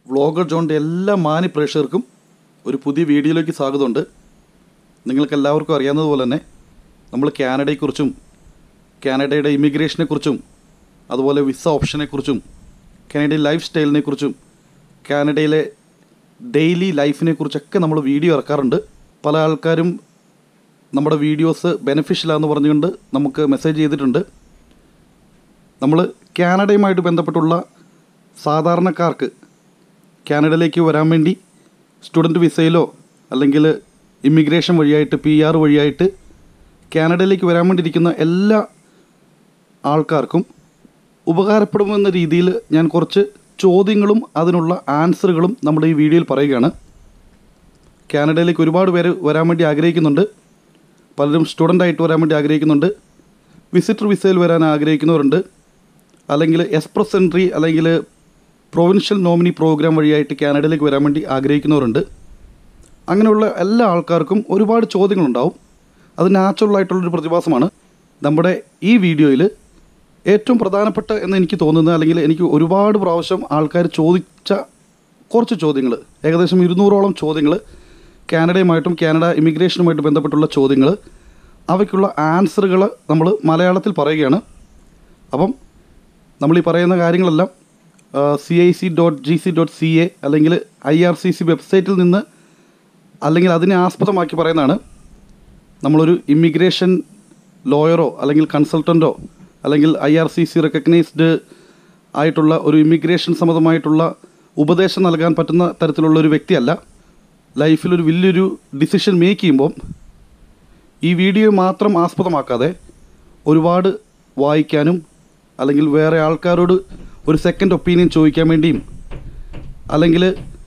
vlogger ജോണിൻ്റെ എല്ലാ മാന്യ പ്രേക്ഷകർക്കും ഒരു പുതിയ വീഡിയോയിലേക്ക് സ്വാഗതമുണ്ട് നിങ്ങൾക്ക് എല്ലാവർക്കും അറിയാവുന്നതുപോലെ തന്നെ നമ്മൾ കാനഡയെക്കുറിച്ചും കാനഡയുടെ ഇമിഗ്രേഷനെക്കുറിച്ചും അതുപോലെ വിസ ഓപ്ഷനെക്കുറിച്ചും കാനഡയിൽ ലൈഫ് സ്റ്റൈലിനെക്കുറിച്ചും കാനഡയിലെ ഡെയിലി ലൈഫിനെക്കുറിച്ചൊക്കെ നമ്മൾ വീഡിയോ ഇറക്കാറുണ്ട് പല ആൾക്കാരും നമ്മുടെ വീഡിയോസ് ബെനിഫിഷ്യലാന്ന് പറഞ്ഞുകൊണ്ട് നമുക്ക് മെസ്സേജ് ചെയ്തിട്ടുണ്ട് നമ്മൾ കാനഡയുമായിട്ട് ബന്ധപ്പെട്ടുള്ള സാധാരണക്കാർക്ക് കാനഡയിലേക്ക് വരാൻ വേണ്ടി സ്റ്റുഡൻറ്റ് വിസയിലോ അല്ലെങ്കിൽ ഇമിഗ്രേഷൻ വഴിയായിട്ട് പി ആർ വഴിയായിട്ട് കാനഡയിലേക്ക് വരാൻ വേണ്ടിയിരിക്കുന്ന എല്ലാ ആൾക്കാർക്കും ഉപകാരപ്പെടുമെന്ന രീതിയിൽ ഞാൻ കുറച്ച് ചോദ്യങ്ങളും അതിനുള്ള ആൻസറുകളും നമ്മുടെ ഈ വീഡിയോയിൽ പറയുകയാണ് കാനഡയിലേക്ക് ഒരുപാട് പേര് വരാൻ വേണ്ടി ആഗ്രഹിക്കുന്നുണ്ട് പലരും സ്റ്റുഡൻ്റ് ആയിട്ട് വരാൻ വേണ്ടി ആഗ്രഹിക്കുന്നുണ്ട് വിസിറ്റർ വിസയിൽ വരാൻ ആഗ്രഹിക്കുന്നവരുണ്ട് അല്ലെങ്കിൽ എക്സ്പ്രസ് എൻട്രി അല്ലെങ്കിൽ പ്രൊവിൻഷ്യൽ നോമിനി പ്രോഗ്രാം വഴിയായിട്ട് കാനഡയിലേക്ക് വരാൻ വേണ്ടി ആഗ്രഹിക്കുന്നവരുണ്ട് അങ്ങനെയുള്ള എല്ലാ ആൾക്കാർക്കും ഒരുപാട് ചോദ്യങ്ങളുണ്ടാവും അത് നാച്ചുറൽ ആയിട്ടുള്ളൊരു പ്രതിഭാസമാണ് നമ്മുടെ ഈ വീഡിയോയിൽ ഏറ്റവും പ്രധാനപ്പെട്ട എന്ന് എനിക്ക് തോന്നുന്നത് അല്ലെങ്കിൽ എനിക്ക് ഒരുപാട് പ്രാവശ്യം ആൾക്കാർ ചോദിച്ച കുറച്ച് ചോദ്യങ്ങൾ ഏകദേശം ഇരുന്നൂറോളം ചോദ്യങ്ങൾ കാനഡയുമായിട്ടും കാനഡ ഇമിഗ്രേഷനുമായിട്ട് ബന്ധപ്പെട്ടുള്ള ചോദ്യങ്ങൾ അവയ്ക്കുള്ള ആൻസറുകൾ നമ്മൾ മലയാളത്തിൽ പറയുകയാണ് അപ്പം നമ്മൾ ഈ പറയുന്ന കാര്യങ്ങളെല്ലാം C I C dot G C dot C A അല്ലെങ്കിൽ ഐ ആർ സി സി വെബ്സൈറ്റിൽ നിന്ന് അല്ലെങ്കിൽ അതിനെ ആസ്പദമാക്കി പറയുന്നതാണ് നമ്മളൊരു ഇമിഗ്രേഷൻ ലോയറോ അല്ലെങ്കിൽ കൺസൾട്ടൻറ്റോ അല്ലെങ്കിൽ I R C C recognised ആയിട്ടുള്ള ഒരു ഇമിഗ്രേഷൻ സംബന്ധമായിട്ടുള്ള ഉപദേശം നൽകാൻ പറ്റുന്ന തരത്തിലുള്ള ഒരു വ്യക്തിയല്ല ലൈഫിലൊരു വലിയൊരു ഡിസിഷൻ മേക്ക് ചെയ്യുമ്പം ഈ വീഡിയോ മാത്രം ആസ്പദമാക്കാതെ ഒരുപാട് വായിക്കാനും അല്ലെങ്കിൽ വേറെ ആൾക്കാരോട് ഒരു സെക്കൻഡ് ഒപ്പീനിയൻ ചോദിക്കാൻ വേണ്ടിയും അല്ലെങ്കിൽ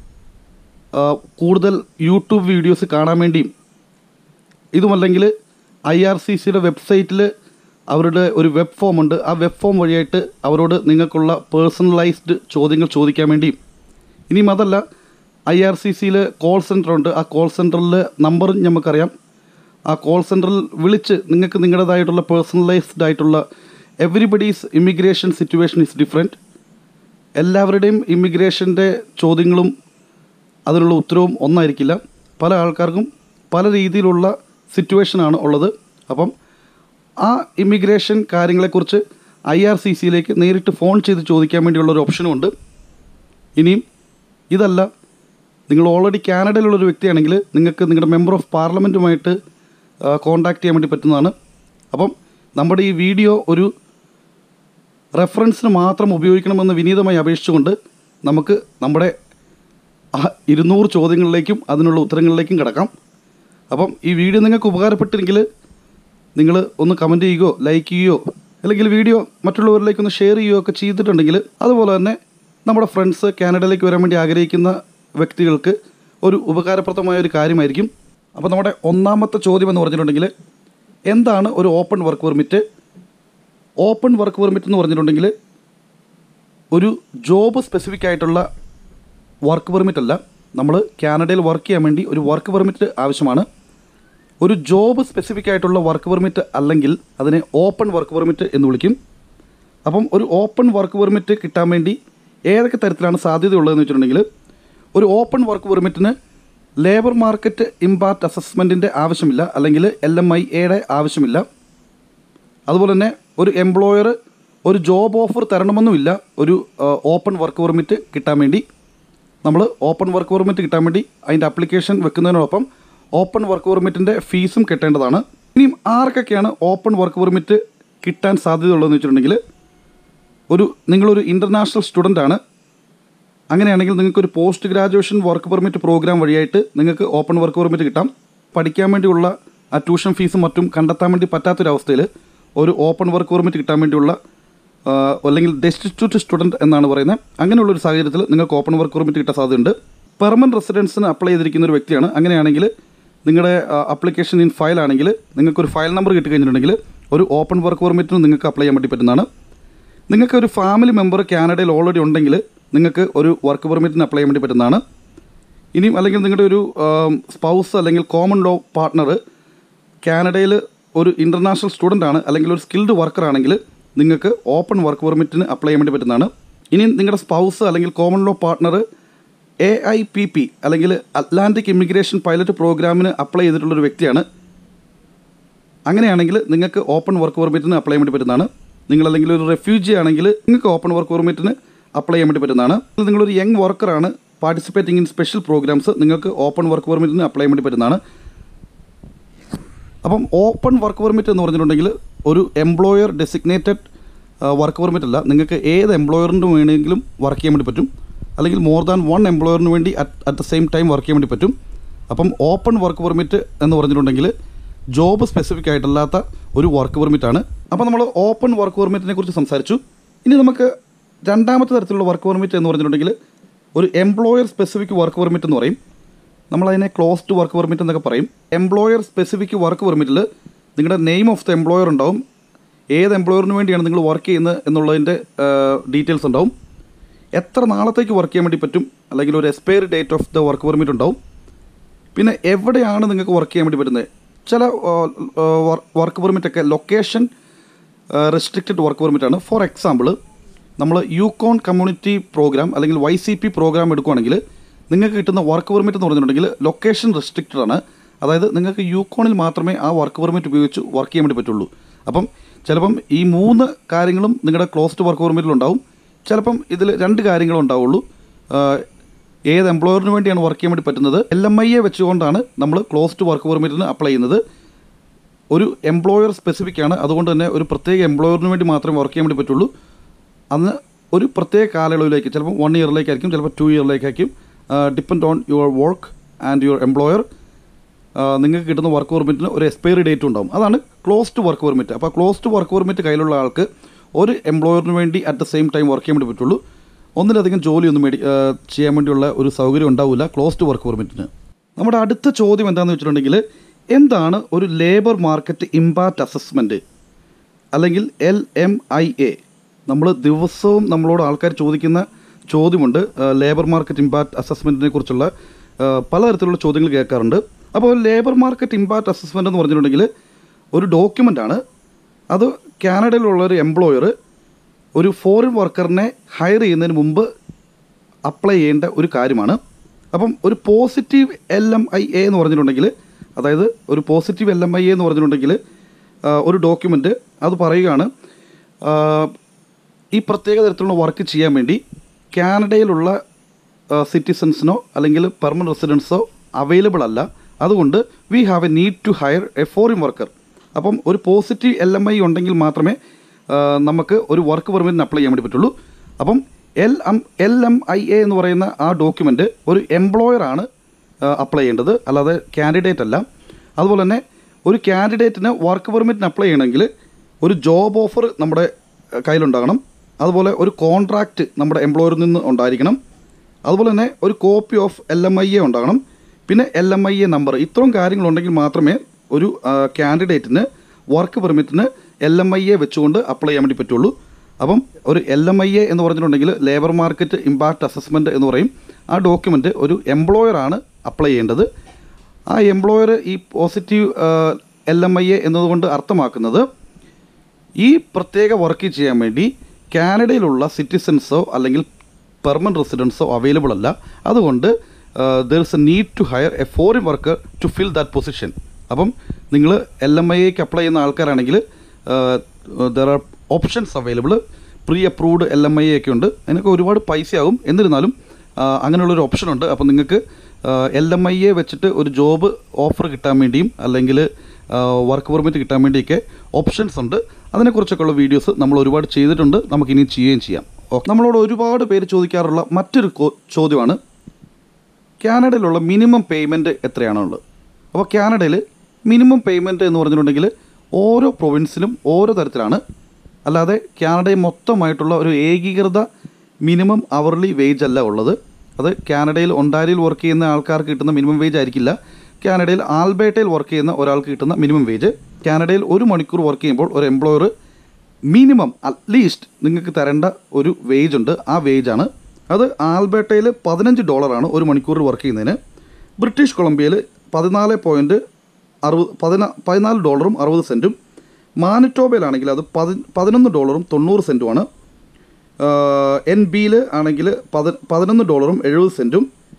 ആ, കൂടുതൽ യൂട്യൂബ് വീഡിയോസ് കാണാൻ വേണ്ടിയും ഇതുമല്ലെങ്കിൽ ഐ ആർ സി സിയുടെ വെബ്സൈറ്റിൽ അവരുടെ ഒരു വെബ് ഫോം ഉണ്ട് ആ വെബ് ഫോം വഴിയായിട്ട് അവരോട് നിങ്ങൾക്കുള്ള പേഴ്സണലൈസ്ഡ് ചോദ്യങ്ങൾ ചോദിക്കാൻ വേണ്ടിയും ഇനിയും അതല്ല ഐ ആർ സി സിയിൽ കോൾ സെൻറ്റർ ഉണ്ട് ആ കോൾ സെൻറ്ററിൽ നമ്പറും നമുക്കറിയാം ആ കോൾ സെൻറ്ററിൽ വിളിച്ച് നിങ്ങൾക്ക് നിങ്ങളുടേതായിട്ടുള്ള പേഴ്സണലൈസ്ഡ് ആയിട്ടുള്ള everybody's immigration situation is different എല്ലാവരുടെയും ഇമിഗ്രേഷൻ്റെ ചോദ്യങ്ങളും അതിനുള്ള ഉത്തരവും ഒന്നായിരിക്കില്ല പല ആൾക്കാർക്കും പല രീതിയിലുള്ള സിറ്റുവേഷനാണ് ഉള്ളത് അപ്പം ആ ഇമിഗ്രേഷൻ കാര്യങ്ങളെക്കുറിച്ച് ഐ ആർ സി സിയിലേക്ക് നേരിട്ട് ഫോൺ ചെയ്ത് ചോദിക്കാൻ വേണ്ടിയുള്ള ഒരു ഓപ്ഷനും ഉണ്ട് ഇനിയും ഇതല്ല നിങ്ങൾ ഓൾറെഡി കാനഡയിലുള്ളൊരു വ്യക്തിയാണെങ്കിൽ നിങ്ങൾക്ക് നിങ്ങളുടെ മെമ്പർ ഓഫ് പാർലമെൻറ്റുമായിട്ട് കോൺടാക്ട് ചെയ്യാൻ വേണ്ടി പറ്റുന്നതാണ് അപ്പം നമ്മുടെ ഈ വീഡിയോ ഒരു റെഫറൻസിന് മാത്രം ഉപയോഗിക്കണമെന്ന് വിനീതമായി അപേക്ഷിച്ചുകൊണ്ട് നമുക്ക് നമ്മുടെ ആ ഇരുന്നൂറ് ചോദ്യങ്ങളിലേക്കും അതിനുള്ള ഉത്തരങ്ങളിലേക്കും കിടക്കാം അപ്പം ഈ വീഡിയോ നിങ്ങൾക്ക് ഉപകാരപ്പെട്ടില്ലെങ്കിൽ നിങ്ങൾ ഒന്ന് കമൻറ്റ് ചെയ്യുകയോ ലൈക്ക് ചെയ്യുകയോ അല്ലെങ്കിൽ വീഡിയോ മറ്റുള്ളവരിലേക്ക് ഒന്ന് ഷെയർ ചെയ്യുകയോ ഒക്കെ ചെയ്തിട്ടുണ്ടെങ്കിൽ അതുപോലെ തന്നെ നമ്മുടെ ഫ്രണ്ട്സ് കാനഡയിലേക്ക് വരാൻ വേണ്ടി ആഗ്രഹിക്കുന്ന വ്യക്തികൾക്ക് ഒരു ഉപകാരപ്രദമായ ഒരു കാര്യമായിരിക്കും അപ്പോൾ നമ്മുടെ ഒന്നാമത്തെ ചോദ്യം എന്ന് പറഞ്ഞിട്ടുണ്ടെങ്കിൽ എന്താണ് ഒരു open work permit open work permit എന്ന് പറഞ്ഞിട്ടുണ്ടെങ്കിൽ ഒരു ജോബ് സ്പെസിഫിക് ആയിട്ടുള്ള വർക്ക് പെർമിറ്റ് അല്ല നമ്മൾ കാനഡയിൽ വർക്ക് ചെയ്യാൻ വേണ്ടി ഒരു വർക്ക് പെർമിറ്റ് ആവശ്യമാണ് ഒരു ജോബ് സ്പെസിഫിക് ആയിട്ടുള്ള വർക്ക് പെർമിറ്റ് അല്ലെങ്കിൽ അതിനെ ഓപ്പൺ വർക്ക് പെർമിറ്റ് എന്ന് വിളിക്കും അപ്പം ഒരു ഓപ്പൺ വർക്ക് പെർമിറ്റ് കിട്ടാൻ വേണ്ടി ഏതൊക്കെ തരത്തിലാണ് സാധ്യതയുള്ളതെന്ന് വെച്ചിട്ടുണ്ടെങ്കിൽ ഒരു ഓപ്പൺ വർക്ക് പെർമിറ്റിന് ലേബർ മാർക്കറ്റ് ഇമ്പാക്റ്റ് അസസ്മെൻറ്റിൻ്റെ ആവശ്യമില്ല അല്ലെങ്കിൽ എൽ എം ഐ എയുടെ ആവശ്യമില്ല അതുപോലെ തന്നെ ഒരു എംപ്ലോയർ ഒരു ജോബ് ഓഫർ തരണമെന്നുമില്ല ഒരു ഓപ്പൺ വർക്ക് പെർമിറ്റ് കിട്ടാൻ വേണ്ടി നമ്മൾ ഓപ്പൺ വർക്ക് പെർമിറ്റ് കിട്ടാൻ വേണ്ടി അതിൻ്റെ അപ്ലിക്കേഷൻ വെക്കുന്നതിനോടൊപ്പം ഓപ്പൺ വർക്ക് പെർമിറ്റിൻ്റെ ഫീസും കെട്ടേണ്ടതാണ് ഇനിയും ആർക്കൊക്കെയാണ് ഓപ്പൺ വർക്ക് പെർമിറ്റ് കിട്ടാൻ സാധ്യതയുള്ളതെന്ന് വെച്ചിട്ടുണ്ടെങ്കിൽ ഒരു നിങ്ങളൊരു ഇൻ്റർനാഷണൽ സ്റ്റുഡൻ്റ് ആണ് അങ്ങനെയാണെങ്കിൽ നിങ്ങൾക്ക് ഒരു post graduation work permit programme വഴിയായിട്ട് നിങ്ങൾക്ക് ഓപ്പൺ വർക്ക് പെർമിറ്റ് കിട്ടാം പഠിക്കാൻ വേണ്ടിയുള്ള ആ ട്യൂഷൻ ഫീസും മറ്റും കണ്ടെത്താൻ വേണ്ടി പറ്റാത്തൊരവസ്ഥയിൽ ഒരു ഓപ്പൺ വർക്ക് പെർമിറ്റ് കിട്ടാൻ വേണ്ടിയുള്ള ആ, അല്ലെങ്കിൽ ഡെസ്റ്റിറ്റ്യൂട്ട് സ്റ്റുഡൻറ്റ് എന്നാണ് പറയുന്നത് അങ്ങനെയുള്ളൊരു സാഹചര്യത്തിൽ നിങ്ങൾക്ക് ഓപ്പൺ വർക്ക് പെർമിറ്റ് കിട്ടാൻ സാധ്യതയുണ്ട് പെർമനൻറ്റ് റെസിഡൻസിന് അപ്ലൈ ചെയ്തിരിക്കുന്ന ഒരു വ്യക്തിയാണ് അങ്ങനെയാണെങ്കിൽ നിങ്ങളുടെ അപ്ലിക്കേഷൻ ഇൻ ഫയൽ ആണെങ്കിൽ നിങ്ങൾക്കൊരു ഫയൽ നമ്പർ കിട്ടിക്കഴിഞ്ഞിട്ടുണ്ടെങ്കിൽ ഒരു ഓപ്പൺ വർക്ക് പെർമിറ്റിന് നിങ്ങൾക്ക് അപ്ലൈ ചെയ്യാൻ വേണ്ടി പറ്റുന്നതാണ് നിങ്ങൾക്ക് ഒരു ഫാമിലി മെമ്പർ കാനഡയിൽ ഓൾറെഡി ഉണ്ടെങ്കിൽ നിങ്ങൾക്ക് ഒരു വർക്ക് പെർമിറ്റിന് അപ്ലൈ ചെയ്യാൻ വേണ്ടി പറ്റുന്നതാണ് ഇനിയും അല്ലെങ്കിൽ നിങ്ങളുടെ ഒരു സ്പൗസ് അല്ലെങ്കിൽ കോമൺ ലോ പാർട്ട്ണർ കാനഡയിൽ ഒരു ഇൻ്റർനാഷണൽ സ്റ്റുഡൻ്റ് ആണ് അല്ലെങ്കിൽ ഒരു സ്കിൽഡ് വർക്കർ ആണെങ്കിൽ നിങ്ങൾക്ക് ഓപ്പൺ വർക്ക് പെർമിറ്റിന് അപ്ലൈ ചെയ്യാൻ വേണ്ടി പറ്റുന്നതാണ് ഇനി നിങ്ങളുടെ സ്പൗസ് അല്ലെങ്കിൽ common law partner A I P P അല്ലെങ്കിൽ അറ്റ്ലാന്റിക് ഇമിഗ്രേഷൻ പൈലറ്റ് പ്രോഗ്രാമിന് അപ്ലൈ ചെയ്തിട്ടുള്ളൊരു വ്യക്തിയാണ് അങ്ങനെയാണെങ്കിൽ നിങ്ങൾക്ക് ഓപ്പൺ വർക്ക് പെർമിറ്റിന് അപ്ലൈ ചെയ്യാൻ വേണ്ടി പറ്റുന്നതാണ് നിങ്ങൾ അല്ലെങ്കിൽ ഒരു റെഫ്യൂജി ആണെങ്കിൽ നിങ്ങൾക്ക് ഓപ്പൺ വർക്ക് പെർമിറ്റിന് അപ്ലൈ ചെയ്യാൻ വേണ്ടി പറ്റുന്നതാണ് നിങ്ങളൊരു യങ് വർക്കറാണ് പാർട്ടിസിപ്പേറ്റിംഗ് ഇൻ സ്പെഷ്യൽ പ്രോഗ്രാംസ് നിങ്ങൾക്ക് ഓപ്പൺ വർക്ക് പെർമിറ്റിന് അപ്ലൈ ചെയ്യാൻ വേണ്ടി പറ്റുന്നതാണ് അപ്പം ഓപ്പൺ വർക്ക് പെർമിറ്റ് എന്ന് പറഞ്ഞിട്ടുണ്ടെങ്കിൽ ഒരു എംപ്ലോയർ ഡെസിഗ്നേറ്റഡ് വർക്ക് പെർമിറ്റ് അല്ല നിങ്ങൾക്ക് ഏത് എംപ്ലോയറിന് വേണമെങ്കിലും വർക്ക് ചെയ്യാൻ വേണ്ടി പറ്റും അല്ലെങ്കിൽ മോർ ദാൻ വൺ എംപ്ലോയറിന് വേണ്ടി at at the same time work ചെയ്യാൻ വേണ്ടി പറ്റും അപ്പം ഓപ്പൺ വർക്ക് പെർമിറ്റ് എന്ന് പറഞ്ഞിട്ടുണ്ടെങ്കിൽ ജോബ് സ്പെസിഫിക് ആയിട്ടല്ലാത്ത ഒരു വർക്ക് പെർമിറ്റാണ് അപ്പോൾ നമ്മൾ ഓപ്പൺ വർക്ക് പെർമിറ്റിനെ കുറിച്ച് സംസാരിച്ചു ഇനി നമുക്ക് രണ്ടാമത്തെ തരത്തിലുള്ള വർക്ക് പെർമിറ്റ് എന്ന് പറഞ്ഞിട്ടുണ്ടെങ്കിൽ ഒരു എംപ്ലോയർ സ്പെസിഫിക് വർക്ക് പെർമിറ്റ് എന്ന് പറയും നമ്മളതിനെ ക്ലോസ്ഡ് വർക്ക് പെർമിറ്റ് എന്നൊക്കെ പറയും എംപ്ലോയർ സ്പെസിഫിക് വർക്ക് പെർമിറ്റിൽ നിങ്ങളുടെ നെയിം ഓഫ് ദ എംപ്ലോയർ ഉണ്ടാവും ഏത് എംപ്ലോയറിന് വേണ്ടിയാണ് നിങ്ങൾ വർക്ക് ചെയ്യുന്നത് എന്നുള്ളതിൻ്റെ ഡീറ്റെയിൽസ് ഉണ്ടാവും എത്ര നാളത്തേക്ക് വർക്ക് ചെയ്യാൻ വേണ്ടി പറ്റും അല്ലെങ്കിൽ ഒരു expiry date of the work permit ഉണ്ടാവും പിന്നെ എവിടെയാണ് നിങ്ങൾക്ക് വർക്ക് ചെയ്യാൻ വേണ്ടി പറ്റുന്നത് ചില വർക്ക് പെർമിറ്റൊക്കെ ലൊക്കേഷൻ റെസ്ട്രിക്റ്റഡ് വർക്ക് പെർമിറ്റാണ് ഫോർ എക്സാമ്പിൾ നമ്മൾ യൂക്കോൺ കമ്മ്യൂണിറ്റി പ്രോഗ്രാം അല്ലെങ്കിൽ വൈ സി പി പ്രോഗ്രാം എടുക്കുകയാണെങ്കിൽ നിങ്ങൾക്ക് കിട്ടുന്ന വർക്ക് പെർമിറ്റ് എന്ന് പറഞ്ഞിട്ടുണ്ടെങ്കിൽ ലൊക്കേഷൻ റെസ്ട്രിക്റ്റഡ് ആണ് അതായത് നിങ്ങൾക്ക് യൂക്കോണിൽ മാത്രമേ ആ വർക്ക് പെർമിറ്റ് ഉപയോഗിച്ച് വർക്ക് ചെയ്യാൻ വേണ്ടി പറ്റുള്ളൂ അപ്പം ചിലപ്പം ഈ മൂന്ന് കാര്യങ്ങളും നിങ്ങളുടെ ക്ലോസ്ഡ് വർക്ക് പെർമിറ്റിലുണ്ടാവും ചിലപ്പം ഇതിൽ രണ്ട് കാര്യങ്ങളും ഉണ്ടാവുള്ളൂ ആഹ് ഏത് എംപ്ലോയറിന് വേണ്ടിയാണ് വർക്ക് ചെയ്യാൻ വേണ്ടി പറ്റുന്നത് എൽ എം ഐ എ വെച്ചുകൊണ്ടാണ് നമ്മൾ ക്ലോസ്ഡ് വർക്ക് പെർമിറ്റിന് അപ്ലൈ ചെയ്യുന്നത് ഒരു എംപ്ലോയർ സ്പെസിഫിക് ആണ് അതുകൊണ്ട് തന്നെ ഒരു പ്രത്യേക എംപ്ലോയറിന് വേണ്ടി മാത്രമേ വർക്ക് ചെയ്യാൻ വേണ്ടി പറ്റുള്ളൂ അന്ന് ഒരു പ്രത്യേക കാലയളവിലേക്ക് ചിലപ്പോൾ വൺ ഇയറിലേക്കായിരിക്കും ചിലപ്പോൾ ടു ഇയറിലേക്കായിരിക്കും depend on your work and your employer നിങ്ങൾക്ക് കിട്ടുന്ന വർക്ക് പെർമിറ്റിന് ഒരു എക്സ്പയറി ഡേറ്റ് ഉണ്ടാവും അതാണ് ക്ലോസ്ഡ് വർക്ക് പെർമിറ്റ് അപ്പോൾ ക്ലോസ്ഡ് വർക്ക് പെർമിറ്റ് കയ്യിലുള്ള ആൾക്ക് ഒരു എംപ്ലോയറിന് വേണ്ടി at the same time work ചെയ്യാൻ വേണ്ടി പറ്റുള്ളൂ ഒന്നിലധികം ജോലിയൊന്നും മേടി ആ, ചെയ്യാൻ വേണ്ടിയുള്ള ഒരു സൗകര്യം ഉണ്ടാവില്ല ക്ലോസ്ഡ് വർക്ക് പെർമിറ്റിന് നമ്മുടെ അടുത്ത ചോദ്യം എന്താണെന്ന് വെച്ചിട്ടുണ്ടെങ്കിൽ എന്താണ് ഒരു ലേബർ മാർക്കറ്റ് ഇമ്പാക്റ്റ് അസസ്മെൻറ്റ് അല്ലെങ്കിൽ എൽ എം ഐ എ നമ്മൾ ദിവസവും നമ്മളോട് ആൾക്കാർ ചോദിക്കുന്ന ചോദ്യമുണ്ട് ലേബർ മാർക്കറ്റ് ഇമ്പാക്റ്റ് അസസ്മെൻറ്റിനെ കുറിച്ചുള്ള ആ, പലതരത്തിലുള്ള ചോദ്യങ്ങൾ കേൾക്കാറുണ്ട് അപ്പോൾ ലേബർ മാർക്കറ്റ് ഇമ്പാക്റ്റ് അസസ്മെൻ്റ് എന്ന് പറഞ്ഞിട്ടുണ്ടെങ്കിൽ ഒരു ഡോക്യുമെൻ്റ് ആണ് അത് കാനഡയിലുള്ള ഒരു എംപ്ലോയർ ഒരു ഫോറിൻ വർക്കറിനെ ഹയർ ചെയ്യുന്നതിന് മുമ്പ് അപ്ലൈ ചെയ്യേണ്ട ഒരു കാര്യമാണ് അപ്പം ഒരു positive L M I A എന്ന് പറഞ്ഞിട്ടുണ്ടെങ്കിൽ അതായത് ഒരു positive L M I A എന്ന് പറഞ്ഞിട്ടുണ്ടെങ്കിൽ ആ, ഒരു ഡോക്യുമെൻ്റ് അത് പറയുകയാണ് ആ, ഈ പ്രത്യേക തരത്തിലുള്ള വർക്ക് ചെയ്യാൻ വേണ്ടി കാനഡയിലുള്ള സിറ്റിസൺസിനോ അല്ലെങ്കിൽ പെർമനൻറ്റ് റെസിഡൻസോ അവൈലബിൾ അല്ല അതുകൊണ്ട് we have a need to hire a foreign worker അപ്പം ഒരു പോസിറ്റീവ് എൽ എം ഐ ഉണ്ടെങ്കിൽ മാത്രമേ ആ, നമുക്ക് ഒരു വർക്ക് പെർമിറ്റിന് അപ്ലൈ ചെയ്യാൻ വേണ്ടി പറ്റുള്ളൂ അപ്പം L M L M I A എന്ന് പറയുന്ന ആ ഡോക്യുമെൻ്റ് ഒരു എംപ്ലോയറാണ് അപ്ലൈ ചെയ്യേണ്ടത് അല്ലാതെ കാൻഡിഡേറ്റ് അല്ല അതുപോലെ തന്നെ ഒരു കാൻഡിഡേറ്റിന് വർക്ക് പെർമിറ്റിന് അപ്ലൈ ചെയ്യണമെങ്കിൽ ഒരു ജോബ് ഓഫർ നമ്മുടെ അഹ്, കയ്യിലുണ്ടാകണം അതുപോലെ ഒരു കോൺട്രാക്റ്റ് നമ്മുടെ എംപ്ലോയറിൽ നിന്ന് ഉണ്ടായിരിക്കണം അതുപോലെ തന്നെ ഒരു copy of L M I A ഉണ്ടാകണം പിന്നെ L M I A number ഇത്രയും കാര്യങ്ങളുണ്ടെങ്കിൽ മാത്രമേ ഒരു കാൻഡിഡേറ്റിന് വർക്ക് പെർമിറ്റിന് എൽ എം ഐ എ വെച്ചുകൊണ്ട് അപ്ലൈ ചെയ്യാൻ വേണ്ടി പറ്റുള്ളൂ അപ്പം ഒരു എൽ എം ഐ എ എന്ന് പറഞ്ഞിട്ടുണ്ടെങ്കിൽ ലേബർ മാർക്കറ്റ് ഇമ്പാക്റ്റ് അസസ്മെൻറ്റ് എന്ന് പറയും ആ ഡോക്യുമെൻ്റ് ഒരു എംപ്ലോയറാണ് അപ്ലൈ ചെയ്യേണ്ടത് ആ എംപ്ലോയർ ഈ positive L M I A എന്നതുകൊണ്ട് അർത്ഥമാക്കുന്നത് ഈ പ്രത്യേക വർക്ക് ചെയ്യാൻ വേണ്ടി കാനഡയിലുള്ള സിറ്റിസൺസോ അല്ലെങ്കിൽ പെർമനൻറ്റ് റെസിഡൻസോ അവൈലബിൾ അല്ല അതുകൊണ്ട് there is a need to hire a foreign worker to fill that position അപ്പം നിങ്ങൾ എൽ എം ഐ എക്ക് അപ്ലൈ ചെയ്യുന്ന ആൾക്കാരാണെങ്കിൽ there are options available pre approved L M I ഒക്കെ ഉണ്ട് അതിനൊക്കെ ഒരുപാട് പൈസയാകും എന്നിരുന്നാലും ആ, അങ്ങനെയുള്ളൊരു ഓപ്ഷൻ ഉണ്ട് അപ്പോൾ നിങ്ങൾക്ക് എൽ എം ഐ എ വെച്ചിട്ട് ഒരു ജോബ് ഓഫർ കിട്ടാൻ വേണ്ടിയും അല്ലെങ്കിൽ വർക്ക് പെർമിറ്റ് കിട്ടാൻ വേണ്ടിയൊക്കെ ഓപ്ഷൻസ് ഉണ്ട് അതിനെക്കുറിച്ചൊക്കെയുള്ള വീഡിയോസ് നമ്മൾ ഒരുപാട് ചെയ്തിട്ടുണ്ട് നമുക്ക് ഇനി ചെയ്യുകയും ചെയ്യാം ഓക്കെ നമ്മളോട് ഒരുപാട് പേര് ചോദിക്കാറുള്ള മറ്റൊരു കോ- ചോദ്യമാണ് കാനഡയിലുള്ള മിനിമം പേയ്മെൻറ്റ് എത്രയാണുള്ളത് അപ്പോൾ കാനഡയിൽ മിനിമം പേയ്മെൻറ്റ് എന്ന് പറഞ്ഞിട്ടുണ്ടെങ്കിൽ ഓരോ പ്രൊവിൻസിലും ഓരോ തരത്തിലാണ് അല്ലാതെ കാനഡയിൽ മൊത്തമായിട്ടുള്ള ഒരു ഏകീകൃത മിനിമം അവർലി വേജ് അല്ല ഉള്ളത് അത് കാനഡയിൽ ഒണ്ടാരിയിൽ വർക്ക് ചെയ്യുന്ന ആൾക്കാർക്ക് കിട്ടുന്ന മിനിമം വേജ് ആയിരിക്കില്ല കാനഡയിൽ ആൽബേട്ടയിൽ വർക്ക് ചെയ്യുന്ന ഒരാൾക്ക് കിട്ടുന്ന മിനിമം വേജ് കാനഡയിൽ ഒരു മണിക്കൂർ വർക്ക് ചെയ്യുമ്പോൾ ഒരു എംപ്ലോയർ മിനിമം അറ്റ്ലീസ്റ്റ് നിങ്ങൾക്ക് തരേണ്ട ഒരു വേജ് ഉണ്ട് ആ വേജാണ് അത് ആൽബർട്ടയിൽ പതിനഞ്ച് ഡോളറാണ് ഒരു മണിക്കൂറിൽ വർക്ക് ചെയ്യുന്നതിന് ബ്രിട്ടീഷ് കൊളംബിയയിൽ പതിനാല് പോയിൻറ്റ് അറുപത് പതിനാ പതിനാല് ഡോളറും അറുപത് സെൻറ്റും മാനിറ്റോബയിലാണെങ്കിൽ അത് പതി പതിനൊന്ന് ഡോളറും തൊണ്ണൂറ് സെൻറ്റുമാണ് എൻ ബിയിൽ ആണെങ്കിൽ പതി പതിനൊന്ന് ഡോളറും എഴുപത് സെൻറ്റും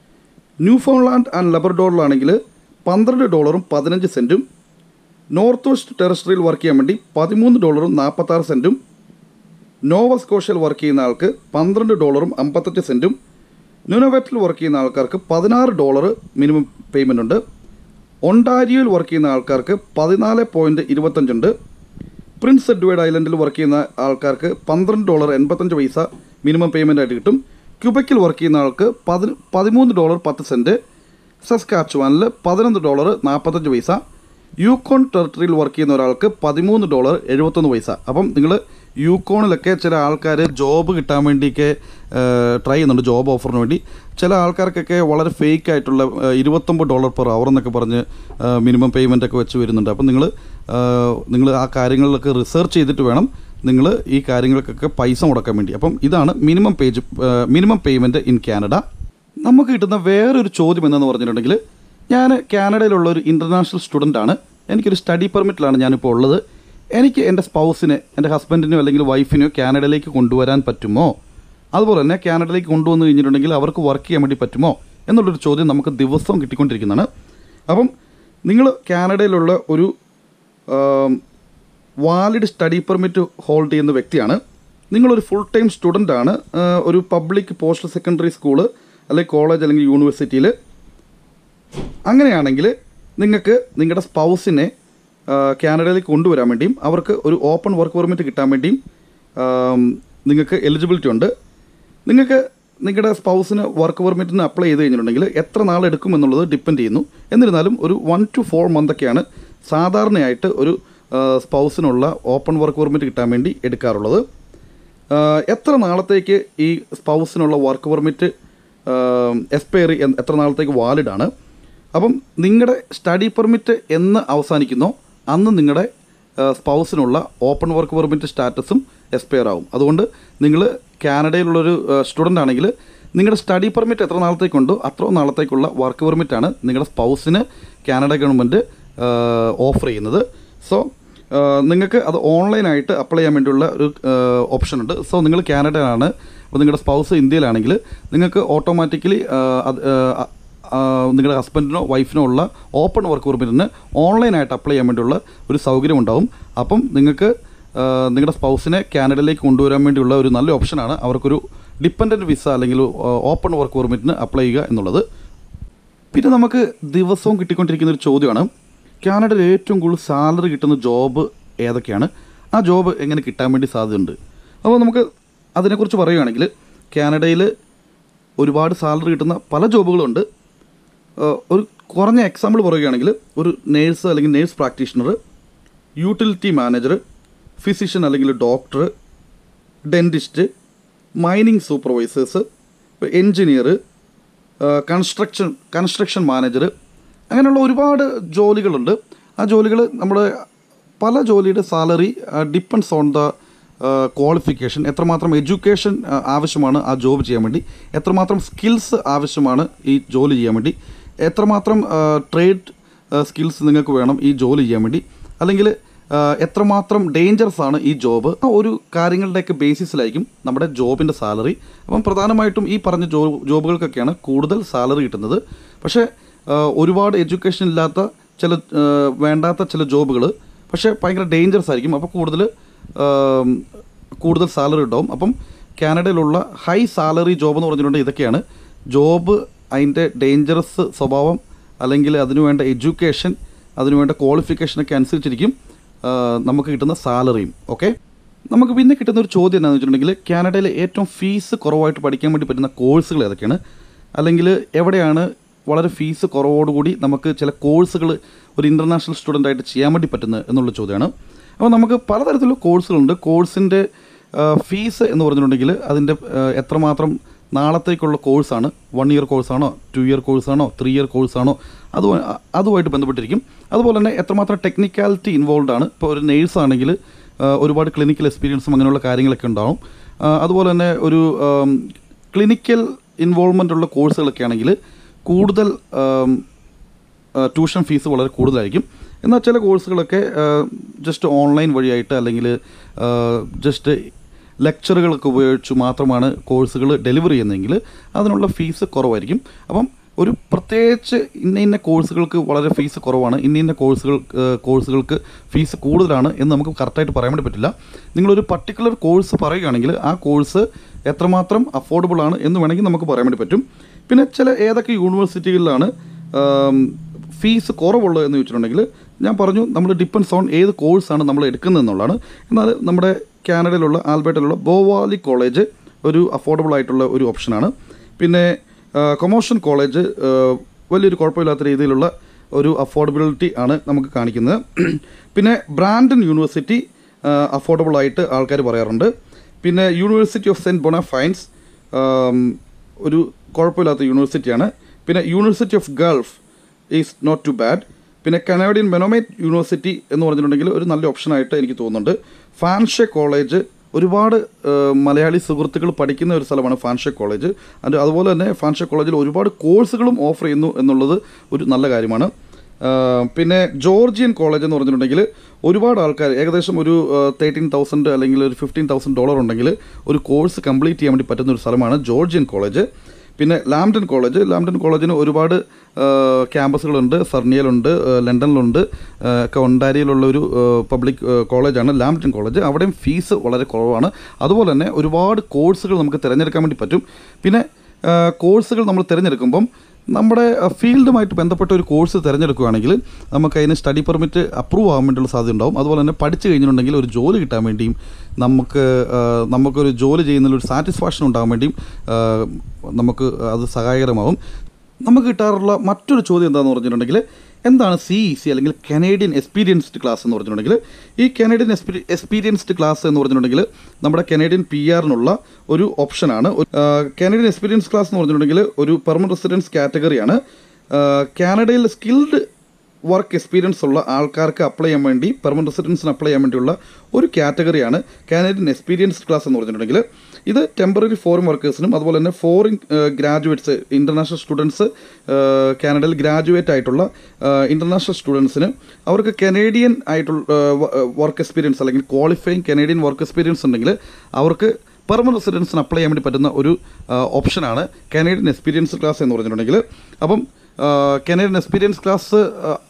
ന്യൂ ഫൗണ്ട്ലാൻഡ് ആൻഡ് ലബർഡോറിലാണെങ്കിൽ പന്ത്രണ്ട് ഡോളറും പതിനഞ്ച് സെൻറ്റും നോർത്ത് വെസ്റ്റ് ടെറസ്ട്രിയിൽ വർക്ക് ചെയ്യാൻ വേണ്ടി പതിമൂന്ന് ഡോളറും നാൽപ്പത്താറ് സെൻറ്റും നോവ സ്കോഷ്യയിൽ വർക്ക് ചെയ്യുന്ന ആൾക്ക് പന്ത്രണ്ട് ഡോളറും അമ്പത്തഞ്ച് സെൻറ്റും ന്യൂനോവെറ്റിൽ വർക്ക് ചെയ്യുന്ന ആൾക്കാർക്ക് പതിനാറ് ഡോളർ മിനിമം പേയ്മെൻ്റ് ഉണ്ട് ഒണ്ടാരിയോയിൽ വർക്ക് ചെയ്യുന്ന ആൾക്കാർക്ക് പതിനാല് പോയിൻറ്റ് ഇരുപത്തഞ്ചുണ്ട് പ്രിൻസ് എഡ്വേർഡ് ഐലൻഡിൽ വർക്ക് ചെയ്യുന്ന ആൾക്കാർക്ക് പന്ത്രണ്ട് ഡോളർ എൺപത്തഞ്ച് പൈസ മിനിമം പേയ്മെൻ്റ് ആയിട്ട് കിട്ടും ക്യൂബക്കിൽ വർക്ക് ചെയ്യുന്ന ആൾക്ക് പതി പതിമൂന്ന് ഡോളർ പത്ത് സെൻറ്റ് സസ്കാച്ചുവാനിൽ പതിനൊന്ന് ഡോളർ നാൽപ്പത്തഞ്ച് പൈസ യൂക്കോൺ ടെറിട്ടറിയിൽ വർക്ക് ചെയ്യുന്ന ഒരാൾക്ക് പതിമൂന്ന് ഡോളർ എഴുപത്തൊന്ന് പൈസ അപ്പം നിങ്ങൾ യൂക്കോണിലൊക്കെ ചില ആൾക്കാർ ജോബ് കിട്ടാൻ വേണ്ടിയൊക്കെ ട്രൈ ചെയ്യുന്നുണ്ട് ജോബ് ഓഫറിന് വേണ്ടി ചില ആൾക്കാർക്കൊക്കെ വളരെ ഫേക്ക് ആയിട്ടുള്ള ഏഹ്, ഇരുപത്തൊമ്പത് ഡോളർ പെർ അവർ എന്നൊക്കെ പറഞ്ഞ് മിനിമം പേയ്മെൻ്റ് ഒക്കെ വെച്ച് വരുന്നുണ്ട് അപ്പം നിങ്ങൾ നിങ്ങൾ ആ കാര്യങ്ങളിലൊക്കെ റിസർച്ച് ചെയ്തിട്ട് വേണം നിങ്ങൾ ഈ കാര്യങ്ങൾക്കൊക്കെ പൈസ മുടക്കാൻ വേണ്ടി അപ്പം ഇതാണ് minimum page minimum payment in Canada നമുക്ക് കിട്ടുന്ന വേറൊരു ചോദ്യം എന്തെന്ന് പറഞ്ഞിട്ടുണ്ടെങ്കിൽ ഞാൻ കാനഡയിലുള്ള ഒരു ഇൻ്റർനാഷണൽ സ്റ്റുഡൻ്റ് ആണ് എനിക്കൊരു സ്റ്റഡി പെർമിറ്റിലാണ് ഞാനിപ്പോൾ ഉള്ളത് എനിക്ക് എൻ്റെ സ്പൗസിനെ എൻ്റെ ഹസ്ബൻഡിനോ അല്ലെങ്കിൽ വൈഫിനെയോ കാനഡയിലേക്ക് കൊണ്ടുവരാൻ പറ്റുമോ അതുപോലെ തന്നെ കാനഡയിലേക്ക് കൊണ്ടുവന്നു കഴിഞ്ഞിട്ടുണ്ടെങ്കിൽ അവർക്ക് വർക്ക് ചെയ്യാൻ വേണ്ടി പറ്റുമോ എന്നുള്ളൊരു ചോദ്യം നമുക്ക് ദിവസവും കിട്ടിക്കൊണ്ടിരിക്കുന്നതാണ് അപ്പം നിങ്ങൾ കാനഡയിലുള്ള ഒരു വാലിഡ് സ്റ്റഡി പെർമിറ്റ് ഹോൾഡ് ചെയ്യുന്ന വ്യക്തിയാണ് നിങ്ങളൊരു ഫുൾ ടൈം സ്റ്റുഡൻ്റ് ആണ് ആ, ഒരു പബ്ലിക് പോസ്റ്റ് സെക്കൻഡറി സ്കൂള് അല്ലെങ്കിൽ കോളേജ് അല്ലെങ്കിൽ യൂണിവേഴ്സിറ്റിയിൽ അങ്ങനെയാണെങ്കിൽ നിങ്ങൾക്ക് നിങ്ങളുടെ സ്പൗസിനെ ആ, കാനഡയിലേക്ക് കൊണ്ടുവരാൻ വേണ്ടിയും അവർക്ക് ഒരു ഓപ്പൺ വർക്ക് പെർമിറ്റ് കിട്ടാൻ വേണ്ടിയും ആം, നിങ്ങൾക്ക് എലിജിബിലിറ്റി ഉണ്ട് നിങ്ങൾക്ക് നിങ്ങളുടെ സ്പൗസിന് വർക്ക് പെർമിറ്റിന് അപ്ലൈ ചെയ്ത് കഴിഞ്ഞിട്ടുണ്ടെങ്കിൽ എത്ര നാൾ എടുക്കും എന്നുള്ളത് ഡിപ്പെൻഡ് ചെയ്യുന്നു എന്നിരുന്നാലും ഒരു വൺ ടു ഫോർ മന്തൊക്കെയാണ് സാധാരണയായിട്ട് ഒരു ആ, സ്പൗസിനുള്ള ഓപ്പൺ വർക്ക് പെർമിറ്റ് കിട്ടാൻ വേണ്ടി എടുക്കാറുള്ളത് ആഹ് എത്ര നാളത്തേക്ക് ഈ സ്പൗസിനുള്ള വർക്ക് പെർമിറ്റ് എക്സ്പയറി എത്ര നാളത്തേക്ക് വാലിഡ് ആണ് അപ്പം നിങ്ങളുടെ സ്റ്റഡി പെർമിറ്റ് എന്ന് അവസാനിക്കുന്നോ അന്ന് നിങ്ങളുടെ സ്പൗസിനുള്ള ഓപ്പൺ വർക്ക് പെർമിറ്റ് സ്റ്റാറ്റസും എക്സ്പയർ ആവും അതുകൊണ്ട് നിങ്ങൾ കാനഡയിലുള്ളൊരു സ്റ്റുഡൻ്റ് ആണെങ്കിൽ നിങ്ങളുടെ സ്റ്റഡി പെർമിറ്റ് എത്ര നാളത്തേക്കുണ്ടോ അത്ര നാളത്തേക്കുള്ള വർക്ക് പെർമിറ്റാണ് നിങ്ങളുടെ സ്പൗസിന് കാനഡ ഗവൺമെൻറ് ഓഫർ ചെയ്യുന്നത് സോ നിങ്ങൾക്ക് അത് ഓൺലൈനായിട്ട് അപ്ലൈ ചെയ്യാൻ വേണ്ടിയുള്ള ഒരു ഓപ്ഷൻ ഉണ്ട് സോ നിങ്ങൾ കാനഡയിലാണ് അപ്പോൾ നിങ്ങളുടെ സ്പൗസ് ഇന്ത്യയിലാണെങ്കിൽ നിങ്ങൾക്ക് ഓട്ടോമാറ്റിക്കലി അത് ആ, ആ, നിങ്ങളുടെ ഹസ്ബൻഡിനോ വൈഫിനോ ഉള്ള ഓപ്പൺ വർക്ക് പെർമിറ്റിന് ഓൺലൈനായിട്ട് അപ്ലൈ ചെയ്യാൻ വേണ്ടിയുള്ള ഒരു സൗകര്യം ഉണ്ടാവും അപ്പം നിങ്ങൾക്ക് ആ, നിങ്ങളുടെ സ്പൗസിനെ കാനഡയിലേക്ക് കൊണ്ടുവരാൻ വേണ്ടിയുള്ള ഒരു നല്ല ഓപ്ഷനാണ് അവർക്കൊരു ഡിപ്പെൻഡൻറ്റ് വിസ അല്ലെങ്കിൽ ഓപ്പൺ വർക്ക് പെർമിറ്റിന് അപ്ലൈ ചെയ്യുക എന്നുള്ളത് പിന്നെ നമുക്ക് ദിവസവും കിട്ടിക്കൊണ്ടിരിക്കുന്ന ഒരു ചോദ്യമാണ് കാനഡയിൽ ഏറ്റവും കൂടുതൽ സാലറി കിട്ടുന്ന ജോബ് ഏതൊക്കെയാണ് ആ ജോബ് എങ്ങനെ കിട്ടാൻ വേണ്ടി സാധ്യതയുണ്ട് അപ്പോൾ നമുക്ക് അതിനെക്കുറിച്ച് പറയുകയാണെങ്കിൽ കാനഡയിൽ ഒരുപാട് സാലറി കിട്ടുന്ന പല ജോബുകളുണ്ട് ഏഹ് ഒരു കുറഞ്ഞ എക്സാമ്പിൾ പറയുകയാണെങ്കിൽ ഒരു നേഴ്സ് അല്ലെങ്കിൽ nurse practitioner utility manager physician അല്ലെങ്കിൽ doctor dentist mining supervisors engineer construction construction manager അങ്ങനെയുള്ള ഒരുപാട് ജോലികളുണ്ട് ആ ജോലികൾ നമ്മുടെ പല ജോലിയുടെ salary depends on the qualification എത്രമാത്രം എഡ്യൂക്കേഷൻ ആവശ്യമാണ് ആ ജോബ് ചെയ്യാൻ വേണ്ടി എത്രമാത്രം സ്കിൽസ് ആവശ്യമാണ് ഈ ജോലി ചെയ്യാൻ വേണ്ടി എത്രമാത്രം ട്രേഡ് സ്കിൽസ് നിങ്ങൾക്ക് വേണം ഈ ജോലി ചെയ്യാൻ വേണ്ടി അല്ലെങ്കിൽ ആഹ് എത്രമാത്രം ഡേഞ്ചറസ് ആണ് ഈ ജോബ് ആ ഒരു കാര്യങ്ങളുടെയൊക്കെ ബേസിസിലായിരിക്കും നമ്മുടെ ജോബിൻ്റെ സാലറി അപ്പം പ്രധാനമായിട്ടും ഈ പറഞ്ഞ ജോ ജോബുകൾക്കൊക്കെയാണ് കൂടുതൽ സാലറി കിട്ടുന്നത് പക്ഷേ ആഹ് ഒരുപാട് എഡ്യൂക്കേഷൻ ഇല്ലാത്ത ചില ആഹ് വേണ്ടാത്ത ചില ജോബുകൾ പക്ഷേ ഭയങ്കര ഡേഞ്ചറസ് ആയിരിക്കും അപ്പോൾ കൂടുതൽ ആം, കൂടുതൽ സാലറി ഉണ്ടാവും അപ്പം കാനഡയിലുള്ള ഹൈ സാലറി ജോബ് എന്ന് പറഞ്ഞിട്ടുണ്ടെങ്കിൽ ഇതൊക്കെയാണ് ജോബ് അതിൻ്റെ ഡേഞ്ചറസ് സ്വഭാവം അല്ലെങ്കിൽ അതിനുവേണ്ട എഡ്യൂക്കേഷൻ അതിനുവേണ്ട ക്വാളിഫിക്കേഷനൊക്കെ അനുസരിച്ചിരിക്കും ആ, നമുക്ക് കിട്ടുന്ന സാലറിയും ഓക്കെ നമുക്ക് പിന്നെ കിട്ടുന്ന ഒരു ചോദ്യം എന്താണെന്ന് വെച്ചിട്ടുണ്ടെങ്കിൽ കാനഡയിലെ ഏറ്റവും ഫീസ് കുറവായിട്ട് പഠിക്കാൻ വേണ്ടി പറ്റുന്ന കോഴ്സുകൾ ഏതൊക്കെയാണ് അല്ലെങ്കിൽ എവിടെയാണ് വളരെ ഫീസ് കുറവോടുകൂടി നമുക്ക് ചില കോഴ്സുകൾ ഒരു ഇൻ്റർനാഷണൽ സ്റ്റുഡൻ്റ് ആയിട്ട് ചെയ്യാൻ വേണ്ടി പറ്റുന്നത് എന്നുള്ള ചോദ്യമാണ് അപ്പോൾ നമുക്ക് പലതരത്തിലുള്ള കോഴ്സുകളുണ്ട് കോഴ്സിൻ്റെ ഫീസ് എന്ന് പറഞ്ഞിട്ടുണ്ടെങ്കിൽ അതിൻ്റെ ആ, എത്രമാത്രം നാളത്തേക്കുള്ള കോഴ്സാണ് വൺ ഇയർ കോഴ്സാണോ ടു ഇയർ കോഴ്സാണോ ത്രീ ഇയർ കോഴ്സാണോ അത് അതുമായിട്ട് ബന്ധപ്പെട്ടിരിക്കും അതുപോലെ തന്നെ എത്രമാത്രം ടെക്നിക്കാലിറ്റി ഇൻവോൾവ് ആണ് ഇപ്പോൾ ഒരു നേഴ്സ് ആണെങ്കിൽ ഒരുപാട് ക്ലിനിക്കൽ എക്സ്പീരിയൻസും അങ്ങനെയുള്ള കാര്യങ്ങളൊക്കെ ഉണ്ടാവും ആ, അതുപോലെ തന്നെ ഒരു ക്ലിനിക്കൽ ഇൻവോൾവ്മെൻ്റ് ഉള്ള കോഴ്സുകളൊക്കെ ആണെങ്കിൽ കൂടുതൽ ആം, ട്യൂഷൻ ഫീസ് വളരെ കൂടുതലായിരിക്കും എന്നാൽ ചില കോഴ്സുകളൊക്കെ ജസ്റ്റ് ഓൺലൈൻ വഴിയായിട്ട് അല്ലെങ്കിൽ ജസ്റ്റ് ലെക്ചറുകളൊക്കെ ഉപയോഗിച്ച് മാത്രമാണ് കോഴ്സുകൾ ഡെലിവറി ചെയ്യുന്നതെങ്കിൽ അതിനുള്ള ഫീസ് കുറവായിരിക്കും അപ്പം ഒരു പ്രത്യേകിച്ച് ഇന്ന ഇന്ന കോഴ്സുകൾക്ക് വളരെ ഫീസ് കുറവാണ് ഇന്ന ഇന്ന കോഴ്സുകൾ ഏഹ്, കോഴ്സുകൾക്ക് ഫീസ് കൂടുതലാണ് എന്ന് നമുക്ക് കറക്റ്റായിട്ട് പറയാൻ വേണ്ടി പറ്റില്ല നിങ്ങളൊരു പർട്ടിക്കുലർ കോഴ്സ് പറയുകയാണെങ്കിൽ ആ കോഴ്സ് എത്രമാത്രം അഫോർഡബിൾ ആണ് എന്ന് വേണമെങ്കിൽ നമുക്ക് പറയാൻ വേണ്ടി പറ്റും പിന്നെ ചില ഏതൊക്കെ യൂണിവേഴ്സിറ്റികളിലാണ് ഫീസ് കുറവുള്ളത് എന്ന് ചോദിച്ചിട്ടുണ്ടെങ്കിൽ ഞാൻ പറഞ്ഞു നമ്മൾ ഡിപ്പെൻസ് ഓൺ ഏത് കോഴ്സാണ് നമ്മൾ എടുക്കുന്നത് എന്നുള്ളതാണ് എന്നാൽ നമ്മുടെ കാനഡയിലുള്ള ആൽബർട്ടിലുള്ള ബോവാലി കോളേജ് ഒരു അഫോർഡബിൾ ആയിട്ടുള്ള ഒരു ഓപ്ഷനാണ് പിന്നെ കൊമേഴ്ഷ്യൽ കോളേജ് വലിയൊരു കുഴപ്പമില്ലാത്ത രീതിയിലുള്ള ഒരു അഫോർഡബിലിറ്റി ആണ് നമുക്ക് കാണിക്കുന്നത് പിന്നെ ബ്രാൻഡൻ യൂണിവേഴ്സിറ്റി അഫോർഡബിൾ ആയിട്ട് ആൾക്കാർ പറയാറുണ്ട് പിന്നെ യൂണിവേഴ്സിറ്റി ഓഫ് സെൻറ്റ് ബൊണഫൈൻസ് ഒരു കുഴപ്പമില്ലാത്ത യൂണിവേഴ്സിറ്റിയാണ് പിന്നെ university of Guelph is not too bad പിന്നെ കനേഡിയൻ മെനോമേറ്റ് യൂണിവേഴ്സിറ്റി എന്ന് പറഞ്ഞിട്ടുണ്ടെങ്കിൽ ഒരു നല്ല ഓപ്ഷനായിട്ട് എനിക്ക് തോന്നുന്നുണ്ട് ഫാൻഷെ കോളേജ് ഒരുപാട് ആ, മലയാളി സുഹൃത്തുക്കൾ പഠിക്കുന്ന ഒരു സ്ഥലമാണ് ഫാൻഷെ കോളേജ് അത് അതുപോലെ തന്നെ ഫാൻഷെ കോളേജിൽ ഒരുപാട് കോഴ്സുകളും ഓഫർ ചെയ്യുന്നു എന്നുള്ളത് ഒരു നല്ല കാര്യമാണ് ആ, പിന്നെ ജോർജിയൻ കോളേജ് എന്ന് പറഞ്ഞിട്ടുണ്ടെങ്കിൽ ഒരുപാട് ആൾക്കാർ ഏകദേശം ഒരു തേർട്ടീൻ തൗസൻഡ് അല്ലെങ്കിൽ ഒരു ഫിഫ്റ്റീൻ തൗസൻഡ് ഡോളർ ഉണ്ടെങ്കിൽ ഒരു കോഴ്സ് കംപ്ലീറ്റ് ചെയ്യാൻ വേണ്ടി പറ്റുന്ന ഒരു സ്ഥലമാണ് ജോർജിയൻ കോളേജ് പിന്നെ ലാംപ്ടൺ കോളേജ് ലാംപ്ടൺ കോളേജിന് ഒരുപാട് ആ, ക്യാമ്പസുകളുണ്ട് സർണിയയിലുണ്ട് ആ, ലണ്ടനിലുണ്ട് ആ, ഒക്കെ ഒണ്ടാരിയിലുള്ള ഒരു ആ, പബ്ലിക് ആ, കോളേജാണ് ലാംപ്ടൺ കോളേജ് അവിടെയും ഫീസ് വളരെ കുറവാണ് അതുപോലെ തന്നെ ഒരുപാട് കോഴ്സുകൾ നമുക്ക് തിരഞ്ഞെടുക്കാൻ വേണ്ടി പറ്റും പിന്നെ ആ, കോഴ്സുകൾ നമ്മൾ തിരഞ്ഞെടുക്കുമ്പം നമ്മുടെ ആ, ഫീൽഡുമായിട്ട് ബന്ധപ്പെട്ട ഒരു കോഴ്സ് തിരഞ്ഞെടുക്കുകയാണെങ്കിൽ നമുക്ക് അതിന് സ്റ്റഡി പെർമിറ്റ് അപ്രൂവ് ആകാൻ വേണ്ടിയുള്ള സാധ്യത ഉണ്ടാവും അതുപോലെ തന്നെ പഠിച്ചു കഴിഞ്ഞിട്ടുണ്ടെങ്കിൽ ഒരു ജോലി കിട്ടാൻ വേണ്ടിയും നമുക്ക് ആ, നമുക്കൊരു ജോലി ചെയ്യുന്നതിൽ ഒരു സാറ്റിസ്ഫാക്ഷൻ ഉണ്ടാകാൻ വേണ്ടിയും ആ, നമുക്ക് അത് സഹായകരമാവും നമുക്ക് കിട്ടാറുള്ള മറ്റൊരു ചോദ്യം എന്താണെന്ന് പറഞ്ഞിട്ടുണ്ടെങ്കിൽ എന്താണ് സി ഇ സി അല്ലെങ്കിൽ കനേഡിയൻ എക്സ്പീരിയൻസ്ഡ് ക്ലാസ് എന്ന് പറഞ്ഞിട്ടുണ്ടെങ്കിൽ ഈ കനേഡിയൻ എക്സ്പീരിയൻസ്ഡ് ക്ലാസ് എന്ന് പറഞ്ഞിട്ടുണ്ടെങ്കിൽ നമ്മുടെ കനേഡിയൻ പി ആറിനുള്ള ഒരു ഓപ്ഷനാണ് കനേഡിയൻ എക്സ്പീരിയൻസ് ക്ലാസ് എന്ന് പറഞ്ഞിട്ടുണ്ടെങ്കിൽ ഒരു പെർമനന്റ് റെസിഡൻസ് കാറ്റഗറിയാണ് കാനഡയിൽ സ്കിൽഡ് വർക്ക് എക്സ്പീരിയൻസ് ഉള്ള ആൾക്കാർക്ക് അപ്ലൈ ചെയ്യാൻ വേണ്ടി പെർമനന്റ് റെസിഡൻസിന് അപ്ലൈ ചെയ്യാൻ വേണ്ടിയുള്ള ഒരു കാറ്റഗറിയാണ് കാനഡിയൻ എക്സ്പീരിയൻസ്ഡ് ക്ലാസ് എന്ന് പറഞ്ഞിട്ടുണ്ടെങ്കിൽ ഇത് ടെമ്പററി ഫോറിൻ വർക്കേഴ്സിനും അതുപോലെ തന്നെ ഫോറിൻ ഗ്രാജുവേറ്റ്സ് ഇൻ്റർനാഷണൽ സ്റ്റുഡൻസ് കാനഡയിൽ ഗ്രാജുവേറ്റ് ആയിട്ടുള്ള ഇൻ്റർനാഷണൽ സ്റ്റുഡൻസിന് അവർക്ക് കനേഡിയൻ ആയിട്ടുള്ള വർക്ക് എക്സ്പീരിയൻസ് അല്ലെങ്കിൽ ക്വാളിഫൈങ് കനേഡിയൻ വർക്ക് എക്സ്പീരിയൻസ് ഉണ്ടെങ്കിൽ അവർക്ക് പെർമനന്റ് റെസിഡൻസിന് അപ്ലൈ ചെയ്യാൻ വേണ്ടി പറ്റുന്ന ഒരു ഓപ്ഷനാണ് കനേഡിയൻ എക്സ്പീരിയൻസ് ക്ലാസ് എന്ന് പറഞ്ഞിട്ടുണ്ടെങ്കിൽ അപ്പം കനേഡിയൻ എക്സ്പീരിയൻസ് ക്ലാസ്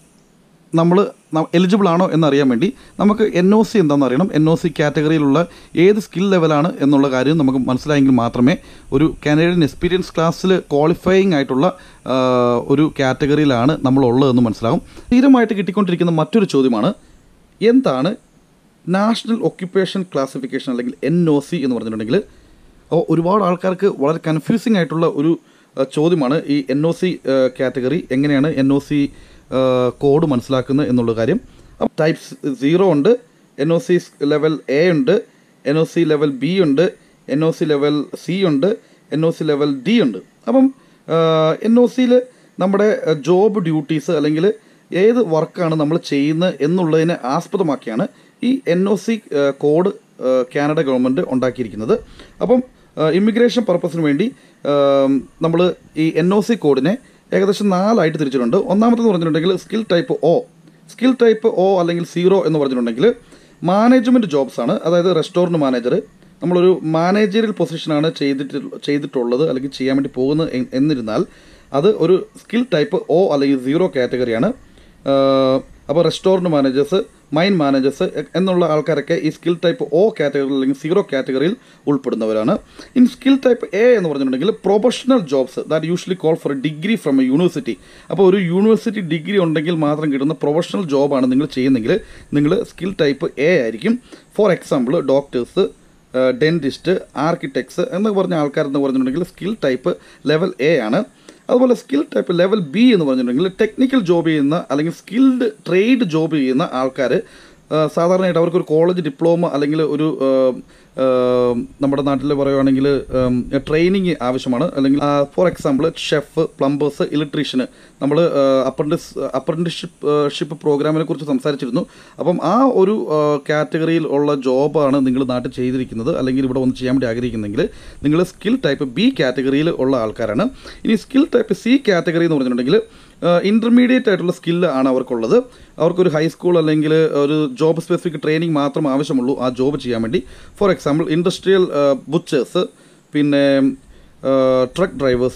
നമ്മൾ എലിജിബിൾ ആണോ എന്നറിയാൻ വേണ്ടി നമുക്ക് എൻ ഒ സി എന്താണെന്ന് അറിയണം എൻ ഒ സി കാറ്റഗറിയിലുള്ള ഏത് സ്കിൽ ലെവലാണ് എന്നുള്ള കാര്യം നമുക്ക് മനസ്സിലായെങ്കിൽ മാത്രമേ ഒരു കാനഡിയൻ എക്സ്പീരിയൻസ് ക്ലാസ്സിൽ ക്വാളിഫയിങ് ആയിട്ടുള്ള ആ, ഒരു കാറ്റഗറിയിലാണ് നമ്മൾ ഉള്ളതെന്ന് മനസ്സിലാകും സ്ഥിരമായിട്ട് കിട്ടിക്കൊണ്ടിരിക്കുന്ന മറ്റൊരു ചോദ്യമാണ് എന്താണ് നാഷണൽ ഒക്യുപ്പേഷൻ ക്ലാസിഫിക്കേഷൻ അല്ലെങ്കിൽ എൻ ഒ സി എന്ന് പറഞ്ഞിട്ടുണ്ടെങ്കിൽ അപ്പോൾ ഒരുപാട് ആൾക്കാർക്ക് വളരെ കൺഫ്യൂസിങ് ആയിട്ടുള്ള ഒരു ആ, ചോദ്യമാണ് ഈ എൻ ഒ സി കാറ്റഗറി എങ്ങനെയാണ് എൻ ഒ സി കോഡ് മനസ്സിലാക്കുന്നത് എന്നുള്ള കാര്യം അപ്പം ടൈപ്സ് സീറോ ഉണ്ട് N O C level A ഉണ്ട് N O C level B ഉണ്ട് N O C level C ഉണ്ട് N O C level D ഉണ്ട് അപ്പം എൻ ഒ സിയിൽ നമ്മുടെ ജോബ് ഡ്യൂട്ടീസ് അല്ലെങ്കിൽ ഏത് വർക്കാണ് നമ്മൾ ചെയ്യുന്നത് എന്നുള്ളതിനെ ആസ്പദമാക്കിയാണ് ഈ N O C code Canada government ഉണ്ടാക്കിയിരിക്കുന്നത് അപ്പം ഇമിഗ്രേഷൻ പർപ്പസിന് വേണ്ടി നമ്മൾ ഈ എൻ ഒ സി കോഡിനെ ഏകദേശം നാലായിട്ട് തിരിച്ചിട്ടുണ്ട് ഒന്നാമത്തെന്ന് പറഞ്ഞിട്ടുണ്ടെങ്കിൽ skill type O skill type O അല്ലെങ്കിൽ സീറോ എന്ന് പറഞ്ഞിട്ടുണ്ടെങ്കിൽ മാനേജ്മെൻറ്റ് ജോബ്സ് ആണ് അതായത് റെസ്റ്റോറൻറ്റ് മാനേജർ നമ്മളൊരു മാനേജറിയൽ പൊസിഷനാണ് ചെയ്തിട്ട് ചെയ്തിട്ടുള്ളത് അല്ലെങ്കിൽ ചെയ്യാൻ വേണ്ടി പോകുന്നത് എ- എന്നിരുന്നാൽ അത് ഒരു സ്കിൽ ടൈപ്പ് ഒ അല്ലെങ്കിൽ സീറോ കാറ്റഗറിയാണ് അപ്പോൾ റെസ്റ്റോറൻറ്റ് മാനേജേഴ്സ് മൈൻ മാനേജേഴ്സ് എന്നുള്ള ആൾക്കാരൊക്കെ ഈ സ്കിൽ ടൈപ്പ് ഒ കാറ്റഗറി അല്ലെങ്കിൽ സീറോ കാറ്റഗറിയിൽ ഉൾപ്പെടുന്നവരാണ് ഇൻ സ്കിൽ ടൈപ്പ് എ എന്ന് പറഞ്ഞിട്ടുണ്ടെങ്കിൽ professional jobs that usually call for degree from a university അപ്പോൾ ഒരു യൂണിവേഴ്സിറ്റി ഡിഗ്രി ഉണ്ടെങ്കിൽ മാത്രം കിട്ടുന്ന പ്രൊഫഷണൽ ജോബാണ് നിങ്ങൾ ചെയ്യുന്നെങ്കിൽ നിങ്ങൾ സ്കിൽ ടൈപ്പ് എ ആയിരിക്കും for example doctors dentist architects എന്നൊക്കെ പറഞ്ഞ ആൾക്കാരെന്ന് പറഞ്ഞിട്ടുണ്ടെങ്കിൽ സ്കിൽ ടൈപ്പ് ലെവൽ എ ആണ് അതുപോലെ സ്കിൽ ടൈപ്പ് ലെവൽ ബി എന്ന് പറഞ്ഞിട്ടുണ്ടെങ്കിൽ ടെക്നിക്കൽ ജോബ് ചെയ്യുന്ന അല്ലെങ്കിൽ സ്കിൽഡ് ട്രേഡ് ജോബ് ചെയ്യുന്ന ആൾക്കാർ സാധാരണയായിട്ട് അവർക്കൊരു കോളേജ് ഡിപ്ലോമ അല്ലെങ്കിൽ ഒരു ആ, ആ, നമ്മുടെ നാട്ടിൽ പറയുവാണെങ്കിൽ ട്രെയിനിങ് ആവശ്യമാണ് അല്ലെങ്കിൽ for example chef plumbers electrician നമ്മൾ അപ്രൻറ്റിസ് അപ്രൻറ്റിഷിപ്പ് ഷിപ്പ് പ്രോഗ്രാമിനെ കുറിച്ച് സംസാരിച്ചിരുന്നു അപ്പം ആ ഒരു കാറ്റഗറിയിൽ ഉള്ള ജോബാണ് നിങ്ങൾ നാട്ടിൽ ചെയ്തിരിക്കുന്നത് അല്ലെങ്കിൽ ഇവിടെ വന്ന് ചെയ്യാൻ വേണ്ടി ആഗ്രഹിക്കുന്നെങ്കിൽ നിങ്ങൾ സ്കിൽ ടൈപ്പ് ബി കാറ്റഗറിയിൽ ഉള്ള ആൾക്കാരാണ് ഇനി സ്കിൽ ടൈപ്പ് സി കാറ്റഗറി എന്ന് പറഞ്ഞിട്ടുണ്ടെങ്കിൽ ഇൻ്റർമീഡിയറ്റ് ആയിട്ടുള്ള സ്കില്ല് ആണ് അവർക്കുള്ളത് അവർക്കൊരു ഹൈസ്കൂൾ അല്ലെങ്കിൽ ഒരു ജോബ് സ്പെസിഫിക് ട്രെയിനിങ് മാത്രം ആവശ്യമുള്ളൂ ആ ജോബ് ചെയ്യാൻ വേണ്ടി ഫോർ എക്സാമ്പിൾ ഇൻഡസ്ട്രിയൽ ബുച്ചേഴ്സ് പിന്നെ truck drivers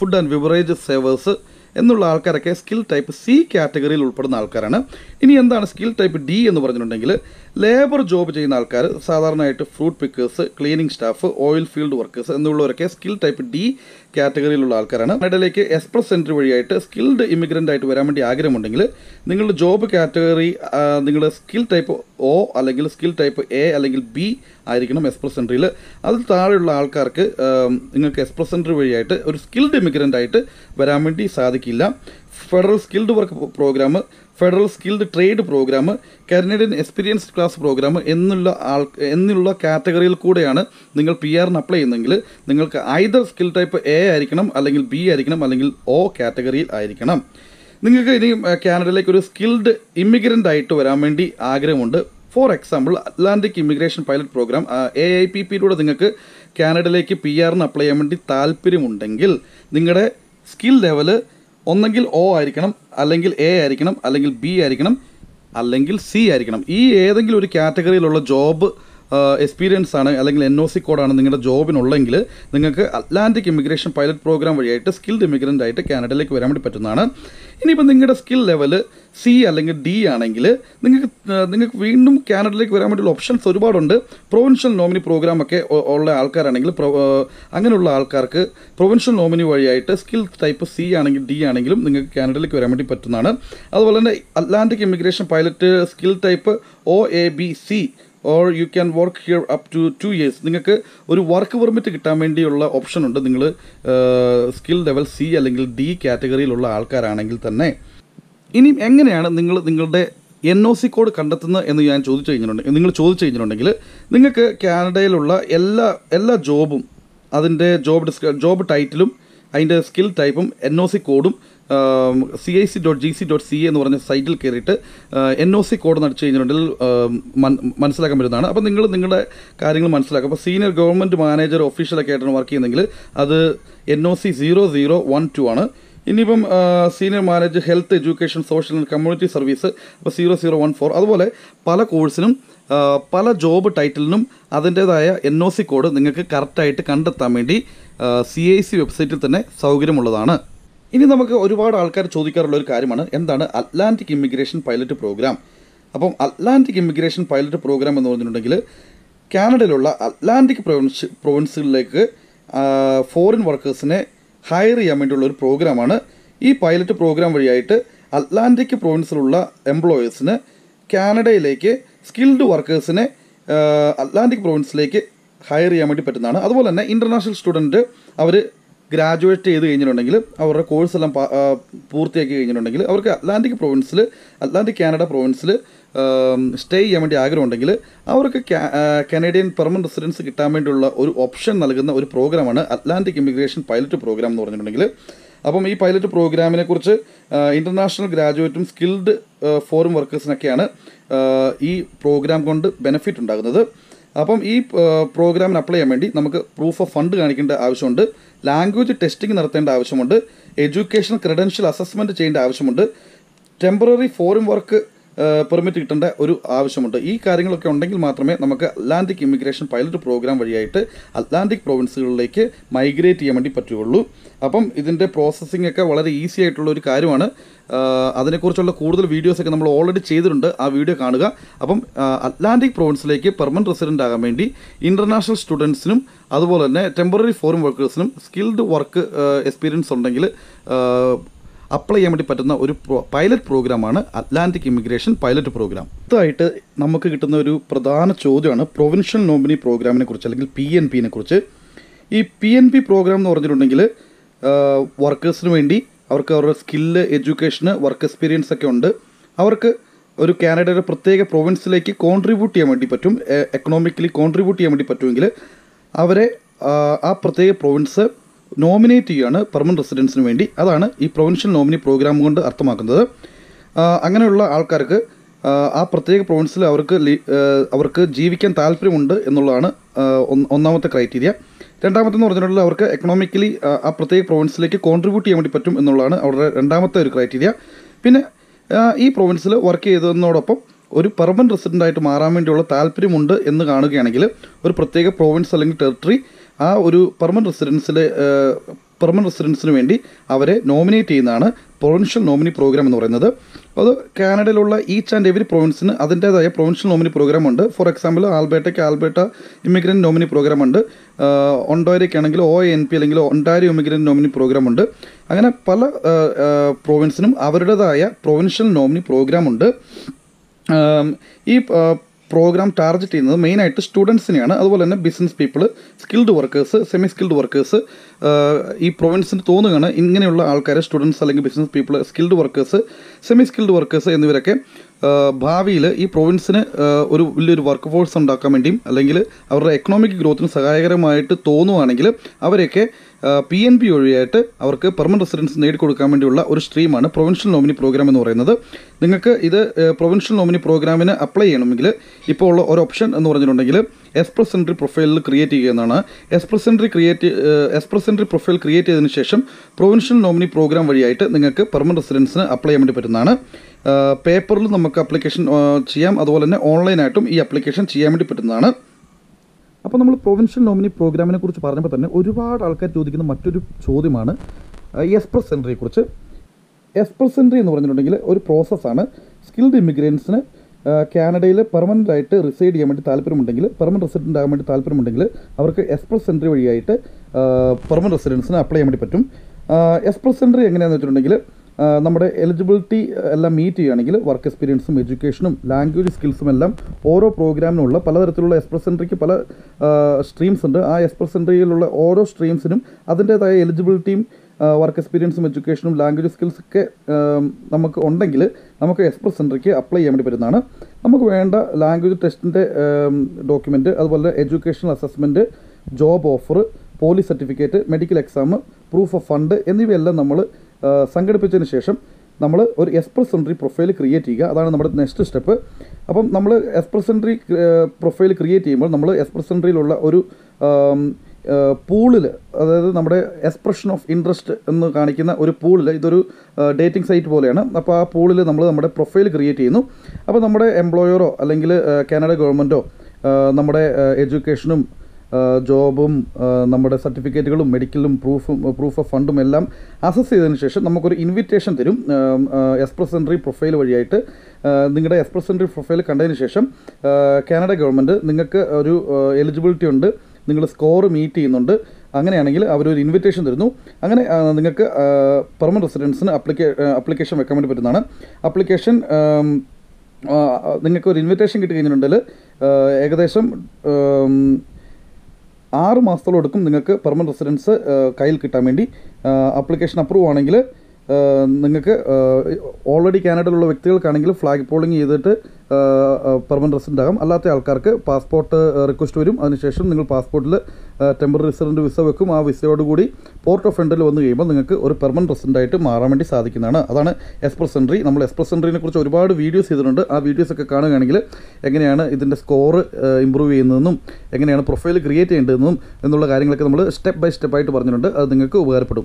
food and beverage servers എന്നുള്ള ആൾക്കാരൊക്കെ സ്കിൽ ടൈപ്പ് സി കാറ്റഗറിയിൽ ഉൾപ്പെടുന്ന ആൾക്കാരാണ് ഇനി എന്താണ് സ്കിൽ ടൈപ്പ് ഡി എന്ന് പറഞ്ഞിട്ടുണ്ടെങ്കിൽ ലേബർ ജോബ് ചെയ്യുന്ന ആൾക്കാർ സാധാരണയായിട്ട് fruit pickers cleaning staff oil field workers എന്നുള്ളവരൊക്കെ സ്കിൽ ടൈപ്പ് ഡി കാറ്റഗറിയിലുള്ള ആൾക്കാരാണ് ഇടയിലേക്ക് എക്സ്പ്രസ് എൻട്രി വഴിയായിട്ട് സ്കിൽഡ് ഇമിഗ്രൻ്റ് ആയിട്ട് വരാൻ വേണ്ടി ആഗ്രഹമുണ്ടെങ്കിൽ നിങ്ങളുടെ ജോബ് കാറ്റഗറി നിങ്ങളുടെ സ്കിൽ ടൈപ്പ് ഒ അല്ലെങ്കിൽ സ്കിൽ ടൈപ്പ് എ അല്ലെങ്കിൽ ബി ആയിരിക്കണം എക്സ്പ്രസ് എൻട്രിയിൽ അതിൽ താഴെയുള്ള ആൾക്കാർക്ക് ആം, നിങ്ങൾക്ക് എക്സ്പ്രസ് എൻട്രി വഴിയായിട്ട് ഒരു സ്കിൽഡ് ഇമിഗ്രൻ്റ് ആയിട്ട് വരാൻ വേണ്ടി സാധിക്കില്ല federal skilled work program federal skilled trade program Canadian experienced class program എന്നുള്ള ആൾ എന്നുള്ള കാറ്റഗറിയിൽ കൂടെയാണ് നിങ്ങൾ പി ആറിന് അപ്ലൈ ചെയ്യുന്നതെങ്കിൽ നിങ്ങൾക്ക് ഐദർ സ്കിൽ ടൈപ്പ് എ ആയിരിക്കണം അല്ലെങ്കിൽ ബി ആയിരിക്കണം അല്ലെങ്കിൽ ഒ കാറ്റഗറിയിൽ ആയിരിക്കണം നിങ്ങൾക്ക് ഇനി കാനഡയിലേക്ക് ഒരു സ്കിൽഡ് ഇമിഗ്രൻ്റ് ആയിട്ട് വരാൻ വേണ്ടി ആഗ്രഹമുണ്ട് for example Atlantic immigration pilot program A I P പിയിലൂടെ നിങ്ങൾക്ക് കാനഡയിലേക്ക് പി ആറിന് അപ്ലൈ ചെയ്യാൻ വേണ്ടി താല്പര്യമുണ്ടെങ്കിൽ നിങ്ങളുടെ സ്കിൽ ലെവല് ഒന്നെങ്കിൽ ഒ ആയിരിക്കണം അല്ലെങ്കിൽ എ ആയിരിക്കണം അല്ലെങ്കിൽ ബി ആയിരിക്കണം അല്ലെങ്കിൽ സി ആയിരിക്കണം ഈ ഏതെങ്കിലും ഒരു കാറ്റഗറിയിലുള്ള ജോബ് എക്സ്പീരിയൻസ് ആണ് അല്ലെങ്കിൽ എൻ ഒ സി കോഡാണ് നിങ്ങളുടെ ജോബിനുള്ളെങ്കിൽ നിങ്ങൾക്ക് അറ്റ്ലാന്റിക് ഇമിഗ്രേഷൻ പൈലറ്റ് പ്രോഗ്രാം വഴിയായിട്ട് സ്കിൽഡ് ഇമിഗ്രൻ്റ് ആയിട്ട് കാനഡയിലേക്ക് വരാൻ വേണ്ടി പറ്റുന്നതാണ് ഇനിയിപ്പോൾ നിങ്ങളുടെ സ്കിൽ ലെവൽ സി അല്ലെങ്കിൽ ഡി ആണെങ്കിൽ നിങ്ങൾക്ക് ആ, നിങ്ങൾക്ക് വീണ്ടും കാനഡയിലേക്ക് വരാൻ വേണ്ടിയുള്ള ഓപ്ഷൻസ് ഒരുപാടുണ്ട് പ്രൊവിൻഷ്യൽ നോമിനി പ്രോഗ്രാം ഒക്കെ ഉ- ഉള്ള ആൾക്കാരാണെങ്കിൽ പ്രൊ- ആ, അങ്ങനെയുള്ള ആൾക്കാർക്ക് പ്രൊവിൻഷ്യൽ നോമിനി വഴിയായിട്ട് സ്കിൽ ടൈപ്പ് സി ആണെങ്കിൽ ഡി ആണെങ്കിലും നിങ്ങൾക്ക് കാനഡയിലേക്ക് വരാൻ വേണ്ടി പറ്റുന്നതാണ് അതുപോലെ തന്നെ Atlantic immigration pilot skill type O A B C or you can work here up to two years നിങ്ങൾക്ക് ഒരു വർക്ക് പെർമിറ്റ് കിട്ടാൻ വേണ്ടിയുള്ള ഓപ്ഷൻ ഉണ്ട് നിങ്ങൾ സ്കിൽ ലെവൽ സി അല്ലെങ്കിൽ ഡി കാറ്റഗറിയിലുള്ള ആൾക്കാരാണെങ്കിൽ തന്നെ ഇനി എങ്ങനെയാണ് നിങ്ങൾ നിങ്ങളുടെ എൻ ഒ സി കോഡ് കണ്ടെത്തുന്നത് എന്ന് ഞാൻ ചോദിച്ചു കഴിഞ്ഞിട്ടുണ്ടെങ്കിൽ നിങ്ങൾ ചോദിച്ചു കഴിഞ്ഞിട്ടുണ്ടെങ്കിൽ നിങ്ങൾക്ക് കാനഡയിലുള്ള എല്ലാ എല്ലാ ജോബും അതിൻ്റെ ജോബ് ഡിസ്ക ജോബ് ടൈറ്റിലും അതിൻ്റെ സ്കിൽ ടൈപ്പും എൻ ഒ സി കോഡും C I C dot G C dot C എന്ന് പറഞ്ഞ സൈറ്റിൽ കയറിയിട്ട് എൻ ഒ സി കോഡ് നടിച്ചു കഴിഞ്ഞിട്ടുണ്ടെങ്കിൽ ആം, മൻ- മനസ്സിലാക്കാൻ പറ്റുന്നതാണ് അപ്പോൾ നിങ്ങൾ നിങ്ങളുടെ കാര്യങ്ങൾ മനസ്സിലാക്കും അപ്പോൾ സീനിയർ ഗവൺമെൻറ് മാനേജർ ഒഫീഷ്യലൊക്കെ ആയിട്ടാണ് വർക്ക് ചെയ്യുന്നതെങ്കിൽ അത് N O C zero zero one two ആണ് ഇനിയിപ്പം senior manager health education social and community service അപ്പോൾ സീറോ സീറോ വൺ ഫോർ അതുപോലെ പല കോഴ്സിനും ആ, പല ജോബ് ടൈറ്റിലിനും അതിൻ്റേതായ എൻ ഒ സി കോഡ് നിങ്ങൾക്ക് കറക്റ്റായിട്ട് കണ്ടെത്താൻ വേണ്ടി സി ഐ സി വെബ്സൈറ്റിൽ തന്നെ സൗകര്യമുള്ളതാണ് ഇനി നമുക്ക് ഒരുപാട് ആൾക്കാർ ചോദിക്കാറുള്ള ഒരു കാര്യമാണ് എന്താണ് അറ്റ്ലാന്റിക് ഇമിഗ്രേഷൻ പൈലറ്റ് പ്രോഗ്രാം അപ്പം അറ്റ്ലാന്റിക് ഇമിഗ്രേഷൻ പൈലറ്റ് പ്രോഗ്രാം എന്ന് പറഞ്ഞിട്ടുണ്ടെങ്കിൽ കാനഡയിലുള്ള അറ്റ്ലാന്റിക് പ്രൊവിൻസ് പ്രൊവിൻസുകളിലേക്ക് ഫോറിൻ വർക്കേഴ്സിനെ ഹയർ ചെയ്യാൻ വേണ്ടിയുള്ള ഒരു പ്രോഗ്രാമാണ് ഈ പൈലറ്റ് പ്രോഗ്രാം വഴിയായിട്ട് അറ്റ്ലാന്റിക് പ്രൊവിൻസിലുള്ള എംപ്ലോയേഴ്സിന് കാനഡയിലേക്ക് സ്കിൽഡ് വർക്കേഴ്സിനെ അറ്റ്ലാന്റിക് പ്രൊവിൻസിലേക്ക് ഹയർ ചെയ്യാൻ വേണ്ടി പറ്റുന്നതാണ് അതുപോലെ തന്നെ ഇൻ്റർനാഷണൽ സ്റ്റുഡൻറ്റ് അവർ ഗ്രാജുവേറ്റ് ചെയ്ത് കഴിഞ്ഞിട്ടുണ്ടെങ്കിൽ അവരുടെ കോഴ്സ് എല്ലാം പാ- ആ, പൂർത്തിയാക്കി കഴിഞ്ഞിട്ടുണ്ടെങ്കിൽ അവർക്ക് അറ്റ്ലാന്റിക് പ്രൊവിൻസിൽ അറ്റ്ലാന്റിക് കാനഡ പ്രൊവിൻസിൽ സ്റ്റേ ചെയ്യാൻ വേണ്ടി ആഗ്രഹമുണ്ടെങ്കിൽ അവർക്ക് കാ- ആ, കനേഡിയൻ പെർമനൻറ്റ് റെസിഡൻസ് കിട്ടാൻ വേണ്ടിയുള്ള ഒരു ഓപ്ഷൻ നൽകുന്ന ഒരു പ്രോഗ്രാമാണ് അറ്റ്ലാന്റിക് ഇമിഗ്രേഷൻ പൈലറ്റ് പ്രോഗ്രാം എന്ന് പറഞ്ഞിട്ടുണ്ടെങ്കിൽ അപ്പം ഈ പൈലറ്റ് പ്രോഗ്രാമിനെ കുറിച്ച് ഇൻ്റർനാഷണൽ ഗ്രാജുവേറ്റും സ്കിൽഡ് ഫോറിൻ വർക്കേഴ്സിനൊക്കെയാണ് ആ, ഈ പ്രോഗ്രാം കൊണ്ട് ബെനിഫിറ്റ് ഉണ്ടാകുന്നത് അപ്പം ഈ പ്രോഗ്രാമിന് അപ്ലൈ ചെയ്യാൻ വേണ്ടി നമുക്ക് പ്രൂഫ് ഓഫ് ഫണ്ട് കാണിക്കേണ്ട ആവശ്യമുണ്ട് ലാംഗ്വേജ് ടെസ്റ്റിംഗ് നടത്തേണ്ട ആവശ്യമുണ്ട് എഡ്യൂക്കേഷൻ ക്രെഡൻഷ്യൽ അസസ്മെൻറ്റ് ചെയ്യേണ്ട ആവശ്യമുണ്ട് ടെമ്പററി ഫോറിൻ വർക്ക് പെർമിറ്റ് കിട്ടേണ്ട ഒരു ആവശ്യമുണ്ട് ഈ കാര്യങ്ങളൊക്കെ ഉണ്ടെങ്കിൽ മാത്രമേ നമുക്ക് അറ്റ്ലാന്റിക് ഇമിഗ്രേഷൻ പൈലറ്റ് പ്രോഗ്രാം വഴിയായിട്ട് അറ്റ്ലാന്റിക് പ്രൊവിൻസുകളിലേക്ക് മൈഗ്രേറ്റ് ചെയ്യാൻ വേണ്ടി പറ്റുകയുള്ളൂ അപ്പം ഇതിൻ്റെ പ്രോസസ്സിംഗ് ഒക്കെ വളരെ ഈസി ആയിട്ടുള്ള ഒരു കാര്യമാണ് ആ, അതിനെക്കുറിച്ചുള്ള കൂടുതൽ വീഡിയോസൊക്കെ നമ്മൾ ഓൾറെഡി ചെയ്തിട്ടുണ്ട് ആ വീഡിയോ കാണുക അപ്പം ആ, അറ്റ്ലാന്റിക് പ്രൊവിൻസിലേക്ക് പെർമനൻറ്റ് റെസിഡൻ്റ് ആകാൻ വേണ്ടി ഇൻ്റർനാഷണൽ സ്റ്റുഡൻസിനും അതുപോലെ തന്നെ ടെമ്പററി ഫോറിൻ വർക്കേഴ്സിനും സ്കിൽഡ് വർക്ക് എക്സ്പീരിയൻസ് ഉണ്ടെങ്കിൽ ആ, അപ്ലൈ ചെയ്യാൻ വേണ്ടി പറ്റുന്ന ഒരു പ്രോ- പൈലറ്റ് പ്രോഗ്രാമാണ് അറ്റ്ലാന്റിക് ഇമിഗ്രേഷൻ പൈലറ്റ് പ്രോഗ്രാം ഇതായിട്ട് നമുക്ക് കിട്ടുന്ന ഒരു പ്രധാന ചോദ്യമാണ് പ്രൊവിൻഷ്യൽ നോമിനി പ്രോഗ്രാമിനെ കുറിച്ച് അല്ലെങ്കിൽ പി എൻ പിനെ കുറിച്ച് ഈ പി എൻ പി പ്രോഗ്രാം എന്ന് പറഞ്ഞിട്ടുണ്ടെങ്കിൽ വർക്കേഴ്സിന് വേണ്ടി അവർക്ക് അവരുടെ സ്കില്ല് എഡ്യൂക്കേഷന് വർക്ക് എക്സ്പീരിയൻസ് ഒക്കെ ഉണ്ട് അവർക്ക് ഒരു കാനഡയുടെ പ്രത്യേക പ്രൊവിൻസിലേക്ക് കോൺട്രിബ്യൂട്ട് ചെയ്യാൻ വേണ്ടി പറ്റും എക്കണോമിക്കലി കോൺട്രിബ്യൂട്ട് ചെയ്യാൻ വേണ്ടി പറ്റുമെങ്കിൽ അവരെ ആ, ആ പ്രത്യേക പ്രൊവിൻസ് നോമിനേറ്റ് ചെയ്യുകയാണ് പെർമനൻറ്റ് റെസിഡൻസിന് വേണ്ടി അതാണ് ഈ പ്രൊവിൻഷ്യൽ നോമിനി പ്രോഗ്രാം കൊണ്ട് അർത്ഥമാക്കുന്നത് ആ, അങ്ങനെയുള്ള ആൾക്കാർക്ക് ആ, ആ പ്രത്യേക പ്രൊവിൻസിൽ അവർക്ക് ലി- ആ, അവർക്ക് ജീവിക്കാൻ താല്പര്യമുണ്ട് എന്നുള്ളതാണ് ആ, ഒന്ന് ഒന്നാമത്തെ ക്രൈറ്റീരിയ രണ്ടാമത്തെ എന്ന് പറഞ്ഞിട്ടുണ്ടെങ്കിൽ അവർക്ക് എക്കണോമിക്കലി ആ പ്രത്യേക പ്രൊവിൻസിലേക്ക് കോൺട്രിബ്യൂട്ട് ചെയ്യാൻ വേണ്ടി പറ്റും എന്നുള്ളതാണ് അവരുടെ രണ്ടാമത്തെ ഒരു ക്രൈറ്റീരിയ പിന്നെ ആ, ഈ പ്രൊവിൻസിൽ വർക്ക് ചെയ്തതിനോടൊപ്പം ഒരു പെർമനൻറ്റ് റെസിഡൻ്റ് ആയിട്ട് മാറാൻ വേണ്ടിയുള്ള താല്പര്യമുണ്ട് എന്ന് കാണുകയാണെങ്കിൽ ഒരു പ്രത്യേക പ്രൊവിൻസ് അല്ലെങ്കിൽ ടെറിട്ടറി ആ ഒരു പെർമനൻറ്റ് റെസിഡൻസിൽ പെർമനന്റ് റെസിഡൻസിന് വേണ്ടി അവരെ നോമിനേറ്റ് ചെയ്യുന്നതാണ് പ്രൊവിൻഷ്യൽ നോമിനി പ്രോഗ്രാം എന്ന് പറയുന്നത് അത് കാനഡയിലുള്ള ഈച്ച് ആൻഡ് എവറി പ്രൊവിൻസിന് അതിൻ്റേതായ പ്രൊവിൻഷ്യൽ നോമിനി പ്രോഗ്രാം ഉണ്ട് ഫോർ എക്സാമ്പിൾ ആൽബർട്ടയ്ക്ക് ആൽബർട്ട ഇമിഗ്രൻറ്റ് നോമിനി പ്രോഗ്രാം ഉണ്ട് ഒണ്ടോരയ്ക്ക് ആണെങ്കിൽ ഒ എൻ പി അല്ലെങ്കിൽ ഒണ്ടാരിയോ ഇമിഗ്രൻറ്റ് നോമിനി പ്രോഗ്രാം ഉണ്ട് അങ്ങനെ പല പ്രൊവിൻസിനും അവരുടേതായ പ്രൊവിൻഷ്യൽ നോമിനി പ്രോഗ്രാം ഉണ്ട് ആം, ഈ പ്രോഗ്രാം ടാർഗറ്റ് ചെയ്യുന്നത് മെയിനായിട്ട് സ്റ്റുഡൻസിനെയാണ് അതുപോലെ തന്നെ business people skilled workers semi skilled workers ഈ പ്രൊവിൻസിന് തോന്നുകയാണ് ഇങ്ങനെയുള്ള ആൾക്കാരെ സ്റ്റുഡൻസ് അല്ലെങ്കിൽ business people skilled workers semi skilled workers എന്നിവരൊക്കെ ഭാവിയിൽ ഈ പ്രൊവിൻസിന് ഒരു വലിയൊരു വർക്ക് ഫോഴ്സ് ഉണ്ടാക്കാൻ വേണ്ടിയും അല്ലെങ്കിൽ അവരുടെ എക്കണോമിക് ഗ്രോത്തിന് സഹായകരമായിട്ട് തോന്നുവാണെങ്കിൽ അവരെയൊക്കെ പി എൻ പി വഴിയായിട്ട് അവർക്ക് പെർമനന്റ് റെസിഡൻസ് നേടിക്കൊടുക്കാൻ വേണ്ടിയുള്ള ഒരു സ്ട്രീമാണ് പ്രൊവിൻഷ്യൽ നോമിനി പ്രോഗ്രാം എന്ന് പറയുന്നത് നിങ്ങൾക്ക് ഇത് പ്രൊവിൻഷ്യൽ നോമിനി പ്രോഗ്രാമിന് അപ്ലൈ ചെയ്യണമെങ്കിൽ ഇപ്പോൾ ഉള്ള ഒരു ഓപ്ഷൻ എന്ന് പറഞ്ഞിട്ടുണ്ടെങ്കിൽ എക്സ്പ്രസ് എൻട്രി പ്രൊഫൈലിൽ ക്രിയേറ്റ് ചെയ്യുന്നതാണ് express entry create express entry profile create ചെയ്തതിന് ശേഷം പ്രൊവിൻഷ്യൽ നോമിനി പ്രോഗ്രാം വഴിയായിട്ട് നിങ്ങൾക്ക് പെർമനന്റ് റെസിഡൻസിന് അപ്ലൈ ചെയ്യാൻ വേണ്ടി പറ്റുന്നതാണ് പേപ്പറിൽ നമുക്ക് അപ്ലിക്കേഷൻ ചെയ്യാം അതുപോലെ തന്നെ ഓൺലൈനായിട്ടും ഈ അപ്ലിക്കേഷൻ ചെയ്യാൻ വേണ്ടി പറ്റുന്നതാണ് അപ്പോൾ നമ്മൾ പ്രൊവിൻഷ്യൽ നോമിനി പ്രോഗ്രാമിനെ കുറിച്ച് പറഞ്ഞപ്പോൾ തന്നെ ഒരുപാട് ആൾക്കാർ ചോദിക്കുന്ന മറ്റൊരു ചോദ്യമാണ് എക്സ്പ്രസ് എൻട്രിയെ കുറിച്ച് എക്സ്പ്രസ് എൻട്രി എന്ന് പറഞ്ഞിട്ടുണ്ടെങ്കിൽ ഒരു പ്രോസസ്സാണ് സ്കിൽഡ് ഇമിഗ്രൻസിന് കാനഡയിൽ പെർമനൻ്റ് ആയിട്ട് റിസൈഡ് ചെയ്യാൻ വേണ്ടി താല്പര്യമുണ്ടെങ്കിൽ പെർമനൻറ്റ് റെസിഡൻ്റ് ആകാൻ വേണ്ടി താല്പര്യമുണ്ടെങ്കിൽ അവർക്ക് എക്സ്പ്രസ് എൻട്രി വഴിയായിട്ട് പെർമനൻറ്റ് റെസിഡൻസിന് അപ്ലൈ ചെയ്യാൻ വേണ്ടി പറ്റും എക്സ്പ്രസ് എൻട്രി എങ്ങനെയാണെന്ന് വെച്ചിട്ടുണ്ടെങ്കിൽ ആ, നമ്മുടെ എലിജിബിലിറ്റി എല്ലാം മീറ്റ് ചെയ്യുകയാണെങ്കിൽ വർക്ക് എക്സ്പീരിയൻസും എഡ്യൂക്കേഷനും ലാംഗ്വേജ് സ്കിൽസും എല്ലാം ഓരോ പ്രോഗ്രാമിനുള്ള പലതരത്തിലുള്ള എക്സ്പ്രസ് എൻട്രിക്ക് പല സ്ട്രീംസ് ഉണ്ട് ആ എക്സ്പ്രസ് എൻട്രിയിലുള്ള ഓരോ സ്ട്രീംസിനും അതിൻ്റേതായ എലിജിബിലിറ്റിയും വർക്ക് എക്സ്പീരിയൻസും എഡ്യൂക്കേഷനും ലാംഗ്വേജ് സ്കിൽസ് ഒക്കെ ആം, നമുക്ക് ഉണ്ടെങ്കിൽ നമുക്ക് എക്സ്പ്രസ് സെൻറ്ററിക്ക് അപ്ലൈ ചെയ്യാൻ വേണ്ടി പറ്റുന്നതാണ് നമുക്ക് വേണ്ട ലാംഗ്വേജ് ടെസ്റ്റിൻ്റെ ഡോക്യുമെൻറ്റ് അതുപോലെ educational assessment job offer police certificate medical exam proof of fund എന്നിവയെല്ലാം നമ്മൾ സംഘടിപ്പിച്ചതിന് ശേഷം നമ്മൾ ഒരു എക്സ്പ്രസ് എൻട്രി പ്രൊഫൈൽ ക്രിയേറ്റ് ചെയ്യുക അതാണ് നമ്മുടെ നെക്സ്റ്റ് സ്റ്റെപ്പ് അപ്പം നമ്മൾ എക്സ്പ്രസ് എൻട്രി പ്രൊഫൈൽ ക്രിയേറ്റ് ചെയ്യുമ്പോൾ നമ്മൾ എക്സ്പ്രസ് എൻട്രിയിലുള്ള ഒരു പൂളിൽ അതായത് നമ്മുടെ എക്സ്പ്രഷൻ ഓഫ് ഇൻട്രസ്റ്റ് എന്ന് കാണിക്കുന്ന ഒരു പൂളിൽ ഇതൊരു ഡേറ്റിംഗ് സൈറ്റ് പോലെയാണ് അപ്പോൾ ആ പൂളിൽ നമ്മൾ നമ്മുടെ പ്രൊഫൈൽ ക്രിയേറ്റ് ചെയ്യുന്നു അപ്പോൾ നമ്മുടെ എംപ്ലോയറോ അല്ലെങ്കിൽ കാനഡ ഗവൺമെൻറ്റോ നമ്മുടെ എഡ്യൂക്കേഷനും ജോബും നമ്മുടെ സർട്ടിഫിക്കറ്റുകളും മെഡിക്കലും പ്രൂഫും പ്രൂഫ് ഓഫ് ഫണ്ടും എല്ലാം അസസ് ചെയ്തതിന് ശേഷം നമുക്കൊരു ഇൻവിറ്റേഷൻ തരും എക്സ്പ്രസ് എൻട്രി പ്രൊഫൈൽ വഴിയായിട്ട് നിങ്ങളുടെ എക്സ്പ്രസ് എൻട്രി പ്രൊഫൈൽ കണ്ടതിന് ശേഷം കാനഡ ഗവൺമെൻറ് നിങ്ങൾക്ക് ഒരു എലിജിബിലിറ്റി ഉണ്ട് നിങ്ങൾ സ്കോർ മീറ്റ് ചെയ്യുന്നുണ്ട് അങ്ങനെയാണെങ്കിൽ അവരൊരു ഇൻവിറ്റേഷൻ തരുന്നു അങ്ങനെ ആ, നിങ്ങൾക്ക് പെർമനന്റ് റെസിഡൻസിന് അപ്ലിക്കേ അപ്ലിക്കേഷൻ വെക്കാൻ വേണ്ടി പറ്റുന്നതാണ് അപ്ലിക്കേഷൻ നിങ്ങൾക്ക് ഒരു ഇൻവിറ്റേഷൻ കിട്ടി കഴിഞ്ഞിട്ടുണ്ടെങ്കിൽ ഏകദേശം ആം, ആറ് മാസത്തോളം എടുക്കും നിങ്ങൾക്ക് പെർമനന്റ് റെസിഡൻസ് കയ്യിൽ കിട്ടാൻ വേണ്ടി അപ്ലിക്കേഷൻ അപ്രൂവ് ആണെങ്കിൽ നിങ്ങൾക്ക് ഓൾറെഡി കാനഡയിലുള്ള വ്യക്തികൾക്കാണെങ്കിൽ ഫ്ലാഗ് പോളിംഗ് ചെയ്തിട്ട് പെർമനന്റ് റെസിഡൻ്റ് ആകാം അല്ലാത്ത ആൾക്കാർക്ക് പാസ്പോർട്ട് റിക്വസ്റ്റ് വരും അതിനുശേഷം നിങ്ങൾ പാസ്പോർട്ടിൽ ടെമ്പററി റെസിഡൻറ്റ് വിസ വെക്കും ആ വിസയോടുകൂടി പോർട്ട് ഓഫ് എൻട്രിൽ വന്നു കഴിയുമ്പോൾ നിങ്ങൾക്ക് ഒരു പെർമനന്റ് റെസിഡൻ്റ് ആയിട്ട് മാറാൻ വേണ്ടി സാധിക്കുന്നതാണ് അതാണ് എക്സ്പ്രസ് എൻട്രി നമ്മൾ എക്സ്പ്രസ് എൻട്രിനെ കുറിച്ച് ഒരുപാട് വീഡിയോസ് ചെയ്തിട്ടുണ്ട് ആ വീഡിയോസ് ഒക്കെ കാണുകയാണെങ്കിൽ എങ്ങനെയാണ് ഇതിൻ്റെ സ്കോർ ഇമ്പ്രൂവ് ചെയ്യുന്നതെന്നും എങ്ങനെയാണ് പ്രൊഫൈൽ ക്രിയേറ്റ് ചെയ്യേണ്ടതെന്നും എന്നുള്ള കാര്യങ്ങളൊക്കെ നമ്മൾ സ്റ്റെപ്പ് ബൈ സ്റ്റെപ്പ് ആയിട്ട് പറഞ്ഞിട്ടുണ്ട് അത് നിങ്ങൾക്ക് ഉപകാരപ്പെടും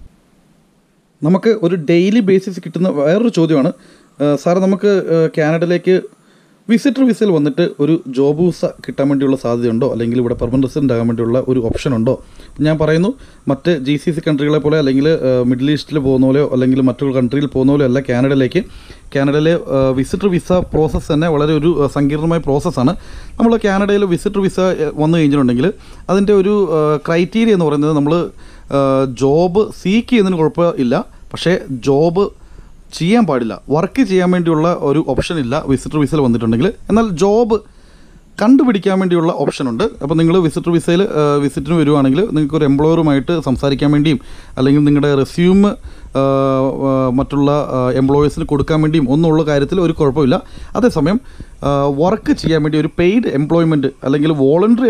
നമുക്ക് ഒരു ഡെയിലി ബേസിസ് കിട്ടുന്ന വേറൊരു ചോദ്യമാണ് സാർ നമുക്ക് ഏഹ്, കാനഡയിലേക്ക് വിസിറ്റർ വിസയിൽ വന്നിട്ട് ഒരു ജോബ് വിസ കിട്ടാൻ വേണ്ടിയുള്ള സാധ്യതയുണ്ടോ അല്ലെങ്കിൽ ഇവിടെ പെർമനന്റ് റെസിഡൻ്റ് ആകാൻ വേണ്ടിയുള്ള ഒരു ഓപ്ഷൻ ഉണ്ടോ ഞാൻ പറയുന്നു മറ്റ് ജി സി സി കൺട്രികളെ പോലെ അല്ലെങ്കിൽ ഏഹ്, മിഡിൽ ഈസ്റ്റിൽ പോകുന്ന പോലെയോ അല്ലെങ്കിൽ മറ്റൊരു കൺട്രിയിൽ പോകുന്ന പോലെയോ അല്ല കാനഡയിലേക്ക് കാനഡയിലെ ഏഹ്, വിസിറ്റർ വിസ പ്രോസസ്സ് തന്നെ വളരെ ഒരു ഏഹ്, സങ്കീർണമായ പ്രോസസ്സാണ് നമ്മൾ കാനഡയിൽ വിസിറ്റർ വിസ ഏഹ്, വന്നു കഴിഞ്ഞിട്ടുണ്ടെങ്കിൽ അതിൻ്റെ ഒരു ഏഹ്, ക്രൈറ്റീരിയ എന്ന് പറയുന്നത് നമ്മൾ ജോബ് സീക്ക് ചെയ്യുന്നതിന് കുഴപ്പമില്ല പക്ഷേ ജോബ് ചെയ്യാൻ പാടില്ല വർക്ക് ചെയ്യാൻ വേണ്ടിയുള്ള ഒരു ഓപ്ഷൻ ഇല്ല വിസിറ്റർ വിസയിൽ വന്നിട്ടുണ്ടെങ്കിൽ എന്നാൽ ജോബ് കണ്ടുപിടിക്കാൻ വേണ്ടിയുള്ള ഓപ്ഷൻ ഉണ്ട് അപ്പോൾ നിങ്ങൾ വിസിറ്റർ വിസയിൽ വിസിറ്റിന് വരുവാണെങ്കിൽ നിങ്ങൾക്ക് ഒരു എംപ്ലോയറുമായിട്ട് സംസാരിക്കാൻ വേണ്ടിയും അല്ലെങ്കിൽ നിങ്ങളുടെ റെസ്യൂം മറ്റുള്ള എംപ്ലോയീസിന് കൊടുക്കാൻ വേണ്ടിയും ഒന്നുള്ള കാര്യത്തിൽ ഒരു കുഴപ്പമില്ല അതേസമയം വർക്ക് ചെയ്യാൻ വേണ്ടി ഒരു പെയ്ഡ് എംപ്ലോയ്മെൻറ്റ് അല്ലെങ്കിൽ വോളണ്ടറി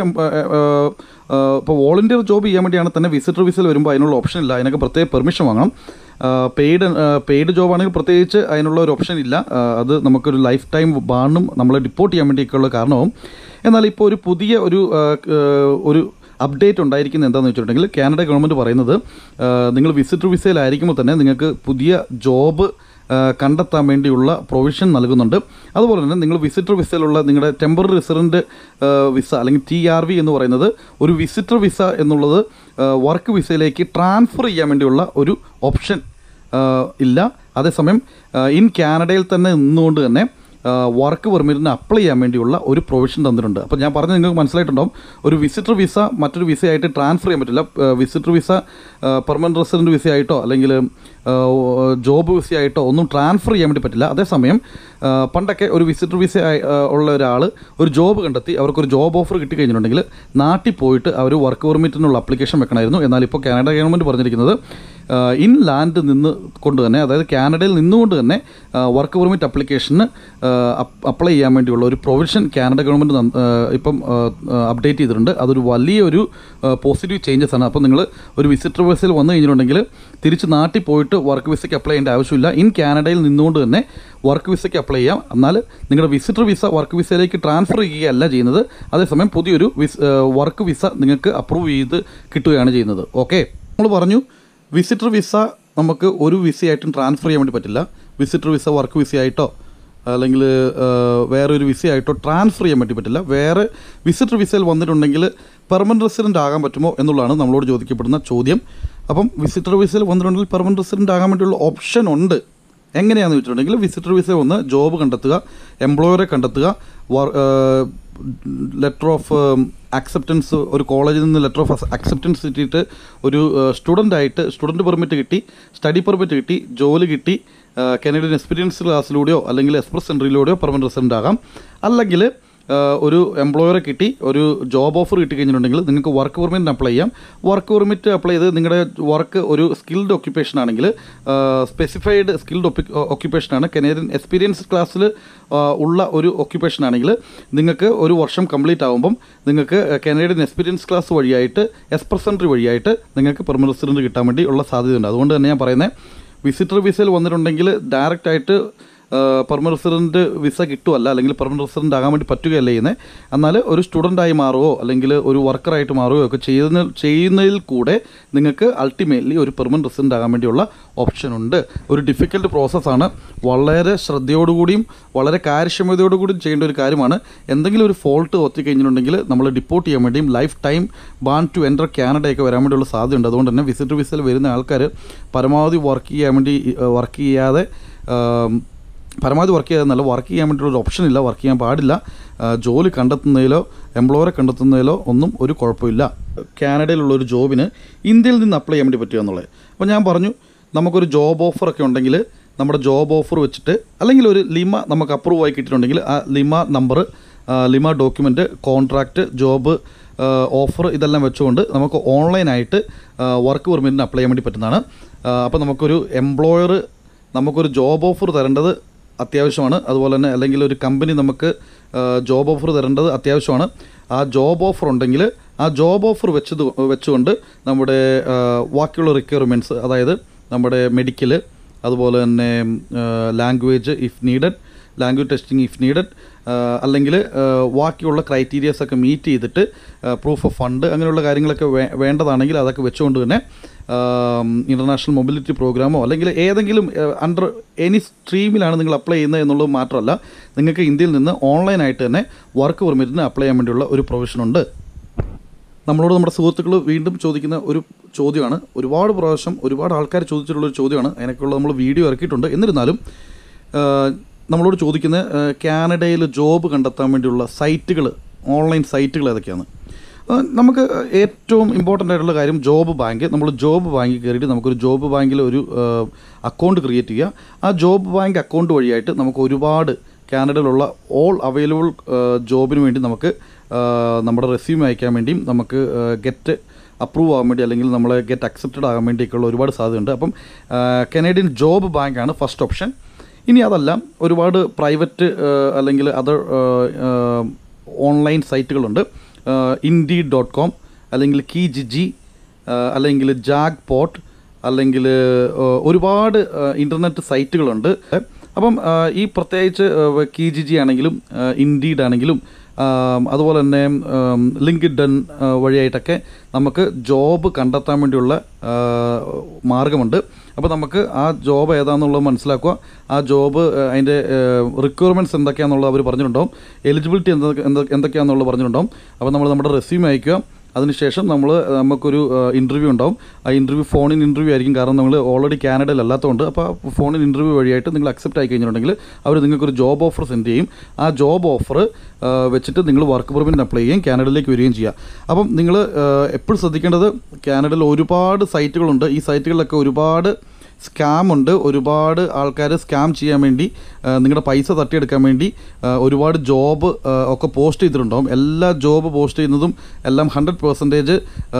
ഇപ്പോൾ വോളണ്ടിയർ ജോബ് ചെയ്യാൻ വേണ്ടിയാണ് തന്നെ വിസിറ്റർ വിസയിൽ വരുമ്പോൾ അതിനുള്ള ഓപ്ഷൻ ഇല്ല അതിനൊക്കെ പ്രത്യേക പെർമിഷൻ വാങ്ങണം പെയ്ഡ് പെയ്ഡ് ജോബ് ആണെങ്കിൽ പ്രത്യേകിച്ച് അതിനുള്ള ഒരു ഓപ്ഷൻ ഇല്ല ആ, അത് നമുക്കൊരു ലൈഫ് ടൈം ബാണും നമ്മളെ ഡിപ്പോർട്ട് ചെയ്യാൻ വേണ്ടിയൊക്കെയുള്ള കാരണവും എന്നാൽ ഇപ്പോൾ ഒരു പുതിയ ഒരു ആ, ആ, ഒരു അപ്ഡേറ്റ് ഉണ്ടായിരിക്കുന്നത് എന്താണെന്ന് വെച്ചിട്ടുണ്ടെങ്കിൽ കാനഡ ഗവൺമെൻറ് പറയുന്നത് ആ, നിങ്ങൾ വിസിറ്റർ വിസയിലായിരിക്കുമ്പോൾ തന്നെ നിങ്ങൾക്ക് പുതിയ ജോബ് ആ, കണ്ടെത്താൻ വേണ്ടിയുള്ള പ്രൊവിഷൻ നൽകുന്നുണ്ട് അതുപോലെ തന്നെ നിങ്ങൾ വിസിറ്റർ വിസയിലുള്ള നിങ്ങളുടെ ടെമ്പററി റെസിഡൻറ്റ് വിസ അല്ലെങ്കിൽ ടി ആർ വി എന്ന് പറയുന്നത് ഒരു വിസിറ്റർ വിസ എന്നുള്ളത് വർക്ക് വിസയിലേക്ക് ട്രാൻസ്ഫർ ചെയ്യാൻ വേണ്ടിയുള്ള ഒരു ഓപ്ഷൻ ഇല്ല അതേസമയം ഇൻ കാനഡയിൽ തന്നെ നിന്നുകൊണ്ട് തന്നെ വർക്ക് പെർമിറ്റിന് അപ്ലൈ ചെയ്യാൻ വേണ്ടിയുള്ള ഒരു പ്രൊവിഷൻ തന്നിട്ടുണ്ട് അപ്പോൾ ഞാൻ പറഞ്ഞത് നിങ്ങൾക്ക് മനസ്സിലായിട്ടുണ്ടാവും ഒരു വിസിറ്റർ വിസ മറ്റൊരു വിസയായിട്ട് ട്രാൻസ്ഫർ ചെയ്യാൻ പറ്റില്ല visitor visa permanent resident visa ആയിട്ടോ അല്ലെങ്കിൽ ജോബ് വിസ ആയിട്ടോ ഒന്നും ട്രാൻസ്ഫർ ചെയ്യാൻ വേണ്ടി പറ്റില്ല അതേസമയം ആ, പണ്ടൊക്കെ ഒരു വിസിറ്റർ വിസ ആയി, ആ, ഉള്ള ഒരാൾ ഒരു ജോബ് കണ്ടെത്തി അവർക്കൊരു ജോബ് ഓഫർ കിട്ടിക്കഴിഞ്ഞിട്ടുണ്ടെങ്കിൽ നാട്ടിൽ പോയിട്ട് അവർ വർക്ക് പെർമിറ്റിനുള്ള അപ്ലിക്കേഷൻ വെക്കണമായിരുന്നു എന്നാൽ ഇപ്പോൾ കാനഡ ഗവൺമെൻറ് പറഞ്ഞിരിക്കുന്നത് ആ, ഇൻ ലാൻഡ് നിന്ന് കൊണ്ട് തന്നെ അതായത് കാനഡയിൽ നിന്നുകൊണ്ട് തന്നെ വർക്ക് പെർമിറ്റ് അപ്ലിക്കേഷന് അപ്ലൈ ചെയ്യാൻ വേണ്ടിയുള്ള ഒരു പ്രൊവിഷൻ കാനഡ ഗവൺമെൻറ് ഇപ്പം അപ്ഡേറ്റ് ചെയ്തിട്ടുണ്ട് അതൊരു വലിയൊരു പോസിറ്റീവ് ചേഞ്ചസ് ആണ് അപ്പോൾ നിങ്ങൾ ഒരു വിസിറ്റർ വിസയിൽ വന്നു കഴിഞ്ഞിട്ടുണ്ടെങ്കിൽ തിരിച്ച് നാട്ടിൽ പോയിട്ട് വർക്ക് വിസയ്ക്ക് അപ്ലൈ ചെയ്യേണ്ട ആവശ്യമില്ല ഇൻ കാനഡയിൽ നിന്നുകൊണ്ട് തന്നെ വർക്ക് വിസയ്ക്ക് അപ്ലൈ ചെയ്യാം എന്നാൽ നിങ്ങളുടെ വിസിറ്റർ വിസ വർക്ക് വിസയിലേക്ക് ട്രാൻസ്ഫർ ചെയ്യുകയല്ല ചെയ്യുന്നത് അതേസമയം പുതിയൊരു വിസ് വർക്ക് വിസ നിങ്ങൾക്ക് അപ്രൂവ് ചെയ്ത് കിട്ടുകയാണ് ചെയ്യുന്നത് ഓക്കെ നമ്മൾ പറഞ്ഞു വിസിറ്റർ വിസ നമുക്ക് ഒരു വിസയായിട്ടും ട്രാൻസ്ഫർ ചെയ്യാൻ വേണ്ടി പറ്റില്ല വിസിറ്റർ വിസ വർക്ക് വിസ ആയിട്ടോ അല്ലെങ്കിൽ വേറെ ഒരു വിസ ആയിട്ടോ ട്രാൻസ്ഫർ ചെയ്യാൻ വേണ്ടി പറ്റില്ല വേറെ വിസിറ്റർ വിസയിൽ വന്നിട്ടുണ്ടെങ്കിൽ പെർമനൻറ്റ് റെസിഡൻ്റ് ആകാൻ പറ്റുമോ എന്നുള്ളതാണ് നമ്മളോട് ചോദിക്കപ്പെടുന്ന ചോദ്യം അപ്പം വിസിറ്റർ വിസയിൽ വന്നിട്ടുണ്ടെങ്കിൽ പെർമനൻറ്റ് റെസിഡൻ്റ് ആകാൻ വേണ്ടിയുള്ള ഓപ്ഷൻ ഉണ്ട് എങ്ങനെയാണെന്ന് വെച്ചിട്ടുണ്ടെങ്കിൽ വിസിറ്റർ വിസ വന്ന് ജോബ് കണ്ടെത്തുക എംപ്ലോയറെ കണ്ടെത്തുക ലെറ്റർ ഓഫ് അക്സെപ്റ്റൻസ് ഒരു കോളേജിൽ നിന്ന് ലെറ്റർ ഓഫ് അക്സെപ്റ്റൻസ് കിട്ടിയിട്ട് ഒരു സ്റ്റുഡൻ്റ് ആയിട്ട് സ്റ്റുഡൻറ്റ് പെർമിറ്റ് കിട്ടി സ്റ്റഡി പെർമിറ്റ് കിട്ടി ജോലി കിട്ടി കനഡിയൻ എക്സ്പീരിയൻസ് ക്ലാസ്സിലൂടെയോ അല്ലെങ്കിൽ എക്സ്പ്രസ് സെൻറ്ററിലൂടെയോ പെർമനൻറ്റ് റെസിഡൻ്റ് ആകാം അല്ലെങ്കിൽ ആഹ് ഒരു എംപ്ലോയറെ കിട്ടി ഒരു ജോബ് ഓഫർ കിട്ടി കഴിഞ്ഞിട്ടുണ്ടെങ്കിൽ നിങ്ങൾക്ക് വർക്ക് പെർമിറ്റിന് അപ്ലൈ ചെയ്യാം വർക്ക് പെർമിറ്റ് അപ്ലൈ ചെയ്ത് നിങ്ങളുടെ വർക്ക് ഒരു സ്കിൽഡ് ഒക്യുപ്പേഷൻ ആണെങ്കിൽ സ്പെസിഫൈഡ് സ്കിൽഡ് ഒക്യുപ്പേഷനാണ് കനേഡിയൻ എക്സ്പീരിയൻസ് ക്ലാസ്സിൽ ഉള്ള ഒരു ഒക്യുപ്പേഷൻ ആണെങ്കിൽ നിങ്ങൾക്ക് ഒരു വർഷം കംപ്ലീറ്റ് ആകുമ്പം നിങ്ങൾക്ക് കനേഡിയൻ എക്സ്പീരിയൻസ് ക്ലാസ് വഴിയായിട്ട് എക്സ്പ്രസ് എൻട്രി വഴിയായിട്ട് നിങ്ങൾക്ക് പെർമനൻറ്റ് റെസിഡൻറ്റ് കിട്ടാൻ വേണ്ടി ഉള്ള സാധ്യതയുണ്ട് അതുകൊണ്ട് തന്നെ ഞാൻ പറയുന്നത് വിസിറ്റർ വിസയിൽ വന്നിട്ടുണ്ടെങ്കിൽ ഡയറക്റ്റ് ആയിട്ട് പെർമനൻറ്റ് റെസിഡൻറ്റ് വിസ കിട്ടുമല്ല അല്ലെങ്കിൽ പെർമനൻറ്റ് റെസിഡൻറ്റ് ആകാൻ വേണ്ടി പറ്റുകയല്ല ചെയ്യുന്നത് എന്നാൽ ഒരു സ്റ്റുഡൻ്റായി മാറുകയോ അല്ലെങ്കിൽ ഒരു വർക്കറായിട്ട് മാറുകയോ ഒക്കെ ചെയ്യുന്ന ചെയ്യുന്നതിൽ കൂടെ നിങ്ങൾക്ക് അൾട്ടിമേറ്റ്ലി ഒരു പെർമനൻറ്റ് റെസിഡൻറ്റ് ആകാൻ വേണ്ടിയുള്ള ഓപ്ഷൻ ഉണ്ട് ഒരു ഡിഫിക്കൽട്ട് പ്രോസസ്സാണ് വളരെ ശ്രദ്ധയോടുകൂടിയും വളരെ കാര്യക്ഷമതയോടുകൂടിയും ചെയ്യേണ്ട ഒരു കാര്യമാണ് എന്തെങ്കിലും ഒരു ഫോൾട്ട് ഒത്തി കഴിഞ്ഞിട്ടുണ്ടെങ്കിൽ നമ്മൾ ഡിപ്പോർട്ട് ചെയ്യാൻ വേണ്ടിയും lifetime ban to enter കാനഡയൊക്കെ വരാൻ വേണ്ടിയുള്ള സാധ്യതയുണ്ട് അതുകൊണ്ട് തന്നെ വിസിറ്റർ വിസയിൽ വരുന്ന ആൾക്കാർ പരമാവധി വർക്ക് ചെയ്യാൻ വേണ്ടി വർക്ക് ചെയ്യാതെ ആം, പരമാവധി വർക്ക് ചെയ്യാതെന്നല്ല വർക്ക് ചെയ്യാൻ വേണ്ടിയുള്ള ഒരു ഓപ്ഷൻ ഇല്ല വർക്ക് ചെയ്യാൻ പാടില്ല ആ, ജോലി കണ്ടെത്തുന്നതിലോ എംപ്ലോയറെ കണ്ടെത്തുന്നതിലോ ഒന്നും ഒരു കുഴപ്പമില്ല കാനഡയിലുള്ള ഒരു ജോബിന് ഇന്ത്യയിൽ നിന്ന് അപ്ലൈ ചെയ്യാൻ വേണ്ടി പറ്റുക എന്നുള്ളത് അപ്പോൾ ഞാൻ പറഞ്ഞു നമുക്കൊരു ജോബ് ഓഫറൊക്കെ ഉണ്ടെങ്കിൽ നമ്മുടെ ജോബ് ഓഫർ വെച്ചിട്ട് അല്ലെങ്കിൽ ഒരു ലിമ നമുക്ക് അപ്രൂവ് ആയി കിട്ടിയിട്ടുണ്ടെങ്കിൽ ആ ലിമ നമ്പർ ലിമ ഡോക്യുമെൻറ്റ് കോൺട്രാക്റ്റ് ജോബ് ഓഫർ ഇതെല്ലാം വെച്ചുകൊണ്ട് നമുക്ക് ഓൺലൈനായിട്ട് വർക്ക് പെർമിറ്റിന് അപ്ലൈ ചെയ്യാൻ വേണ്ടി പറ്റുന്നതാണ് അപ്പോൾ നമുക്കൊരു എംപ്ലോയർ നമുക്കൊരു ജോബ് ഓഫർ തരേണ്ടത് അത്യാവശ്യമാണ് അതുപോലെ തന്നെ അല്ലെങ്കിൽ ഒരു കമ്പനി നമുക്ക് ജോബ് ഓഫർ തരേണ്ടത് അത്യാവശ്യമാണ് ആ ജോബ് ഓഫർ ഉണ്ടെങ്കിൽ ആ ജോബ് ഓഫർ വെച്ചത് വെച്ചുകൊണ്ട് നമ്മുടെ ആ, ബാക്കിയുള്ള റിക്വയർമെൻറ്റ്സ് അതായത് നമ്മുടെ മെഡിക്കൽ അതുപോലെ തന്നെ language if needed language testing if needed അല്ലെങ്കിൽ ബാക്കിയുള്ള ക്രൈറ്റീരിയസ് ഒക്കെ മീറ്റ് ചെയ്തിട്ട് പ്രൂഫ് ഓഫ് ഫണ്ട് അങ്ങനെയുള്ള കാര്യങ്ങളൊക്കെ വേ വേണ്ടതാണെങ്കിൽ അതൊക്കെ വെച്ചുകൊണ്ട് തന്നെ ഇൻ്റർനാഷണൽ മൊബിലിറ്റി പ്രോഗ്രാമോ അല്ലെങ്കിൽ ഏതെങ്കിലും അണ്ടർ എനി സ്ട്രീമിലാണ് നിങ്ങൾ അപ്ലൈ ചെയ്യുന്നത് എന്നുള്ളത് മാത്രമല്ല നിങ്ങൾക്ക് ഇന്ത്യയിൽ നിന്ന് ഓൺലൈനായിട്ട് തന്നെ വർക്ക് പെർമിറ്റിന് അപ്ലൈ ചെയ്യാൻ വേണ്ടിയുള്ള ഒരു പ്രൊവിഷനുണ്ട് നമ്മളോട് നമ്മുടെ സുഹൃത്തുക്കൾ വീണ്ടും ചോദിക്കുന്ന ഒരു ചോദ്യമാണ് ഒരുപാട് പ്രാവശ്യം ഒരുപാട് ആൾക്കാർ ചോദിച്ചിട്ടുള്ള ഒരു ചോദ്യമാണ് അതിനൊക്കെയുള്ള നമ്മൾ വീഡിയോ ഇറക്കിയിട്ടുണ്ട് എന്നിരുന്നാലും ആ, നമ്മളോട് ചോദിക്കുന്ന ആ, കാനഡയിൽ ജോബ് കണ്ടെത്താൻ വേണ്ടിയുള്ള സൈറ്റുകൾ ഓൺലൈൻ സൈറ്റുകൾ ഏതൊക്കെയാണ് ആ, നമുക്ക് ഏറ്റവും ഇമ്പോർട്ടൻ്റ് ആയിട്ടുള്ള കാര്യം ജോബ് ബാങ്ക് നമ്മൾ ജോബ് ബാങ്കിൽ കയറിയിട്ട് നമുക്കൊരു ജോബ് ബാങ്കിൽ ഒരു അക്കൗണ്ട് ക്രിയേറ്റ് ചെയ്യുക ആ ജോബ് ബാങ്ക് അക്കൗണ്ട് വഴിയായിട്ട് നമുക്ക് ഒരുപാട് കാനഡയിലുള്ള ഓൾ അവൈലബിൾ ജോബിന് വേണ്ടി നമുക്ക് ആ, നമ്മുടെ റെസ്യൂം അയക്കാൻ വേണ്ടിയും നമുക്ക് ഗെറ്റ് അപ്രൂവ് ആകാൻ വേണ്ടി അല്ലെങ്കിൽ നമ്മളെ ഗെറ്റ് അക്സെപ്റ്റഡ് ആകാൻ വേണ്ടിയൊക്കെയുള്ള ഒരുപാട് സാധ്യതയുണ്ട് അപ്പം കനേഡിയൻ ജോബ് ബാങ്കാണ് ഫസ്റ്റ് ഓപ്ഷൻ ഇനി അതല്ല ഒരുപാട് പ്രൈവറ്റ് അല്ലെങ്കിൽ അതർ ഓൺലൈൻ സൈറ്റുകളുണ്ട് ഇൻഡി ഡോട്ട് കോം അല്ലെങ്കിൽ കി ജിജി അല്ലെങ്കിൽ ജാഗ് പോട്ട് അല്ലെങ്കിൽ ഒരുപാട് ഇൻ്റർനെറ്റ് സൈറ്റുകളുണ്ട് അപ്പം ആ, ഈ പ്രത്യേകിച്ച് കി ജി ജി ആണെങ്കിലും ഇൻഡീഡ് ആണെങ്കിലും ആം, അതുപോലെ തന്നെ ലിങ്ക്ഡൻ വഴിയായിട്ടൊക്കെ നമുക്ക് ജോബ് കണ്ടെത്താൻ വേണ്ടിയുള്ള ആ, മാർഗമുണ്ട് അപ്പോൾ നമുക്ക് ആ ജോബ് ഏതാണെന്നുള്ളത് മനസ്സിലാക്കുക ആ ജോബ് അതിൻ്റെ റിക്വയർമെൻറ്റ്സ് എന്തൊക്കെയാണെന്നുള്ളത് അവർ പറഞ്ഞിട്ടുണ്ടാവും എലിജിബിലിറ്റി എന്തൊക്കെ എന്തൊ- എന്തൊക്കെയാണെന്നുള്ളത് പറഞ്ഞിട്ടുണ്ടാവും അപ്പോൾ നമ്മൾ നമ്മുടെ റെസ്യൂം അയക്കുക അതിനുശേഷം നമ്മൾ നമുക്കൊരു ഇൻ്റർവ്യൂ ഉണ്ടാവും ആ ഇൻ്റർവ്യൂ ഫോണിൻ ഇൻ്റർവ്യൂ ആയിരിക്കും കാരണം നമ്മൾ ഓൾറെഡി കാനഡയിൽ അല്ലാത്തതുകൊണ്ട് അപ്പോൾ ഫോണിൻ ഇൻ്റർവ്യൂ വഴിയായിട്ട് നിങ്ങൾ അക്സെപ്റ്റ് ആയി കഴിഞ്ഞിട്ടുണ്ടെങ്കിൽ അവർ നിങ്ങൾക്കൊരു ജോബ് ഓഫർ സെൻഡ് ചെയ്യും ആ ജോബ് ഓഫർ വെച്ചിട്ട് നിങ്ങൾ വർക്ക് പെർമിറ്റിന് അപ്ലൈ ചെയ്യും കാനഡയിലേക്ക് വരികയും ചെയ്യുക അപ്പം നിങ്ങൾ എപ്പോഴും ശ്രദ്ധിക്കേണ്ടത് കാനഡയിൽ ഒരുപാട് സൈറ്റുകളുണ്ട് ഈ സൈറ്റുകളിലൊക്കെ ഒരുപാട് സ്കാം ഉണ്ട് ഒരുപാട് ആൾക്കാർ സ്കാം ചെയ്യാൻ വേണ്ടി ആ, നിങ്ങളുടെ പൈസ തട്ടിയെടുക്കാൻ വേണ്ടി ആ, ഒരുപാട് ജോബ് ആ, ഒക്കെ പോസ്റ്റ് ചെയ്തിട്ടുണ്ടാവും എല്ലാ ജോബ് പോസ്റ്റ് ചെയ്യുന്നതും എല്ലാം ഹൺഡ്രഡ് പെർസെൻറ്റേജ്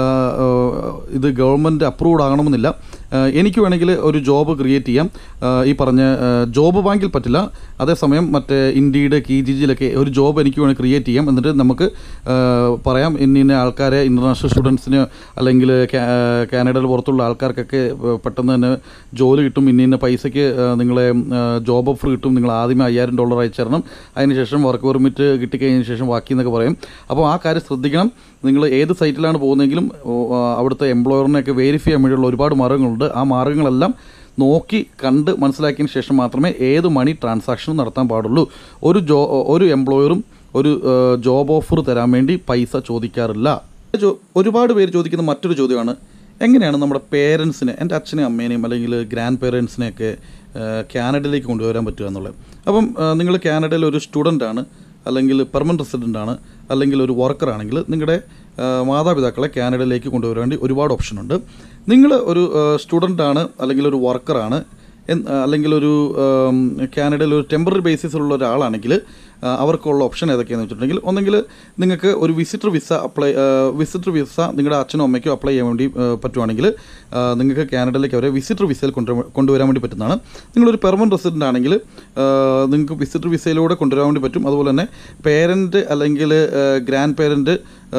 ഇത് ഗവൺമെൻറ് അപ്രൂവ്ഡ് ആകണമെന്നില്ല ആ, എനിക്ക് വേണമെങ്കിൽ ഒരു ജോബ് ക്രിയേറ്റ് ചെയ്യാം ആ, ഈ പറഞ്ഞ ആ, ജോബ് ബാങ്കിൽ പറ്റില്ല അതേസമയം മറ്റേ ഇൻഡീഡ് കി ജി ജിയിലൊക്കെ ഒരു ജോബ് എനിക്ക് വേണമെങ്കിൽ ക്രിയേറ്റ് ചെയ്യാം എന്നിട്ട് നമുക്ക് ആ, പറയാം ഇന്ന ഇന്ന ആൾക്കാരെ ഇൻ്റർനാഷണൽ സ്റ്റുഡൻസിന് അല്ലെങ്കിൽ കാ- കാനഡയിൽ പുറത്തുള്ള ആൾക്കാർക്കൊക്കെ ആ, പെട്ടെന്ന് തന്നെ ജോലി കിട്ടും ഇന്ന ഇന്ന പൈസയ്ക്ക് ആ, നിങ്ങളെ ജോബ് ഓഫർ കിട്ടും നിങ്ങൾ ആദ്യമേ അയ്യായിരം ഡോളർ അയച്ചു തരണം അതിനുശേഷം വർക്ക് പെർമിറ്റ് കിട്ടിക്കഴിഞ്ഞ ശേഷം ബാക്കി എന്നൊക്കെ പറയും അപ്പോൾ ആ കാര്യം ശ്രദ്ധിക്കണം നിങ്ങൾ ഏത് സൈറ്റിലാണ് പോകുന്നതെങ്കിലും ഓ, ആ, അവിടുത്തെ എംപ്ലോയറിനെയൊക്കെ വെരിഫൈ ചെയ്യാൻ വേണ്ടിയുള്ള ഒരുപാട് മാർഗ്ഗങ്ങളുണ്ട് ആ മാർഗ്ഗങ്ങളെല്ലാം നോക്കി കണ്ട് മനസ്സിലാക്കിയതിന് ശേഷം മാത്രമേ ഏത് മണി ട്രാൻസാക്ഷനും നടത്താൻ പാടുള്ളൂ ഒരു ജോ ഒരു എംപ്ലോയറും ഒരു ആ, ജോബ് ഓഫർ തരാൻ വേണ്ടി പൈസ ചോദിക്കാറില്ല ചോ- ഒരുപാട് പേര് ചോദിക്കുന്ന മറ്റൊരു ചോദ്യമാണ് എങ്ങനെയാണ് നമ്മുടെ പേരൻസിനെ എൻ്റെ അച്ഛനെയും അമ്മേനെയും അല്ലെങ്കിൽ ഗ്രാൻഡ് പേരൻസിനെയൊക്കെ കാനഡയിലേക്ക് കൊണ്ടുവരാൻ പറ്റുക എന്നുള്ളത് അപ്പം നിങ്ങൾ കാനഡയിൽ ഒരു സ്റ്റുഡൻ്റ് ആണ് അല്ലെങ്കിൽ പെർമനൻറ്റ് റെസിഡൻ്റ് ആണ് അല്ലെങ്കിൽ ഒരു വർക്കർ ആണെങ്കിൽ നിങ്ങളുടെ ആ, മാതാപിതാക്കളെ കാനഡയിലേക്ക് കൊണ്ടുവരാൻ വേണ്ടി ഒരുപാട് ഓപ്ഷൻ ഉണ്ട് നിങ്ങൾ ഒരു സ്റ്റുഡൻ്റ് ആണ് അല്ലെങ്കിൽ ഒരു വർക്കറാണ് എൻ- അല്ലെങ്കിൽ ഒരു ആം, കാനഡയിൽ ഒരു ടെമ്പററി ബേസിസിലുള്ള ഒരാളാണെങ്കിൽ ആ, അവർക്കുള്ള ഓപ്ഷൻ ഏതൊക്കെയാണെന്ന് വെച്ചിട്ടുണ്ടെങ്കിൽ ഒന്നെങ്കിൽ നിങ്ങൾക്ക് ഒരു visitor visa apply visitor visa നിങ്ങളുടെ അച്ഛനും അമ്മയ്ക്കും അപ്ലൈ ചെയ്യാൻ വേണ്ടി ആ, പറ്റുവാണെങ്കിൽ ആ, നിങ്ങൾക്ക് കാനഡയിലേക്ക് അവരെ വിസിറ്റർ വിസയിൽ കൊണ്ടുവരാൻ കൊണ്ടുവരാൻ വേണ്ടി പറ്റുന്നതാണ് നിങ്ങളൊരു പെർമനൻറ്റ് റെസിഡൻ്റ് ആണെങ്കിൽ ആ, നിങ്ങൾക്ക് വിസിറ്റർ വിസയിലൂടെ കൊണ്ടുവരാൻ വേണ്ടി പറ്റും അതുപോലെ തന്നെ പേരൻറ്റ് അല്ലെങ്കിൽ ഗ്രാൻഡ് പേരൻറ്റ്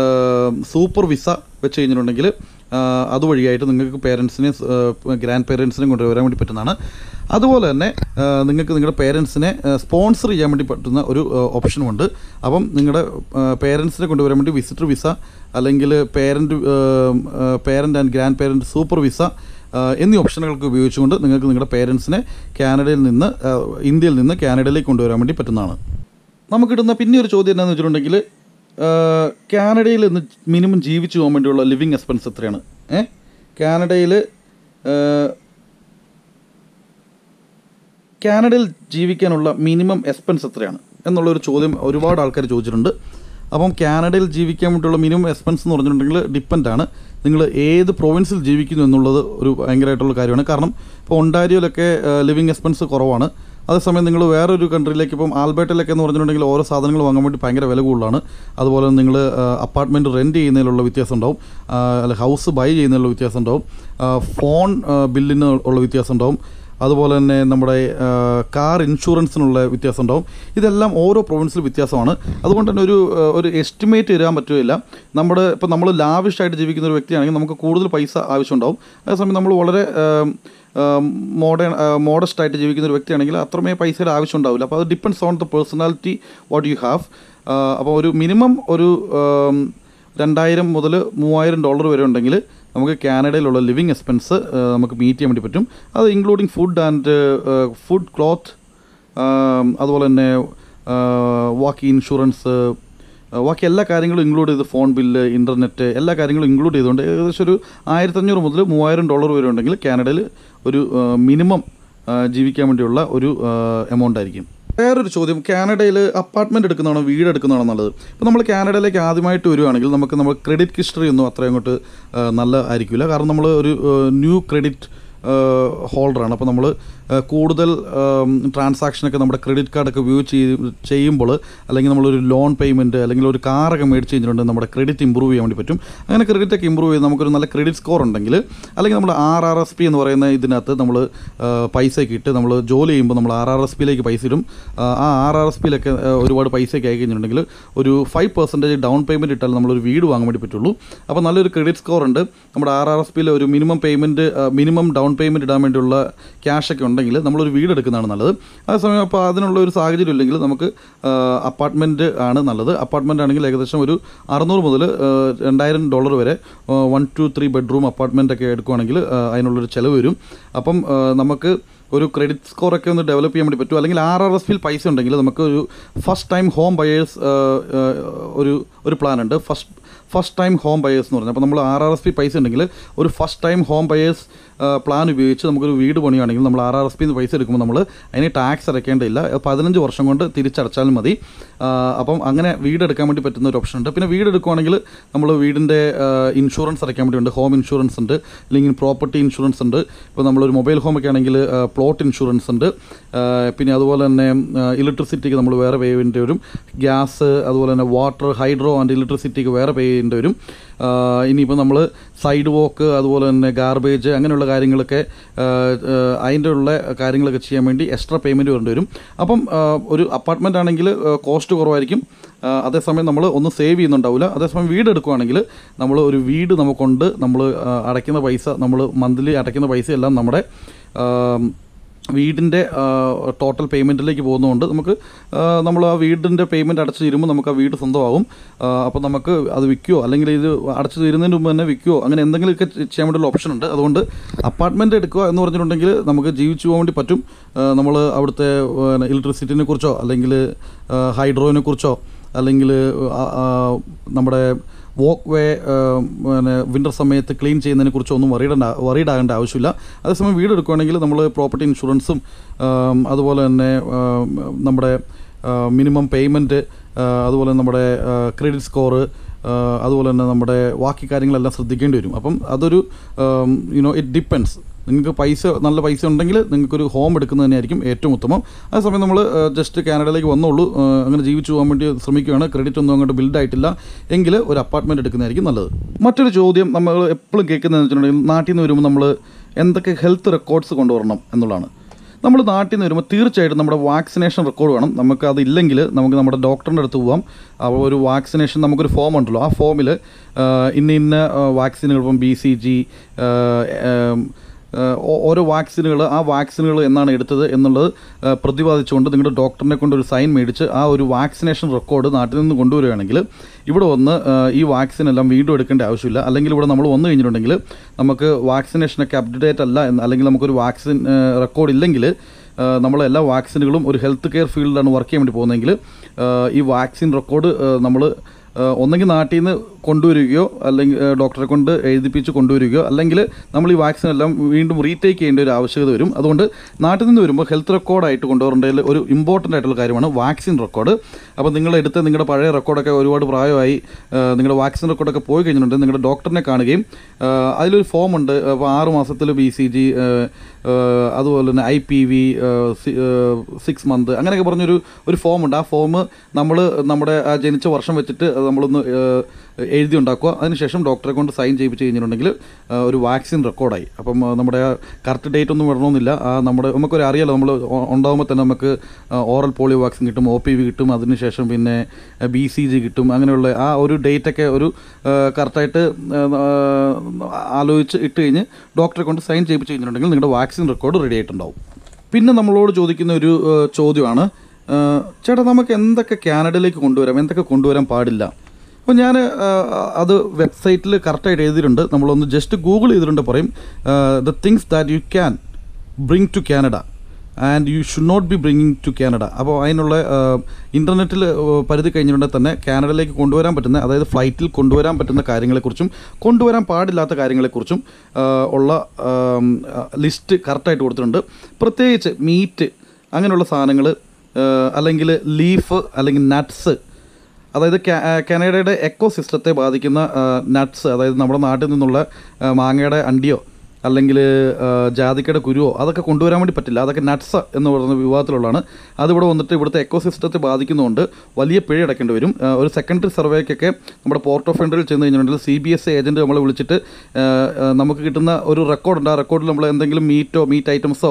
സൂപ്പർ വിസ വെച്ച് കഴിഞ്ഞിട്ടുണ്ടെങ്കിൽ ആ, അതുവഴിയായിട്ട് നിങ്ങൾക്ക് പേരൻസിനെ ഗ്രാൻഡ് പേരൻസിനെ കൊണ്ടുവരാൻ വേണ്ടി പറ്റുന്നതാണ് അതുപോലെ തന്നെ ആ, നിങ്ങൾക്ക് നിങ്ങളുടെ പേരൻസിനെ സ്പോൺസർ ചെയ്യാൻ വേണ്ടി പറ്റുന്ന ഒരു ഓപ്ഷനുമുണ്ട് അപ്പം നിങ്ങളുടെ പേരൻസിനെ കൊണ്ടുവരാൻ വേണ്ടി വിസിറ്റർ വിസ അല്ലെങ്കിൽ parent parent and grandparent super visa ആ, എന്നീ ഓപ്ഷനുകൾക്ക് ഉപയോഗിച്ചുകൊണ്ട് നിങ്ങൾക്ക് നിങ്ങളുടെ പേരൻസിനെ കാനഡയിൽ നിന്ന് ആ, ഇന്ത്യയിൽ നിന്ന് കാനഡയിലേക്ക് കൊണ്ടുവരാൻ വേണ്ടി പറ്റുന്നതാണ് നമുക്കിടുന്ന പിന്നെ ഒരു ചോദ്യം എന്താണെന്ന് വെച്ചിട്ടുണ്ടെങ്കിൽ കാനഡയിൽ ഇന്ന് മിനിമം ജീവിച്ചു പോകാൻ വേണ്ടിയുള്ള ലിവിങ് എക്സ്പെൻസ് എത്രയാണ് ഏ കാനഡയിൽ കാനഡയിൽ ജീവിക്കാനുള്ള മിനിമം എക്സ്പെൻസ് എത്രയാണ് എന്നുള്ളൊരു ചോദ്യം ഒരുപാട് ആൾക്കാർ ചോദിച്ചിട്ടുണ്ട് അപ്പം കാനഡയിൽ ജീവിക്കാൻ വേണ്ടിയുള്ള മിനിമം എക്സ്പെൻസ് എന്ന് പറഞ്ഞിട്ടുണ്ടെങ്കിൽ ഡിപ്പെൻഡ് ആണ് നിങ്ങൾ ഏത് പ്രൊവിൻസിൽ ജീവിക്കുന്നു എന്നുള്ളത് ഒരു ഭയങ്കരമായിട്ടുള്ള കാര്യമാണ് കാരണം ഇപ്പോൾ ഒണ്ടാരിയോയിലൊക്കെ ലിവിങ് എക്സ്പെൻസ് കുറവാണ് അതേസമയം നിങ്ങൾ വേറൊരു കൺട്രിയിലേക്ക് ഇപ്പം ആൽബർട്ടിലൊക്കെ എന്ന് പറഞ്ഞിട്ടുണ്ടെങ്കിൽ ഓരോ സാധനങ്ങൾ വാങ്ങാൻ വേണ്ടി ഭയങ്കര വില കൂടുതലാണ് അതുപോലെ നിങ്ങൾ അപ്പാർട്ട്മെൻറ്റ് റെൻറ്റ് ചെയ്യുന്നതിലുള്ള വ്യത്യാസം ഉണ്ടാവും ആ, അല്ല ഹൗസ് ബൈ ചെയ്യുന്നതിലുള്ള വ്യത്യാസം ഉണ്ടാവും ആ, ഫോൺ ആ, ബില്ലിന് ഉള്ള വ്യത്യാസം ഉണ്ടാവും അതുപോലെ തന്നെ നമ്മുടെ ആ, കാർ ഇൻഷുറൻസിനുള്ള വ്യത്യാസം ഉണ്ടാവും ഇതെല്ലാം ഓരോ പ്രൊവിൻസിലും വ്യത്യാസമാണ് അതുകൊണ്ട് തന്നെ ഒരു ആ, ഒരു എസ്റ്റിമേറ്റ് തരാൻ പറ്റുകയില്ല നമ്മുടെ ഇപ്പോൾ നമ്മൾ ലാവിഷായിട്ട് ജീവിക്കുന്ന ഒരു വ്യക്തിയാണെങ്കിൽ നമുക്ക് കൂടുതൽ പൈസ ആവശ്യമുണ്ടാവും അതേസമയം നമ്മൾ വളരെ മോഡേൺ മോഡസ്റ്റ് ആയിട്ട് ജീവിക്കുന്ന ഒരു വ്യക്തിയാണെങ്കിൽ അത്രമേ പൈസയുടെ ആവശ്യം ഉണ്ടാവില്ല അപ്പോൾ അത് depends on the personality what you have അപ്പോൾ ഒരു മിനിമം ഒരു ആം, രണ്ടായിരം മുതൽ മൂവായിരം ഡോളർ വരെ ഉണ്ടെങ്കിൽ നമുക്ക് കാനഡയിലുള്ള ലിവിങ് എക്സ്പെൻസ് നമുക്ക് മീറ്റ് ചെയ്യാൻ വേണ്ടി പറ്റും അത് including food and food cloth അതുപോലെ തന്നെ വാക്കി ഇൻഷുറൻസ് ബാക്കി എല്ലാ കാര്യങ്ങളും ഇൻക്ലൂഡ് ചെയ്ത് ഫോൺ ബില്ല് ഇൻ്റർനെറ്റ് എല്ലാ കാര്യങ്ങളും ഇൻക്ലൂഡ് ചെയ്തുകൊണ്ട് ഏകദേശം ഒരു ആയിരത്തഞ്ഞൂറ് മുതൽ മൂവായിരം ഡോളർ വരെ ഉണ്ടെങ്കിൽ കാനഡയിൽ ഒരു മിനിമം ജീവിക്കാൻ വേണ്ടിയുള്ള ഒരു എമൗണ്ട് ആയിരിക്കും വേറൊരു ചോദ്യം കാനഡയിൽ അപ്പാർട്ട്മെൻറ്റ് എടുക്കുന്നതാണോ വീട് എടുക്കുന്നതാണോ നല്ലത് ഇപ്പോൾ നമ്മൾ കാനഡയിലേക്ക് ആദ്യമായിട്ട് വരുവാണെങ്കിൽ നമുക്ക് നമ്മൾ ക്രെഡിറ്റ് ഹിസ്റ്ററി ഒന്നും അത്ര അങ്ങോട്ട് ആ, നല്ല ആയിരിക്കില്ല കാരണം നമ്മൾ ഒരു ന്യൂ ക്രെഡിറ്റ് ഹോൾഡറാണ് അപ്പോൾ നമ്മൾ കൂടുതൽ ട്രാൻസാക്ഷനൊക്കെ നമ്മുടെ ക്രെഡിറ്റ് കാർഡൊക്കെ ഉപയോഗിച്ച് ചെയ്ത് ചെയ്യുമ്പോൾ അല്ലെങ്കിൽ നമ്മളൊരു ലോൺ പേയ്മെൻറ്റ് അല്ലെങ്കിൽ ഒരു കാറൊക്കെ മേടിച്ച് കഴിഞ്ഞിട്ടുണ്ടെങ്കിൽ നമ്മുടെ ക്രെഡിറ്റ് ഇമ്പ്രൂവ് ചെയ്യാൻ വേണ്ടി പറ്റും അങ്ങനെ ക്രെഡിറ്റ് ഒക്കെ ഇമ്പ്രൂവ് ചെയ്ത് നമുക്കൊരു നല്ല ക്രെഡിറ്റ് സ്കോർ ഉണ്ടെങ്കിൽ അല്ലെങ്കിൽ നമ്മൾ ആർ ആർ എസ് പി എന്ന് പറയുന്ന ഇതിനകത്ത് നമ്മൾ പൈസയൊക്കെ ഇട്ട് നമ്മൾ ജോലി ചെയ്യുമ്പോൾ നമ്മൾ ആർ ആർ എസ് പിയിലേക്ക് പൈസ ഇടും ആ, ആ ആർ ആർ എസ് പിയിലൊക്കെ ഒരുപാട് പൈസയൊക്കെ ആയി കഴിഞ്ഞിട്ടുണ്ടെങ്കിൽ ഒരു ഫൈവ് പെർസെൻറ്റേജ് ഡൗൺ പേയ്മെൻറ്റ് ഇട്ടാൽ നമ്മളൊരു വീട് വാങ്ങാൻ വേണ്ടി പറ്റുള്ളൂ അപ്പോൾ നല്ലൊരു ക്രെഡിറ്റ് സ്കോർ ഉണ്ട് നമ്മുടെ ആർ ആർ എസ് പിയിൽ ഒരു minimum payment minimum down payment ഇടാൻ വേണ്ടിയുള്ള ക്യാഷൊക്കെ ഉണ്ടെങ്കിൽ നമ്മളൊരു വീട് എടുക്കുന്നതാണ് നല്ലത് അതേസമയം അപ്പോൾ അതിനുള്ള ഒരു സാഹചര്യം ഇല്ലെങ്കിൽ നമുക്ക് അപ്പാർട്ട്മെൻറ്റ് ആണ് നല്ലത് അപ്പാർട്ട്മെൻ്റ് ആണെങ്കിൽ ഏകദേശം ഒരു അറുന്നൂറ് മുതൽ രണ്ടായിരം ഡോളർ വരെ one two three bedroom apartment ഒക്കെ എടുക്കുകയാണെങ്കിൽ ആ, അതിനുള്ളൊരു ചിലവ് വരും അപ്പം ആ, നമുക്ക് ഒരു ക്രെഡിറ്റ് സ്കോറൊക്കെ ഒന്ന് ഡെവലപ്പ് ചെയ്യാൻ വേണ്ടി പറ്റും അല്ലെങ്കിൽ ആർ ആർ എസ് പിയിൽ പൈസ ഉണ്ടെങ്കിൽ നമുക്ക് ഒരു ഫസ്റ്റ് ടൈം ഹോം ബയേഴ്സ് ഒരു ഒരു പ്ലാൻ ഉണ്ട് first first time home buyers എന്ന് പറഞ്ഞാൽ അപ്പോൾ നമ്മൾ ആർ ആർ എസ് പി പൈസ ഉണ്ടെങ്കിൽ ഒരു first time home buyers plan ഉപയോഗിച്ച് നമുക്കൊരു വീട് പണിയുകയാണെങ്കിൽ നമ്മൾ ആർ ആർ എസ് പിന്ന് പൈസ എടുക്കുമ്പോൾ നമ്മൾ അതിന് ടാക്സ് അടയ്ക്കേണ്ടതില്ല പതിനഞ്ച് വർഷം കൊണ്ട് തിരിച്ചടച്ചാലും മതി ആ, അപ്പം അങ്ങനെ വീട് എടുക്കാൻ വേണ്ടി പറ്റുന്ന ഒരു ഓപ്ഷൻ ഉണ്ട് പിന്നെ വീട് എടുക്കുകയാണെങ്കിൽ നമ്മൾ വീടിൻ്റെ ഇൻഷുറൻസ് അടയ്ക്കാൻ വേണ്ടി ഉണ്ട് ഹോം ഇൻഷുറൻസ് ഉണ്ട് അല്ലെങ്കിൽ പ്രോപ്പർട്ടി ഇൻഷുറൻസ് ഉണ്ട് ഇപ്പോൾ നമ്മളൊരു മൊബൈൽ ഹോമൊക്കെ ആണെങ്കിൽ പ്ലോട്ട് ഇൻഷുറൻസ് ഉണ്ട് ആ, പിന്നെ അതുപോലെ തന്നെ ഇലക്ട്രിസിറ്റിക്ക് നമ്മൾ വേറെ പേ ചെയ്യേണ്ടി വരും ഗ്യാസ് അതുപോലെ തന്നെ വാട്ടർ ഹൈഡ്രോ ആൻഡ് ഇലക്ട്രിസിറ്റിക്ക് വേറെ പേ ചെയ്യേണ്ടി വരും ആ, ഇനിയിപ്പോൾ നമ്മൾ സൈഡ് വോക്ക് അതുപോലെ തന്നെ ഗാർബേജ് അങ്ങനെയുള്ള കാര്യങ്ങളൊക്കെ ആ, ആ, അതിൻ്റെ ഉള്ള കാര്യങ്ങളൊക്കെ ചെയ്യാൻ വേണ്ടി എക്സ്ട്രാ പേയ്മെൻറ്റ് വരേണ്ടി വരും അപ്പം ആ, ഒരു അപ്പാർട്ട്മെൻ്റ് ആണെങ്കിൽ കോസ്റ്റ് കുറവായിരിക്കും ആ, അതേസമയം നമ്മൾ ഒന്നും സേവ് ചെയ്യുന്നുണ്ടാവില്ല അതേസമയം വീട് എടുക്കുകയാണെങ്കിൽ നമ്മൾ ഒരു വീട് നമുക്കുണ്ട് നമ്മൾ ആ, അടയ്ക്കുന്ന പൈസ നമ്മൾ മന്ത്ലി അടയ്ക്കുന്ന പൈസ എല്ലാം നമ്മുടെ ആ, വീടിൻ്റെ ടോട്ടൽ പേയ്മെൻറ്റിലേക്ക് പോകുന്നതുകൊണ്ട് നമുക്ക് നമ്മൾ ആ വീടിൻ്റെ പേയ്മെൻറ്റ് അടച്ചു തീരുമ്പോൾ നമുക്ക് ആ വീട് സ്വന്തമാകും അപ്പോൾ നമുക്ക് അത് വിൽക്കുകയോ അല്ലെങ്കിൽ ഇത് അടച്ചു തീരുന്നതിന് മുമ്പ് തന്നെ വിൽക്കുകയോ അങ്ങനെ എന്തെങ്കിലുമൊക്കെ ചെയ്യാൻ വേണ്ടിയുള്ള ഓപ്ഷൻ ഉണ്ട് അതുകൊണ്ട് അപ്പാർട്ട്മെൻറ്റ് എടുക്കുക എന്ന് പറഞ്ഞിട്ടുണ്ടെങ്കിൽ നമുക്ക് ജീവിച്ചു പോകാൻ വേണ്ടി പറ്റും നമ്മൾ അവിടുത്തെ ഇലക്ട്രിസിറ്റിനെ കുറിച്ചോ അല്ലെങ്കിൽ ഹൈഡ്രോനെ കുറിച്ചോ അല്ലെങ്കിൽ നമ്മുടെ വോക്ക് വേ പിന്നെ വിൻ്റർ സമയത്ത് ക്ലീൻ ചെയ്യുന്നതിനെ കുറിച്ച് ഒന്നും വറീഡ വറീഡ് ആകേണ്ട ആവശ്യമില്ല അതേസമയം വീട് എടുക്കുകയാണെങ്കിൽ നമ്മൾ പ്രോപ്പർട്ടി ഇൻഷുറൻസും ആം, അതുപോലെ തന്നെ ആം, നമ്മുടെ മിനിമം പേയ്മെൻറ്റ് അതുപോലെ നമ്മുടെ ക്രെഡിറ്റ് സ്കോറ് അതുപോലെ തന്നെ നമ്മുടെ ബാക്കി കാര്യങ്ങളെല്ലാം ശ്രദ്ധിക്കേണ്ടി വരും അപ്പം അതൊരു യുനോ ഇറ്റ് ഡിപ്പെൻസ് നിങ്ങൾക്ക് പൈസ നല്ല പൈസ ഉണ്ടെങ്കിൽ നിങ്ങൾക്കൊരു ഹോം എടുക്കുന്നത് തന്നെയായിരിക്കും ഏറ്റവും ഉത്തമം അതേസമയം നമ്മൾ ജസ്റ്റ് കാനഡയിലേക്ക് വന്നുള്ളൂ ആ, അങ്ങനെ ജീവിച്ചു പോകാൻ വേണ്ടി ശ്രമിക്കുകയാണ് ക്രെഡിറ്റ് ഒന്നും അങ്ങോട്ട് ബിൽഡ് ആയിട്ടില്ല എങ്കിൽ ഒരു അപ്പാർട്ട്മെൻറ്റ് എടുക്കുന്നതായിരിക്കും നല്ലത് മറ്റൊരു ചോദ്യം നമ്മൾ എപ്പോഴും കേൾക്കുന്നതെന്ന് വെച്ചിട്ടുണ്ടെങ്കിൽ നാട്ടിൽ നിന്ന് വരുമ്പോൾ നമ്മൾ എന്തൊക്കെ ഹെൽത്ത് റെക്കോർഡ്സ് കൊണ്ടുവരണം എന്നുള്ളതാണ് നമ്മൾ നാട്ടിൽ നിന്ന് വരുമ്പോൾ തീർച്ചയായിട്ടും നമ്മുടെ വാക്സിനേഷൻ റെക്കോർഡ് വേണം നമുക്ക് അതില്ലെങ്കിൽ നമുക്ക് നമ്മുടെ ഡോക്ടറിൻ്റെ അടുത്ത് പോവാം അപ്പോൾ ഒരു വാക്സിനേഷൻ നമുക്കൊരു ഫോം ഉണ്ടല്ലോ ആ ഫോമിൽ ഇന്ന ഇന്ന വാക്സിനുകൾ ഇപ്പം ബി സി ജി ഏഹ് ഓ- ഓരോ വാക്സിനുകൾ ആ വാക്സിനുകൾ എന്നാണ് എടുത്തത് എന്നുള്ളത് ഏഹ് പ്രതിപാദിച്ചുകൊണ്ട് നിങ്ങളുടെ ഡോക്ടറിനെ കൊണ്ട് ഒരു സൈൻ മേടിച്ച് ആ ഒരു വാക്സിനേഷൻ റെക്കോർഡ് നാട്ടിൽ നിന്ന് കൊണ്ടുവരികയാണെങ്കിൽ ഇവിടെ വന്ന് ഏഹ് ഈ വാക്സിൻ എല്ലാം വീണ്ടും എടുക്കേണ്ട ആവശ്യമില്ല അല്ലെങ്കിൽ ഇവിടെ നമ്മൾ വന്നു കഴിഞ്ഞിട്ടുണ്ടെങ്കിൽ നമുക്ക് വാക്സിനേഷനൊക്കെ അപ്ഡേറ്റ് അല്ല എന്ന് അല്ലെങ്കിൽ നമുക്കൊരു വാക്സിൻ റെക്കോർഡ് ഇല്ലെങ്കിൽ ഏഹ് നമ്മൾ എല്ലാ വാക്സിനുകളും ഒരു ഹെൽത്ത് കെയർ ഫീൽഡിലാണ് വർക്ക് ചെയ്യാൻ വേണ്ടി പോകുന്നതെങ്കിൽ ഏഹ് ഈ വാക്സിൻ റെക്കോർഡ് നമ്മൾ ഒന്നെങ്കിൽ നാട്ടിൽ നിന്ന് കൊണ്ടുവരികയോ അല്ലെങ്കിൽ ഏഹ് ഡോക്ടറെ കൊണ്ട് എഴുതിപ്പിച്ച് കൊണ്ടുവരികയോ അല്ലെങ്കിൽ നമ്മൾ ഈ വാക്സിൻ എല്ലാം വീണ്ടും റീടേക്ക് ചെയ്യേണ്ട ഒരു ആവശ്യകത വരും അതുകൊണ്ട് നാട്ടിൽ നിന്ന് വരുമ്പോൾ ഹെൽത്ത് റെക്കോർഡായിട്ട് കൊണ്ടുവരേണ്ടതിൽ ഒരു ഇമ്പോർട്ടൻ്റ് ആയിട്ടുള്ള കാര്യമാണ് വാക്സിൻ റെക്കോർഡ് അപ്പോൾ നിങ്ങൾ എടുത്ത നിങ്ങളുടെ പഴയ റെക്കോർഡൊക്കെ ഒരുപാട് പ്രായമായി ഏഹ് നിങ്ങളുടെ വാക്സിൻ റെക്കോർഡൊക്കെ പോയി കഴിഞ്ഞിട്ടുണ്ട് നിങ്ങളുടെ ഡോക്ടറിനെ കാണുകയും ഏഹ് അതിലൊരു ഫോം ഉണ്ട് അപ്പോൾ ആറ് മാസത്തിൽ ബി സി ജി അതുപോലെ തന്നെ I P V six month അങ്ങനെയൊക്കെ പറഞ്ഞൊരു ഒരു ഫോം ഉണ്ട് ആ ഫോം നമ്മൾ നമ്മുടെ ആ ജനിച്ച വർഷം വെച്ചിട്ട് അത് നമ്മളൊന്ന് ഏഹ്, എഴുതി ഉണ്ടാക്കുക അതിനുശേഷം ഡോക്ടറെ കൊണ്ട് സൈൻ ചെയ്യിപ്പിച്ച് കഴിഞ്ഞിട്ടുണ്ടെങ്കിൽ ആ, ഒരു വാക്സിൻ റെക്കോർഡായി അപ്പം ആ, നമ്മുടെ കറക്റ്റ് ഡേറ്റ് ഒന്നും വരണമെന്നില്ല ആ നമ്മുടെ നമുക്കൊരു അറിയാലോ നമ്മൾ ഉണ്ടാകുമ്പോൾ തന്നെ നമുക്ക് ഓറൽ പോളിയോ വാക്സിൻ കിട്ടും ഒ പി വി കിട്ടും അതിനുശേഷം പിന്നെ ബി സി ജി കിട്ടും അങ്ങനെയുള്ള ആ ഒരു ഡേറ്റൊക്കെ ഒരു കറക്റ്റായിട്ട് ആലോചിച്ച് ഇട്ട് കഴിഞ്ഞ് ഡോക്ടറെ കൊണ്ട് സൈൻ ചെയ്യിപ്പിച്ച് കഴിഞ്ഞിട്ടുണ്ടെങ്കിൽ നിങ്ങളുടെ വാക്സിൻ റെക്കോർഡ് റെഡി ആയിട്ടുണ്ടാവും പിന്നെ നമ്മളോട് ചോദിക്കുന്ന ഒരു ആ, ചോദ്യമാണ് ആ, ചേട്ടാ നമുക്ക് എന്തൊക്കെ കാനഡയിലേക്ക് കൊണ്ടുവരാം എന്തൊക്കെ കൊണ്ടുവരാൻ പാടില്ല അപ്പോൾ ഞാൻ അത് വെബ്സൈറ്റിൽ കറക്റ്റായിട്ട് എഴുതിയിട്ടുണ്ട് നമ്മളൊന്ന് ജസ്റ്റ് ഗൂഗിൾ ചെയ്തിട്ടുണ്ട് പറയും the things that you can bring to Canada and you should not be bringing to Canada അപ്പോൾ അതിനുള്ള ഇൻ്റർനെറ്റിൽ പരിധി കഴിഞ്ഞിട്ടുണ്ടെങ്കിൽ തന്നെ കാനഡയിലേക്ക് കൊണ്ടുവരാൻ പറ്റുന്ന അതായത് ഫ്ലൈറ്റിൽ കൊണ്ടുവരാൻ പറ്റുന്ന കാര്യങ്ങളെക്കുറിച്ചും കൊണ്ടുവരാൻ പാടില്ലാത്ത കാര്യങ്ങളെക്കുറിച്ചും ആ, ഉള്ള ലിസ്റ്റ് കറക്റ്റായിട്ട് കൊടുത്തിട്ടുണ്ട് പ്രത്യേകിച്ച് മീറ്റ് അങ്ങനെയുള്ള സാധനങ്ങൾ അല്ലെങ്കിൽ ലീഫ് അല്ലെങ്കിൽ നട്ട്സ് അതായത് കാ- ആ, കാനഡയുടെ എക്കോ സിസ്റ്റത്തെ ബാധിക്കുന്ന നട്ട്സ് അതായത് നമ്മുടെ നാട്ടിൽ നിന്നുള്ള ആ, മാങ്ങയുടെ അണ്ടിയോ അല്ലെങ്കിൽ ജാതിക്കയുടെ കുരുവോ അതൊക്കെ കൊണ്ടുവരാൻ വേണ്ടി പറ്റില്ല അതൊക്കെ നട്ട്സ് എന്ന് പറയുന്ന വിഭാഗത്തിലുള്ളതാണ് അതിവിടെ വന്നിട്ട് ഇവിടുത്തെ എക്കോ സിസ്റ്റത്തെ ബാധിക്കുന്നതുകൊണ്ട് വലിയ പിഴ അടയ്ക്കേണ്ടി വരും ആ, ഒരു സെക്കൻഡറി സർവേക്കൊക്കെ നമ്മുടെ പോർട്ട് ഓഫ് എൻട്രിയിൽ ചെന്ന് കഴിഞ്ഞിട്ടുണ്ടെങ്കിൽ സി ബി എസ് ഏജൻറ്റ് നമ്മളെ വിളിച്ചിട്ട് ആ, ആ, നമുക്ക് കിട്ടുന്ന ഒരു റെക്കോർഡുണ്ട് ആ റെക്കോർഡിൽ നമ്മൾ എന്തെങ്കിലും മീറ്റോ മീറ്റ് ഐറ്റംസോ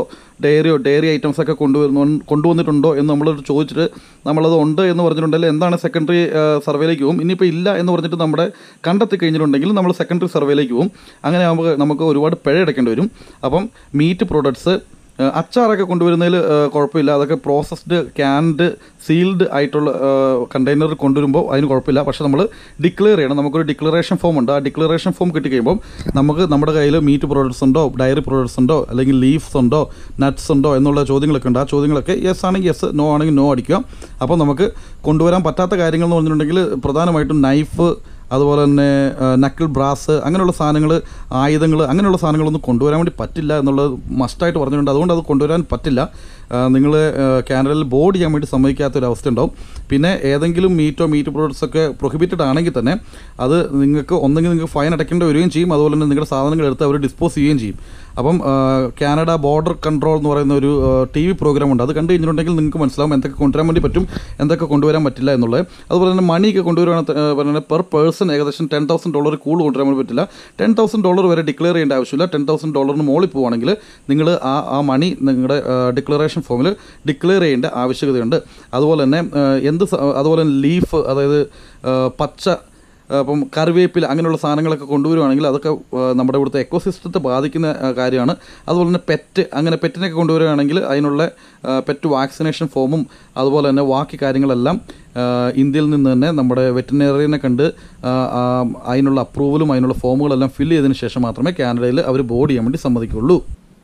ഡയറിയോ ഡയറി ഐറ്റംസ് ഒക്കെ കൊണ്ടുവരുന്നു കൊണ്ടുവന്നിട്ടുണ്ടോ എന്ന് നമ്മളോട് ചോദിച്ചിട്ട് നമ്മളത് ഉണ്ട് എന്ന് പറഞ്ഞിട്ടുണ്ടെങ്കിൽ എന്താണ് സെക്കൻഡറി സർവേയിലേക്ക് പോകും ഇനിയിപ്പോൾ ഇല്ല എന്ന് പറഞ്ഞിട്ട് നമ്മുടെ കണ്ടെത്തി കഴിഞ്ഞിട്ടുണ്ടെങ്കിൽ നമ്മൾ സെക്കൻഡറി സർവേയിലേക്ക് പോകും അങ്ങനെ ആകുമ്പോൾ നമുക്ക് ഒരുപാട് പിഴ അടയ്ക്കേണ്ടി വരും അപ്പം മീറ്റ് പ്രോഡക്ട്സ് ഏഹ് അച്ചാറൊക്കെ കൊണ്ടുവരുന്നതിൽ ഏഹ് കുഴപ്പമില്ല അതൊക്കെ പ്രോസസ്ഡ് ക്യാൻഡ് സീൽഡ് ആയിട്ടുള്ള കണ്ടെയ്നർ കൊണ്ടുവരുമ്പോൾ അതിന് കുഴപ്പമില്ല പക്ഷേ നമ്മൾ ഡിക്ലെയർ ചെയ്യണം നമുക്കൊരു ഡിക്ലറേഷൻ ഫോം ഉണ്ട് ആ ഡിക്ലറേഷൻ ഫോം കിട്ടിക്കഴിയുമ്പോൾ നമുക്ക് നമ്മുടെ കയ്യിൽ മീറ്റ് പ്രോഡക്ട്സ് ഉണ്ടോ ഡയറി പ്രോഡക്ട്സ് ഉണ്ടോ അല്ലെങ്കിൽ ലീഫ്സ് ഉണ്ടോ നട്ട്സ് ഉണ്ടോ എന്നുള്ള ചോദ്യങ്ങളൊക്കെ ഉണ്ട് ആ ചോദ്യങ്ങളൊക്കെ യെസ് ആണെങ്കിൽ യെസ് നോ ആണെങ്കിൽ നോ അടിക്കുക അപ്പോൾ നമുക്ക് കൊണ്ടുവരാൻ പറ്റാത്ത കാര്യങ്ങൾ എന്ന് പറഞ്ഞിട്ടുണ്ടെങ്കിൽ പ്രധാനമായിട്ടും നൈഫ് അതുപോലെ തന്നെ നക്കിൾ ബ്രാസ് അങ്ങനെയുള്ള സാധനങ്ങൾ ആയുധങ്ങൾ അങ്ങനെയുള്ള സാധനങ്ങളൊന്നും കൊണ്ടുവരാൻ വേണ്ടി പറ്റില്ല എന്നുള്ളത് മസ്റ്റായിട്ട് പറഞ്ഞിട്ടുണ്ട് അതുകൊണ്ട് അത് കൊണ്ടുവരാൻ പറ്റില്ല നിങ്ങൾ കാനഡയിൽ ബോർഡ് ചെയ്യാൻ വേണ്ടി സമ്മതിക്കാത്ത ഒരു അവസ്ഥ ഉണ്ടാവും പിന്നെ ഏതെങ്കിലും മീറ്റോ മീറ്റ് പ്രോഡക്ട്സ് ഒക്കെ പ്രൊഹിബിറ്റഡ് ആണെങ്കിൽ തന്നെ അത് നിങ്ങൾക്ക് ഒന്നെങ്കിൽ നിങ്ങൾക്ക് ഫൈൻ അടയ്ക്കേണ്ടി വരികയും ചെയ്യും അതുപോലെ തന്നെ നിങ്ങളുടെ സാധനങ്ങൾ എടുത്ത് അവർ ഡിസ്പോസ് ചെയ്യുകയും ചെയ്യും അപ്പം ആ, കാനഡ ബോർഡർ കൺട്രോൾ എന്ന് പറയുന്ന ഒരു ടി വി പ്രോഗ്രാം ഉണ്ട് അത് കണ്ടു കഴിഞ്ഞിട്ടുണ്ടെങ്കിൽ നിങ്ങൾക്ക് മനസ്സിലാവും എന്തൊക്കെ കൊണ്ടുവരാൻ വേണ്ടി പറ്റും എന്തൊക്കെ കൊണ്ടുവരാൻ പറ്റില്ല എന്നുള്ളത് അതുപോലെ തന്നെ മണിയൊക്കെ കൊണ്ടുവരുവാണെങ്കിൽ പറഞ്ഞാൽ പെർ പേഴ്സൺ ഏകദേശം ടെൻ തൗസൻഡ് ഡോളർ കൂടുതൽ കൊണ്ടുവരാൻ വേണ്ടി പറ്റില്ല ടെൻ തൗസൻഡ് ഡോളർ വരെ ഡിക്ലെയർ ചെയ്യേണ്ട ആവശ്യമില്ല ടെൻ തൗസൻഡ് ഡോളറിന് മുകളിൽ പോവുകയാണെങ്കിൽ നിങ്ങൾ ആ ആ മണി നിങ്ങളുടെ ഡിക്ലറേഷൻ ഫോമിൽ ഡിക്ലെയർ ചെയ്യേണ്ട ആവശ്യകതയുണ്ട് അതുപോലെ തന്നെ ആ, എന്ത് സ- അതുപോലെ തന്നെ ലീഫ് അതായത് ആ, പച്ച ആ, അപ്പം കറിവേപ്പില അങ്ങനെയുള്ള സാധനങ്ങളൊക്കെ കൊണ്ടുവരുവാണെങ്കിൽ അതൊക്കെ ആ, നമ്മുടെ ഇവിടുത്തെ എക്കോസിസ്റ്റത്തെ ബാധിക്കുന്ന ആ, കാര്യമാണ് അതുപോലെ തന്നെ പെറ്റ് അങ്ങനെ പെറ്റിനൊക്കെ കൊണ്ടുവരികയാണെങ്കിൽ അതിനുള്ള പെറ്റ് വാക്സിനേഷൻ ഫോമും അതുപോലെ തന്നെ ബാക്കി കാര്യങ്ങളെല്ലാം ആ, ഇന്ത്യയിൽ നിന്ന് തന്നെ നമ്മുടെ വെറ്റിനറിയനെ കണ്ട് ആ, ആ, അതിനുള്ള അപ്രൂവലും അതിനുള്ള ഫോമുകളെല്ലാം ഫില്ല് ചെയ്തതിന് ശേഷം മാത്രമേ കാനഡയിൽ അവർ ബോർഡ് ചെയ്യാൻ വേണ്ടി സമ്മതിക്കുള്ളൂ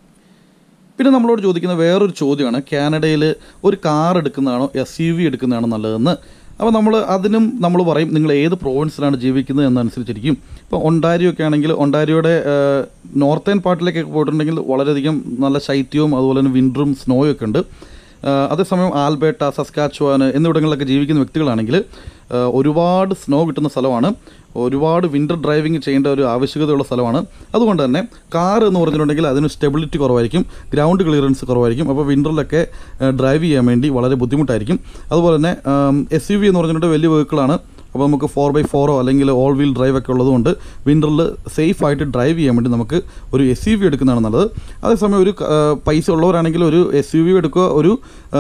പിന്നെ നമ്മളോട് ചോദിക്കുന്ന വേറൊരു ചോദ്യമാണ് കാനഡയിൽ ഒരു കാർ എടുക്കുന്നതാണോ എസ് യു വി എടുക്കുന്നതാണോ നല്ലതെന്ന് അപ്പോൾ നമ്മൾ അതിനും നമ്മൾ പറയും നിങ്ങൾ ഏത് പ്രോവിൻസിലാണ് ജീവിക്കുന്നത് എന്നനുസരിച്ചിരിക്കും ഇപ്പോൾ ഒണ്ടാരിയോ ഒക്കെ ആണെങ്കിൽ ഒണ്ടാരിയോയുടെ നോർത്തേൺ പാർട്ടിലേക്കൊക്കെ പോയിട്ടുണ്ടെങ്കിൽ വളരെയധികം നല്ല ശൈത്യവും അതുപോലെ തന്നെ വിൻറ്ററും സ്നോയും ഒക്കെ ഉണ്ട് ആ, അതേസമയം ആൽബേട്ട സസ്കാച്ചുവാൻ എന്നിവിടങ്ങളിലൊക്കെ ജീവിക്കുന്ന വ്യക്തികളാണെങ്കിൽ ആ, ഒരുപാട് സ്നോ കിട്ടുന്ന സ്ഥലമാണ് ഒരുപാട് വിൻ്റർ ഡ്രൈവിംഗ് ചെയ്യേണ്ട ഒരു ആവശ്യകതയുള്ള സ്ഥലമാണ് അതുകൊണ്ട് തന്നെ കാർ എന്ന് പറഞ്ഞിട്ടുണ്ടെങ്കിൽ അതിന് സ്റ്റെബിലിറ്റി കുറവായിരിക്കും ഗ്രൗണ്ട് ക്ലിയറൻസ് കുറവായിരിക്കും അപ്പോൾ വിൻ്ററിലൊക്കെ ഡ്രൈവ് ചെയ്യാൻ വേണ്ടി വളരെ ബുദ്ധിമുട്ടായിരിക്കും അതുപോലെ തന്നെ എസ് യു വി എന്ന് പറഞ്ഞിട്ട് വലിയ വെഹിക്കിളാണ് അപ്പോൾ നമുക്ക് ഫോർ ബൈ ഫോറോ അല്ലെങ്കിൽ ഓൾ വീൽ ഡ്രൈവ് ഒക്കെ ഉള്ളതുകൊണ്ട് വിൻ്ററിൽ സേഫ് ആയിട്ട് ഡ്രൈവ് ചെയ്യാൻ വേണ്ടി നമുക്ക് ഒരു എസ് യു വി എടുക്കുന്നതാണ് നല്ലത് അതേസമയം ഒരു ആ, പൈസ ഉള്ളവരാണെങ്കിൽ ഒരു എസ് യു വി എടുക്കുക ഒരു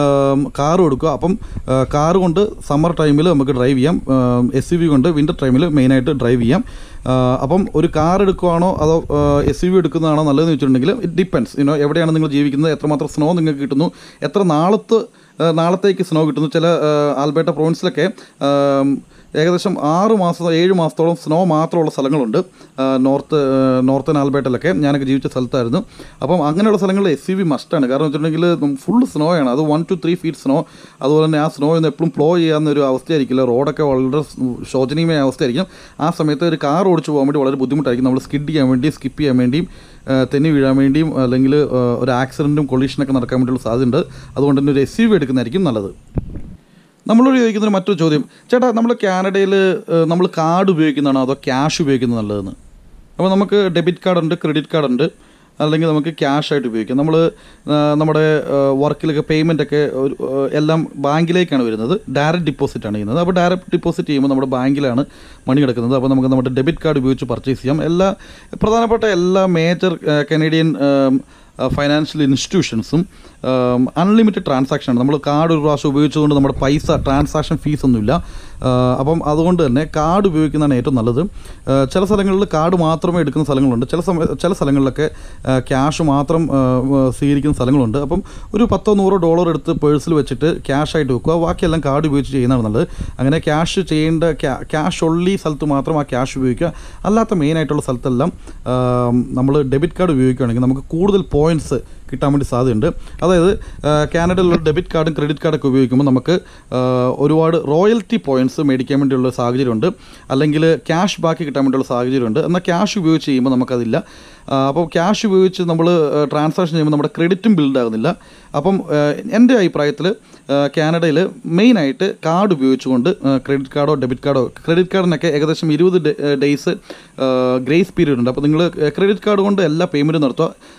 കാറും എടുക്കുക അപ്പം കാർ കൊണ്ട് സമ്മർ ടൈമിൽ നമുക്ക് ഡ്രൈവ് ചെയ്യാം എസ് യു വി കൊണ്ട് വിൻ്റർ ടൈമിൽ മെയിനായിട്ട് ഡ്രൈവ് ചെയ്യാം ആ, അപ്പം ഒരു കാർ എടുക്കുകയാണോ അതോ എസ് യു വി എടുക്കുന്നതാണോ നല്ലതെന്ന് വെച്ചിട്ടുണ്ടെങ്കിൽ ഇറ്റ് ഡിപ്പെൻസ് യുനോ എവിടെയാണ് നിങ്ങൾ ജീവിക്കുന്നത് എത്രമാത്രം സ്നോ നിങ്ങൾക്ക് കിട്ടുന്നു എത്ര നാളത്ത് ആ, നാളത്തേക്ക് സ്നോ കിട്ടുന്നു ചില ആ, ആൽബർട്ട പ്രൊവിൻസിലൊക്കെ ആം, ഏകദേശം ആറ് മാസം ഏഴ് മാസത്തോളം സ്നോ മാത്രമുള്ള സ്ഥലങ്ങളുണ്ട് ആ, നോർത്ത് ആ, നോർത്തേൺ ആൽബർട്ടിലൊക്കെ ഞാനൊക്കെ ജീവിച്ച സ്ഥലത്തായിരുന്നു അപ്പം അങ്ങനെയുള്ള സ്ഥലങ്ങളിൽ എസ് സി വി മസ്റ്റാണ് കാരണം വെച്ചിട്ടുണ്ടെങ്കിൽ ഫുൾ സ്നോ ആണ് അത് one two three feet snow അതുപോലെ തന്നെ ആ സ്നോ ഒന്നും എപ്പോഴും ഫ്ലോ ചെയ്യാവുന്ന ഒരു അവസ്ഥയായിരിക്കില്ല റോഡൊക്കെ വളരെ ശോചനീയമായ അവസ്ഥയായിരിക്കും ആ സമയത്ത് ഒരു കാർ ഓടിച്ച് പോകാൻ വേണ്ടി വളരെ ബുദ്ധിമുട്ടായിരിക്കും നമ്മൾ സ്കിഡ് ചെയ്യാൻ വേണ്ടി സ്കിപ്പ് ചെയ്യാൻ വേണ്ടിയും ആ, തെന്നി വീഴാൻ വേണ്ടിയും അല്ലെങ്കിൽ ആ, ഒരു ആക്സിഡൻറ്റും കൊളീഷനൊക്കെ നടക്കാൻ വേണ്ടിയുള്ള സാധ്യതയുണ്ട് അതുകൊണ്ട് തന്നെ ഒരു എസ് യു വി എടുക്കുന്നതായിരിക്കും നല്ലത് നമ്മളോട് ചോദിക്കുന്ന മറ്റൊരു ചോദ്യം ചേട്ടാ നമ്മൾ കാനഡയിൽ നമ്മൾ കാർഡ് ഉപയോഗിക്കുന്നതാണോ അതോ ക്യാഷ് ഉപയോഗിക്കുന്നത് നല്ലതെന്ന് അപ്പോൾ നമുക്ക് ഡെബിറ്റ് കാർഡ് ഉണ്ട് ക്രെഡിറ്റ് കാർഡ് ഉണ്ട് അല്ലെങ്കിൽ നമുക്ക് ക്യാഷ് ആയിട്ട് ഉപയോഗിക്കാം നമ്മൾ നമ്മുടെ വർക്കിലൊക്കെ പേയ്മെൻ്റ് ഒക്കെ ഒരു, ആ, എല്ലാം ബാങ്കിലേക്കാണ് വരുന്നത് ഡയറക്റ്റ് ഡിപ്പോസിറ്റ് ആണ് ചെയ്യുന്നത് അപ്പോൾ ഡയറക്റ്റ് ഡിപ്പോസിറ്റ് ചെയ്യുമ്പോൾ നമ്മുടെ ബാങ്കിലാണ് മണി കിടക്കുന്നത് അപ്പോൾ നമുക്ക് നമ്മുടെ ഡെബിറ്റ് കാർഡ് ഉപയോഗിച്ച് പർച്ചേസ് ചെയ്യാം എല്ലാ പ്രധാനപ്പെട്ട എല്ലാ മേജർ കനേഡിയൻ ഫൈനാൻഷ്യൽ ഇൻസ്റ്റിറ്റ്യൂഷൻസും അൺലിമിറ്റഡ് ട്രാൻസാക്ഷൻ ആണ് നമ്മൾ കാർഡ് ഒരു പ്രാവശ്യം ഉപയോഗിച്ചുകൊണ്ട് നമ്മുടെ പൈസ ട്രാൻസാക്ഷൻ ഫീസ് ഒന്നുമില്ല ആ, അപ്പം അതുകൊണ്ട് തന്നെ കാർഡ് ഉപയോഗിക്കുന്നതാണ് ഏറ്റവും നല്ലത് ആ, ചില സ്ഥലങ്ങളിൽ കാർഡ് മാത്രമേ എടുക്കുന്ന സ്ഥലങ്ങളുണ്ട് ചില സമയ ചില സ്ഥലങ്ങളിലൊക്കെ ക്യാഷ് മാത്രം ആ, ആ, സ്വീകരിക്കുന്ന സ്ഥലങ്ങളുണ്ട് അപ്പം ഒരു പത്തോ നൂറോ ഡോളർ എടുത്ത് പേഴ്സിൽ വെച്ചിട്ട് ക്യാഷ് ആയിട്ട് വെക്കുക ബാക്കിയെല്ലാം കാർഡ് ഉപയോഗിച്ച് ചെയ്യുന്നതാണ് നല്ലത് അങ്ങനെ ക്യാഷ് ചെയ്യേണ്ട ക്യാഷ് ഉള്ളി സ്ഥലത്ത് മാത്രം ആ ക്യാഷ് ഉപയോഗിക്കുക അല്ലാത്ത മെയിൻ ആയിട്ടുള്ള സ്ഥലത്തെല്ലാം നമ്മൾ ഡെബിറ്റ് കാർഡ് ഉപയോഗിക്കുകയാണെങ്കിൽ നമുക്ക് കൂടുതൽ പോയിൻറ്റ്സ് കിട്ടാൻ വേണ്ടി സാധ്യതയുണ്ട് അതായത് ആ, കാനഡയിലുള്ള ഡെബിറ്റ് കാർഡും ക്രെഡിറ്റ് കാർഡൊക്കെ ഉപയോഗിക്കുമ്പോൾ നമുക്ക് ആ, ഒരുപാട് റോയൽറ്റി പോയിൻറ്റ്സ് മേടിക്കാൻ വേണ്ടിയുള്ള സാഹചര്യമുണ്ട് അല്ലെങ്കിൽ ക്യാഷ് ബാക്കി കിട്ടാൻ വേണ്ടിയുള്ള സാഹചര്യമുണ്ട് എന്നാൽ ക്യാഷ് ഉപയോഗിച്ച് ചെയ്യുമ്പോൾ നമുക്കതില്ല ആ, അപ്പോൾ ക്യാഷ് ഉപയോഗിച്ച് നമ്മൾ ട്രാൻസാക്ഷൻ ചെയ്യുമ്പോൾ നമ്മുടെ ക്രെഡിറ്റും ബിൽഡ് ആകുന്നില്ല അപ്പം ആ, എൻ്റെ അഭിപ്രായത്തിൽ കാനഡയിൽ മെയിനായിട്ട് കാർഡ് ഉപയോഗിച്ചുകൊണ്ട് ക്രെഡിറ്റ് കാർഡോ ഡെബിറ്റ് കാർഡോ ക്രെഡിറ്റ് കാർഡിനൊക്കെ ഏകദേശം ഇരുപത് ഡേയ്സ് ഗ്രേസ് പീരീഡ് ഉണ്ട് അപ്പോൾ നിങ്ങൾ ക്രെഡിറ്റ് കാർഡ് കൊണ്ട് എല്ലാ പേയ്മെൻറ്റും നടത്തുക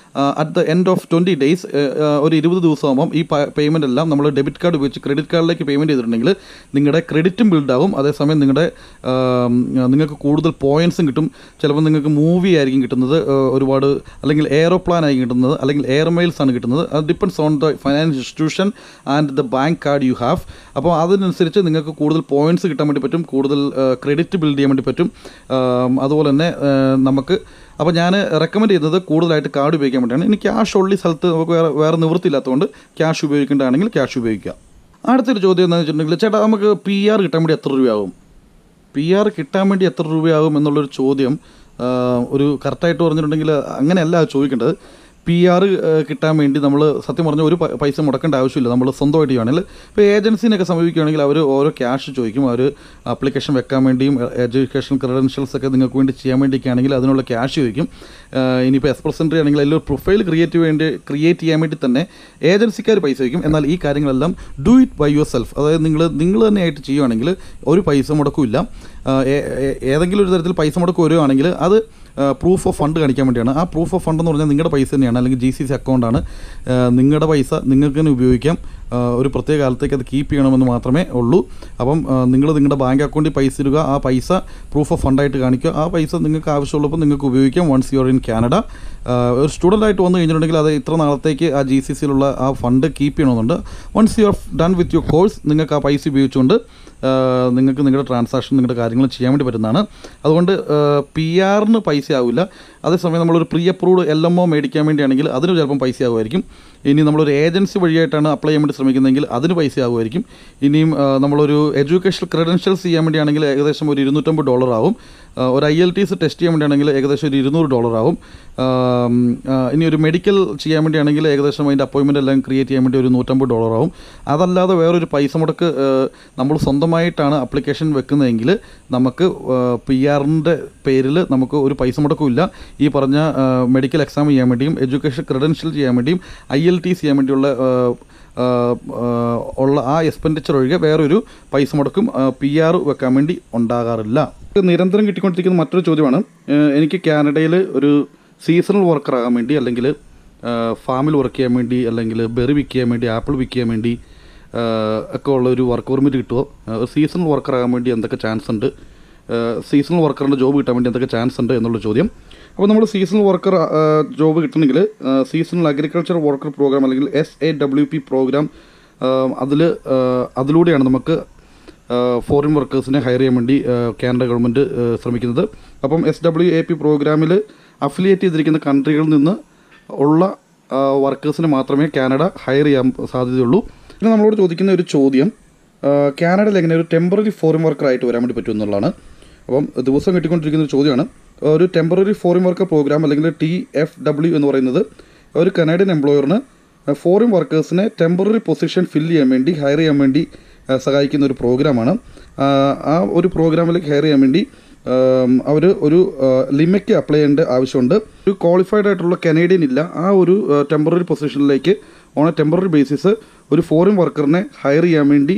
at the end of twenty days ഒരു ഇരുപത് ദിവസമാകുമ്പം ഈ പേയ്മെൻ്റ് എല്ലാം നമ്മൾ ഡെബിറ്റ് കാർഡ് ഉപയോഗിച്ച് ക്രെഡിറ്റ് കാർഡിലേക്ക് പേയ്മെൻറ്റ് ചെയ്തിട്ടുണ്ടെങ്കിൽ നിങ്ങളുടെ ക്രെഡിറ്റും ബിൽഡാവും അതേസമയം നിങ്ങളുടെ ആം, നിങ്ങൾക്ക് കൂടുതൽ പോയിൻറ്റ്സും കിട്ടും ചിലപ്പോൾ നിങ്ങൾക്ക് മൂവി ആയിരിക്കും കിട്ടുന്നത് ആ, ഒരുപാട് അല്ലെങ്കിൽ എയറോപ്ലാൻ ആയിരിക്കും കിട്ടുന്നത് അല്ലെങ്കിൽ എയർ മൈൽസ് ആണ് കിട്ടുന്നത് അത് depends on the financial institution and the bank card you have അപ്പോൾ അതിനനുസരിച്ച് നിങ്ങൾക്ക് കൂടുതൽ പോയിൻറ്റ്സ് കിട്ടാൻ വേണ്ടി പറ്റും കൂടുതൽ ക്രെഡിറ്റ് ബിൽഡ് ചെയ്യാൻ വേണ്ടി പറ്റും ആം, അതുപോലെ തന്നെ ആ, നമുക്ക് അപ്പോൾ ഞാൻ റെക്കമെൻഡ് ചെയ്യുന്നത് കൂടുതലായിട്ട് കാർഡ് ഉപയോഗിക്കാൻ വേണ്ടിയാണ് ഇനി ക്യാഷ് ഉള്ള സ്ഥലത്ത് നമുക്ക് വേറെ വേറെ നിവൃത്തിയില്ലാത്തതുകൊണ്ട് ക്യാഷ് ഉപയോഗിക്കേണ്ടതാണെങ്കിൽ ക്യാഷ് ഉപയോഗിക്കുക അടുത്തൊരു ചോദ്യം എന്താണെന്ന് വെച്ചിട്ടുണ്ടെങ്കിൽ ചേട്ടാ നമുക്ക് പി ആർ കിട്ടാൻ വേണ്ടി എത്ര രൂപയാകും പി ആർ കിട്ടാൻ വേണ്ടി എത്ര രൂപയാകും എന്നുള്ളൊരു ചോദ്യം ആ, ഒരു കറക്റ്റായിട്ട് പറഞ്ഞിട്ടുണ്ടെങ്കിൽ അങ്ങനെയല്ല ചോദിക്കേണ്ടത് പി ആർ കിട്ടാൻ വേണ്ടി നമ്മൾ സത്യം പറഞ്ഞാൽ ഒരു പ- പൈസ മുടക്കേണ്ട ആവശ്യമില്ല നമ്മൾ സ്വന്തമായിട്ട് ചെയ്യുകയാണെങ്കിൽ ഇപ്പോൾ ഏജൻസിനൊക്കെ സമീപിക്കുകയാണെങ്കിൽ അവർ ഓരോ ക്യാഷ് ചോദിക്കും അവർ ആപ്ലിക്കേഷൻ വെക്കാൻ വേണ്ടിയും എഡ്യൂക്കേഷൻ ക്രെഡൻഷ്യൽസ് ഒക്കെ നിങ്ങൾക്ക് വേണ്ടി ചെയ്യാൻ വേണ്ടിയൊക്കെ ആണെങ്കിൽ അതിനുള്ള ക്യാഷ് ചോദിക്കും ആ, ഇനിയിപ്പോൾ എക്സ്പ്രസ് എൻട്രി ആണെങ്കിൽ അതിലൊരു പ്രൊഫൈൽ ക്രിയേറ്റ് വേണ്ടി ക്രിയേറ്റ് ചെയ്യാൻ വേണ്ടി തന്നെ ഏജൻസിക്കാർ പൈസ ചോദിക്കും എന്നാൽ ഈ കാര്യങ്ങളെല്ലാം do it by yourself അതായത് നിങ്ങൾ നിങ്ങൾ തന്നെയായിട്ട് ചെയ്യുകയാണെങ്കിൽ ഒരു പൈസ മുടക്കില്ല ഏതെങ്കിലും ഒരു തരത്തിൽ പൈസ മുടക്ക് വരികയാണെങ്കിൽ അത് പ്രൂഫ് ഓഫ് ഫണ്ട് കാണിക്കാൻ വേണ്ടിയാണ് ആ പ്രൂഫ് ഓഫ് ഫണ്ട് എന്ന് പറഞ്ഞാൽ നിങ്ങളുടെ പൈസ തന്നെയാണ് അല്ലെങ്കിൽ ജി സി സി അക്കൗണ്ടാണ് നിങ്ങളുടെ പൈസ നിങ്ങൾക്ക് തന്നെ ഉപയോഗിക്കാം ആ, ഒരു പ്രത്യേക കാലത്തേക്ക് അത് കീപ്പ് ചെയ്യണമെന്ന് മാത്രമേ ഉള്ളൂ അപ്പം നിങ്ങൾ നിങ്ങളുടെ ബാങ്ക് അക്കൗണ്ടിൽ പൈസ ഇടുക ആ പൈസ പ്രൂഫ് ഓഫ് ഫണ്ടായിട്ട് കാണിക്കുക ആ പൈസ നിങ്ങൾക്ക് ആവശ്യമുള്ളപ്പോൾ നിങ്ങൾക്ക് ഉപയോഗിക്കാം once you are in Canada ആ, ഒരു സ്റ്റുഡൻ്റ് ആയിട്ട് വന്നു കഴിഞ്ഞിട്ടുണ്ടെങ്കിൽ അത് ഇത്ര നാളത്തേക്ക് ആ ജി സി സിയിലുള്ള ആ ഫണ്ട് കീപ്പ് ചെയ്യണമെന്നുണ്ട് once you are done with your course നിങ്ങൾക്ക് ആ പൈസ ഉപയോഗിച്ചുകൊണ്ട് ആ, നിങ്ങൾക്ക് നിങ്ങളുടെ ട്രാൻസാക്ഷൻ നിങ്ങളുടെ കാര്യങ്ങൾ ചെയ്യാൻ വേണ്ടി പറ്റുന്നതാണ് അതുകൊണ്ട് പി ആറിന് പൈസ ആവില്ല അതേസമയം നമ്മളൊരു pre approved L M O മേടിക്കാൻ വേണ്ടിയാണെങ്കിൽ അതിന് ചിലപ്പം പൈസ ആകുമായിരിക്കും ഇനി നമ്മളൊരു ഏജൻസി വഴിയായിട്ടാണ് അപ്ലൈ ചെയ്യാൻ വേണ്ടി ശ്രമിക്കുന്നതെങ്കിൽ അതിന് പൈസ ആകുമായിരിക്കും ഇനിയും ആ, നമ്മളൊരു എഡ്യൂക്കേഷൻ ക്രെഡൻഷ്യൽസ് ചെയ്യാൻ വേണ്ടിയാണെങ്കിൽ ഏകദേശം ഒരു ഇരുന്നൂറ്റമ്പത് ഡോളർ ആവും ആ, ഒരു I L T S test ചെയ്യാൻ വേണ്ടിയാണെങ്കിൽ ഏകദേശം ഒരു ഇരുന്നൂറ് ഡോളർ ആവും ആം, ആ, ഇനി ഒരു മെഡിക്കൽ ചെയ്യാൻ വേണ്ടിയാണെങ്കിൽ ഏകദേശം അതിൻ്റെ അപ്പോയിൻമെൻ്റ് എല്ലാം ക്രിയേറ്റ് ചെയ്യാൻ വേണ്ടി ഒരു നൂറ്റമ്പത് ഡോളർ ആവും അതല്ലാതെ വേറൊരു പൈസ മുടക്ക് ആ, നമ്മൾ സ്വന്തമായിട്ടാണ് അപ്ലിക്കേഷൻ വെക്കുന്നതെങ്കിൽ നമുക്ക് പി ആറിൻ്റെ പേരിൽ നമുക്ക് ഒരു പൈസ മുടക്കും ഇല്ല ഈ പറഞ്ഞ മെഡിക്കൽ എക്സാം ചെയ്യാൻ വേണ്ടിയും എഡ്യൂക്കേഷൻ ക്രെഡൻഷ്യൽ ചെയ്യാൻ വേണ്ടിയും ഐ എൽ ടി ചെയ്യാൻ വേണ്ടിയുള്ള ആ, ആ, ആ, ഉള്ള ആ എക്സ്പെൻഡിച്ചർ ഒഴികെ വേറൊരു പൈസ മുടക്കും പി ആർ വെക്കാൻ വേണ്ടി ഉണ്ടാകാറില്ല ഇത് നിരന്തരം കിട്ടിക്കൊണ്ടിരിക്കുന്ന മറ്റൊരു ചോദ്യമാണ് ഏഹ് എനിക്ക് കാനഡയിൽ ഒരു സീസണൽ വർക്കർ ആകാൻ വേണ്ടി അല്ലെങ്കിൽ ഫാമിൽ വർക്ക് ചെയ്യാൻ വേണ്ടി അല്ലെങ്കിൽ ബെറി വിൽക്ക് ചെയ്യാൻ വേണ്ടി ആപ്പിൾ വിൽക്ക് ചെയ്യാൻ വേണ്ടി ഏഹ് ഒക്കെ ഉള്ള ഒരു വർക്ക് പെർമിറ്റ് കിട്ടുമോ ഏഹ് ഒരു സീസണൽ വർക്കർ ആകാൻ വേണ്ടി എന്തൊക്കെ ചാൻസ് ഉണ്ട് സീസണൽ വർക്കറിൻ്റെ ജോബ് കിട്ടാൻ വേണ്ടി എന്തൊക്കെ ചാൻസ് ഉണ്ട് എന്നുള്ള ചോദ്യം അപ്പോൾ നമ്മൾ സീസണൽ വർക്കർ ജോബ് കിട്ടണമെങ്കിൽ സീസണൽ അഗ്രികൾച്ചർ വർക്കർ പ്രോഗ്രാം അല്ലെങ്കിൽ S A W P program അതിൽ അതിലൂടെയാണ് നമുക്ക് ഫോറിൻ വർക്കേഴ്സിനെ ഹയർ ചെയ്യാൻ വേണ്ടി ആ, കാനഡ ഗവൺമെൻറ് ആ, ശ്രമിക്കുന്നത് അപ്പം എസ് ഡബ്ല്യു എ പി പ്രോഗ്രാമിൽ അഫിലിയേറ്റ് ചെയ്തിരിക്കുന്ന കൺട്രികളിൽ നിന്ന് ഉള്ള വർക്കേഴ്സിന് മാത്രമേ കാനഡ ഹയർ ചെയ്യാൻ സാധ്യതയുള്ളൂ പിന്നെ നമ്മളോട് ചോദിക്കുന്ന ഒരു ചോദ്യം ആ, കാനഡയിൽ എങ്ങനെ ഒരു ടെമ്പററി ഫോറിൻ വർക്കർ ആയിട്ട് വരാൻ വേണ്ടി പറ്റും എന്നുള്ളതാണ് അപ്പം ദിവസം കിട്ടിക്കൊണ്ടിരിക്കുന്ന ഒരു ചോദ്യമാണ് ഒരു ടെമ്പററി ഫോറിൻ വർക്കർ പ്രോഗ്രാം അല്ലെങ്കിൽ ടി എഫ് ഡബ്ല്യു എന്ന് പറയുന്നത് ഒരു കനേഡിയൻ എംപ്ലോയറിന് ഫോറിൻ വർക്കേഴ്സിനെ ടെമ്പററി പൊസിഷൻ ഫില്ല് ചെയ്യാൻ വേണ്ടി ഹയർ ചെയ്യാൻ വേണ്ടി ആ, സഹായിക്കുന്ന ഒരു പ്രോഗ്രാമാണ് ആ, ആ ഒരു പ്രോഗ്രാമിലേക്ക് ഹയർ ചെയ്യാൻ വേണ്ടി അവർ ഒരു ലിമിറ്റ് അപ്ലൈ ചെയ്യേണ്ട ആവശ്യമുണ്ട് ഒരു ക്വാളിഫൈഡ് ആയിട്ടുള്ള കനേഡിയൻ ഇല്ല ആ ഒരു ടെമ്പററി പൊസിഷനിലേക്ക് ഓൺ എ ടെമ്പററി ബേസിസ് ഒരു ഫോറിൻ വർക്കറിനെ ഹയർ ചെയ്യാൻ വേണ്ടി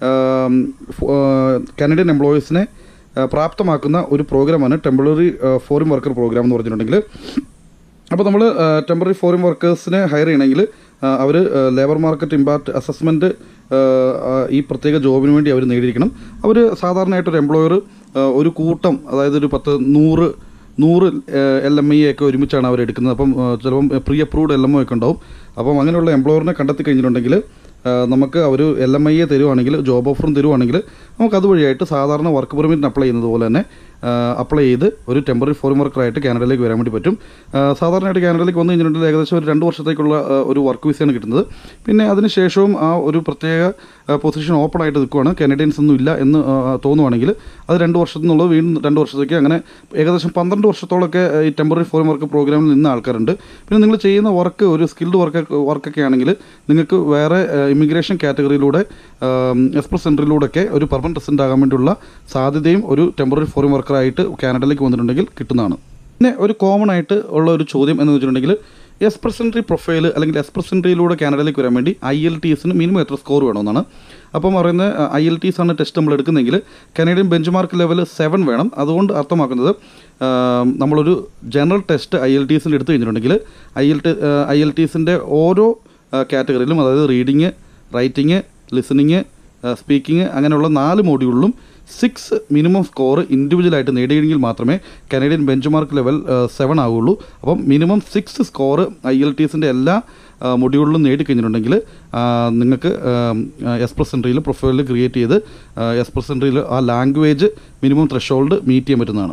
കനഡിയൻ എംപ്ലോയീസിനെ പ്രാപ്തമാക്കുന്ന ഒരു പ്രോഗ്രാമാണ് ടെമ്പററി ഫോറിൻ വർക്കർ പ്രോഗ്രാം എന്ന് പറഞ്ഞിട്ടുണ്ടെങ്കിൽ അപ്പോൾ നമ്മൾ ടെമ്പററി ഫോറിൻ വർക്കേഴ്സിനെ ഹയർ ചെയ്യണമെങ്കിൽ അവർ ലേബർ മാർക്കറ്റ് ഇമ്പാക്റ്റ് അസസ്മെൻറ്റ് ഈ പ്രത്യേക ജോബിന് വേണ്ടി അവർ നേടിയിരിക്കണം അവർ സാധാരണയായിട്ടൊരു എംപ്ലോയർ ഒരു കൂട്ടം അതായത് ഒരു പത്ത് നൂറ് നൂറ് എൽ എം ഐ ഒക്കെ ഒരുമിച്ചാണ് അവർ എടുക്കുന്നത് അപ്പം ആ, ചിലപ്പം pre approved L M O ഒക്കെ ഉണ്ടാവും അപ്പം അങ്ങനെയുള്ള എംപ്ലോയറിനെ കണ്ടെത്തി കഴിഞ്ഞിട്ടുണ്ടെങ്കിൽ ആ, നമുക്ക് അവർ എൽ എം ഐ എ തരുവാണെങ്കിൽ ജോബ് ഓഫറും തരുവാണെങ്കിൽ നമുക്ക് അതുവഴിയായിട്ട് സാധാരണ വർക്ക് പെർമിറ്റിന് അപ്ലൈ ചെയ്യുന്നത് പോലെ തന്നെ അപ്ലൈ ചെയ്ത് ഒരു ടെമ്പററി ഫോറിൻ വർക്കറായിട്ട് കാനഡയിലേക്ക് വരാൻ വേണ്ടി പറ്റും ആ, സാധാരണയായിട്ട് കാനഡയിലേക്ക് വന്നു കഴിഞ്ഞിട്ടുണ്ടെങ്കിൽ ഏകദേശം ഒരു രണ്ട് വർഷത്തേക്കുള്ള ആ, ഒരു വർക്ക് വിസയാണ് കിട്ടുന്നത് പിന്നെ അതിന് ശേഷവും ആ ഒരു പ്രത്യേക പൊസിഷൻ ഓപ്പൺ ആയിട്ട് നിൽക്കുവാണ് കനഡിയൻസ് ഒന്നും ഇല്ല എന്ന് ആ, തോന്നുവാണെങ്കിൽ അത് രണ്ട് വർഷത്തിൽ നിന്നുള്ളത് വീണ്ടും രണ്ട് വർഷത്തേക്ക് അങ്ങനെ ഏകദേശം പന്ത്രണ്ട് വർഷത്തോളമൊക്കെ ഈ ടെമ്പററി ഫോറിൻ വർക്ക് പ്രോഗ്രാമിൽ നിന്ന ആൾക്കാരുണ്ട് പിന്നെ നിങ്ങൾ ചെയ്യുന്ന വർക്ക് ഒരു സ്കിൽഡ് വർക്ക് വർക്കൊക്കെ ആണെങ്കിൽ നിങ്ങൾക്ക് വേറെ ഇമിഗ്രേഷൻ കാറ്റഗറിയിലൂടെ എക്സ്പ്രസ് സെൻറ്ററിലൂടെയൊക്കെ ഒരു പെർമനൻറ്റ് റെസിഡൻ്റ് ആകാൻ വേണ്ടിയുള്ള സാധ്യതയും ഒരു ടെമ്പററി ഫോറിൻ വർക്കറായിട്ട് കാനഡയിലേക്ക് വന്നിട്ടുണ്ടെങ്കിൽ കിട്ടുന്നതാണ് പിന്നെ ഒരു കോമൺ ആയിട്ട് ഉള്ള ഒരു ചോദ്യം എന്ന് വെച്ചിട്ടുണ്ടെങ്കിൽ എക്സ്പ്രസ് എൻട്രി പ്രൊഫൈൽ അല്ലെങ്കിൽ എക്സ്പ്രസ് എൻട്രിയിലൂടെ കാനഡയിലേക്ക് വരാൻ വേണ്ടി ഐ എൽ ടി എസിന് മിനിമം എത്ര സ്കോർ വേണമെന്നാണ് അപ്പം പറയുന്ന ഐ എൽ ടീസ് ആണ് ടെസ്റ്റ് നമ്മൾ എടുക്കുന്നെങ്കിൽ Canadian benchmark level seven വേണം അതുകൊണ്ട് അർത്ഥമാക്കുന്നത് ആ, നമ്മളൊരു ജനറൽ ടെസ്റ്റ് ഐ എൽ ടീസിൻ്റെ എടുത്തു കഴിഞ്ഞിട്ടുണ്ടെങ്കിൽ I L T I L ടീസിൻ്റെ ഓരോ കാറ്റഗറിയിലും അതായത് റീഡിങ് റൈറ്റിംഗ് ലിസണിങ് സ്പീക്കിംഗ് അങ്ങനെയുള്ള നാല് മോഡ്യൂളിലും സിക്സ് മിനിമം സ്കോർ ഇൻഡിവിജ്വലായിട്ട് നേടിയെങ്കിൽ മാത്രമേ Canadian benchmark level seven ആവുകയുള്ളൂ അപ്പം minimum six score I L ടീസിൻ്റെ എല്ലാ മൊഡ്യൂളിലും നേടിക്കഴിഞ്ഞിട്ടുണ്ടെങ്കിൽ ആ, നിങ്ങൾക്ക് എസ് പ്രസൻട്രിയിൽ പ്രൊഫൈലിൽ ക്രിയേറ്റ് ചെയ്ത് എസ് പ്രസൻട്രിയിൽ ആ ലാംഗ്വേജ് മിനിമം ത്രഷോൾഡ് മീറ്റ് ചെയ്യാൻ പറ്റുന്നതാണ്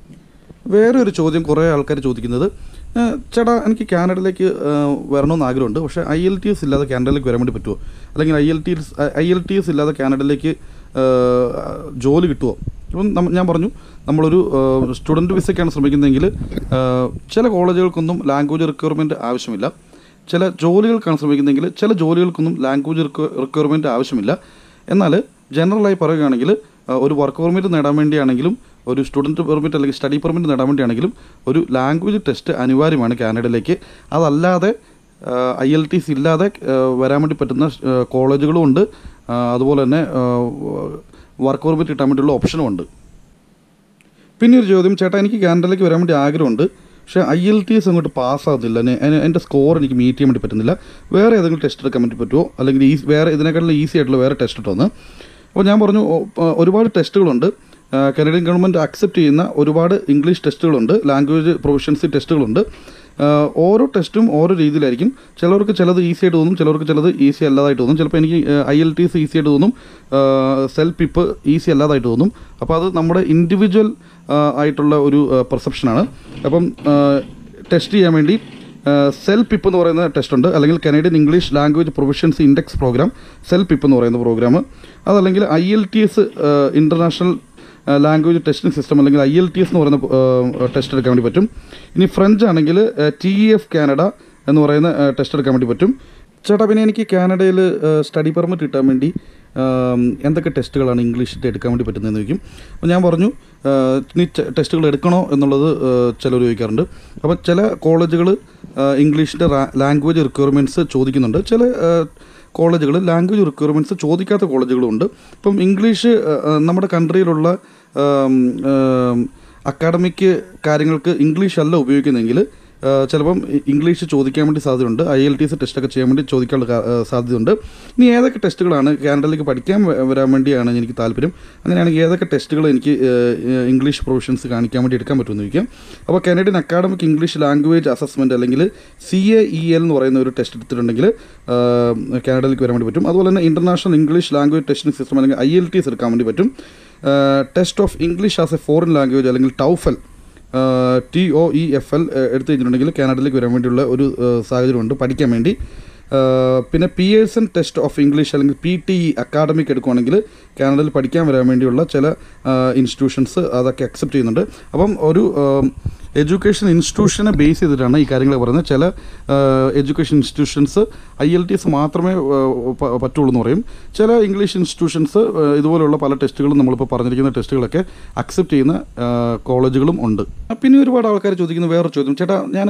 വേറെ ഒരു ചോദ്യം കുറേ ആൾക്കാർ ചോദിക്കുന്നത് "ഏ, ചേട്ടാ എനിക്ക് കാനഡയിലേക്ക് ഏ, വരണമെന്ന് ആഗ്രഹമുണ്ട് പക്ഷേ ഐ എൽ ടി എസ് ഇല്ലാതെ കാനഡയിലേക്ക് വരാൻ വേണ്ടി പറ്റുമോ അല്ലെങ്കിൽ I L T S I L T S ഇല്ലാതെ കാനഡയിലേക്ക് ഏ, ജോലി കിട്ടുമോ ഇപ്പം നമ്മ- ഞാൻ പറഞ്ഞു നമ്മളൊരു സ്റ്റുഡൻറ്റ് വിസയ്ക്കാണ് ശ്രമിക്കുന്നതെങ്കിൽ ഏ, ചില കോളേജുകൾക്കൊന്നും ലാംഗ്വേജ് റിക്വയർമെൻറ്റ് ആവശ്യമില്ല ചില ജോലികൾക്കാണ് ശ്രമിക്കുന്നതെങ്കിൽ ചില ജോലികൾക്കൊന്നും ലാംഗ്വേജ് റിക്വയർമെൻറ്റ് ആവശ്യമില്ല എന്നാൽ ജനറലായി പറയുകയാണെങ്കിൽ ആ, ഒരു വർക്ക് പെർമിറ്റ് നേടാൻ വേണ്ടിയാണെങ്കിലും ഒരു സ്റ്റുഡൻറ്റ് പെർമിറ്റ് അല്ലെങ്കിൽ സ്റ്റഡി പെർമിറ്റ് നേടാൻ വേണ്ടിയാണെങ്കിലും ഒരു ലാംഗ്വേജ് ടെസ്റ്റ് അനിവാര്യമാണ് കാനഡയിലേക്ക് അതല്ലാതെ ഐ എൽ ടി സി ഇല്ലാതെ ആ, വരാൻ വേണ്ടി പറ്റുന്ന ആ, കോളേജുകളും ഉണ്ട് ആ, അതുപോലെ തന്നെ വർക്ക് പെർമിറ്റ് കിട്ടാൻ വേണ്ടിയുള്ള ഓപ്ഷനും ഉണ്ട് പിന്നെ ഒരു ചോദ്യം ചേട്ടാ എനിക്ക് കാനഡയിലേക്ക് വരാൻ വേണ്ടി ആഗ്രഹമുണ്ട് പക്ഷേ ഐ എൽ ടി എസ് അങ്ങോട്ട് പാസ്സാകുന്നില്ല എൻ്റെ സ്കോർ എനിക്ക് മീറ്റ് ചെയ്യാൻ വേണ്ടി പറ്റുന്നില്ല വേറെ ഏതെങ്കിലും ടെസ്റ്റ് എടുക്കാൻ വേണ്ടി പറ്റുമോ അല്ലെങ്കിൽ ഈ വേറെ ഇതിനേക്കാളും ഈസി ആയിട്ടുള്ള വേറെ ടെസ്റ്റ് ഇട്ടോന്ന് അപ്പോൾ ഞാൻ പറഞ്ഞു ഒ- പ- ഒരുപാട് ടെസ്റ്റുകളുണ്ട് ആ, കനഡിയൻ ഗവൺമെൻറ് അക്സെപ്റ്റ് ചെയ്യുന്ന ഒരുപാട് ഇംഗ്ലീഷ് ടെസ്റ്റുകളുണ്ട് ലാംഗ്വേജ് പ്രൊഫഷൻസി ടെസ്റ്റുകളുണ്ട് ആ, ഓരോ ടെസ്റ്റും ഓരോ രീതിയിലായിരിക്കും ചിലർക്ക് ചിലത് ഈസി ആയിട്ട് തോന്നും ചിലർക്ക് ചിലത് ഈസി അല്ലാതായിട്ട് തോന്നും ചിലപ്പോൾ എനിക്ക് I L T S easy ആയിട്ട് തോന്നും സെൽ പിപ്പ് ഈസി അല്ലാതായിട്ട് തോന്നും അപ്പോൾ അത് നമ്മുടെ ഇൻഡിവിജ്വൽ ആയിട്ടുള്ള ഒരു പെർസെപ്ഷനാണ് അപ്പം ടെസ്റ്റ് ചെയ്യാൻ വേണ്ടി സെൽ പിപ്പ് എന്ന് പറയുന്ന ടെസ്റ്റ് ഉണ്ട് അല്ലെങ്കിൽ Canadian English language proficiency index program CELPIP എന്ന് പറയുന്ന പ്രോഗ്രാം അതല്ലെങ്കിൽ I L T S international language testing system അല്ലെങ്കിൽ ഐ എൽ ടി എസ് എന്ന് പറയുന്ന ടെസ്റ്റ് എടുക്കാൻ വേണ്ടി പറ്റും ഇനി ഫ്രഞ്ച് ആണെങ്കിൽ ടി എഫ് കാനഡ എന്ന് പറയുന്ന ടെസ്റ്റ് എടുക്കാൻ വേണ്ടി പറ്റും ചേട്ടാ പിന്നെ എനിക്ക് കാനഡയിൽ സ്റ്റഡി പെർമിറ്റ് കിട്ടാൻ വേണ്ടി ആം, എന്തൊക്കെ ടെസ്റ്റുകളാണ് ഇംഗ്ലീഷിൽ എടുക്കാൻ വേണ്ടി പറ്റുന്നതെന്ന് ചോദിക്കും അപ്പോൾ ഞാൻ പറഞ്ഞു ആ, നീ ടെസ്റ്റുകൾ എടുക്കണോ എന്നുള്ളത് ചിലർ ചോദിക്കാറുണ്ട് അപ്പോൾ ചില കോളേജുകൾ ഇംഗ്ലീഷിൻ്റെ ലാംഗ്വേജ് റിക്വയർമെൻറ്റ്സ് ചോദിക്കുന്നുണ്ട് ചില കോളേജുകൾ ലാംഗ്വേജ് റിക്വയർമെൻറ്റ്സ് ചോദിക്കാത്ത കോളേജുകളുണ്ട് ഇപ്പം ഇംഗ്ലീഷ് ആ, ആ, നമ്മുടെ കൺട്രിയിലുള്ള അക്കാഡമിക് കാര്യങ്ങൾക്ക് ഇംഗ്ലീഷ് അല്ല ഉപയോഗിക്കുന്നതെങ്കിൽ ആ, ചിലപ്പം ഇ- ഇംഗ്ലീഷ് ചോദിക്കാൻ വേണ്ടി സാധ്യതയുണ്ട് ഐ എൽ ടി എസ് ടെസ്റ്റൊക്കെ ചെയ്യാൻ വേണ്ടി ചോദിക്കാനുള്ള കാ- ആ, സാധ്യതയുണ്ട് ഇനി ഏതൊക്കെ ടെസ്റ്റുകളാണ് കാനഡയിലേക്ക് പഠിക്കാൻ വ- വരാൻ വേണ്ടിയാണ് എനിക്ക് താല്പര്യം അങ്ങനെയാണെങ്കിൽ ഏതൊക്കെ ടെസ്റ്റുകൾ എനിക്ക് ആ, ആ, ഇംഗ്ലീഷ് പ്രൊഫഷൻസ് കാണിക്കാൻ വേണ്ടി എടുക്കാൻ പറ്റുമെന്ന് ചോദിക്കാം അപ്പോൾ Canadian academic English language assessment അല്ലെങ്കിൽ സി എ ഇ എൽ എന്ന് പറയുന്ന ഒരു ടെസ്റ്റ് എടുത്തിട്ടുണ്ടെങ്കിൽ ആ, കാനഡയിലേക്ക് വരാൻ വേണ്ടി പറ്റും അതുപോലെ തന്നെ international English language testing system അല്ലെങ്കിൽ ഐ എൽ ടി എസ് എടുക്കാൻ വേണ്ടി പറ്റും test of English as a foreign language അല്ലെങ്കിൽ TOEFL T O E F L എടുത്തു കഴിഞ്ഞിട്ടുണ്ടെങ്കിൽ കാനഡയിലേക്ക് വരാൻ വേണ്ടിയുള്ള ഒരു ഏഹ്, സാഹചര്യമുണ്ട് പഠിക്കാൻ വേണ്ടി ഏഹ്, പിന്നെ Pearson test of English അല്ലെങ്കിൽ പി ടി ഇ അക്കാഡമിക് എടുക്കുവാണെങ്കിൽ കാനഡയിൽ പഠിക്കാൻ വരാൻ വേണ്ടിയുള്ള ചില ഇൻസ്റ്റിറ്റ്യൂഷൻസ് അതൊക്കെ അക്സെപ്റ്റ് ചെയ്യുന്നുണ്ട് അപ്പം ഒരു എഡ്യൂക്കേഷൻ ഇൻസ്റ്റിറ്റ്യൂഷനെ ബേസ് ചെയ്തിട്ടാണ് ഈ കാര്യങ്ങൾ പറയുന്നത് ചില education institutions I L T S മാത്രമേ ഏഹ്, പ- പറ്റുള്ളൂ എന്ന് പറയും ചില ഇംഗ്ലീഷ് ഇൻസ്റ്റിറ്റ്യൂഷൻസ് ഏഹ്, ഇതുപോലുള്ള പല ടെസ്റ്റുകളും നമ്മളിപ്പോൾ പറഞ്ഞിരിക്കുന്ന ടെസ്റ്റുകളൊക്കെ അക്സെപ്റ്റ് ചെയ്യുന്ന ഏഹ്, കോളേജുകളും ഉണ്ട് പിന്നെ ഒരുപാട് ആൾക്കാർ ചോദിക്കുന്ന വേറൊരു ചോദ്യം ചേട്ടാ ഞാൻ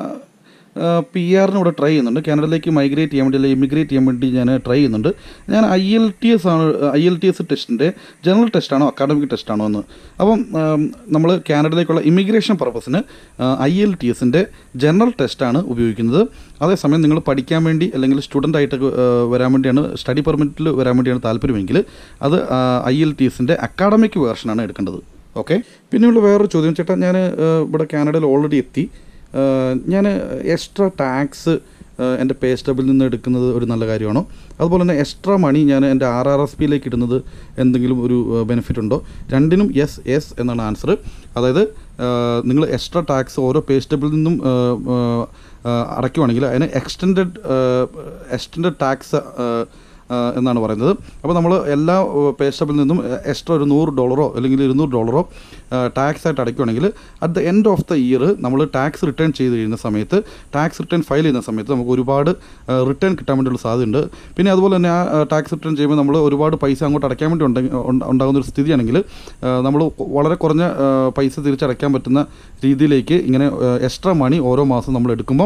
പി ആറിന് ഇവിടെ ട്രൈ ചെയ്യുന്നുണ്ട് കാനഡയിലേക്ക് മൈഗ്രേറ്റ് ചെയ്യാൻ വേണ്ടി അല്ലെങ്കിൽ ഇമിഗ്രേറ്റ് ചെയ്യാൻ വേണ്ടി ഞാൻ ട്രൈ ചെയ്യുന്നുണ്ട് ഞാൻ ഐ എൽ ടി എസ് ആണ് ഐ എൽ ടി എസ് ടെസ്റ്റിൻ്റെ ജനറൽ ടെസ്റ്റാണോ അക്കാഡമിക് ടെസ്റ്റാണോ എന്ന് അപ്പം നമ്മൾ കാനഡയിലേക്കുള്ള ഇമിഗ്രേഷൻ പർപ്പസിന് ഐ എൽ ടി എസിൻ്റെ ജനറൽ ടെസ്റ്റാണ് ഉപയോഗിക്കുന്നത് അതേസമയം നിങ്ങൾ പഠിക്കാൻ വേണ്ടി അല്ലെങ്കിൽ സ്റ്റുഡൻ്റ് ആയിട്ട് വരാൻ വേണ്ടിയാണ് സ്റ്റഡി പെർമിറ്റിൽ വരാൻ വേണ്ടിയാണ് താല്പര്യമെങ്കിൽ അത് ഐ എൽ ടി എസിൻ്റെ അക്കാഡമിക് വേർഷനാണ് എടുക്കേണ്ടത് ഓക്കെ പിന്നെയുള്ള വേറൊരു ചോദ്യം ചേട്ടാ ഞാൻ ഇവിടെ കാനഡയിൽ ഓൾറെഡി എത്തി ഞാൻ എക്സ്ട്രാ ടാക്സ് എൻ്റെ പേ സ്റ്റബിൽ നിന്ന് എടുക്കുന്നത് ഒരു നല്ല കാര്യമാണോ അതുപോലെ തന്നെ എക്സ്ട്രാ മണി ഞാൻ എൻ്റെ ആർ ആർ എസ് പിയിലേക്ക് ഇടുന്നത് എന്തെങ്കിലും ഒരു ബെനിഫിറ്റ് ഉണ്ടോ രണ്ടിനും യെസ് യെസ് എന്നാണ് ആൻസർ അതായത് നിങ്ങൾ എക്സ്ട്രാ ടാക്സ് ഓരോ പേ സ്റ്റബിൽ നിന്നും ആ, ആ, ആ, അടയ്ക്കുവാണെങ്കിൽ അതിന് എക്സ്റ്റൻഡ് എക്സ്റ്റൻഡ് ടാക്സ് എന്നാണ് പറയുന്നത് അപ്പോൾ നമ്മൾ എല്ലാ പേ സ്റ്റബിൽ നിന്നും എക്സ്ട്രാ ഒരു നൂറ് ഡോളറോ അല്ലെങ്കിൽ ഇരുന്നൂറ് ഡോളറോ ടാക്സ് ആയിട്ട് അടയ്ക്കുകയാണെങ്കിൽ at the end of the year നമ്മൾ ടാക്സ് റിട്ടേൺ ചെയ്ത് കഴിയുന്ന സമയത്ത് ടാക്സ് റിട്ടേൺ ഫയൽ ചെയ്യുന്ന സമയത്ത് നമുക്ക് ഒരുപാട് റിട്ടേൺ കിട്ടാൻ വേണ്ടിയുള്ള സാധ്യതയുണ്ട് പിന്നെ അതുപോലെ തന്നെ ആ ടാക്സ് റിട്ടേൺ ചെയ്യുമ്പോൾ നമ്മൾ ഒരുപാട് പൈസ അങ്ങോട്ട് അടയ്ക്കാൻ വേണ്ടി ഉണ്ടെങ്കിൽ ഉണ്ട- ഉണ്ടാകുന്ന ഒരു സ്ഥിതിയാണെങ്കിൽ നമ്മൾ വളരെ കുറഞ്ഞ ആ, പൈസ തിരിച്ചടയ്ക്കാൻ പറ്റുന്ന രീതിയിലേക്ക് ഇങ്ങനെ എക്സ്ട്രാ മണി ഓരോ മാസം നമ്മൾ എടുക്കുമ്പം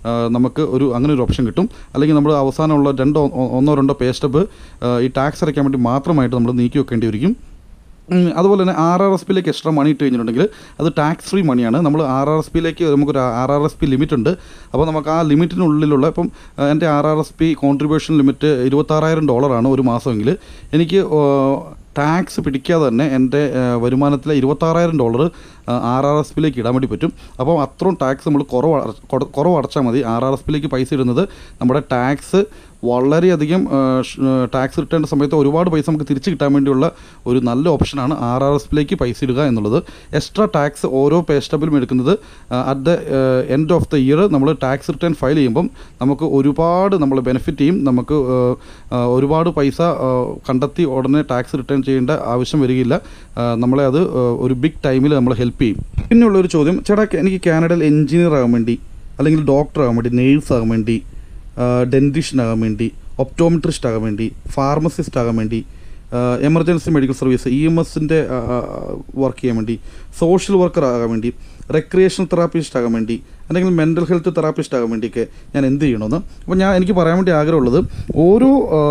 ആ, നമുക്ക് ഒരു അങ്ങനെ ഒരു ഓപ്ഷൻ കിട്ടും അല്ലെങ്കിൽ നമ്മൾ അവസാനമുള്ള രണ്ടോ ഒ- ഒന്നോ രണ്ടോ പേ സ്റ്റെപ്പ് ഈ ടാക്സ് അടയ്ക്കാൻ വേണ്ടി മാത്രമായിട്ട് നമ്മൾ നീക്കി വെക്കേണ്ടി വരിക്കും ഉം, അതുപോലെ തന്നെ ആർ ആർ എസ് പിയിലേക്ക് എക്സ്ട്രാ മണി ഇട്ട് കഴിഞ്ഞിട്ടുണ്ടെങ്കിൽ അത് ടാക്സ് ഫ്രീ മണിയാണ് നമ്മൾ ആർ ആർ എസ് പിയിലേക്ക് നമുക്കൊരു R R S P limit ഉണ്ട് അപ്പോൾ നമുക്ക് ആ ലിമിറ്റിനുള്ളിലുള്ള ഇപ്പം ആ, എൻ്റെ R R S P contribution limit ഇരുപത്താറായിരം ഡോളറാണ് ഒരു മാസമെങ്കിൽ എനിക്ക് ടാക്സ് പിടിക്കാതെ തന്നെ എൻ്റെ ആ, വരുമാനത്തിലെ ഇരുപത്താറായിരം ഡോളർ ആർ ആർ എസ് പിയിലേക്ക് ഇടാൻ വേണ്ടി പറ്റും അപ്പോൾ അത്രയും ടാക്സ് നമ്മൾ കുറവ് അട- കൊട- കുറവ് അടച്ചാൽ മതി ആർ ആർ എസ് പിയിലേക്ക് പൈസ ഇടുന്നത് നമ്മുടെ ടാക്സ് വളരെയധികം ടാക്സ് റിട്ടേൺ സമയത്ത് ഒരുപാട് പൈസ നമുക്ക് തിരിച്ച് കിട്ടാൻ വേണ്ടിയുള്ള ഒരു നല്ല ഓപ്ഷനാണ് ആർ ആർ എസ് പിയിലേക്ക് പൈസ ഇടുക എന്നുള്ളത് എക്സ്ട്രാ ടാക്സ് ഓരോ പേ സ്റ്റബിലും എടുക്കുന്നത് at the end of the year നമ്മൾ ടാക്സ് റിട്ടേൺ ഫയൽ ചെയ്യുമ്പം നമുക്ക് ഒരുപാട് നമ്മൾ ബെനിഫിറ്റ് ചെയ്യും നമുക്ക് ആ, ആ, ഒരുപാട് പൈസ ആ, കണ്ടെത്തി ഉടനെ ടാക്സ് റിട്ടേൺ ചെയ്യേണ്ട ആവശ്യം വരികയില്ല ആ, നമ്മളെ അത് ആ, ഒരു ബിഗ് ടൈമിൽ നമ്മളെ ഹെൽപ്പ് ചെയ്യും പിന്നെയുള്ളൊരു ചോദ്യം ചേട്ടാ എനിക്ക് കാനഡയിൽ എഞ്ചിനീയർ ആകാൻ വേണ്ടി അല്ലെങ്കിൽ ഡോക്ടർ ആകാൻ വേണ്ടി നേഴ്സ് ആകാൻ വേണ്ടി ഡെൻറ്റിഷ്യൻ ആകാൻ വേണ്ടി ഒപ്റ്റോമെട്രിസ്റ്റ് ആകാൻ വേണ്ടി ഫാർമസിസ്റ്റ് ആകാൻ വേണ്ടി emergency medical service E M എസിൻ്റെ വർക്ക് ചെയ്യാൻ വേണ്ടി സോഷ്യൽ വർക്കർ ആകാൻ വേണ്ടി റെക്രിയേഷണൽ തെറാപ്പിസ്റ്റ് ആകാൻ വേണ്ടി അല്ലെങ്കിൽ മെൻ്റൽ ഹെൽത്ത് തെറാപ്പിസ്റ്റ് ആകാൻ വേണ്ടിയൊക്കെ ഞാൻ എന്ത് ചെയ്യണമെന്ന് അപ്പോൾ ഞാൻ എനിക്ക് പറയാൻ വേണ്ടി ആഗ്രഹമുള്ളത് ഓരോ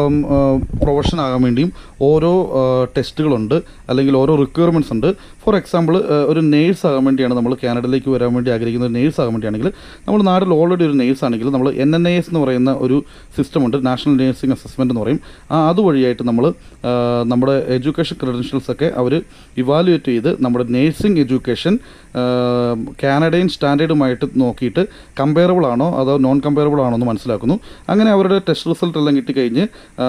പ്രൊഫഷൻ ആകാൻ വേണ്ടിയും ഓരോ ടെസ്റ്റുകളുണ്ട് അല്ലെങ്കിൽ ഓരോ റിക്വയർമെൻറ്റ്സ് ഉണ്ട് ഫോർ എക്സാമ്പിൾ ഒരു നേഴ്സ് ആകാൻ വേണ്ടിയാണ് നമ്മൾ കാനഡയിലേക്ക് വരാൻ വേണ്ടി ആഗ്രഹിക്കുന്ന ഒരു നേഴ്സ് ആകാൻ വേണ്ടിയാണെങ്കിൽ നമ്മൾ നാട്ടിൽ ഓൾറെഡി ഒരു നേഴ്സ് ആണെങ്കിൽ നമ്മൾ എൻ എൻ എ എസ് എന്ന് പറയുന്ന ഒരു സിസ്റ്റം ഉണ്ട് നാഷണൽ നേഴ്സിംഗ് അസസ്മെൻ്റ് എന്ന് പറയും ആ അതുവഴിയായിട്ട് നമ്മൾ നമ്മുടെ എഡ്യൂക്കേഷൻ ക്രെഡൻഷ്യൽസ് ഒക്കെ അവർ ഇവാലുവേറ്റ് ചെയ്ത് നമ്മുടെ നേഴ്സിംഗ് എഡ്യൂക്കേഷൻ കാനഡയൻ സ്റ്റാൻഡേർഡുമായിട്ട് നോക്കിയിട്ട് കമ്പയറബിൾ ആണോ അതോ നോൺ കമ്പയറബിൾ ആണോ എന്ന് മനസ്സിലാക്കുന്നു അങ്ങനെ അവരുടെ ടെസ്റ്റ് റിസൾട്ട് എല്ലാം കിട്ടിക്കഴിഞ്ഞ്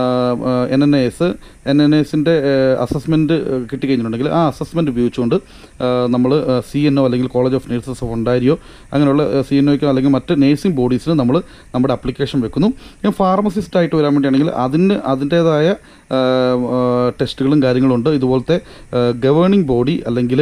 N N S N N എസിൻ്റെ അസസ്മെൻറ്റ് കിട്ടിക്കഴിഞ്ഞിട്ടുണ്ടെങ്കിൽ ആ അസസ്മെൻറ്റ് ഉപയോഗിച്ചുകൊണ്ട് നമ്മൾ സി എൻ ഒ അല്ലെങ്കിൽ college of nurses of Ontario അങ്ങനെയുള്ള സി എൻ ഒയ്ക്കോ അല്ലെങ്കിൽ മറ്റ് നേഴ്സിംഗ് ബോഡീസിന് നമ്മൾ നമ്മുടെ അപ്ലിക്കേഷൻ വെക്കുന്നു ഞാൻ ഫാർമസിസ്റ്റ് ആയിട്ട് വരാൻ വേണ്ടിയാണെങ്കിൽ അതിന് അതിൻ്റേതായ ടെസ്റ്റുകളും കാര്യങ്ങളും ഉണ്ട് ഇതുപോലത്തെ ഗവേണിംഗ് ബോഡി അല്ലെങ്കിൽ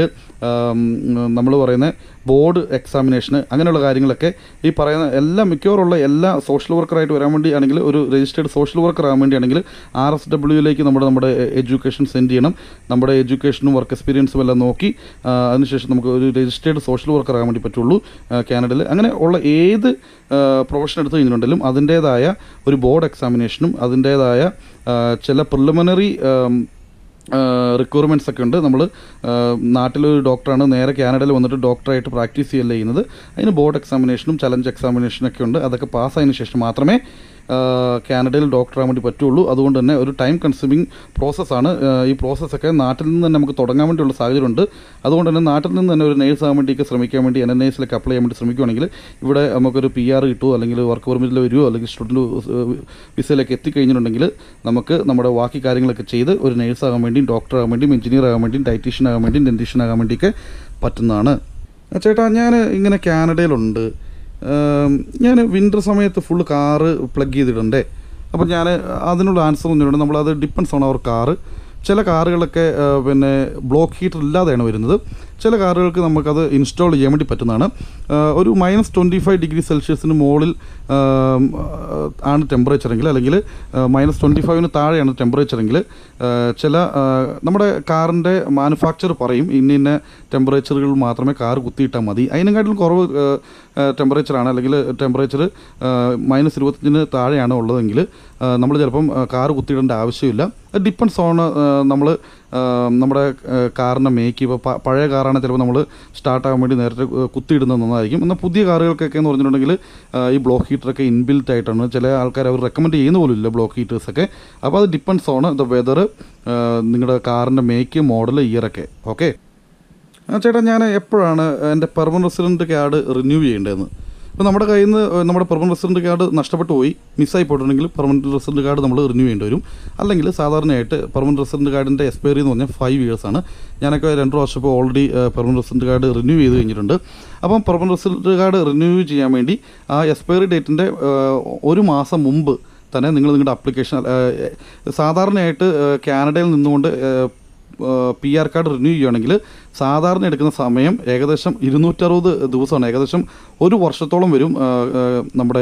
നമ്മൾ പറയുന്ന ബോർഡ് എക്സാമിനേഷന് അങ്ങനെയുള്ള കാര്യങ്ങളൊക്കെ ഈ പറയുന്ന എല്ലാ മിക്കവാറുള്ള എല്ലാ സോഷ്യൽ വർക്കറായിട്ട് വരാൻ വേണ്ടി ആണെങ്കിൽ ഒരു രജിസ്റ്റേർഡ് സോഷ്യൽ വർക്കർ ആകാൻ വേണ്ടിയാണെങ്കിൽ ആർ എസ് ഡബ്ല്യൂയിലേക്ക് നമ്മുടെ നമ്മുടെ എഡ്യൂക്കേഷൻ സെൻഡ് ചെയ്യണം നമ്മുടെ എഡ്യൂക്കേഷനും വർക്ക് എക്സ്പീരിയൻസും എല്ലാം നോക്കി ആ, അതിനുശേഷം നമുക്ക് ഒരു രജിസ്റ്റേർഡ് സോഷ്യൽ വർക്കർ ആകാൻ വേണ്ടി പറ്റുള്ളൂ ആ, കാനഡയിൽ അങ്ങനെ ഉള്ള ഏത് പ്രൊഫഷൻ എടുത്തു കഴിഞ്ഞിട്ടുണ്ടെങ്കിലും അതിൻ്റേതായ ഒരു ബോർഡ് എക്സാമിനേഷനും അതിൻ്റേതായ ആ, ചില പ്രിലിമിനറി റിക്വയർമെൻറ്റ്സ് ഒക്കെ ഉണ്ട് നമ്മൾ നാട്ടിലൊരു ഡോക്ടറാണ് നേരെ കാനഡയിൽ വന്നിട്ട് ഡോക്ടറായിട്ട് പ്രാക്ടീസ് ചെയ്യല്ല ചെയ്യുന്നത് അതിന് ബോർഡ് എക്സാമിനേഷനും ചലഞ്ച് എക്സാമിനേഷനും ഒക്കെ ഉണ്ട് അതൊക്കെ പാസ്സായതിനു ശേഷം മാത്രമേ ആ, കാനഡയിൽ ഡോക്ടറാകാൻ വേണ്ടി പറ്റുള്ളൂ അതുകൊണ്ട് തന്നെ ഒരു ടൈം കൺസ്യൂമിങ് പ്രോസസ്സാണ് ഈ പ്രോസസ്സൊക്കെ നാട്ടിൽ നിന്ന് തന്നെ നമുക്ക് തുടങ്ങാൻ വേണ്ടിയുള്ള സാഹചര്യമുണ്ട് അതുകൊണ്ട് തന്നെ നാട്ടിൽ നിന്ന് തന്നെ ഒരു നേഴ്സ് ആകാൻ വേണ്ടിയൊക്കെ ശ്രമിക്കാൻ വേണ്ടി എൻ എൻ എസിലേക്ക് അപ്ലൈ ചെയ്യാൻ വേണ്ടി ശ്രമിക്കുകയാണെങ്കിൽ ഇവിടെ നമുക്കൊരു പി ആർ കിട്ടുമോ അല്ലെങ്കിൽ വർക്ക് പെർമിറ്റിൽ വരുമോ അല്ലെങ്കിൽ സ്റ്റുഡൻറ്റ് വിസയിലേക്ക് എത്തിക്കഴിഞ്ഞിട്ടുണ്ടെങ്കിൽ നമുക്ക് നമ്മുടെ ബാക്കി കാര്യങ്ങളൊക്കെ ചെയ്ത് ഒരു നേഴ്സ് ആകാൻ വേണ്ടിയും ഡോക്ടർ ആകാൻ വേണ്ടിയും എഞ്ചിനീയർ ആകാൻ വേണ്ടിയും ഡയറ്റീഷ്യൻ ആകാൻ വേണ്ടിയും ഡെൻറ്റീഷ്യൻ ആകാൻ വേണ്ടിയൊക്കെ പറ്റുന്നതാണ് ആ, ചേട്ടാ ഞാൻ ഇങ്ങനെ കാനഡയിലുണ്ട് ഞാൻ വിൻ്റർ സമയത്ത് ഫുള്ള് കാറ് പ്ലഗ് ചെയ്തിടണ്ടേ അപ്പോൾ ഞാൻ അതിനുള്ള ആൻസർ ഒന്നുമില്ല നമ്മളത് ഡിപ്പെൻസ് ഓൺ അവർ കാറ് ചില കാറുകളൊക്കെ ആ, പിന്നെ ബ്ലോക്ക് ഹീറ്റർ ഇല്ലാതെയാണ് വരുന്നത് ചില കാറുകൾക്ക് നമുക്കത് ഇൻസ്റ്റാൾ ചെയ്യാൻ വേണ്ടി പറ്റുന്നതാണ് ആ, ഒരു മൈനസ് ട്വൻറ്റി ഫൈവ് ഡിഗ്രി സെൽഷ്യസിന് മുകളിൽ ആ, ആണ് ടെമ്പറേച്ചറെങ്കിൽ അല്ലെങ്കിൽ മൈനസ് ട്വൻറ്റി ഫൈവിന് താഴെയാണ് ടെമ്പറേച്ചറെങ്കിൽ ചില ആ, നമ്മുടെ കാറിൻ്റെ മാനുഫാക്ചർ പറയും ഇന്ന ഇന്ന ടെമ്പറേച്ചറുകൾ മാത്രമേ കാർ കുത്തിയിട്ടാൽ മതി അതിനെക്കാട്ടിലും കുറവ് ടെമ്പറേച്ചറാണ് അല്ലെങ്കിൽ ടെമ്പറേച്ചർ മൈനസ് ഇരുപത്തഞ്ചിന് താഴെയാണ് ഉള്ളതെങ്കിൽ നമ്മൾ ചിലപ്പം കാർ കുത്തിയിടേണ്ട ആവശ്യമില്ല ഡിപ്പെൻസ് ഓൺ നമ്മൾ നമ്മുടെ കാറിൻ്റെ മേക്ക് ഇപ്പോൾ പ- പഴയ കാറാണ് ചിലപ്പോൾ നമ്മൾ സ്റ്റാർട്ടാകാൻ വേണ്ടി നേരത്തെ ഏഹ്, കുത്തിയിടുന്നത് നന്നായിരിക്കും എന്നാൽ പുതിയ കാറുകൾക്കൊക്കെ എന്ന് പറഞ്ഞിട്ടുണ്ടെങ്കിൽ ആ, ഈ ബ്ലോക്ക് ഹീറ്ററൊക്കെ ഇൻബിൽറ്റ് ആയിട്ടാണ് ചില ആൾക്കാർ അവർ റെക്കമെൻഡ് ചെയ്യുന്ന പോലും ഇല്ല ബ്ലോക്ക് ഹീറ്റേഴ്സൊക്കെ അപ്പോൾ അത് ഡിപ്പെൻസ് ഓൺ ദ വെതർ നിങ്ങളുടെ കാറിൻ്റെ മേക്ക് മോഡൽ ഇയറൊക്കെ ഓക്കെ ആ ചേട്ടാ ഞാൻ എപ്പോഴാണ് എൻ്റെ പെർമനൻറ്റ് റെസിഡൻറ്റ് കാർഡ് റിന്യൂ ചെയ്യേണ്ടതെന്ന് ഇപ്പോൾ നമ്മുടെ കയ്യിൽ നിന്ന് നമ്മുടെ പെർമനൻറ്റ് റെസിഡൻറ്റ് കാർഡ് നഷ്ടപ്പെട്ടു പോയി മിസ്സായി പോയിട്ടുണ്ടെങ്കിൽ പെർമനൻറ്റ് റെസിഡൻറ്റ് കാർഡ് നമ്മൾ റിന്യൂ ചെയ്യേണ്ടി വരും അല്ലെങ്കിൽ സാധാരണയായിട്ട് പെർമനൻറ്റ് റെസിഡൻറ്റ് കാർഡിൻ്റെ എക്സ്പയറി എന്ന് പറഞ്ഞാൽ ഫൈവ് ഇയേഴ്സാണ് ഞാനൊക്കെ രണ്ട് വർഷം ഇപ്പോൾ already permanent resident card renew ചെയ്ത് കഴിഞ്ഞിട്ടുണ്ട് അപ്പം പെർമനൻറ്റ് റെസിഡൻറ്റ് കാർഡ് റിന്യൂ ചെയ്യാൻ വേണ്ടി ആ എക്സ്പയറി ഡേറ്റിൻ്റെ ഒരു മാസം മുമ്പ് തന്നെ നിങ്ങൾ നിങ്ങളുടെ അപ്ലിക്കേഷൻ സാധാരണയായിട്ട് ഏഹ്, കാനഡയിൽ നിന്നുകൊണ്ട് ഏഹ്, പി ആർ കാർഡ് റിന്യൂ ചെയ്യുകയാണെങ്കിൽ സാധാരണ എടുക്കുന്ന സമയം ഏകദേശം ഇരുന്നൂറ്ററുപത് ദിവസമാണ് ഏകദേശം ഒരു വർഷത്തോളം വരും ആ, ആ, നമ്മുടെ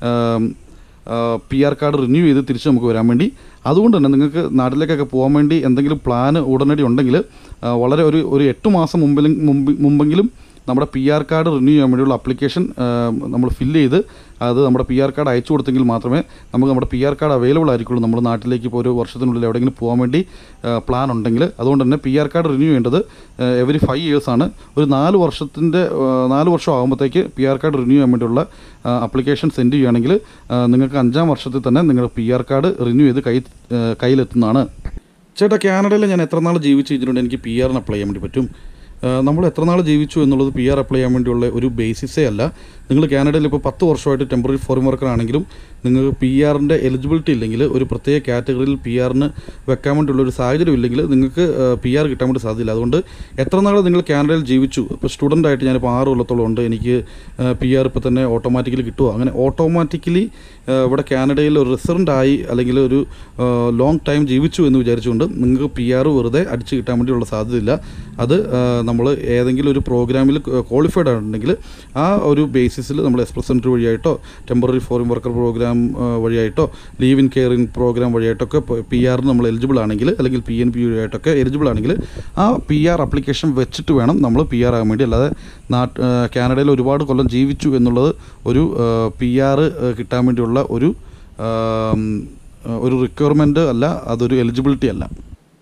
പി ആർ കാർഡ് റിന്യൂ ചെയ്ത് തിരിച്ച് നമുക്ക് വരാൻ വേണ്ടി അതുകൊണ്ട് തന്നെ നിങ്ങൾക്ക് നാട്ടിലേക്കൊക്കെ പോകാൻ വേണ്ടി എന്തെങ്കിലും പ്ലാൻ ഉടനടി ഉണ്ടെങ്കിൽ ആ, വളരെ ഒരു ഒരു എട്ട് മാസം മുമ്പിലും മുമ്പ് മുമ്പെങ്കിലും നമ്മുടെ പി ആർ കാർഡ് റിന്യൂ ചെയ്യാൻ വേണ്ടിയുള്ള അപ്ലിക്കേഷൻ നമ്മൾ ഫില്ല് ചെയ്ത് അത് നമ്മുടെ പി ആർ കാർഡ് അയച്ചു കൊടുത്തെങ്കിൽ മാത്രമേ നമുക്ക് നമ്മുടെ പി ആർ കാർഡ് അവൈലബിൾ ആയിരിക്കുള്ളൂ നമ്മുടെ നാട്ടിലേക്ക് ഇപ്പോൾ ഒരു വർഷത്തിനുള്ളിൽ എവിടെയെങ്കിലും പോകാൻ വേണ്ടി പ്ലാൻ ഉണ്ടെങ്കിൽ അതുകൊണ്ട് തന്നെ പി ആർ കാർഡ് റിന്യൂ ചെയ്യേണ്ടത് എവറി ഫൈവ് ഇയേഴ്സാണ് ഒരു നാല് വർഷത്തിൻ്റെ നാല് വർഷം ആകുമ്പോഴത്തേക്ക് പി ആർ കാർഡ് റിന്യൂ ചെയ്യാൻ വേണ്ടിയുള്ള അപ്ലിക്കേഷൻ സെൻഡ് ചെയ്യുകയാണെങ്കിൽ ആ, നിങ്ങൾക്ക് അഞ്ചാം വർഷത്തിൽ തന്നെ നിങ്ങളുടെ പി ആർ കാർഡ് റിന്യൂ ചെയ്ത് കൈ ആ, കയ്യിലെത്തുന്നതാണ് ചേട്ടാ കാനഡയിൽ ഞാൻ എത്ര നാൾ ജീവിച്ച് കഴിഞ്ഞിട്ടുണ്ട് എനിക്ക് പി ആറിന് അപ്ലൈ ചെയ്യാൻ വേണ്ടി പറ്റും ആ, നമ്മൾ എത്ര നാൾ ജീവിച്ചു എന്നുള്ളത് പി ആർ അപ്ലൈ ചെയ്യാൻ വേണ്ടിയുള്ള ഒരു ബേസിസേ അല്ല നിങ്ങൾ കാനഡയിൽ ഇപ്പോൾ പത്ത് വർഷമായിട്ട് ടെമ്പററി ഫോറിൻ വർക്കർ ആണെങ്കിലും നിങ്ങൾക്ക് പി ആറിൻ്റെ എലിജിബിലിറ്റി ഇല്ലെങ്കിൽ ഒരു പ്രത്യേക കാറ്റഗറിയിൽ പി ആറിന് വെക്കാൻ വേണ്ടിയുള്ള ഒരു സാഹചര്യം ഇല്ലെങ്കിൽ നിങ്ങൾക്ക് പി ആർ കിട്ടാൻ വേണ്ടി സാധ്യതയില്ല അതുകൊണ്ട് എത്ര നാൾ നിങ്ങൾ കാനഡയിൽ ജീവിച്ചു ഇപ്പോൾ സ്റ്റുഡൻ്റ് ആയിട്ട് ഞാനിപ്പോൾ ആറ് കൊല്ലത്തോളം ഉണ്ട് എനിക്ക് പി ആർ ഇപ്പോൾ തന്നെ ഓട്ടോമാറ്റിക്കലി കിട്ടുമോ അങ്ങനെ ഓട്ടോമാറ്റിക്കലി ഇവിടെ കാനഡയിൽ ഒരു റെസിഡൻ്റ് ആയി അല്ലെങ്കിൽ ഒരു ലോങ് ടൈം ജീവിച്ചു എന്ന് വിചാരിച്ചുകൊണ്ട് നിങ്ങൾക്ക് പി ആർ വെറുതെ അടിച്ച് കിട്ടാൻ വേണ്ടിയുള്ള സാധ്യതയില്ല അത് നമ്മൾ ഏതെങ്കിലും ഒരു പ്രോഗ്രാമിൽ ക്വാളിഫൈഡ് ആയിട്ടുണ്ടെങ്കിൽ ആ ഒരു ബേസിസിൽ നമ്മൾ എക്സ്പ്രസ് സെൻറ്റർ വഴിയായിട്ടോ ടെമ്പററി ഫോറിൻ വർക്കർ പ്രോഗ്രാം വഴിയായിട്ടോ ലീവ് ഇൻ കെയറിംഗ് പ്രോഗ്രാം വഴിയായിട്ടൊക്കെ പി ആറിന് നമ്മൾ എലിജിബിൾ ആണെങ്കിൽ അല്ലെങ്കിൽ പി എൻ പി വഴിയായിട്ടൊക്കെ എലിജിബിൾ ആണെങ്കിൽ ആ പി ആർ അപ്ലിക്കേഷൻ വെച്ചിട്ട് വേണം നമ്മൾ പി ആർ ആകാൻ വേണ്ടി അല്ലാതെ നാട്ട് കാനഡയിൽ ഒരുപാട് കൊല്ലം ജീവിച്ചു എന്നുള്ളത് ഒരു പി ആർ കിട്ടാൻ വേണ്ടിയുള്ള ഒരു ആം, ഒരു റിക്വയർമെൻറ്റ് അല്ല അതൊരു എലിജിബിലിറ്റി അല്ല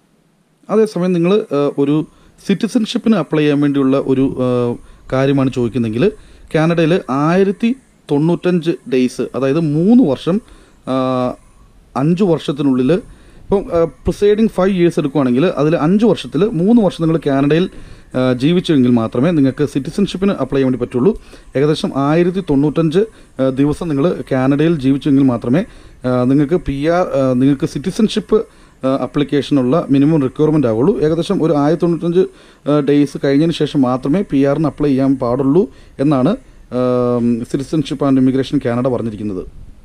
അതേസമയം നിങ്ങൾ ഒരു സിറ്റിസൺഷിപ്പിന് അപ്ലൈ ചെയ്യാൻ വേണ്ടിയുള്ള ഒരു ആ, കാര്യമാണ് ചോദിക്കുന്നതെങ്കിൽ കാനഡയിൽ ആയിരത്തി തൊണ്ണൂറ്റഞ്ച് ഡേയ്സ് അതായത് മൂന്ന് വർഷം ആ, അഞ്ച് വർഷത്തിനുള്ളിൽ ഇപ്പം പ്രിസൈഡിങ് ഫൈവ് ഇയേഴ്സ് എടുക്കുവാണെങ്കിൽ അതിൽ അഞ്ച് വർഷത്തിൽ മൂന്ന് വർഷം നിങ്ങൾ കാനഡയിൽ ആ, ജീവിച്ചുവെങ്കിൽ മാത്രമേ നിങ്ങൾക്ക് സിറ്റിസൺഷിപ്പിന് അപ്ലൈ ചെയ്യാൻ വേണ്ടി പറ്റുള്ളൂ ഏകദേശം ആയിരത്തി തൊണ്ണൂറ്റഞ്ച് ആ, ദിവസം നിങ്ങൾ കാനഡയിൽ ജീവിച്ചുവെങ്കിൽ മാത്രമേ ആ, നിങ്ങൾക്ക് പി ആർ നിങ്ങൾക്ക് സിറ്റിസൺഷിപ്പ് അപ്ലിക്കേഷനുള്ള മിനിമം റിക്വയർമെൻ്റ് ആവുള്ളൂ ഏകദേശം ഒരു ആയിരത്തി തൊണ്ണൂറ്റഞ്ച് ഡേയ്സ് കഴിഞ്ഞതിന് ശേഷം മാത്രമേ പി ആറിന് അപ്ലൈ ചെയ്യാൻ പാടുള്ളൂ എന്നാണ് സിറ്റിസൺഷിപ്പ് ആൻഡ് ഇമിഗ്രേഷൻ കാനഡ പറഞ്ഞിരിക്കുന്നത്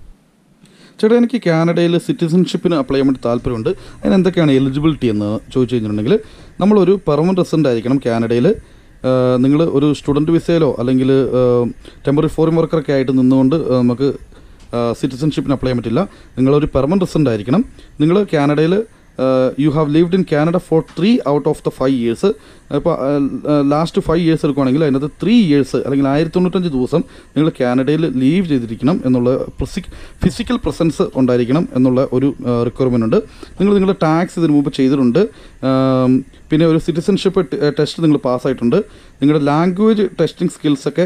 ചേട്ടാ എനിക്ക് കാനഡയിൽ സിറ്റിസൺഷിപ്പിന് അപ്ലൈ ചെയ്യാൻ വേണ്ടി താല്പര്യമുണ്ട് അതിന് എന്തൊക്കെയാണ് എലിജിബിലിറ്റി എന്ന് ചോദിച്ചു കഴിഞ്ഞിട്ടുണ്ടെങ്കിൽ നമ്മളൊരു പെർമനൻറ്റ് റെസിഡൻ്റ് ആയിരിക്കണം കാനഡയിൽ നിങ്ങൾ ഒരു സ്റ്റുഡൻറ്റ് വിസയിലോ അല്ലെങ്കിൽ ടെമ്പററി ഫോറിൻ വർക്കറൊക്കെ ആയിട്ട് നിന്നുകൊണ്ട് ആ, നമുക്ക് സിറ്റിസൺഷിപ്പിന് അപ്ലൈ ചെയ്യാൻ പറ്റില്ല നിങ്ങളൊരു പെർമനൻറ്റ് റെസിഡൻ്റ് ആയിരിക്കണം നിങ്ങൾ കാനഡയിൽ you have lived in Canada for three out of the five years ഇപ്പോൾ ലാസ്റ്റ് ഫൈവ് ഇയേഴ്സ് എടുക്കുകയാണെങ്കിൽ അതിനകത്ത് ത്രീ ഇയേഴ്സ് അല്ലെങ്കിൽ ആയിരത്തി തൊണ്ണൂറ്റഞ്ച് ദിവസം നിങ്ങൾ കാനഡയിൽ ലീവ് ചെയ്തിരിക്കണം എന്നുള്ള ഫിസിക്കൽ പ്രസൻസ് ഉണ്ടായിരിക്കണം എന്നുള്ള ഒരു റിക്വയർമെൻ്റ് ഉണ്ട് നിങ്ങൾ നിങ്ങളുടെ ടാക്സ് ഇതിനു മുമ്പ് ചെയ്തിട്ടുണ്ട് ആം, പിന്നെ ഒരു സിറ്റിസൺഷിപ്പ് ടെസ്റ്റ് നിങ്ങൾ പാസ്സായിട്ടുണ്ട് നിങ്ങളുടെ ലാംഗ്വേജ് ടെസ്റ്റിംഗ് സ്കിൽസൊക്കെ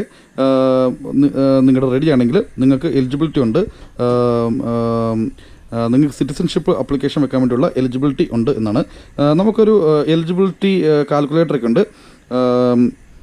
നിങ്ങളുടെ റെഡി ആണെങ്കിൽ നിങ്ങൾക്ക് എലിജിബിലിറ്റി ഉണ്ട് ആം, ആം, ആ, നിങ്ങൾക്ക് സിറ്റിസൺഷിപ്പ് അപ്ലിക്കേഷൻ വെക്കാൻ വേണ്ടിയുള്ള എലിജിബിലിറ്റി ഉണ്ട് എന്നാണ് ആ, നമുക്കൊരു എലിജിബിലിറ്റി കാൽക്കുലേറ്ററൊക്കെ ഉണ്ട് ആം,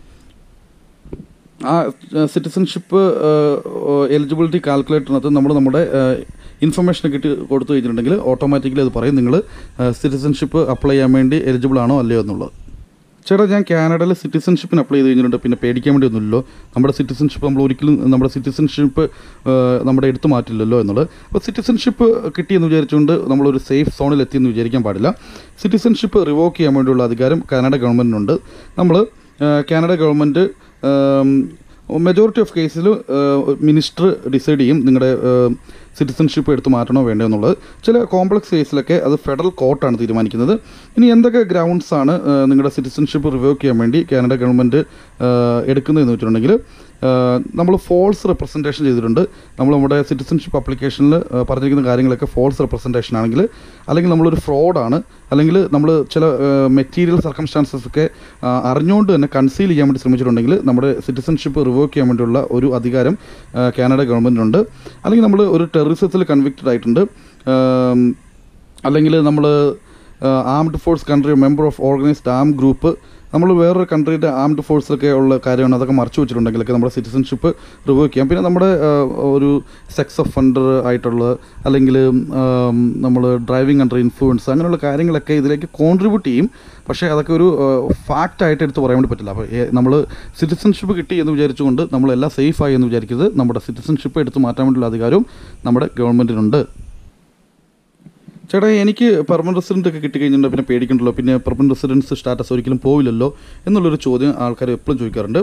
ആ സിറ്റിസൺഷിപ്പ് എലിജിബിലിറ്റി കാൽക്കുലേറ്ററിനകത്ത് നമ്മൾ നമ്മുടെ ഇൻഫർമേഷൻ കിട്ടി കൊടുത്തു കഴിഞ്ഞിട്ടുണ്ടെങ്കിൽ ഓട്ടോമാറ്റിക്കലി അത് പറയും നിങ്ങൾ സിറ്റിസൺഷിപ്പ് അപ്ലൈ ചെയ്യാൻ വേണ്ടി എലിജിബിൾ ആണോ അല്ലയോ എന്നുള്ളത് ചേട്ടാ ഞാൻ കാനഡയിൽ സിറ്റിസൺഷിപ്പിന് അപ്ലൈ ചെയ്ത് കഴിഞ്ഞിട്ടുണ്ട് പിന്നെ പേടിക്കാൻ വേണ്ടി ഒന്നുമില്ലല്ലോ നമ്മുടെ സിറ്റിസൺഷിപ്പ് നമ്മൾ ഒരിക്കലും നമ്മുടെ സിറ്റിസൺഷിപ്പ് നമ്മുടെ എടുത്തു മാറ്റില്ലല്ലോ എന്നുള്ളത് അപ്പോൾ സിറ്റിസൺഷിപ്പ് കിട്ടിയെന്ന് വിചാരിച്ചുകൊണ്ട് നമ്മളൊരു സേഫ് സോണിൽ എത്തിയെന്ന് വിചാരിക്കാൻ പാടില്ല സിറ്റിസൺഷിപ്പ് റിവോക്ക് ചെയ്യാൻ വേണ്ടിയുള്ള അധികാരം കാനഡ ഗവൺമെൻറ്റിനുണ്ട് നമ്മൾ കാനഡ ഗവൺമെൻറ് മെജോറിറ്റി ഓഫ് കേസിൽ മിനിസ്റ്റർ ഡിസൈഡ് ചെയ്യും നിങ്ങളുടെ സിറ്റിസൺഷിപ്പ് എടുത്ത് മാറ്റണോ വേണ്ടോ എന്നുള്ളത് ചില കോംപ്ലക്സ് കേസിലൊക്കെ അത് ഫെഡറൽ കോർട്ടാണ് തീരുമാനിക്കുന്നത് ഇനി എന്തൊക്കെ ഗ്രൗണ്ട്സ് ആണ് ഏഹ്, നിങ്ങളുടെ സിറ്റിസൺഷിപ്പ് റിവോക്ക് ചെയ്യാൻ വേണ്ടി കാനഡ ഗവൺമെൻറ് എടുക്കുന്നതെന്ന് വെച്ചിട്ടുണ്ടെങ്കിൽ നമ്മൾ ഫോൾസ് റെപ്രസെൻറ്റേഷൻ ചെയ്തിട്ടുണ്ട് നമ്മൾ നമ്മുടെ സിറ്റിസൺഷിപ്പ് അപ്ലിക്കേഷനിൽ പറഞ്ഞിരിക്കുന്ന കാര്യങ്ങളൊക്കെ ഫോൾസ് റെപ്രസെൻറ്റേഷൻ ആണെങ്കിൽ അല്ലെങ്കിൽ നമ്മളൊരു ഫ്രോഡാണ് അല്ലെങ്കിൽ നമ്മൾ ചില മെറ്റീരിയൽ സർക്കംസ്റ്റാൻസസ് ഒക്കെ ആ, അറിഞ്ഞുകൊണ്ട് തന്നെ കൺസീൽ ചെയ്യാൻ വേണ്ടി ശ്രമിച്ചിട്ടുണ്ടെങ്കിൽ നമ്മുടെ സിറ്റിസൺഷിപ്പ് റിവോക്ക് ചെയ്യാൻ വേണ്ടിയുള്ള ഒരു അധികാരം ആ, കാനഡ ഗവൺമെൻറ്റിനുണ്ട് അല്ലെങ്കിൽ നമ്മൾ ഒരു ടെററിസത്തിൽ കൺവിക്റ്റഡ് ആയിട്ടുണ്ട് ആം, അല്ലെങ്കിൽ നമ്മൾ armed force country member of organised ആം ഗ്രൂപ്പ് നമ്മൾ വേറൊരു കൺട്രിയുടെ ആംഡ് ഫോഴ്സിലൊക്കെ ഉള്ള കാര്യമാണ് അതൊക്കെ മറച്ചു വെച്ചിട്ടുണ്ടെങ്കിലൊക്കെ നമ്മുടെ സിറ്റിസൺഷിപ്പ് റിവോക്ക് ചെയ്യാം പിന്നെ നമ്മുടെ ആ, ഒരു സെക്സ് ഒഫൻഡർ ആയിട്ടുള്ള അല്ലെങ്കിൽ നമ്മൾ ഡ്രൈവിംഗ് അണ്ടർ ഇൻഫ്ലുവൻസ് അങ്ങനെയുള്ള കാര്യങ്ങളൊക്കെ ഇതിലേക്ക് കോൺട്രിബ്യൂട്ട് ചെയ്യും പക്ഷേ അതൊക്കെ ഒരു ഫാക്റ്റ് ആയിട്ട് എടുത്ത് പറയാൻ വേണ്ടി പറ്റില്ല അപ്പോൾ നമ്മൾ സിറ്റിസൺഷിപ്പ് കിട്ടി എന്ന് വിചാരിച്ചുകൊണ്ട് നമ്മളെല്ലാം സേഫായി എന്ന് വിചാരിക്കരുത് നമ്മുടെ സിറ്റിസൺഷിപ്പ് എടുത്ത് മാറ്റാൻ വേണ്ടിയുള്ള അധികാരവും നമ്മുടെ ഗവൺമെൻറ്റിനുണ്ട് ചേട്ടാ എനിക്ക് പെർമനന്റ് റെസിഡൻ്റ് ഒക്കെ കിട്ടിക്കഴിഞ്ഞിട്ടുണ്ടെങ്കിൽ പിന്നെ പേടിക്കണ്ടല്ലോ പിന്നെ പെർമനന്റ് റെസിഡൻസ് സ്റ്റാറ്റസ് ഒരിക്കലും പോവില്ലല്ലോ എന്നുള്ളൊരു ചോദ്യം ആൾക്കാർ എപ്പോഴും ചോദിക്കാറുണ്ട്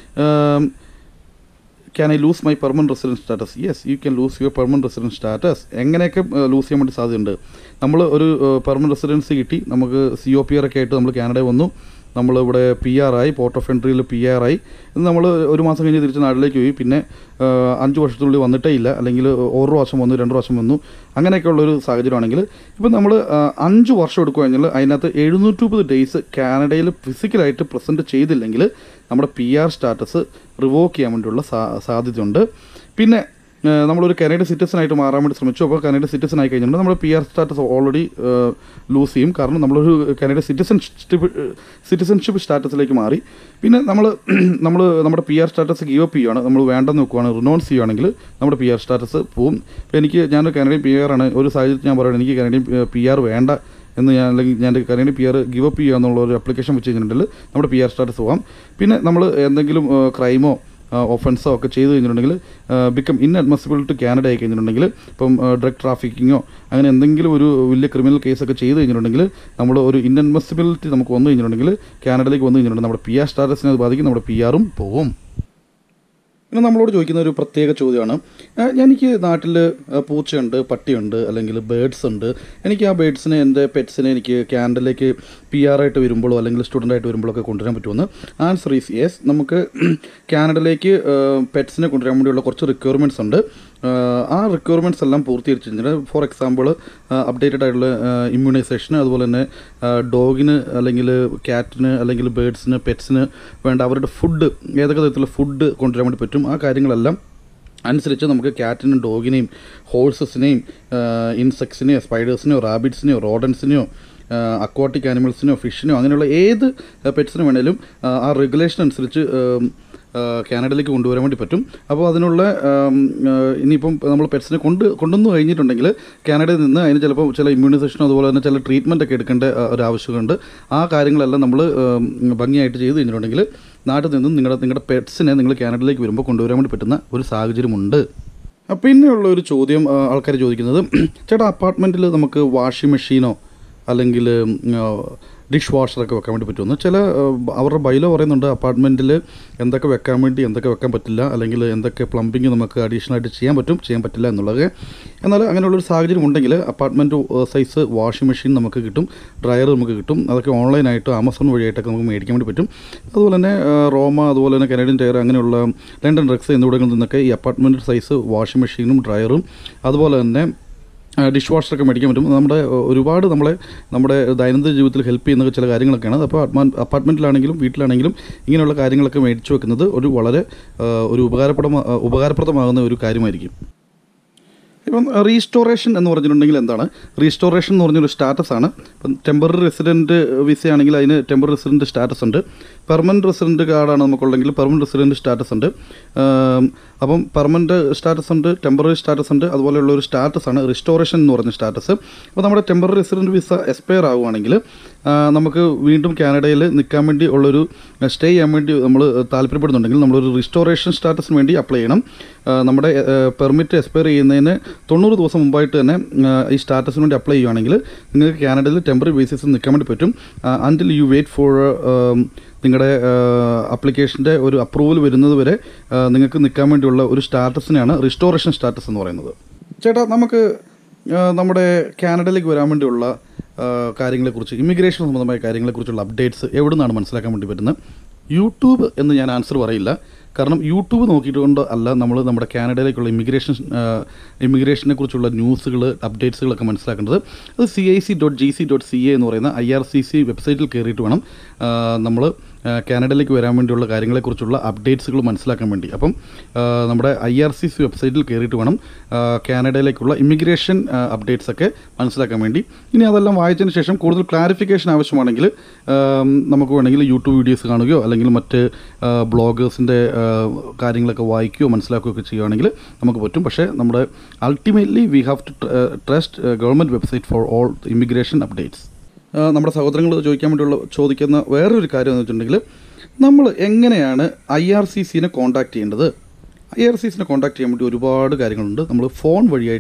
can I lose my permanent residence status yes you can lose your permanent residence status എങ്ങനെയൊക്കെ ലൂസ് ചെയ്യാൻ വേണ്ടി സാധ്യതയുണ്ട് നമ്മൾ ഒരു പെർമനന്റ് റെസിഡൻസി കിട്ടി നമുക്ക് സി ഒ പി ആർ ഒക്കെ ആയിട്ട് നമ്മൾ കാനഡയിൽ വന്നു നമ്മളിവിടെ പി ആർ ആയി പോർട്ട് ഓഫ് എൻട്രിയിൽ പി ആർ ആയി ഇത് നമ്മൾ ഒരു മാസം കഴിഞ്ഞ് തിരിച്ച് നാട്ടിലേക്ക് പോയി പിന്നെ ആ, അഞ്ച് വർഷത്തിനുള്ളിൽ വന്നിട്ടേ ഇല്ല അല്ലെങ്കിൽ ഒരു വർഷം വന്നു രണ്ട് വർഷം വന്നു അങ്ങനെയൊക്കെയുള്ളൊരു സാഹചര്യമാണെങ്കിൽ ഇപ്പം നമ്മൾ അഞ്ച് വർഷം എടുക്കുകയാണെങ്കിൽ അതിനകത്ത് എഴുന്നൂറ്റി മുപ്പത് ഡേയ്സ് കാനഡയിൽ ഫിസിക്കലായിട്ട് പ്രസൻറ്റ് ചെയ്തില്ലെങ്കിൽ നമ്മുടെ പി ആർ സ്റ്റാറ്റസ് റിവോക്ക് ചെയ്യാൻ വേണ്ടിയുള്ള സാ സാധ്യതയുണ്ട് പിന്നെ ഏഹ് നമ്മളൊരു കനേഡിയൻ സിറ്റിസൺ ആയിട്ട് മാറാൻ വേണ്ടി ശ്രമിച്ചു അപ്പോൾ കനേഡിയൻ സിറ്റിസൺ ആയി കഴിഞ്ഞിട്ടുണ്ടെങ്കിൽ നമ്മുടെ P R status already lose ചെയ്യും കാരണം നമ്മളൊരു കനേഡിയൻ സിറ്റിസൺഷിപ്പ് സിറ്റിസൺഷിപ്പ് സ്റ്റാറ്റസിലേക്ക് മാറി പിന്നെ നമ്മൾ നമ്മൾ നമ്മുടെ P R status give up ചെയ്യുകയാണ് നമ്മൾ വേണ്ടെന്ന് വെക്കുവാണ് റിനൗൺസ് ചെയ്യുകയാണെങ്കിൽ നമ്മുടെ പി ആർ സ്റ്റാറ്റസ് പോവും ഇപ്പോൾ എനിക്ക് ഞാനൊരു കനേഡിയൻ പി ആർ ആണ് ഒരു സാഹചര്യത്തിൽ ഞാൻ പറയുന്നത് എനിക്ക് കനേഡിയൻ പി ആർ വേണ്ട എന്ന് ഞാൻ അല്ലെങ്കിൽ ഞാൻ Canadian P R give up ചെയ്യുക എന്നുള്ള ഒരു അപ്ലിക്കേഷൻ വെച്ച് കഴിഞ്ഞിട്ടുണ്ടെങ്കിൽ നമ്മുടെ പി ആർ സ്റ്റാറ്റസ് പോകാം പിന്നെ നമ്മൾ എന്തെങ്കിലും ക്രൈമോ ഒഫൻസോ ഒക്കെ ചെയ്ത് കഴിഞ്ഞിട്ടുണ്ടെങ്കിൽ ബിക്കം ഇൻഅഡ്മിസിബിൾ ടു കാനഡ ആയി കഴിഞ്ഞിട്ടുണ്ടെങ്കിൽ ഇപ്പം ഡ്രഗ് ട്രാഫിക്കിങ്ങോ അങ്ങനെ എന്തെങ്കിലും ഒരു വലിയ ക്രിമിനൽ കേസൊക്കെ ചെയ്ത് കഴിഞ്ഞിട്ടുണ്ടെങ്കിൽ നമ്മൾ ഒരു ഇൻഅഡ്മിസിബിലിറ്റി നമുക്ക് വന്നു കഴിഞ്ഞിട്ടുണ്ടെങ്കിൽ കാനഡയിലേക്ക് വന്നു കഴിഞ്ഞിട്ടുണ്ടെങ്കിൽ നമ്മുടെ പി ആർ സ്റ്റാറ്റസിനെ അത് ബാധിക്കും നമ്മുടെ പി ആറും പോവും പിന്നെ നമ്മളോട് ചോദിക്കുന്ന ഒരു പ്രത്യേക ചോദ്യമാണ് ആ, എനിക്ക് നാട്ടിൽ പൂച്ചയുണ്ട് പട്ടിയുണ്ട് അല്ലെങ്കിൽ ബേഡ്സ് ഉണ്ട് എനിക്ക് ആ ബേഡ്സിനെ എൻ്റെ പെറ്റ്സിനെ എനിക്ക് കാനഡയിലേക്ക് പി ആർ ആയിട്ട് വരുമ്പോഴോ അല്ലെങ്കിൽ സ്റ്റുഡൻ്റ് ആയിട്ട് വരുമ്പോഴൊക്കെ കൊണ്ടുവരാൻ പറ്റുമെന്ന് ആൻസർ ഈസ് യെസ് നമുക്ക് കാനഡയിലേക്ക് പെറ്റ്സിനെ കൊണ്ടുവരാൻ വേണ്ടിയുള്ള കുറച്ച് റിക്വയർമെൻറ്റ്സ് ഉണ്ട് ആ, ആ റിക്വയർമെൻറ്റ്സ് എല്ലാം പൂർത്തീകരിച്ച് കഴിഞ്ഞാൽ ഫോർ എക്സാമ്പിൾ അപ്ഡേറ്റഡ് ആയിട്ടുള്ള ഇമ്മ്യൂണൈസേഷൻ അതുപോലെ തന്നെ ഡോഗിന് അല്ലെങ്കിൽ ക്യാറ്റിന് അല്ലെങ്കിൽ ബേഡ്സിന് പെറ്റ്സിന് വേണ്ട അവരുടെ ഫുഡ് ഏതൊക്കെ തരത്തിലുള്ള ഫുഡ് കൊണ്ടുവരാൻ വേണ്ടി പറ്റും ആ കാര്യങ്ങളെല്ലാം അനുസരിച്ച് നമുക്ക് ക്യാറ്റിനും ഡോഗിനെയും ഹോഴ്സസിനെയും ഇൻസെക്ട്സിനെയോ സ്പൈഡേഴ്സിനെയോ റാബിറ്റ്സിനെയോ റോഡൻസിനെയോ അക്വാട്ടിക് ആനിമൽസിനെയോ ഫിഷിനെയോ അങ്ങനെയുള്ള ഏത് പെറ്റ്സിന് വേണേലും ആ, ആ റെഗുലേഷൻ അനുസരിച്ച് ഉം, ആ, കാനഡയിലേക്ക് കൊണ്ടുവരാൻ വേണ്ടി പറ്റും അപ്പോൾ അതിനുള്ള ഉം, ആ, ഇനിയിപ്പം നമ്മൾ പെറ്റ്സിനെ കൊണ്ട് കൊണ്ടുവന്നു കഴിഞ്ഞിട്ടുണ്ടെങ്കിൽ കാനഡയിൽ നിന്ന് അതിന് ചിലപ്പോൾ ചില ഇമ്മ്യൂണൈസേഷനോ അതുപോലെ തന്നെ ചില ട്രീറ്റ്മെൻ്റ് ഒക്കെ എടുക്കേണ്ട ആ, ഒരു ആവശ്യമുണ്ട് ആ കാര്യങ്ങളെല്ലാം നമ്മൾ ഉം, ഭംഗിയായിട്ട് ചെയ്ത് കഴിഞ്ഞിട്ടുണ്ടെങ്കിൽ നാട്ടിൽ നിന്നും നിങ്ങളുടെ നിങ്ങളുടെ പെറ്റ്സിനെ നിങ്ങൾ കാനഡയിലേക്ക് വരുമ്പോൾ കൊണ്ടുവരാൻ വേണ്ടി പറ്റുന്ന ഒരു സാഹചര്യമുണ്ട് ആ, പിന്നെയുള്ള ഒരു ചോദ്യം ആൾക്കാർ ചോദിക്കുന്നത് ചേട്ടാ അപ്പാർട്ട്മെൻറ്റിൽ നമുക്ക് വാഷിംഗ് മെഷീനോ അല്ലെങ്കിൽ ഡിഷ് വാഷറൊക്കെ വെക്കാൻ വേണ്ടി പറ്റുമെന്ന് ചില ആ, അവരുടെ ബൈലോ പറയുന്നുണ്ട് അപ്പാർട്ട്മെൻറ്റിൽ എന്തൊക്കെ വെക്കാൻ വേണ്ടി എന്തൊക്കെ വെക്കാൻ പറ്റില്ല അല്ലെങ്കിൽ എന്തൊക്കെ പ്ലംബിങ് നമുക്ക് അഡീഷണൽ ആയിട്ട് ചെയ്യാൻ പറ്റും ചെയ്യാൻ പറ്റില്ല എന്നുള്ളത് എന്നാൽ അങ്ങനെയുള്ളൊരു സാഹചര്യം ഉണ്ടെങ്കിൽ അപ്പാർട്ട്മെൻറ്റ് സൈസ് വാഷിംഗ് മെഷീൻ നമുക്ക് കിട്ടും ഡ്രയർ നമുക്ക് കിട്ടും അതൊക്കെ ഓൺലൈനായിട്ട് ആമസോൺ വഴിയായിട്ടൊക്കെ നമുക്ക് മേടിക്കാൻ വേണ്ടി പറ്റും അതുപോലെ തന്നെ ആ, റോമ അതുപോലെ തന്നെ കനേഡിയൻ ടയർ അങ്ങനെയുള്ള ലണ്ടൻ ഡ്രഗ്സ് എന്നിവിടങ്ങളിൽ നിന്നൊക്കെ ഈ അപ്പാർട്ട്മെൻറ്റ് സൈസ് വാഷിംഗ് മെഷീനും ഡ്രയറും അതുപോലെ തന്നെ ഡിഷ് വാഷറൊക്കെ മേടിക്കാൻ പറ്റും നമ്മുടെ ഏഹ്, ഒരുപാട് നമ്മളെ നമ്മുടെ ദൈനംദിന ജീവിതത്തിൽ ഹെൽപ്പ് ചെയ്യുന്ന ചില കാര്യങ്ങളൊക്കെയാണ് അപ്പോൾ അപ്പാർട്ട്മെൻറ്റിലാണെങ്കിലും വീട്ടിലാണെങ്കിലും ഇങ്ങനെയുള്ള കാര്യങ്ങളൊക്കെ മേടിച്ചു വെക്കുന്നത് ഒരു വളരെ ഏഹ്, ഒരു ഉപകാരപ്രദമാ ഉപകാരപ്രദമാകുന്ന ഒരു കാര്യമായിരിക്കും ഇപ്പം റീസ്റ്റോറേഷൻ എന്ന് പറഞ്ഞിട്ടുണ്ടെങ്കിൽ എന്താണ് റീസ്റ്റോറേഷൻ എന്ന് പറഞ്ഞൊരു സ്റ്റാറ്റസ് ആണ് ഇപ്പം ടെമ്പററി റെസിഡൻറ്റ് വിസ ആണെങ്കിൽ അതിന് ടെമ്പററി റെസിഡൻറ്റ് സ്റ്റാറ്റസ് ഉണ്ട് പെർമനൻറ്റ് റെസിഡൻറ്റ് കാർഡാണ് നമുക്കുള്ളെങ്കിൽ പെർമനൻറ്റ് റെസിഡൻറ്റ് സ്റ്റാറ്റസ് ഉണ്ട് ആം, അപ്പം പെർമനൻറ്റ് സ്റ്റാറ്റസ് ഉണ്ട് ടെമ്പററി സ്റ്റാറ്റസ് ഉണ്ട് അതുപോലെയുള്ള ഒരു സ്റ്റാറ്റസ് ആണ് റിസ്റ്റോറേഷൻ എന്ന് പറഞ്ഞ സ്റ്റാറ്റസ് അപ്പോൾ നമ്മുടെ ടെമ്പററി റെസിഡൻറ്റ് വിസ എക്സ്പയർ ആവുകയാണെങ്കിൽ ആ, നമുക്ക് വീണ്ടും കാനഡയിൽ നിൽക്കാൻ വേണ്ടി ഉള്ളൊരു സ്റ്റേ ചെയ്യാൻ വേണ്ടി നമ്മൾ താല്പര്യപ്പെടുന്നുണ്ടെങ്കിൽ നമ്മളൊരു റിസ്റ്റോറേഷൻ സ്റ്റാറ്റസിന് വേണ്ടി അപ്ലൈ ചെയ്യണം ആ, നമ്മുടെ പെർമിറ്റ് എക്സ്പയർ ചെയ്യുന്നതിന് തൊണ്ണൂറ് ദിവസം മുമ്പായിട്ട് തന്നെ ആ, ഈ സ്റ്റാറ്റസിന് വേണ്ടി അപ്ലൈ ചെയ്യുകയാണെങ്കിൽ നിങ്ങൾക്ക് കാനഡയിൽ ടെമ്പററി ബേസിസിൽ നിൽക്കാൻ വേണ്ടി പറ്റും അൻറ്റിൽ യു വെയിറ്റ് ഫോർ നിങ്ങളുടെ അപ്ലിക്കേഷൻ്റെ ഒരു അപ്രൂവൽ വരുന്നത് വരെ ആ, നിങ്ങൾക്ക് നിൽക്കാൻ വേണ്ടിയുള്ള ഒരു സ്റ്റാറ്റസിനെയാണ് റിസ്റ്റോറേഷൻ സ്റ്റാറ്റസ് എന്ന് പറയുന്നത് ചേട്ടാ നമുക്ക് ആ, നമ്മുടെ കാനഡയിലേക്ക് വരാൻ വേണ്ടിയുള്ള ആ, കാര്യങ്ങളെക്കുറിച്ച് ഇമിഗ്രേഷൻ സംബന്ധമായ കാര്യങ്ങളെക്കുറിച്ചുള്ള അപ്ഡേറ്റ്സ് എവിടെ നിന്നാണ് മനസ്സിലാക്കാൻ വേണ്ടി പറ്റുന്നത് യൂട്യൂബ് എന്ന് ഞാൻ ആൻസർ പറയില്ല കാരണം യൂട്യൂബ് നോക്കിയിട്ട് കൊണ്ട് അല്ല നമ്മൾ നമ്മുടെ കാനഡയിലേക്കുള്ള ഇമിഗ്രേഷൻ ഇമിഗ്രേഷനെ കുറിച്ചുള്ള ന്യൂസുകൾ അപ്ഡേറ്റ്സുകളൊക്കെ മനസ്സിലാക്കേണ്ടത് അത് C I C dot G C dot C A എന്ന് പറയുന്ന ഐ ആർ സി സി വെബ്സൈറ്റിൽ കയറിയിട്ട് വേണം നമ്മൾ കാനഡയിലേക്ക് വരാൻ വേണ്ടിയുള്ള കാര്യങ്ങളെക്കുറിച്ചുള്ള അപ്ഡേറ്റ്സുകൾ മനസ്സിലാക്കാൻ വേണ്ടി അപ്പം ആ, നമ്മുടെ ഐ ആർ സി സി വെബ്സൈറ്റിൽ കയറിയിട്ട് വേണം ആ, കാനഡയിലേക്കുള്ള ഇമിഗ്രേഷൻ അപ്ഡേറ്റ്സ് ഒക്കെ മനസ്സിലാക്കാൻ വേണ്ടി ഇനി അതെല്ലാം വായിച്ചതിന് ശേഷം കൂടുതൽ ക്ലാരിഫിക്കേഷൻ ആവശ്യമാണെങ്കിൽ ആം, നമുക്ക് വേണമെങ്കിൽ യൂട്യൂബ് വീഡിയോസ് കാണുകയോ അല്ലെങ്കിൽ മറ്റ് ബ്ലോഗേഴ്സിൻ്റെ കാര്യങ്ങളൊക്കെ വായിക്കുകയോ മനസ്സിലാക്കുകയോ ഒക്കെ ചെയ്യുകയാണെങ്കിൽ നമുക്ക് പറ്റും പക്ഷേ നമ്മുടെ ultimately we have to trust government website for all immigration updates നമ്മുടെ സഹോദരങ്ങൾ ചോദിക്കാൻ വേണ്ടിയുള്ള ചോദിക്കുന്ന വേറൊരു കാര്യം എന്ന് വെച്ചിട്ടുണ്ടെങ്കിൽ നമ്മൾ എങ്ങനെയാണ് ഐ ആർ സി സിനെ കോൺടാക്ട് ചെയ്യേണ്ടത് ഐ ആർ സി സിനെ കോൺടാക്ട് ചെയ്യാൻ വേണ്ടി ഒരുപാട് കാര്യങ്ങളുണ്ട് നമ്മൾ ഫോൺ വഴിയായിട്ട്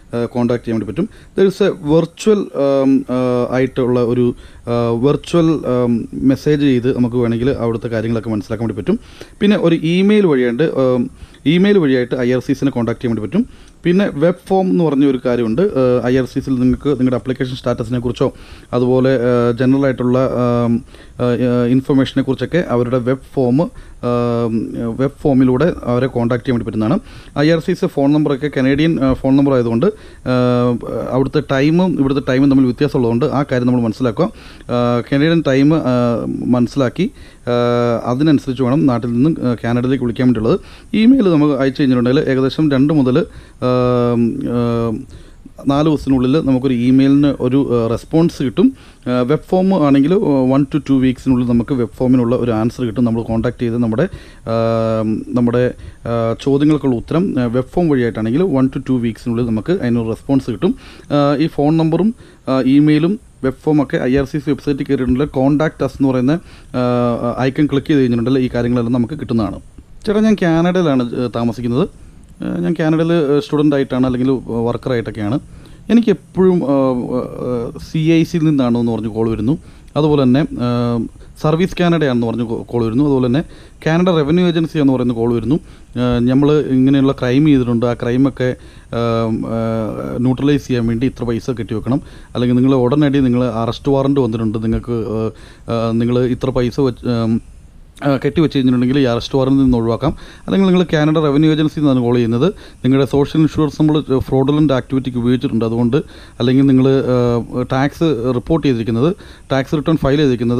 കോൺടാക്ട് ചെയ്യാൻ വേണ്ടി പറ്റും ദർ ഇസ് എ വെർച്വൽ ആയിട്ടുള്ള ഒരു വെർച്വൽ മെസ്സേജ് ചെയ്ത് നമുക്ക് വേണമെങ്കിൽ അവിടുത്തെ കാര്യങ്ങളൊക്കെ മനസ്സിലാക്കാൻ വേണ്ടി പറ്റും പിന്നെ ഒരു ഇമെയിൽ വഴിയായിട്ട് ഇമെയിൽ വഴിയായിട്ട് ഐ ആർ സിസിനെ കോൺടാക്ട് ചെയ്യാൻ വേണ്ടി പറ്റും പിന്നെ വെബ് ഫോം എന്ന് പറഞ്ഞ ഒരു കാര്യമുണ്ട് ഐ ആർ സിസിൽ നിങ്ങൾക്ക് നിങ്ങളുടെ അപ്ലിക്കേഷൻ സ്റ്റാറ്റസിനെ കുറിച്ചോ അതുപോലെ ജനറൽ ആയിട്ടുള്ള ഇൻഫർമേഷനെ കുറിച്ചൊക്കെ അവരുടെ വെബ് ഫോം വെബ് ഫോമിലൂടെ അവരെ കോൺടാക്ട് ചെയ്യാൻ വേണ്ടി പറ്റുന്നതാണ് I R C C phone നമ്പറൊക്കെ കനേഡിയൻ ഫോൺ നമ്പർ ആയതുകൊണ്ട് അവിടുത്തെ ടൈമും ഇവിടുത്തെ ടൈമും തമ്മിൽ വ്യത്യാസമുള്ളതുകൊണ്ട് ആ കാര്യം നമ്മൾ മനസ്സിലാക്കുക കനേഡിയൻ ടൈം മനസ്സിലാക്കി അതിനനുസരിച്ച് വേണം നാട്ടിൽ നിന്നും കാനഡയിലേക്ക് വിളിക്കാൻ വേണ്ടിയുള്ളത് ഇമെയിൽ നമുക്ക് അയച്ചു കഴിഞ്ഞിട്ടുണ്ടെങ്കിൽ ഏകദേശം രണ്ട് മുതൽ നാല് ദിവസത്തിനുള്ളിൽ നമുക്കൊരു ഇമെയിലിന് ഒരു റെസ്പോൺസ് കിട്ടും വെബ് ഫോം ആണെങ്കിൽ വൺ ടു ടു വീക്സിനുള്ളിൽ നമുക്ക് വെബ് ഫോമിനുള്ള ഒരു ആൻസർ കിട്ടും നമ്മൾ കോൺടാക്ട് ചെയ്ത് നമ്മുടെ നമ്മുടെ ചോദ്യങ്ങൾക്കുള്ള ഉത്തരം വെബ് ഫോം വഴിയായിട്ടാണെങ്കിൽ വൺ ടു ടു വീക്സിനുള്ളിൽ നമുക്ക് അതിനൊരു റെസ്പോൺസ് കിട്ടും ഈ ഫോൺ നമ്പറും ഇമെയിലും വെബ് ഫോം ഒക്കെ ഐ ആർ സി സി വെബ്സൈറ്റിൽ കയറിയിട്ടുണ്ടെങ്കിൽ കോൺടാക്ട് അസ് എന്ന് പറയുന്ന ഐക്കൺ ക്ലിക്ക് ചെയ്ത് കഴിഞ്ഞിട്ടുണ്ടെങ്കിൽ ഈ കാര്യങ്ങളെല്ലാം നമുക്ക് കിട്ടുന്നതാണ് ചേട്ടാ ഞാൻ കാനഡയിലാണ് താമസിക്കുന്നത് ഞാൻ കാനഡയിൽ സ്റ്റുഡൻ്റ് ആയിട്ടാണ് അല്ലെങ്കിൽ വർക്കറായിട്ടൊക്കെയാണ് എനിക്ക് എപ്പോഴും സി ഐ സിയിൽ നിന്നാണോ എന്ന് പറഞ്ഞ് കോൾ വരുന്നു അതുപോലെ തന്നെ സർവീസ് കാനഡയാണെന്ന് പറഞ്ഞ് കോൾ വരുന്നു അതുപോലെ തന്നെ കാനഡ റവന്യൂ ഏജൻസി എന്ന് പറയുന്ന കോൾ വരുന്നു നമ്മൾ ഇങ്ങനെയുള്ള ക്രൈം ചെയ്തിട്ടുണ്ട് ആ ക്രൈമൊക്കെ ന്യൂട്രലൈസ് ചെയ്യാൻ വേണ്ടി ഇത്ര പൈസ കെട്ടി വെക്കണം അല്ലെങ്കിൽ നിങ്ങൾ ഉടനടി നിങ്ങൾ അറസ്റ്റ് വാറൻറ്റ് വന്നിട്ടുണ്ട് നിങ്ങൾക്ക് നിങ്ങൾ ഇത്ര പൈസ വെച്ച് കെട്ടി വെച്ച് കഴിഞ്ഞിട്ടുണ്ടെങ്കിൽ ഈ അറസ്റ്റ് വാറൻറ്റിൽ നിന്ന് ഒഴിവാക്കാം അല്ലെങ്കിൽ നിങ്ങൾ കാനഡ റവന്യൂ ഏജൻസിയിൽ നിന്നാണ് കോൾ ചെയ്യുന്നത് നിങ്ങളുടെ സോഷ്യൽ ഇൻഷുറൻസ് നമ്മൾ ഫ്രോഡുലൻ്റ് ആക്ടിവിറ്റിക്ക് ഉപയോഗിച്ചിട്ടുണ്ട് അതുകൊണ്ട് അല്ലെങ്കിൽ നിങ്ങൾ ടാക്സ് റിപ്പോർട്ട് ചെയ്തിരിക്കുന്നത് ടാക്സ് റിട്ടേൺ ഫയൽ ചെയ്തിരിക്കുന്നത്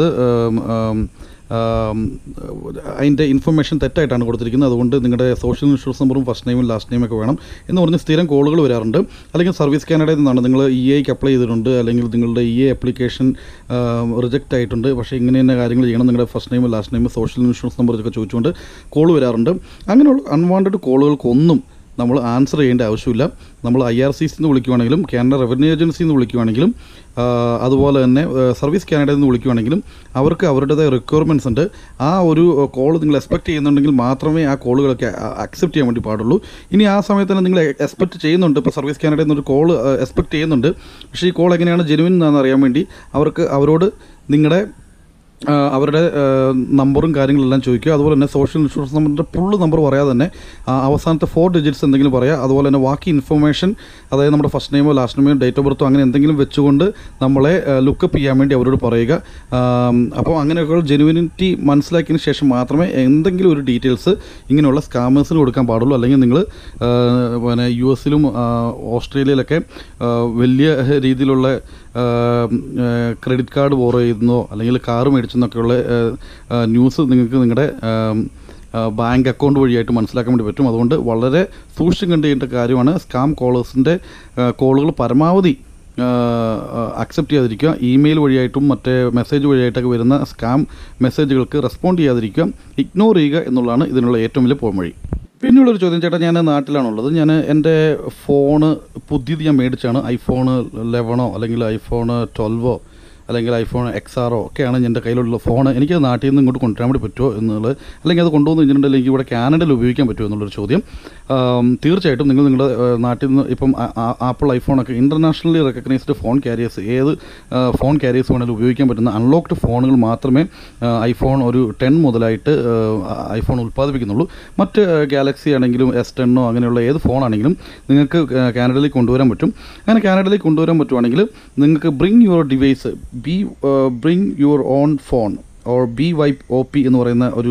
അതിൻ്റെ ഇൻഫർമേഷൻ തെറ്റായിട്ടാണ് കൊടുത്തിരിക്കുന്നത് അതുകൊണ്ട് നിങ്ങളുടെ സോഷ്യൽ ഇൻഷുറൻസ് നമ്പറും ഫസ്റ്റ് നെയിമും ലാസ്റ്റ് നെയിം ഒക്കെ വേണം എന്ന് പറഞ്ഞ് സ്ഥിരം കോളുകൾ വരാറുണ്ട് അല്ലെങ്കിൽ സർവീസ് കാനഡയിൽ നിന്നാണ് നിങ്ങൾ ഇ എക്ക് അപ്ലൈ ചെയ്തിട്ടുണ്ട് അല്ലെങ്കിൽ നിങ്ങളുടെ ഇ എ അപ്ലിക്കേഷൻ റിജക്റ്റ് ആയിട്ടുണ്ട് പക്ഷേ ഇങ്ങനെ തന്നെ കാര്യങ്ങൾ ചെയ്യണം നിങ്ങളുടെ first name last name social insurance number ഇതൊക്കെ ചോദിച്ചുകൊണ്ട് കോൾ വരാറുണ്ട് അങ്ങനെയുള്ള അൺവാണ്ടഡ് കോളുകൾക്കൊന്നും നമ്മൾ ആൻസർ ചെയ്യേണ്ട ആവശ്യമില്ല നമ്മൾ ഐ ആർ സി സിന്ന് വിളിക്കുവാണെങ്കിലും കാനഡ റവന്യൂ ഏജൻസിയിൽ നിന്ന് വിളിക്കുവാണെങ്കിലും അതുപോലെ തന്നെ സർവീസ് കാനഡയിൽ നിന്ന് വിളിക്കുവാണെങ്കിലും അവർക്ക് അവരുടേതായ റിക്വയർമെൻറ്റ്സ് ഉണ്ട് ആ ഒരു കോൾ നിങ്ങൾ എക്സ്പെക്ട് ചെയ്യുന്നുണ്ടെങ്കിൽ മാത്രമേ ആ കോളുകളൊക്കെ അക്സെപ്റ്റ് ചെയ്യാൻ വേണ്ടി പാടുള്ളൂ ഇനി ആ സമയത്ത് തന്നെ നിങ്ങൾ എക്സ്പെക്ട് ചെയ്യുന്നുണ്ട് ഇപ്പോൾ സർവീസ് കാനഡയിൽ നിന്നൊരു കോൾ എക്സ്പെക്ട് ചെയ്യുന്നുണ്ട് പക്ഷേ ഈ കോൾ എങ്ങനെയാണ് ജെനുവിൻ എന്നാണെന്ന് അറിയാൻ വേണ്ടി അവർക്ക് അവരോട് നിങ്ങളുടെ അവരുടെ നമ്പറും കാര്യങ്ങളെല്ലാം ചോദിക്കുക അതുപോലെ തന്നെ സോഷ്യൽ ഇൻഷുറൻസ് നമ്പറിൻ്റെ ഫുള്ള് നമ്പർ പറയാതെ തന്നെ അവസാനത്തെ ഫോർ ഡിജിറ്റ്സ് എന്തെങ്കിലും പറയുക അതുപോലെ തന്നെ ബാക്കി ഇൻഫർമേഷൻ അതായത് നമ്മുടെ ഫസ്റ്റ് നെയിമോ ലാസ്റ്റ് നെയിമോ ഡേറ്റ് ഓഫ് ബർത്തോ അങ്ങനെ എന്തെങ്കിലും വെച്ചുകൊണ്ട് നമ്മളെ ലുക്കപ്പ് ചെയ്യാൻ വേണ്ടി അവരോട് പറയുക അപ്പോൾ അങ്ങനെയൊക്കെ ജെനുവിനിറ്റി മനസ്സിലാക്കിയതിന് ശേഷം മാത്രമേ എന്തെങ്കിലും ഒരു ഡീറ്റെയിൽസ് ഇങ്ങനെയുള്ള സ്കാമേഴ്സിന് കൊടുക്കാൻ പാടുള്ളൂ അല്ലെങ്കിൽ നിങ്ങൾ പിന്നെ യു എസിലും ഓസ്ട്രേലിയയിലൊക്കെ വലിയ രീതിയിലുള്ള ക്രെഡിറ്റ് കാർഡ് ബോറോ ചെയ്യുന്നോ അല്ലെങ്കിൽ കാറ് മേടിച്ചെന്നൊക്കെയുള്ള ന്യൂസ് നിങ്ങൾക്ക് നിങ്ങളുടെ ബാങ്ക് അക്കൗണ്ട് വഴിയായിട്ട് മനസ്സിലാക്കാൻ വേണ്ടി പറ്റും അതുകൊണ്ട് വളരെ സൂക്ഷിച്ചും കണ്ടേണ്ട കാര്യമാണ് സ്കാം കോളേഴ്സിൻ്റെ കോളുകൾ പരമാവധി അക്സെപ്റ്റ് ചെയ്യാതിരിക്കുക ഇമെയിൽ വഴിയായിട്ടും മറ്റേ മെസ്സേജ് വഴിയായിട്ടൊക്കെ വരുന്ന സ്കാം മെസ്സേജുകൾക്ക് റെസ്പോണ്ട് ചെയ്യാതിരിക്കുക ഇഗ്നോർ ചെയ്യുക എന്നുള്ളതാണ് ഇതിനുള്ള ഏറ്റവും വലിയ പോംവഴി പിന്നെയുള്ളൊരു ചോദ്യം ചേട്ടാ ഞാൻ നാട്ടിലാണുള്ളത് ഞാൻ എൻ്റെ ഫോണ് പുതിയത് ഞാൻ മേടിച്ചാണ് ഐഫോൺ ലെവനോ അല്ലെങ്കിൽ ഐഫോൺ ട്വൽവോ അല്ലെങ്കിൽ ഐഫോൺ എക്സ് ആറോ ഒക്കെയാണ് എൻ്റെ കയ്യിലുള്ള ഫോൺ എനിക്ക് നാട്ടിൽ നിന്ന് ഇങ്ങോട്ട് കൊണ്ടുവരാൻ വേണ്ടി പറ്റുമോ എന്നുള്ളത് അല്ലെങ്കിൽ അത് കൊണ്ടുവന്ന് കഴിഞ്ഞിട്ടുണ്ടെങ്കിൽ എനിക്ക് ഇവിടെ കാനഡയിൽ ഉപയോഗിക്കാൻ പറ്റുമോ എന്നുള്ളൊരു ചോദ്യം തീർച്ചയായിട്ടും നിങ്ങൾ നിങ്ങളുടെ നാട്ടിൽ നിന്ന് ഇപ്പം ആപ്പിൾ ഐഫോണൊക്കെ ഇൻ്റർനാഷണലി റെക്കഗ്നൈസ്ഡ് ഫോൺ ക്യാരിയേഴ്സ് ഏത് ഫോൺ ക്യാരിയേഴ്സ് വേണമെങ്കിലും ഉപയോഗിക്കാൻ പറ്റുന്ന അൺലോക്ക്ഡ് ഫോണുകൾ മാത്രമേ ഐഫോൺ ഒരു ടെൻ മുതലായിട്ട് ഐഫോൺ ഉൽപ്പാദിപ്പിക്കുന്നുള്ളൂ മറ്റ് ഗാലക്സി ആണെങ്കിലും എസ് ടെന്നോ അങ്ങനെയുള്ള ഏത് ഫോണാണെങ്കിലും നിങ്ങൾക്ക് കാനഡയിലേക്ക് കൊണ്ടുവരാൻ പറ്റും അങ്ങനെ കാനഡയിലേക്ക് കൊണ്ടുവരാൻ പറ്റുവാണെങ്കിൽ നിങ്ങൾക്ക് bring your device B bring your own phone or B Y O P എന്ന് പറയുന്ന ഒരു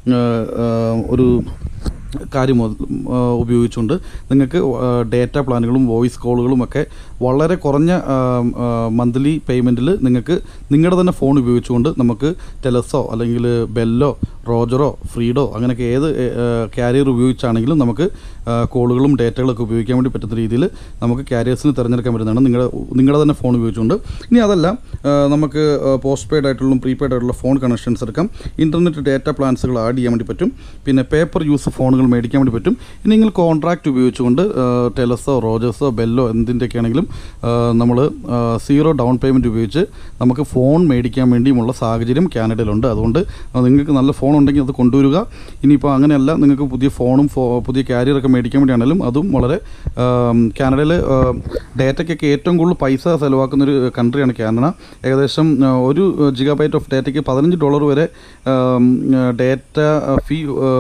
ഒരു കാര്യം ഉപയോഗിച്ചുകൊണ്ട് നിങ്ങൾക്ക് ഡേറ്റ പ്ലാനുകളും വോയിസ് കോളുകളും ഒക്കെ വളരെ കുറഞ്ഞ മന്ത്ലി പേയ്മെൻറ്റിൽ നിങ്ങൾക്ക് നിങ്ങളുടെ തന്നെ ഫോൺ ഉപയോഗിച്ചുകൊണ്ട് നമുക്ക് ടെലസോ അല്ലെങ്കിൽ ബെല്ലോ റോജറോ ഫ്രീഡോ അങ്ങനെയൊക്കെ ഏത് ക്യാരിയർ ഉപയോഗിച്ചാണെങ്കിലും നമുക്ക് കോളുകളും ഡേറ്റകളൊക്കെ ഉപയോഗിക്കാൻ വേണ്ടി പറ്റുന്ന രീതിയിൽ നമുക്ക് ക്യാരിയേഴ്സിന് തിരഞ്ഞെടുക്കാൻ പറ്റുന്നതാണ് നിങ്ങളുടെ നിങ്ങളുടെ തന്നെ ഫോൺ ഉപയോഗിച്ചുകൊണ്ട് ഇനി അതല്ല നമുക്ക് പോസ്റ്റ് പെയ്ഡ് ആയിട്ടുള്ള പ്രീപെയ്ഡ് ആയിട്ടുള്ള ഫോൺ കണക്ഷൻസ് എടുക്കാം ഇൻ്റർനെറ്റ് ഡേറ്റ പ്ലാൻസുകൾ ആഡ് ചെയ്യാൻ വേണ്ടി പറ്റും പിന്നെ പേപ്പർ യൂസ് ഫോണുകൾ നിങ്ങൾ മേടിക്കാൻ വേണ്ടി പറ്റും ഇനി നിങ്ങൾ കോൺട്രാക്റ്റ് ഉപയോഗിച്ചുകൊണ്ട് ടെലസോ റോജേഴ്സോ ബെല്ലോ എന്തിൻ്റെയൊക്കെ ആണെങ്കിലും നമ്മൾ സീറോ ഡൗൺ പേയ്മെൻറ്റ് ഉപയോഗിച്ച് നമുക്ക് ഫോൺ മേടിക്കാൻ വേണ്ടിയുമുള്ള സാഹചര്യം കാനഡയിലുണ്ട് അതുകൊണ്ട് നിങ്ങൾക്ക് നല്ല ഫോൺ ഉണ്ടെങ്കിൽ അത് കൊണ്ടുവരിക ഇനിയിപ്പോൾ അങ്ങനെയല്ല നിങ്ങൾക്ക് പുതിയ ഫോണും ഫോ പുതിയ കാരിയറൊക്കെ മേടിക്കാൻ വേണ്ടിയാണെങ്കിലും അതും വളരെ കാനഡയിൽ ഡേറ്റയ്ക്കൊക്കെ ഏറ്റവും കൂടുതൽ പൈസ ചിലവാക്കുന്ന ഒരു കൺട്രിയാണ് കാനഡ ഏകദേശം ആ, ഒരു ജിഗാബൈറ്റ് ഓഫ് ഡേറ്റയ്ക്ക് പതിനഞ്ച് ഡോളർ വരെ ഡേറ്റ ഫീ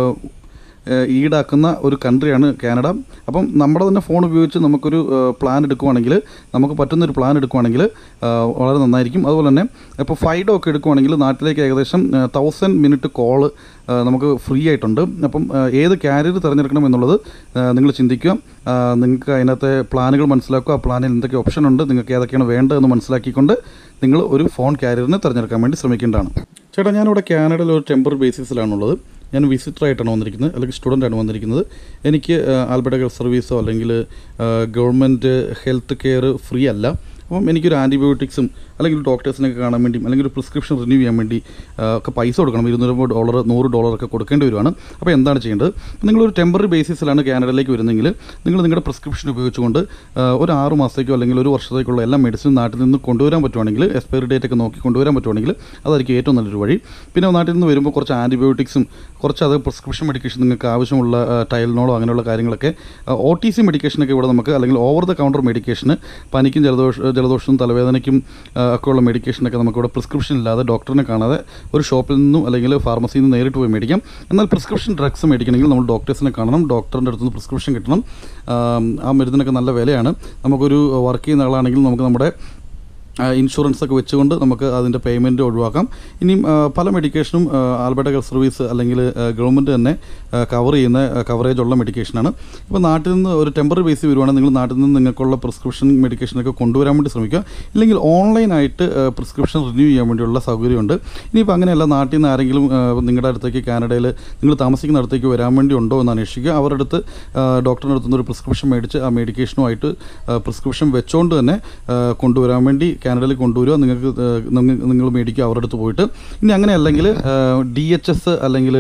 ഏഹ് ഈടാക്കുന്ന ഒരു കൺട്രിയാണ് കാനഡ അപ്പം നമ്മുടെ തന്നെ ഫോൺ ഉപയോഗിച്ച് നമുക്കൊരു ഏഹ് പ്ലാൻ എടുക്കുവാണെങ്കിൽ നമുക്ക് പറ്റുന്നൊരു പ്ലാൻ എടുക്കുവാണെങ്കിൽ ഏഹ് വളരെ നന്നായിരിക്കും അതുപോലെ തന്നെ ഇപ്പോൾ ഫൈഡോ ഒക്കെ എടുക്കുവാണെങ്കിൽ നാട്ടിലേക്ക് ഏകദേശം തൗസൻഡ് മിനിറ്റ് കോള് നമുക്ക് ഫ്രീ ആയിട്ടുണ്ട് അപ്പം ഏഹ് ഏത് കാരിയർ തിരഞ്ഞെടുക്കണം എന്നുള്ളത് നിങ്ങൾ ചിന്തിക്കുക ഏഹ് നിങ്ങൾക്ക് അതിനകത്തെ പ്ലാനുകൾ മനസ്സിലാക്കുക ആ പ്ലാനിൽ എന്തൊക്കെ ഓപ്ഷൻ ഉണ്ട് നിങ്ങൾക്ക് ഏതൊക്കെയാണ് വേണ്ടതെന്ന് മനസ്സിലാക്കിക്കൊണ്ട് നിങ്ങൾ ഒരു ഫോൺ കാരിയറിനെ തിരഞ്ഞെടുക്കാൻ വേണ്ടി ശ്രമിക്കേണ്ടതാണ് ചേട്ടാ ഞാനിവിടെ കാനഡയിൽ ഒരു ടെമ്പററി ബേസിസിലാണുള്ളത് ഞാൻ വിസിറ്ററായിട്ടാണ് വന്നിരിക്കുന്നത് അല്ലെങ്കിൽ സ്റ്റുഡൻ്റാണ് വന്നിരിക്കുന്നത് എനിക്ക് ആൽബർട്ട ഹെൽത്ത് സർവീസോ അല്ലെങ്കിൽ ഗവൺമെൻറ് ഹെൽത്ത് കെയർ ഫ്രീ അല്ല അപ്പം എനിക്കൊരു ആൻറ്റിബയോട്ടിക്സും അല്ലെങ്കിൽ ഡോക്ടേഴ്സിനൊക്കെ കാണാൻ വേണ്ടി അല്ലെങ്കിൽ ഒരു പ്രിസ്ക്രിപ്ഷൻ റിന്യൂ ചെയ്യാൻ വേണ്ടി ആ, ഒക്കെ പൈസ കൊടുക്കണം ഇരുന്നൂറ് ഡോളർ നൂറ് ഡോളറൊക്കെ കൊടുക്കേണ്ടി വരുവാണ് അപ്പോൾ എന്താണ് ചെയ്യേണ്ടത് നിങ്ങളൊരു ടെമ്പററി ബേസിസിലാണ് കാനഡയിലേക്ക് വരുന്നതെങ്കിൽ നിങ്ങൾ നിങ്ങളുടെ പ്രിസ്ക്രിപ്ഷൻ ഉപയോഗിച്ചുകൊണ്ട് ആ, ഒരു ആറ് മാസത്തേക്കോ അല്ലെങ്കിൽ ഒരു വർഷത്തേക്കുള്ള എല്ലാ മെഡിസിൻ നാട്ടിൽ നിന്ന് കൊണ്ടുവരാൻ പറ്റുവാണെങ്കിൽ എക്സ്പയറി ഡേറ്റ് ഒക്കെ നോക്കി കൊണ്ടുവരാൻ പറ്റുവാണെങ്കിൽ അതായിരിക്കും ഏറ്റവും നല്ലൊരു വഴി പിന്നെ നാട്ടിൽ നിന്ന് വരുമ്പോൾ കുറച്ച് ആൻറ്റിബയോട്ടിക്സും കുറച്ച് അത് പ്രിസ്ക്രിപ്ഷൻ മെഡിക്കേഷൻ നിങ്ങൾക്ക് ആവശ്യമുള്ള ആ, ടൈലിനോളോ അങ്ങനെയുള്ള കാര്യങ്ങളൊക്കെ ഒ ടി സി മെഡിക്കേഷനൊക്കെ ഇവിടെ നമുക്ക് അല്ലെങ്കിൽ ഓവർ ദ കൗണ്ടർ മെഡിക്കേഷന് പനിക്കും ജലദോഷ ജലദോഷവും തലവേദനയ്ക്കും ആ, ഒക്കെയുള്ള മെഡിക്കേഷനൊക്കെ നമുക്കിവിടെ പ്രിസ്ക്രിപ്ഷൻ ഇല്ലാതെ ഡോക്ടറിനെ കാണാതെ ഒരു ഷോപ്പിൽ നിന്നും അല്ലെങ്കിൽ ഫാർമസിയിൽ നിന്ന് നേരിട്ട് പോയി മേടിക്കാം എന്നാൽ പ്രിസ്ക്രിപ്ഷൻ ഡ്രഗ്സ് മേടിക്കണമെങ്കിൽ നമ്മൾ ഡോക്ടേഴ്സിനെ കാണണം ഡോക്ടറിൻ്റെ അടുത്ത് നിന്ന് പ്രിസ്ക്രിപ്ഷൻ കിട്ടണം ആ, ആ മരുന്നിനൊക്കെ നല്ല വിലയാണ് നമുക്കൊരു വർക്ക് ചെയ്യുന്ന ആളാണെങ്കിൽ നമുക്ക് നമ്മുടെ ഇൻഷുറൻസ് ഒക്കെ വെച്ചുകൊണ്ട് നമുക്ക് അതിൻ്റെ പേയ്മെൻറ്റ് ഒഴിവാക്കാം ഇനിയും ആ, പല മെഡിക്കേഷനും ആൽബർട്ട ഹെൽത്ത് സർവീസ് അല്ലെങ്കിൽ ഗവൺമെൻറ് തന്നെ കവർ ചെയ്യുന്ന കവറേജ് ഉള്ള മെഡിക്കേഷനാണ് ഇപ്പോൾ നാട്ടിൽ നിന്ന് ഒരു ടെമ്പററി ബേസിൽ വരുവാണെങ്കിൽ നിങ്ങൾ നാട്ടിൽ നിന്ന് നിങ്ങൾക്കുള്ള പ്രിസ്ക്രിപ്ഷൻ മെഡിക്കേഷനൊക്കെ കൊണ്ടുവരാൻ വേണ്ടി ശ്രമിക്കുക ഇല്ലെങ്കിൽ ഓൺലൈനായിട്ട് പ്രിസ്ക്രിപ്ഷൻ റിന്യൂ ചെയ്യാൻ വേണ്ടിയുള്ള സൗകര്യമുണ്ട് ഇനിയിപ്പോൾ അങ്ങനെയല്ല നാട്ടിൽ നിന്ന് ആരെങ്കിലും ആ, നിങ്ങളുടെ അടുത്തേക്ക് കാനഡയിൽ നിങ്ങൾ താമസിക്കുന്ന അടുത്തേക്ക് വരാൻ വേണ്ടി ഉണ്ടോ എന്ന് അന്വേഷിക്കുക അവരുടെ അടുത്ത് ഡോക്ടറിൻ്റെ അടുത്ത് നിന്ന് ഒരു പ്രിസ്ക്രിപ്ഷൻ മേടിച്ച് ആ മെഡിക്കേഷനുമായിട്ട് പ്രിസ്ക്രിപ്ഷൻ വെച്ചുകൊണ്ട് തന്നെ ആ, കൊണ്ടുവരാൻ വേണ്ടി കാനഡയിൽ കൊണ്ടുവരിക നിങ്ങൾക്ക് ആ, നിങ്ങൾ നിങ്ങൾ മേടിക്കുക അവരുടെ അടുത്ത് പോയിട്ട് ഇനി അങ്ങനെ അല്ലെങ്കിൽ ഡി എച്ച് എസ് അല്ലെങ്കിൽ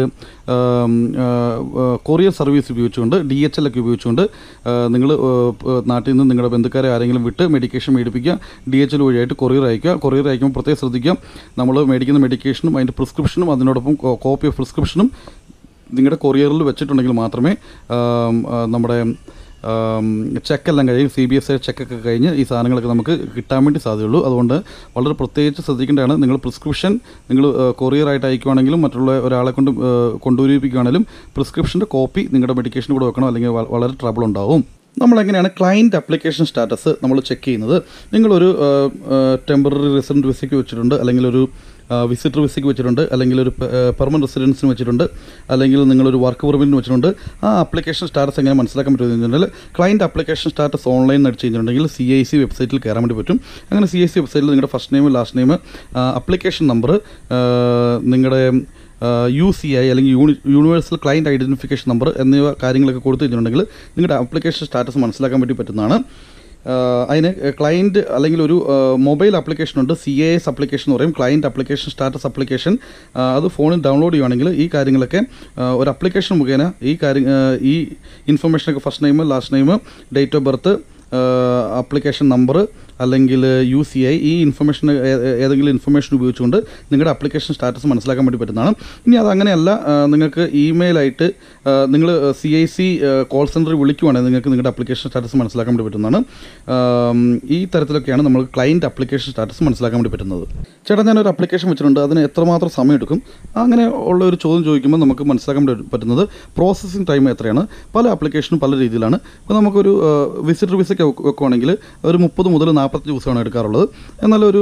കൊറിയർ സർവീസ് ഉപയോഗിച്ചുകൊണ്ട് ഡി എച്ച് എൽ ഒക്കെ ഉപയോഗിച്ചുകൊണ്ട് നിങ്ങൾ നാട്ടിൽ നിന്ന് നിങ്ങളുടെ ബന്ധുക്കാരെ ആരെങ്കിലും വിട്ട് മെഡിക്കേഷൻ മേടിപ്പിക്കുക ഡി എച്ച് എൽ വഴിയായിട്ട് കൊറിയർ അയക്കുക കൊറിയർ അയക്കുമ്പോൾ പ്രത്യേകം ശ്രദ്ധിക്കുക നമ്മൾ മേടിക്കുന്ന മെഡിക്കേഷനും അതിൻ്റെ പ്രിസ്ക്രിപ്ഷനും അതിനോടൊപ്പം കോപ്പി ഓഫ് പ്രിസ്ക്രിപ്ഷനും നിങ്ങളുടെ കൊറിയറിൽ വെച്ചിട്ടുണ്ടെങ്കിൽ മാത്രമേ ആം, ആ, നമ്മുടെ ചെക്കെല്ലാം കഴിയും സി ബി എസ് ഐ ചെക്കൊക്കെ കഴിഞ്ഞ് ഈ സാധനങ്ങളൊക്കെ നമുക്ക് കിട്ടാൻ വേണ്ടി സാധ്യതയുള്ളൂ അതുകൊണ്ട് വളരെ പ്രത്യേകിച്ച് ശ്രദ്ധിക്കേണ്ടതാണ് നിങ്ങൾ പ്രിസ്ക്രിപ്ഷൻ നിങ്ങൾ കൊറിയറായിട്ട് അയക്കുവാണെങ്കിലും മറ്റുള്ള ഒരാളെ കൊണ്ട് ആ, കൊണ്ടുവരിപ്പിക്കുകയാണെങ്കിലും പ്രിസ്ക്രിപ്ഷൻ്റെ കോപ്പി നിങ്ങളുടെ മെഡിക്കേഷൻ കൂടെ വെക്കണം അല്ലെങ്കിൽ വ- വളരെ ട്രബിൾ ഉണ്ടാവും നമ്മൾ എങ്ങനെയാണ് ക്ലയൻറ്റ് ആപ്ലിക്കേഷൻ സ്റ്റാറ്റസ് നമ്മൾ ചെക്ക് ചെയ്യുന്നത് നിങ്ങളൊരു ടെമ്പററി റെസിഡൻറ്റ് വിസയ്ക്ക് വെച്ചിട്ടുണ്ട് അല്ലെങ്കിൽ ഒരു വിസിറ്റർ വിസയ്ക്ക് വെച്ചിട്ടുണ്ട് അല്ലെങ്കിൽ ഒരു പെർമനൻറ്റ് റെസിഡൻസിന് വെച്ചിട്ടുണ്ട് അല്ലെങ്കിൽ നിങ്ങളൊരു വർക്ക് പെർമിറ്റിന് വെച്ചിട്ടുണ്ട് ആ ആപ്ലിക്കേഷൻ സ്റ്റാറ്റസ് എങ്ങനെ മനസ്സിലാക്കാൻ പറ്റുമെന്ന് വെച്ചിട്ടുണ്ടെങ്കിൽ ക്ലയൻറ്റ് ആപ്ലിക്കേഷൻ സ്റ്റാറ്റസ് ഓൺലൈൻ അടിച്ച് കഴിഞ്ഞിട്ടുണ്ടെങ്കിൽ സി ഐ സി വെബ്സൈറ്റിൽ കയറാൻ വേണ്ടി പറ്റും അങ്ങനെ സി ഐ സി വെബ്സൈറ്റിൽ നിങ്ങളുടെ first name last name application number നിങ്ങളുടെ യു സി ഐ അല്ലെങ്കിൽ uni universal client identification number എന്നിവ കാര്യങ്ങളൊക്കെ കൊടുത്തു കഴിഞ്ഞിട്ടുണ്ടെങ്കിൽ നിങ്ങളുടെ ആപ്ലിക്കേഷൻ സ്റ്റാറ്റസ് മനസ്സിലാക്കാൻ വേണ്ടി പറ്റുന്നതാണ് ആഹ് അതിന് ക്ലയൻറ്റ് അല്ലെങ്കിൽ ഒരു മൊബൈൽ ആപ്ലിക്കേഷൻ ഉണ്ട് സി എ എസ് ആപ്ലിക്കേഷൻ എന്ന് പറയും ക്ലയൻറ്റ് ആപ്ലിക്കേഷൻ സ്റ്റാറ്റസ് ആപ്ലിക്കേഷൻ അത് ഫോണിൽ ഡൗൺലോഡ് ചെയ്യുവാണെങ്കിൽ ഈ കാര്യങ്ങളൊക്കെ ആഹ് ഒരു ആപ്ലിക്കേഷൻ മുഖേന ഈ കാര്യം ആഹ് ഈ ഇൻഫർമേഷനൊക്കെ first name last name date of birth application number അല്ലെങ്കിൽ യു സി ഐ ഈ ഇൻഫർമേഷൻ ഏതെങ്കിലും ഇൻഫർമേഷൻ ഉപയോഗിച്ചുകൊണ്ട് നിങ്ങളുടെ ആപ്ലിക്കേഷൻ സ്റ്റാറ്റസ് മനസ്സിലാക്കാൻ വേണ്ടി പറ്റുന്നതാണ് ഇനി അത് അങ്ങനെയല്ല ആ, നിങ്ങൾക്ക് ഇമെയിലായിട്ട് നിങ്ങൾ സി ഐ സി കോൾ സെൻറ്ററിൽ വിളിക്കുവാണെങ്കിൽ നിങ്ങൾക്ക് നിങ്ങളുടെ ആപ്ലിക്കേഷൻ സ്റ്റാറ്റസ് മനസ്സിലാക്കാൻ വേണ്ടി പറ്റുന്നതാണ് ആം, ഈ തരത്തിലൊക്കെയാണ് നമ്മൾ ക്ലയൻറ്റ് ആപ്ലിക്കേഷൻ സ്റ്റാറ്റസ് മനസ്സിലാക്കാൻ വേണ്ടി പറ്റുന്നത് ചേട്ടാ ഞാനൊരു ആപ്ലിക്കേഷൻ വെച്ചിട്ടുണ്ട് അതിന് എത്രമാത്രം സമയം എടുക്കും അങ്ങനെ ഉള്ള ഒരു ചോദ്യം ചോദിക്കുമ്പോൾ നമുക്ക് മനസ്സിലാക്കാൻ വേണ്ടി പറ്റുന്നത് പ്രോസസ്സിംഗ് ടൈം എത്രയാണ് പല ആപ്ലിക്കേഷനും പല രീതിയിലാണ് ഇപ്പോൾ നമുക്കൊരു വിസിറ്റർ വിസയ്ക്ക് വെക്കുവാണെങ്കിൽ ഒരു മുപ്പത് മുതൽ നാൽപ്പത്തി ദിവസമാണ് എടുക്കാറുള്ളത് എന്നാൽ ഒരു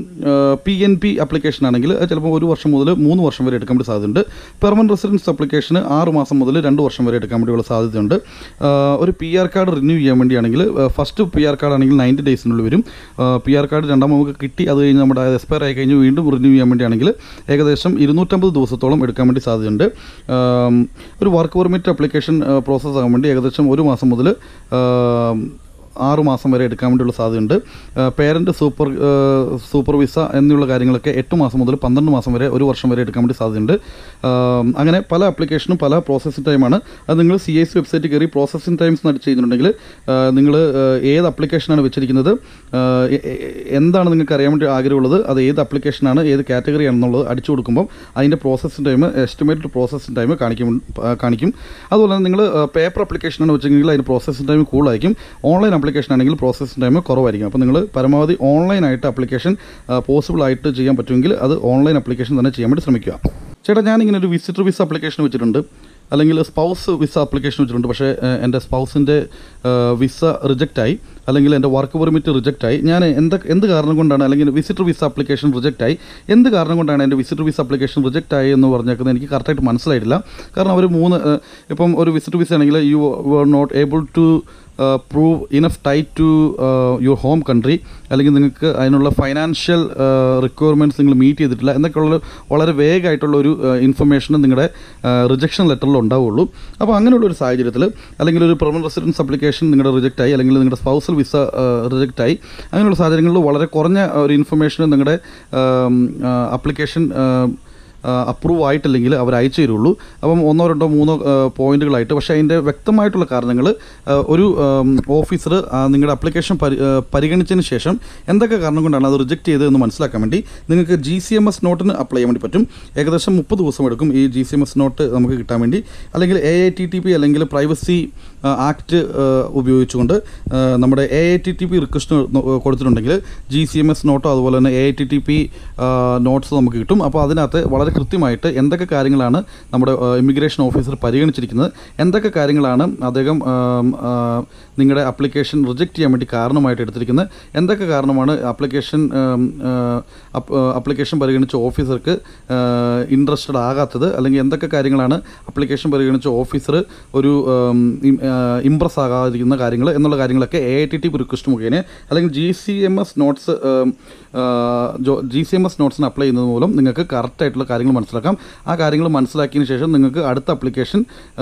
പി എൻ പി ആപ്ലിക്കേഷൻ ആണെങ്കിൽ അത് ചിലപ്പോൾ ഒരു വർഷം മുതൽ മൂന്ന് വർഷം വരെ എടുക്കാൻ വേണ്ടി സാധ്യതയുണ്ട് പെർമനൻറ്റ് റെസിഡൻസ് ആപ്ലിക്കേഷന് ആറ് മാസം മുതൽ രണ്ട് വർഷം വരെ എടുക്കാൻ വേണ്ടിയുള്ള സാധ്യതയുണ്ട് ആ, ഒരു പി ആർ കാർഡ് റിന്യൂ ചെയ്യാൻ വേണ്ടിയാണെങ്കിൽ ഫസ്റ്റ് പി ആർ കാർഡ് ആണെങ്കിൽ നയൻറ്റി ഡേയ്സിനുള്ളിൽ വരും പി ആർ കാർഡ് രണ്ടാം നമുക്ക് കിട്ടി അത് കഴിഞ്ഞ് നമ്മുടെ എക്സ്പയർ ആയി കഴിഞ്ഞ് വീണ്ടും റിന്യൂ ചെയ്യാൻ വേണ്ടിയാണെങ്കിൽ ഏകദേശം ഇരുന്നൂറ്റമ്പത് ദിവസത്തോളം എടുക്കാൻ വേണ്ടി സാധ്യതയുണ്ട് ആം, ഒരു വർക്ക് പെർമിറ്റ് ആപ്ലിക്കേഷൻ പ്രോസസ്സ് ആകാൻ വേണ്ടി ഏകദേശം ഒരു മാസം മുതൽ ആറ് മാസം വരെ എടുക്കാൻ വേണ്ടിയുള്ള സാധ്യതയുണ്ട് പേരൻറ്റ് സൂപ്പർ സൂപ്പർ വിസ എന്നുള്ള കാര്യങ്ങളൊക്കെ എട്ട് മാസം മുതൽ പന്ത്രണ്ട് മാസം വരെ ഒരു വർഷം വരെ എടുക്കാൻ വേണ്ടി സാധ്യതയുണ്ട് ആ, അങ്ങനെ പല ആപ്ലിക്കേഷനും പല പ്രോസസ്സിംഗ് ടൈമാണ് അത് നിങ്ങൾ സി ഐ സി വെബ്സൈറ്റിൽ കയറി പ്രോസസ്സിംഗ് ടൈംസ് എന്ന് ചെയ്യുന്നുണ്ടെങ്കിൽ നിങ്ങൾ ഏത് ആപ്ലിക്കേഷനാണ് വെച്ചിരിക്കുന്നത് ആ, എ- എ- എന്താണ് നിങ്ങൾക്ക് അറിയാൻ വേണ്ടി ആഗ്രഹമുള്ളത് അത് ഏത് ആപ്ലിക്കേഷനാണ് ഏത് കാറ്റഗറി ആണെന്നുള്ളത് അടിച്ചു കൊടുക്കുമ്പോൾ അതിൻ്റെ processing time estimated processing time കാണിക്കും ആ, കാണിക്കും അതുപോലെ തന്നെ നിങ്ങൾ പേപ്പർ ആപ്ലിക്കേഷനാണ് വെച്ചെങ്കിൽ അതിന് പ്രോസസ്സിംഗ് ടൈം കൂടുതലായിരിക്കും ഓൺലൈൻ ആപ്ലിക്കേഷൻ ആണെങ്കിൽ പ്രോസസ്സിംഗ് ടൈം കുറവായിരിക്കും അപ്പോൾ നിങ്ങൾ പരമാവധി ഓൺലൈനായിട്ട് ആപ്ലിക്കേഷൻ പോസിബിൾ ആയിട്ട് ചെയ്യാൻ പറ്റുമെങ്കിൽ അത് ഓൺലൈൻ ആപ്ലിക്കേഷൻ തന്നെ ചെയ്യാൻ വേണ്ടി ശ്രമിക്കുക ചേട്ടാ ഞാനിങ്ങനെ ഒരു വിസിറ്റർ വിസ ആപ്ലിക്കേഷൻ വെച്ചിട്ടുണ്ട് അല്ലെങ്കിൽ സ്പൗസ് വിസ ആപ്ലിക്കേഷൻ വെച്ചിട്ടുണ്ട് പക്ഷേ ഏഹ്, എൻ്റെ സ്പൗസിൻ്റെ വിസ റിജക്റ്റായി അല്ലെങ്കിൽ എൻ്റെ വർക്ക് പെർമിറ്റ് റിജക്റ്റായി ഞാൻ എന്ത് എന്ത് കാരണം കൊണ്ടാണ് അല്ലെങ്കിൽ വിസിറ്റർ വിസ ആപ്ലിക്കേഷൻ റിജക്റ്റായി എന്ത് കാരണം കൊണ്ടാണ് എൻ്റെ വിസിറ്റർ വിസ ആപ്ലിക്കേഷൻ റിജക്റ്റ് ആയി എന്ന് പറഞ്ഞേക്കുന്നത് എനിക്ക് കറക്റ്റായിട്ട് മനസ്സിലായിട്ടില്ല കാരണം അവർ മൂന്ന് ഏഹ്, ഇപ്പം ഒരു വിസിറ്റർ വിസ ആണെങ്കിൽ you were not able to prove enough tie to your home country അല്ലെങ്കിൽ നിങ്ങൾക്ക് അതിനുള്ള ഫൈനാൻഷ്യൽ റിക്വയർമെൻറ്റ്സ് നിങ്ങൾ മീറ്റ് ചെയ്തിട്ടില്ല എന്നൊക്കെയുള്ള വളരെ വേഗമായിട്ടുള്ള ഒരു ഇൻഫർമേഷൻ നിങ്ങളുടെ റിജക്ഷൻ ലെറ്ററിൽ ഉണ്ടാവുള്ളൂ അപ്പോൾ അങ്ങനെയുള്ള ഒരു സാഹചര്യത്തിൽ അല്ലെങ്കിൽ ഒരു പെർമനന്റ് റെസിഡൻസ് അപ്ലിക്കേഷൻ നിങ്ങളുടെ റിജക്റ്റ് ആയി അല്ലെങ്കിൽ നിങ്ങളുടെ സ്പൗസൽ വിസ റിജക്റ്റ് ആയി അങ്ങനെയുള്ള സാഹചര്യങ്ങളിൽ വളരെ കുറഞ്ഞ ഒരു ഇൻഫർമേഷൻ നിങ്ങളുടെ അപ്ലിക്കേഷൻ അപ്രൂവ് ആയിട്ടില്ലെങ്കിൽ അവർ അയച്ചു തരുള്ളൂ അപ്പം ഒന്നോ രണ്ടോ മൂന്നോ പോയിന്റുകളായിട്ട് പക്ഷേ അതിൻ്റെ വ്യക്തമായിട്ടുള്ള കാരണങ്ങൾ ഒരു ഓഫീസർ നിങ്ങളുടെ അപ്ലിക്കേഷൻ പരി ആ, പരിഗണിച്ചതിന് ശേഷം എന്തൊക്കെ കാരണം കൊണ്ടാണ് അത് റിജക്റ്റ് ചെയ്തതെന്ന് മനസ്സിലാക്കാൻ വേണ്ടി നിങ്ങൾക്ക് ജി സി എം എസ് നോട്ടിന് അപ്ലൈ ചെയ്യാൻ വേണ്ടി പറ്റും ഏകദേശം മുപ്പത് ദിവസം എടുക്കും ഈ G C M S note നമുക്ക് കിട്ടാൻ വേണ്ടി അല്ലെങ്കിൽ A I T T P അല്ലെങ്കിൽ പ്രൈവസി ആക്ട് ഉപയോഗിച്ചുകൊണ്ട് ആ, നമ്മുടെ A I T T P request കൊടുത്തിട്ടുണ്ടെങ്കിൽ ജി സി എം എസ് നോട്ടോ അതുപോലെ തന്നെ A I T T P notes നമുക്ക് കിട്ടും അപ്പോൾ അതിനകത്ത് വളരെ കൃത്യമായിട്ട് എന്തൊക്കെ കാര്യങ്ങളാണ് നമ്മുടെ ഇമിഗ്രേഷൻ ഓഫീസർ പരിഗണിച്ചിരിക്കുന്നത് എന്തൊക്കെ കാര്യങ്ങളാണ് അദ്ദേഹം ആം, ആ, നിങ്ങളുടെ അപ്ലിക്കേഷൻ റിജക്റ്റ് ചെയ്യാൻ വേണ്ടി കാരണമായിട്ട് എടുത്തിരിക്കുന്നത് എന്തൊക്കെ കാരണമാണ് അപ്ലിക്കേഷൻ അപ്ലിക്കേഷൻ പരിഗണിച്ച ഓഫീസർക്ക് ഇൻട്രസ്റ്റഡ് ആകാത്തത് അല്ലെങ്കിൽ എന്തൊക്കെ കാര്യങ്ങളാണ് അപ്ലിക്കേഷൻ പരിഗണിച്ച ഓഫീസർ ഒരു ഇംപ്രസ് ആകാതിരിക്കുന്ന കാര്യങ്ങൾ എന്നുള്ള കാര്യങ്ങളൊക്കെ A I T T request മുഖേന അല്ലെങ്കിൽ G C M S notes G C M S നോട്ട്സിന് അപ്ലൈ ചെയ്യുന്നത് മൂലം നിങ്ങൾക്ക് കറക്റ്റ് ആയിട്ടുള്ള കാര്യങ്ങൾ മനസ്സിലാക്കാം ആ കാര്യങ്ങൾ മനസ്സിലാക്കിയതിന് ശേഷം നിങ്ങൾക്ക് അടുത്ത അപ്ലിക്കേഷൻ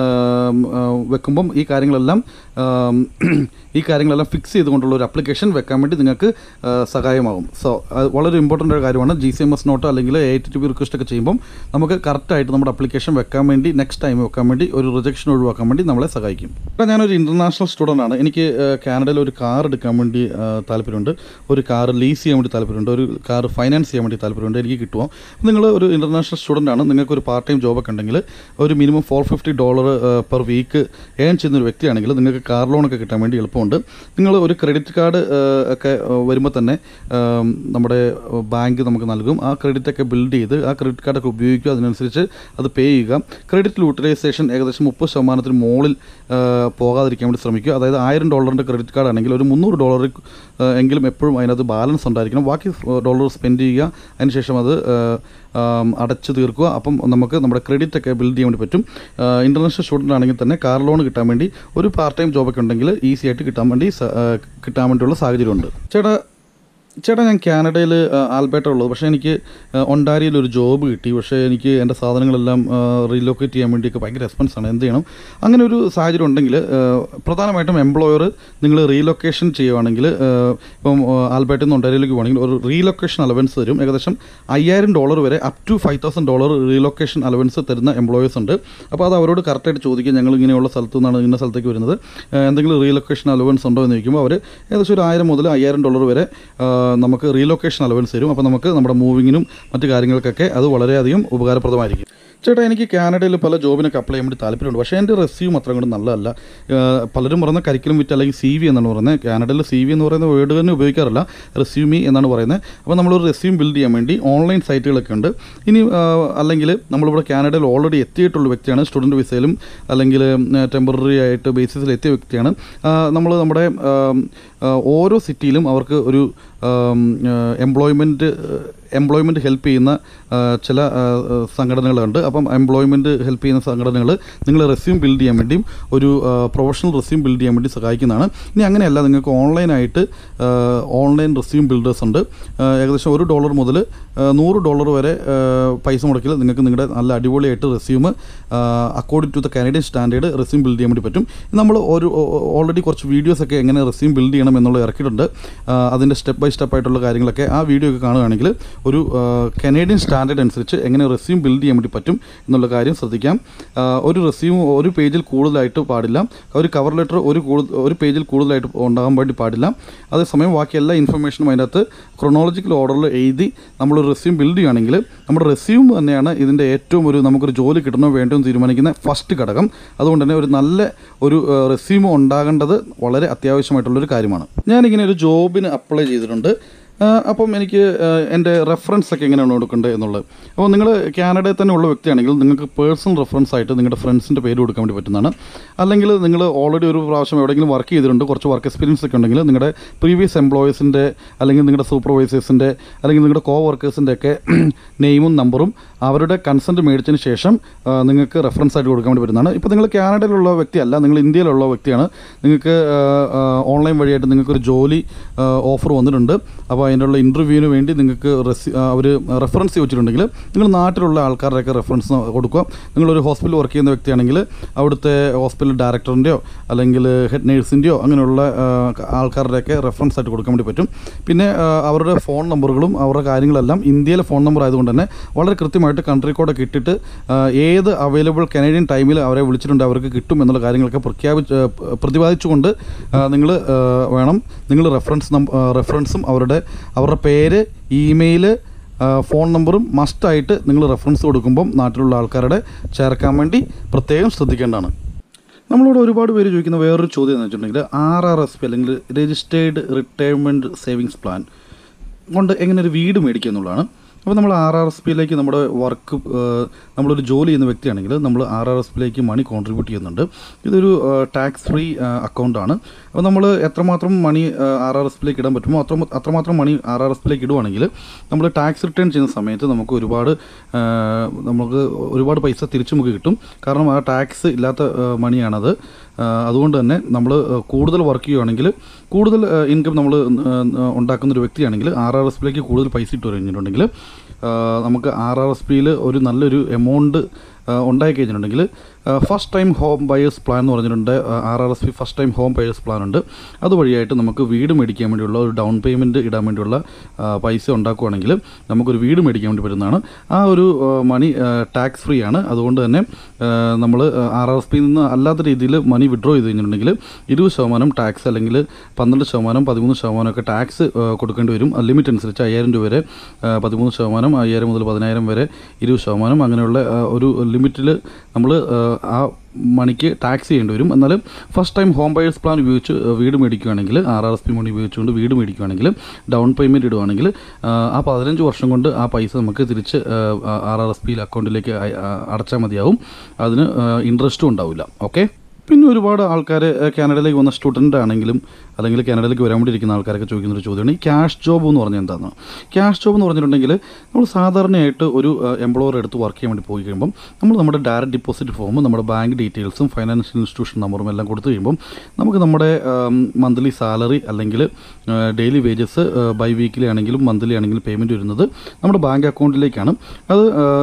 വെക്കുമ്പം ഈ കാര്യങ്ങളെല്ലാം ആം, ഈ കാര്യങ്ങളെല്ലാം ഫിക്സ് ചെയ്തുകൊണ്ടുള്ള ഒരു അപ്ലിക്കേഷൻ വെക്കാൻ വേണ്ടി നിങ്ങൾക്ക് ആ, സഹായമാകും സോ അത് വളരെ ഇമ്പോർട്ടൻ്റ് ഒരു കാര്യമാണ് G C M S note അല്ലെങ്കിൽ A T T P request ഒക്കെ ചെയ്യുമ്പം നമുക്ക് കറക്റ്റായിട്ട് നമ്മുടെ അപ്ലിക്കേഷൻ വെക്കാൻ വേണ്ടി നെക്സ്റ്റ് ടൈം വെക്കാൻ വേണ്ടി ഒരു റിജക്ഷൻ ഒഴിവാക്കാൻ വേണ്ടി നമ്മളെ സഹായിക്കും ഇപ്പോൾ ഞാനൊരു ഇൻ്റർനാഷണൽ സ്റ്റുഡൻ്റ് ആണ് എനിക്ക് ആ, കാനഡയിൽ ഒരു കാർ എടുക്കാൻ വേണ്ടി ആ, താല്പര്യമുണ്ട് ഒരു കാർ ലീസ് ചെയ്യാൻ വേണ്ടി താല്പര്യമുണ്ട് ഒരു കാർ ഫൈനാൻസ് ചെയ്യാൻ വേണ്ടി താല്പര്യമുണ്ട് എനിക്ക് കിട്ടുമോ നിങ്ങൾ ഒരു ഇൻ്റർനാഷണൽ സ്റ്റുഡൻ്റ് ആണ് നിങ്ങൾക്ക് ഒരു പാർട്ട് ടൈം ജോബൊക്കെ ഉണ്ടെങ്കിൽ ഒരു minimum four fifty dollar per week earn ചെയ്യുന്ന ഒരു വ്യക്തിയാണെങ്കിൽ നിങ്ങൾക്ക് കാർ ലോണൊക്കെ കിട്ടാൻ വേണ്ടി എളുപ്പമുണ്ട് നിങ്ങൾ ഒരു ക്രെഡിറ്റ് കാർഡ് ഒക്കെ വരുമ്പോൾ തന്നെ ആം, നമ്മുടെ ബാങ്ക് നമുക്ക് നൽകും ആ ക്രെഡിറ്റ് ഒക്കെ ബിൽഡ് ചെയ്ത് ആ ക്രെഡിറ്റ് കാർഡൊക്കെ ഉപയോഗിക്കുക അതിനനുസരിച്ച് അത് പേ ചെയ്യുക ക്രെഡിറ്റ് യൂട്ടിലൈസേഷൻ ഏകദേശം മുപ്പത് ശതമാനത്തിന് മുകളിൽ ആ, പോകാതിരിക്കാൻ വേണ്ടി ശ്രമിക്കുക അതായത് ആയിരം ഡോളറിൻ്റെ ക്രെഡിറ്റ് കാർഡ് ആണെങ്കിൽ ഒരു മുന്നൂറ് ഡോളർ എങ്കിലും എപ്പോഴും അതിനകത്ത് ബാലൻസ് ഉണ്ടായിരിക്കണം ബാക്കി ഡോളർ സ്പെൻഡ് ചെയ്യുക അതിനുശേഷം അത് ആ, ആം, അടച്ചു തീർക്കുക അപ്പം നമുക്ക് നമ്മുടെ ക്രെഡിറ്റ് ഒക്കെ ബിൽഡ് ചെയ്യാൻ വേണ്ടി പറ്റും ഇൻ്റർനാഷണൽ സ്റ്റുഡൻ്റ് ആണെങ്കിൽ തന്നെ കാർ ലോൺ കിട്ടാൻ വേണ്ടി ഒരു പാർട്ട് ടൈം ജോബൊക്കെ ഉണ്ടെങ്കിൽ ഈസി ആയിട്ട് കിട്ടാൻ വേണ്ടി സ- ആ, കിട്ടാൻ വേണ്ടിയുള്ള സാഹചര്യമുണ്ട് ചേട്ടാ ചേട്ടാ ഞാൻ കാനഡയിൽ ആൽബർട്ട ഉള്ളത് പക്ഷേ എനിക്ക് ഒണ്ടാരിയിൽ ഒരു ജോബ് കിട്ടി പക്ഷേ എനിക്ക് എൻ്റെ സാധനങ്ങളെല്ലാം റീലൊക്കേറ്റ് ചെയ്യാൻ വേണ്ടിയൊക്കെ ഭയങ്കര എക്സ്പെൻസാണ് എന്ത് ചെയ്യണം അങ്ങനെ ഒരു സാഹചര്യം ഉണ്ടെങ്കിൽ ആ, പ്രധാനമായിട്ടും എംപ്ലോയർ നിങ്ങൾ റീലൊക്കേഷൻ ചെയ്യുവാണെങ്കിൽ ആ, ഇപ്പം ആൽബർട്ടിൽ നിന്ന് ഒണ്ടാരിയിലേക്ക് പോകണമെങ്കിൽ ഒരു റീലൊക്കേഷൻ അലവൻസ് തരും ഏകദേശം അയ്യായിരം ഡോളർ വരെ up to five thousand dollar relocation allowance തരുന്ന എംപ്ലോയേഴ്സ് ഉണ്ട് അപ്പോൾ അത് അവരോട് കറക്റ്റായിട്ട് ചോദിക്കുക ഞങ്ങൾ ഇങ്ങനെയുള്ള സ്ഥലത്തു നിന്നാണ് ഇന്ന സ്ഥലത്തേക്ക് വരുന്നത് ആ, എന്തെങ്കിലും റീലൊക്കേഷൻ അലവൻസ് ഉണ്ടോ എന്ന് ചോദിക്കുമ്പോൾ അവർ ഏകദേശം ഒരു ആയിരം മുതൽ അയ്യായിരം ഡോളർ വരെ ആ, നമുക്ക് റീലൊക്കേഷൻ അലവൻസ് തരും അപ്പോൾ നമുക്ക് നമ്മുടെ മൂവിങ്ങിനും മറ്റു കാര്യങ്ങൾക്കൊക്കെ അത് വളരെയധികം ഉപകാരപ്രദമായിരിക്കും ചേട്ടാ എനിക്ക് കാനഡയിൽ പല ജോബിനൊക്കെ അപ്ലൈ ചെയ്യാൻ വേണ്ടി താല്പര്യമുണ്ട് പക്ഷേ എൻ്റെ റെസ്യൂം അത്ര കൊണ്ട് നല്ലതല്ല ആ, പലരും പറയുന്ന കരിക്കുലം വിറ്റ് അല്ലെങ്കിൽ സി വി എന്നാണ് പറയുന്നത് കാനഡയിൽ സി വി എന്ന് പറയുന്ന വേർഡ് തന്നെ ഉപയോഗിക്കാറില്ല റെസ്യൂമി എന്നാണ് പറയുന്നത് അപ്പോൾ നമ്മളൊരു റെസ്യൂം ബിൽഡ് ചെയ്യാൻ വേണ്ടി ഓൺലൈൻ സൈറ്റുകളൊക്കെ ഉണ്ട് ഇനി ആ, അല്ലെങ്കിൽ നമ്മളിവിടെ കാനഡയിൽ ഓൾറെഡി എത്തിയിട്ടുള്ള വ്യക്തിയാണ് സ്റ്റുഡൻറ്റ് വിസയിലും അല്ലെങ്കിൽ ടെമ്പററി ആയിട്ട് ബേസിസിൽ എത്തിയ വ്യക്തിയാണ് നമ്മൾ നമ്മുടെ ആ, ആ, ഓരോ സിറ്റിയിലും അവർക്ക് ഒരു എംപ്ലോയ്മെൻറ്റ് എംപ്ലോയ്മെൻറ്റ് ഹെൽപ്പ് ചെയ്യുന്ന ആ, ചില ആ, ആ, സംഘടനകളുണ്ട് അപ്പം എംപ്ലോയ്മെൻറ്റ് ഹെൽപ്പ് ചെയ്യുന്ന സംഘടനകൾ നിങ്ങൾ റെസ്യൂം ബിൽഡ് ചെയ്യാൻ വേണ്ടിയും ഒരു പ്രൊഫഷണൽ റെസ്യൂം ബിൽഡ് ചെയ്യാൻ വേണ്ടി സഹായിക്കുന്നതാണ് ഇനി അങ്ങനെയല്ല നിങ്ങൾക്ക് ഓൺലൈനായിട്ട് ഓൺലൈൻ റെസ്യൂം ബിൽഡേഴ്സ് ഉണ്ട് ആ, ഏകദേശം ഒരു ഡോളർ മുതൽ നൂറ് ഡോളർ വരെ ആ, പൈസ മുടക്കിൽ നിങ്ങൾക്ക് നിങ്ങളുടെ നല്ല അടിപൊളിയായിട്ട് resume according to the Canadian standard resume build ചെയ്യാൻ വേണ്ടി പറ്റും നമ്മൾ ഒരു ഓൾറെഡി കുറച്ച് വീഡിയോസ് ഒക്കെ എങ്ങനെ റെസ്യൂം ബിൽഡ് ചെയ്യണം എന്നുള്ളത് ഇറക്കിയിട്ടുണ്ട് ആ, അതിൻ്റെ സ്റ്റെപ്പ് ബൈ സ്റ്റെപ്പ് ആയിട്ടുള്ള കാര്യങ്ങളൊക്കെ ആ വീഡിയോ ഒക്കെ കാണുകയാണെങ്കിൽ ഒരു കനേഡിയൻ സ്റ്റാൻഡേർഡ് അനുസരിച്ച് എങ്ങനെ റെസ്യൂം ബിൽഡ് ചെയ്യാൻ വേണ്ടി പറ്റും എന്നുള്ള കാര്യം ശ്രദ്ധിക്കാം ആ, ഒരു റെസ്യൂം ഒരു പേജിൽ കൂടുതലായിട്ട് പാടില്ല ഒരു കവർ ലെറ്റർ ഒരു കൂടുതൽ ഒരു പേജിൽ കൂടുതലായിട്ട് ഉണ്ടാകാൻ വേണ്ടി പാടില്ല അതേസമയം ബാക്കി എല്ലാ ഇൻഫർമേഷനും അതിനകത്ത് ക്രൊണോളജിക്കൽ ഓർഡറിൽ എഴുതി നമ്മൾ റെസ്യൂം ബിൽഡ് ചെയ്യുകയാണെങ്കിൽ നമ്മുടെ റെസ്യൂം തന്നെയാണ് ഇതിൻ്റെ ഏറ്റവും ഒരു നമുക്കൊരു ജോലി കിട്ടണോ വേണ്ടോ എന്ന് തീരുമാനിക്കുന്ന ഫസ്റ്റ് ഘടകം അതുകൊണ്ട് തന്നെ ഒരു നല്ല ഒരു റെസ്യൂം ഉണ്ടാകേണ്ടത് വളരെ അത്യാവശ്യമായിട്ടുള്ളൊരു കാര്യമാണ് ഞാനിങ്ങനെ ഒരു ജോബിന് അപ്ലൈ ചെയ്തിട്ടുണ്ട് ആ, അപ്പം എനിക്ക് ആ, എൻ്റെ റെഫറൻസ് ഒക്കെ എങ്ങനെയാണ് കൊടുക്കേണ്ടത് എന്നുള്ളത് അപ്പോൾ നിങ്ങൾ കാനഡയിൽ തന്നെ ഉള്ള വ്യക്തിയാണെങ്കിൽ നിങ്ങൾക്ക് പേഴ്സണൽ റെഫറൻസ് ആയിട്ട് നിങ്ങളുടെ ഫ്രണ്ട്സിൻ്റെ പേര് കൊടുക്കാൻ വേണ്ടി പറ്റുന്നതാണ് അല്ലെങ്കിൽ നിങ്ങൾ ഓൾറെഡി ഒരു പ്രാവശ്യം എവിടെയെങ്കിലും വർക്ക് ചെയ്തിട്ടുണ്ട് കുറച്ച് വർക്ക് എക്സ്പീരിയൻസ് ഒക്കെ ഉണ്ടെങ്കിൽ നിങ്ങളുടെ പ്രീവിയസ് എംപ്ലോയീസിൻ്റെ അല്ലെങ്കിൽ നിങ്ങളുടെ സൂപ്പർവൈസേഴ്സിൻ്റെ അല്ലെങ്കിൽ നിങ്ങളുടെ കോ വർക്കേഴ്സിൻ്റെ ഒക്കെ നെയിമും നമ്പറും അവരുടെ കൺസെൻറ്റ് മേടിച്ചതിന് ശേഷം ആ, നിങ്ങൾക്ക് റെഫറൻസ് ആയിട്ട് കൊടുക്കാൻ വേണ്ടി പറ്റുന്നതാണ് ഇപ്പോൾ നിങ്ങൾ കാനഡയിലുള്ള വ്യക്തിയല്ല നിങ്ങൾ ഇന്ത്യയിലുള്ള വ്യക്തിയാണ് നിങ്ങൾക്ക് ഓൺലൈൻ വഴിയായിട്ട് നിങ്ങൾക്കൊരു ജോലി ഓഫർ വന്നിട്ടുണ്ട് അപ്പോൾ അതിനുള്ള ഇൻ്റർവ്യൂവിന് വേണ്ടി നിങ്ങൾക്ക് റെസി അവർ റെഫറൻസ് ചോദിച്ചിട്ടുണ്ടെങ്കിൽ നിങ്ങൾ നാട്ടിലുള്ള ആൾക്കാരുടെയൊക്കെ റെഫറൻസ് കൊടുക്കുക നിങ്ങളൊരു ഹോസ്പിറ്റലിൽ വർക്ക് ചെയ്യുന്ന വ്യക്തിയാണെങ്കിൽ അവിടുത്തെ ഹോസ്പിറ്റൽ ഡയറക്ടറിൻ്റെയോ അല്ലെങ്കിൽ ഹെഡ് നേഴ്സിൻ്റെയോ അങ്ങനെയുള്ള ആ, ആൾക്കാരുടെയൊക്കെ റെഫറൻസ് ആയിട്ട് കൊടുക്കാൻ വേണ്ടി പറ്റും പിന്നെ ആ, അവരുടെ ഫോൺ നമ്പറുകളും അവരുടെ കാര്യങ്ങളെല്ലാം ഇന്ത്യയിലെ ഫോൺ നമ്പർ ആയതുകൊണ്ട് തന്നെ വളരെ കൃത്യമായിട്ട് കൺട്രി കോഡൊക്കെ ഇട്ടിട്ട് ആ, ഏത് അവൈലബിൾ കനേഡിയൻ ടൈമിൽ അവരെ വിളിച്ചിട്ടുണ്ട് അവർക്ക് കിട്ടും എന്നുള്ള കാര്യങ്ങളൊക്കെ പ്രഖ്യാപിച്ച് പ്രതിപാദിച്ചുകൊണ്ട് നിങ്ങൾ വേണം നിങ്ങൾ റെഫറൻസ് റെഫറൻസും അവരുടെ അവരുടെ പേര് ഇമെയില് ഫോൺ നമ്പറും മസ്റ്റായിട്ട് നിങ്ങൾ റെഫറൻസ് കൊടുക്കുമ്പം നാട്ടിലുള്ള ആൾക്കാരുടെ ചേർക്കാൻ വേണ്ടി പ്രത്യേകം ശ്രദ്ധിക്കേണ്ടതാണ് നമ്മളോട് ഒരുപാട് പേര് ചോദിക്കുന്ന വേറൊരു ചോദ്യം എന്ന് വെച്ചിട്ടുണ്ടെങ്കിൽ ആർ ആർ എസ് പി അല്ലെങ്കിൽ രജിസ്റ്റേർഡ് റിട്ടയർമെൻറ്റ് സേവിങ്സ് പ്ലാൻ കൊണ്ട് എങ്ങനെ ഒരു വീട് മേടിക്കുക എന്നുള്ളതാണ് അപ്പോൾ നമ്മൾ ആർ ആർ എസ് പിയിലേക്ക് നമ്മുടെ വർക്ക് നമ്മളൊരു ജോലി ചെയ്യുന്ന വ്യക്തിയാണെങ്കിൽ നമ്മൾ ആർ ആർ എസ് പിയിലേക്ക് മണി കോൺട്രിബ്യൂട്ട് ചെയ്യുന്നുണ്ട് ഇതൊരു ടാക്സ് ഫ്രീ അക്കൗണ്ടാണ് അപ്പോൾ നമ്മൾ എത്രമാത്രം മണി ആർ ആർ എസ് പിയിലേക്ക് ഇടാൻ പറ്റുമോ അത്ര അത്രമാത്രം മണി ആർ ആർ എസ് പിയിലേക്ക് ഇടുവാണെങ്കിൽ നമ്മൾ ടാക്സ് റിട്ടേൺ ചെയ്യുന്ന സമയത്ത് നമുക്ക് ഒരുപാട് ആ, നമുക്ക് ഒരുപാട് പൈസ തിരിച്ചു നമുക്ക് കിട്ടും കാരണം ആ ടാക്സ് ഇല്ലാത്ത ആ, മണിയാണത് ആ, അതുകൊണ്ട് തന്നെ നമ്മൾ കൂടുതൽ വർക്ക് ചെയ്യുകയാണെങ്കിൽ കൂടുതൽ ഇൻകം നമ്മൾ ഉണ്ടാക്കുന്ന ഒരു വ്യക്തിയാണെങ്കിൽ ആർ ആർ എസ് പിയിലേക്ക് കൂടുതൽ പൈസ ഇട്ട് കഴിഞ്ഞിട്ടുണ്ടെങ്കിൽ ആ, നമുക്ക് ആർ ആർ എസ് പിയിൽ ഒരു നല്ലൊരു എമൗണ്ട് ഉണ്ടായി കഴിഞ്ഞിട്ടുണ്ടെങ്കിൽ first time home buyers plan എന്ന് പറഞ്ഞിട്ടുണ്ട് R R S P first time home buyers plan ഉണ്ട് അതുവഴിയായിട്ട് നമുക്ക് വീട് മേടിക്കാൻ വേണ്ടിയുള്ള ഒരു ഡൗൺ പേയ്മെൻറ്റ് ഇടാൻ വേണ്ടിയുള്ള ആ, പൈസ ഉണ്ടാക്കുകയാണെങ്കിൽ നമുക്കൊരു വീട് മേടിക്കാൻ വേണ്ടി പറ്റുന്നതാണ് ആ ഒരു ആ, മണി ടാക്സ് ഫ്രീ ആണ് അതുകൊണ്ട് തന്നെ നമ്മൾ ആർ ആർ എസ് പിയിൽ നിന്ന് അല്ലാത്ത രീതിയിൽ മണി വിഡ്രോ ചെയ്ത് കഴിഞ്ഞിട്ടുണ്ടെങ്കിൽ ഇരുപത് ശതമാനം ടാക്സ് അല്ലെങ്കിൽ പന്ത്രണ്ട് ശതമാനം പതിമൂന്ന് ശതമാനം ഒക്കെ ടാക്സ് കൊടുക്കേണ്ടി വരും ലിമിറ്റ് അനുസരിച്ച് അയ്യായിരം രൂപ വരെ ആ, പതിമൂന്ന് ശതമാനം അയ്യായിരം മുതൽ പതിനായിരം വരെ ഇരുപത് ശതമാനം അങ്ങനെയുള്ള ആ, ഒരു ലിമിറ്റിൽ നമ്മൾ ആ മണിക്ക് ടാക്സ് ചെയ്യേണ്ടി വരും എന്നാലും first time home buyers plan ഉപയോഗിച്ച് ആ, വീട് മേടിക്കുകയാണെങ്കിൽ R R S P money ഉപയോഗിച്ചുകൊണ്ട് വീട് മേടിക്കുകയാണെങ്കിൽ ഡൗൺ പേയ്മെൻറ്റ് ഇടുവാണെങ്കിൽ ആ, ആ പതിനഞ്ച് വർഷം കൊണ്ട് ആ പൈസ നമുക്ക് തിരിച്ച് ആർ ആർ എസ് പിയിൽ അക്കൗണ്ടിലേക്ക് അയ- ആ, അടച്ചാൽ മതിയാവും അതിന് ഇൻട്രസ്റ്റും ഉണ്ടാവില്ല ഓക്കെ പിന്നെ ഒരുപാട് ആൾക്കാർ കാനഡയിലേക്ക് വന്ന സ്റ്റുഡൻ്റ് ആണെങ്കിലും അല്ലെങ്കിൽ കാനഡയിലേക്ക് വരാൻ വേണ്ടി ഇരിക്കുന്ന ആൾക്കാരൊക്കെ ചോദിക്കുന്ന ഒരു ചോദ്യമാണ് ഈ ക്യാഷ് ജോബ് എന്ന് പറഞ്ഞാൽ എന്താണ് ക്യാഷ് ജോബ് എന്ന് പറഞ്ഞിട്ടുണ്ടെങ്കിൽ നമ്മൾ സാധാരണയായിട്ട് ഒരു എംപ്ലോയർ എടുത്ത് വർക്ക് ചെയ്യാൻ വേണ്ടി പോയി കഴിയുമ്പം നമ്മൾ നമ്മുടെ ഡയറക്റ്റ് ഡിപ്പോസിറ്റ് ഫോമും നമ്മുടെ ബാങ്ക് ഡീറ്റെയിൽസും ഫൈനാൻഷ്യൽ ഇൻസ്റ്റിറ്റ്യൂഷൻ നമ്പറും എല്ലാം കൊടുത്തു കഴിയുമ്പം നമുക്ക് നമ്മുടെ മന്ത്ലി സാലറി അല്ലെങ്കിൽ ഡെയിലി വേജസ് ബൈ വീക്കിലി ആണെങ്കിലും മന്ത്ലി ആണെങ്കിലും പേയ്മെൻറ്റ് വരുന്നത് നമ്മുടെ ബാങ്ക് അക്കൗണ്ടിലേക്കാണ് അത്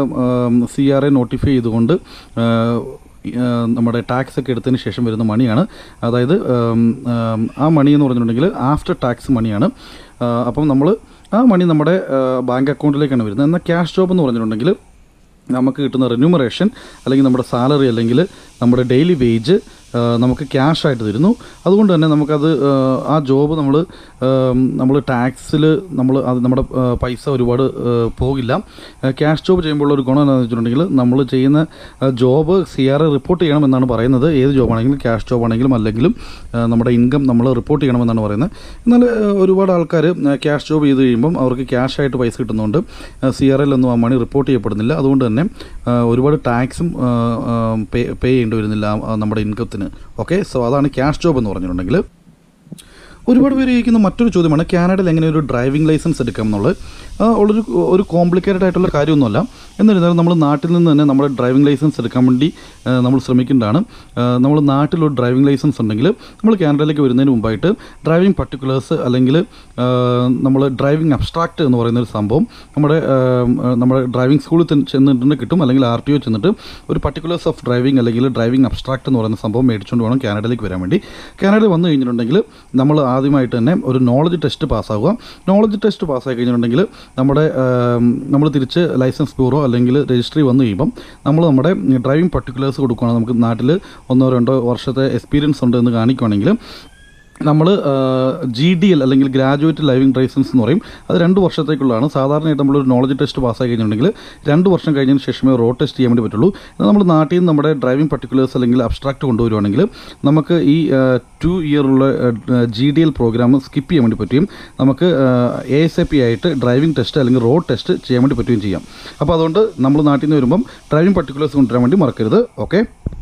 സി ആർ എ നോട്ടിഫൈ ചെയ്തുകൊണ്ട് ആ, ആ, നമ്മുടെ ടാക്സ് ഒക്കെ എടുത്തതിന് ശേഷം വരുന്ന മണിയാണ് അതായത് ഉം, ഉം, ആ മണി എന്ന് പറഞ്ഞിട്ടുണ്ടെങ്കിൽ ആഫ്റ്റർ ടാക്സ് മണിയാണ് ആ, അപ്പം നമ്മൾ ആ മണി നമ്മുടെ ആ, ബാങ്ക് അക്കൗണ്ടിലേക്കാണ് വരുന്നത് എന്നാൽ ക്യാഷ് ജോബ് എന്ന് പറഞ്ഞിട്ടുണ്ടെങ്കിൽ നമുക്ക് കിട്ടുന്ന റെന്യൂമറേഷൻ അല്ലെങ്കിൽ നമ്മുടെ സാലറി അല്ലെങ്കിൽ നമ്മുടെ ഡെയിലി വേജ് നമുക്ക് ക്യാഷ് ആയിട്ട് തരുന്നു അതുകൊണ്ട് തന്നെ നമുക്കത് ആ, ആ ജോബ് നമ്മൾ നമ്മൾ ടാക്സിൽ നമ്മൾ അത് നമ്മുടെ ആ, പൈസ ഒരുപാട് ആ, പോകില്ല ക്യാഷ് ജോബ് ചെയ്യുമ്പോൾ ഒരു ഗുണം എന്താണെന്ന് വെച്ചിട്ടുണ്ടെങ്കിൽ നമ്മൾ ചെയ്യുന്ന ആ, ജോബ് സി ആർ റിപ്പോർട്ട് ചെയ്യണമെന്നാണ് പറയുന്നത് ഏത് ജോബാണെങ്കിലും ക്യാഷ് ജോബ് ആണെങ്കിലും അല്ലെങ്കിലും ആ, നമ്മുടെ ഇൻകം നമ്മൾ റിപ്പോർട്ട് ചെയ്യണമെന്നാണ് പറയുന്നത് എന്നാൽ ആ, ഒരുപാട് ആൾക്കാർ ക്യാഷ് ജോബ് ചെയ്ത് കഴിയുമ്പം അവർക്ക് ക്യാഷ് ആയിട്ട് പൈസ കിട്ടുന്നതുകൊണ്ട് സി ആർ എല്ലൊന്നും ആ മണി റിപ്പോർട്ട് ചെയ്യപ്പെടുന്നില്ല അതുകൊണ്ട് തന്നെ ആ, ഒരുപാട് ടാക്സും പേ പേ ചെയ്യേണ്ടി വരുന്നില്ല ആ, നമ്മുടെ ഇൻകത്തിന് ഓക്കെ സോ അതാണ് ക്യാഷ് ജോബ് എന്ന് പറഞ്ഞിട്ടുണ്ടെങ്കിൽ ഒരുപാട് പേര് ചോദിക്കുന്ന മറ്റൊരു ചോദ്യമാണ് കാനഡയിൽ എങ്ങനെ ഒരു ഡ്രൈവിംഗ് ലൈസൻസ് എടുക്കാം എന്നുള്ളത് ആ, ഉള്ളൊരു ഒരു കോംപ്ലിക്കേറ്റഡ് ആയിട്ടുള്ള കാര്യമൊന്നുമല്ല എന്നിരുന്നാലും നമ്മൾ നാട്ടിൽ നിന്ന് തന്നെ നമ്മുടെ ഡ്രൈവിംഗ് ലൈസൻസ് എടുക്കാൻ വേണ്ടി ആ, നമ്മൾ ശ്രമിക്കേണ്ടതാണ് നമ്മൾ നാട്ടിലൊരു ഡ്രൈവിംഗ് ലൈസൻസ് ഉണ്ടെങ്കിൽ നമ്മൾ കാനഡയിലേക്ക് വരുന്നതിന് മുമ്പായിട്ട് ഡ്രൈവിംഗ് പർട്ടിക്കുലേഴ്സ് അല്ലെങ്കിൽ ആ, നമ്മൾ ഡ്രൈവിംഗ് അബ്സ്ട്രാക്റ്റ് എന്ന് പറയുന്ന ഒരു സംഭവം നമ്മുടെ ആ, നമ്മുടെ ഡ്രൈവിംഗ് സ്കൂളിൽ ചെന്ന് ചെന്നിട്ട് കിട്ടും അല്ലെങ്കിൽ ആർ ടി ഒ ചെന്നിട്ട് ഒരു പർട്ടിക്കുലേഴ്സ് ഓഫ് ഡ്രൈവിംഗ് അല്ലെങ്കിൽ ഡ്രൈവിംഗ് അബ്സ്ട്രാക്റ്റ് എന്ന് പറയുന്ന സംഭവം മേടിച്ചുകൊണ്ട് വേണം കാനഡയിലേക്ക് വരാൻ വേണ്ടി കാനഡയിൽ വന്നു കഴിഞ്ഞിട്ടുണ്ടെങ്കിൽ നമ്മൾ ആദ്യമായിട്ട് തന്നെ ഒരു നോളജ് ടെസ്റ്റ് പാസ്സാവുക നോളജ് ടെസ്റ്റ് പാസ്സായി കഴിഞ്ഞിട്ടുണ്ടെങ്കിൽ നമ്മുടെ നമ്മൾ തിരിച്ച് ലൈസൻസ് ബ്യൂറോ അല്ലെങ്കിൽ രജിസ്ട്രി വന്നു കഴിയുമ്പം നമ്മൾ നമ്മുടെ ഡ്രൈവിംഗ് പർട്ടിക്കുലേഴ്സ് കൊടുക്കുകയാണ് നമുക്ക് നാട്ടിൽ ഒന്നോ രണ്ടോ വർഷത്തെ എക്സ്പീരിയൻസ് ഉണ്ട് എന്ന് കാണിക്കുകയാണെങ്കിൽ നമ്മൾ ജി ഡി എൽ അല്ലെങ്കിൽ ഗ്രാജുവേറ്റ് ലൈവിംഗ് ലൈസൻസ് എന്ന് പറയും അത് രണ്ട് വർഷത്തേക്കുള്ളതാണ് സാധാരണയായിട്ട് നമ്മളൊരു നോളജ് ടെസ്റ്റ് പാസ്സായി കഴിഞ്ഞിട്ടുണ്ടെങ്കിൽ രണ്ട് വർഷം കഴിഞ്ഞതിന് ശേഷമേ റോഡ് ടെസ്റ്റ് ചെയ്യാൻ വേണ്ടി പറ്റുള്ളൂ എന്നാൽ നമ്മൾ നാട്ടിൽ നിന്ന് നമ്മുടെ ഡ്രൈവിംഗ് പർട്ടിക്കുലേഴ്സ് അല്ലെങ്കിൽ അബ്സ്ട്രാക്ട് കൊണ്ടുവരുവാണെങ്കിൽ നമുക്ക് ഈ ടു ഇയർ ഉള്ള G D L program skip ചെയ്യാൻ വേണ്ടി പറ്റുകയും നമുക്ക് എ എസ് എ പി ആയിട്ട് ഡ്രൈവിംഗ് ടെസ്റ്റ് അല്ലെങ്കിൽ റോഡ് ടെസ്റ്റ് ചെയ്യാൻ വേണ്ടി പറ്റുകയും ചെയ്യാം അപ്പോൾ അതുകൊണ്ട് നമ്മൾ നാട്ടിൽ നിന്ന് വരുമ്പം ഡ്രൈവിംഗ് പർട്ടിക്കുലേഴ്സ് കൊണ്ടുവരാൻ വേണ്ടി മറക്കരുത് ഓക്കെ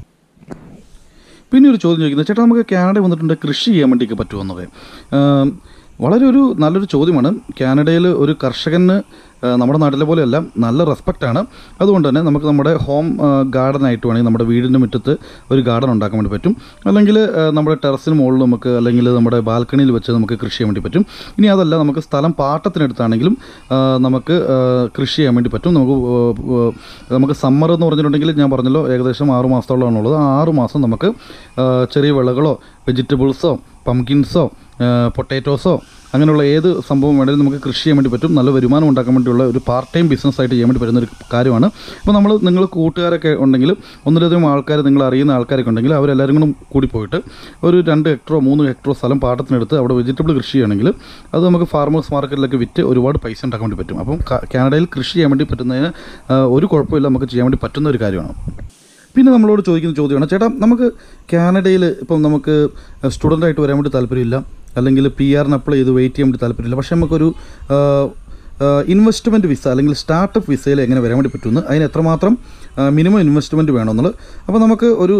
പിന്നെ ഒരു ചോദ്യം ചോദിക്കുന്നത് ചേട്ടാ നമുക്ക് കാനഡ വന്നിട്ടുണ്ട് കൃഷി ചെയ്യാൻ വേണ്ടിയൊക്കെ പറ്റുമോ എന്നൊക്കെ ആം, വളരെ ഒരു നല്ലൊരു ചോദ്യമാണ് കാനഡയിൽ ഒരു കർഷകന് ആ, നമ്മുടെ നാട്ടിലെ പോലെയല്ല നല്ല റെസ്പെക്റ്റാണ് അതുകൊണ്ട് തന്നെ നമുക്ക് നമ്മുടെ ഹോം ഗാർഡൻ ആയിട്ട് വേണമെങ്കിൽ നമ്മുടെ വീടിൻ്റെ മുറ്റത്ത് ഒരു ഗാർഡൻ ഉണ്ടാക്കാൻ വേണ്ടി പറ്റും അല്ലെങ്കിൽ ആ, നമ്മുടെ ടെറസിന് മുകളിൽ നമുക്ക് അല്ലെങ്കിൽ നമ്മുടെ ബാൽക്കണിയിൽ വെച്ച് നമുക്ക് കൃഷി ചെയ്യാൻ വേണ്ടി പറ്റും ഇനി അതല്ല നമുക്ക് സ്ഥലം പാട്ടത്തിനെടുത്താണെങ്കിലും ആ, നമുക്ക് ആ, കൃഷി ചെയ്യാൻ വേണ്ടി പറ്റും നമുക്ക് ആ, ആ, നമുക്ക് സമ്മർ എന്ന് പറഞ്ഞിട്ടുണ്ടെങ്കിൽ ഞാൻ പറഞ്ഞല്ലോ ഏകദേശം ആറ് മാസത്തോളമാണുള്ളത് ആ ആറ് മാസം നമുക്ക് ആ, ചെറിയ വിളകളോ വെജിറ്റബിൾസോ പംകിൻസോ പൊട്ടാറ്റോസോ അങ്ങനെയുള്ള ഏത് സംഭവം വേണമെങ്കിലും നമുക്ക് കൃഷി ചെയ്യാൻ വേണ്ടി പറ്റും നല്ല വരുമാനം ഉണ്ടാക്കാൻ വേണ്ടിയുള്ള ഒരു പാർട്ട് ടൈം ബിസിനസ് ആയിട്ട് ചെയ്യാൻ വേണ്ടി പറ്റുന്ന ഒരു കാര്യമാണ് അപ്പോൾ നമ്മൾ നിങ്ങൾ കൂട്ടുകാരൊക്കെ ഉണ്ടെങ്കിൽ ഒന്നിലധികം ആൾക്കാർ നിങ്ങൾ അറിയുന്ന ആൾക്കാരൊക്കെ ഉണ്ടെങ്കിൽ അവരെല്ലാവരും കൂടെ കൂടി പോയിട്ട് ഒരു രണ്ട് ഹെക്ടറോ മൂന്ന് ഹെക്ടറോ സ്ഥലം പാട്ടത്തിനെടുത്ത് അവിടെ വെജിറ്റബിൾ കൃഷി ചെയ്യണമെങ്കിൽ അത് നമുക്ക് ഫാർമേഴ്സ് മാർക്കറ്റിലൊക്കെ വിറ്റ് ഒരുപാട് പൈസ ഉണ്ടാക്കാൻ വേണ്ടി പറ്റും അപ്പം കാ- കാനഡയിൽ കൃഷി ചെയ്യാൻ വേണ്ടി പറ്റുന്നതിന് ആ, ഒരു കുഴപ്പമില്ല നമുക്ക് ചെയ്യാൻ വേണ്ടി പറ്റുന്ന ഒരു കാര്യമാണ് പിന്നെ നമ്മളോട് ചോദിക്കുന്ന ചോദ്യമാണ് ചേട്ടാ നമുക്ക് കാനഡയിൽ ഇപ്പം നമുക്ക് സ്റ്റുഡൻ്റായിട്ട് വരാൻ വേണ്ടി താല്പര്യമില്ല അല്ലെങ്കിൽ പി ആറിന് അപ്ലൈ ചെയ്ത് വെയിറ്റ് ചെയ്യാൻ വേണ്ടി താല്പര്യമില്ല പക്ഷേ നമുക്കൊരു ഇൻവെസ്റ്റ്മെൻറ്റ് വിസ അല്ലെങ്കിൽ സ്റ്റാർട്ടപ്പ് വിസയിൽ എങ്ങനെ വരാൻ വേണ്ടി പറ്റുമെന്ന് അതിന് എത്രമാത്രം മിനിമം ഇൻവെസ്റ്റ്മെൻറ്റ് വേണമെന്നുള്ളത് അപ്പോൾ നമുക്ക് ഒരു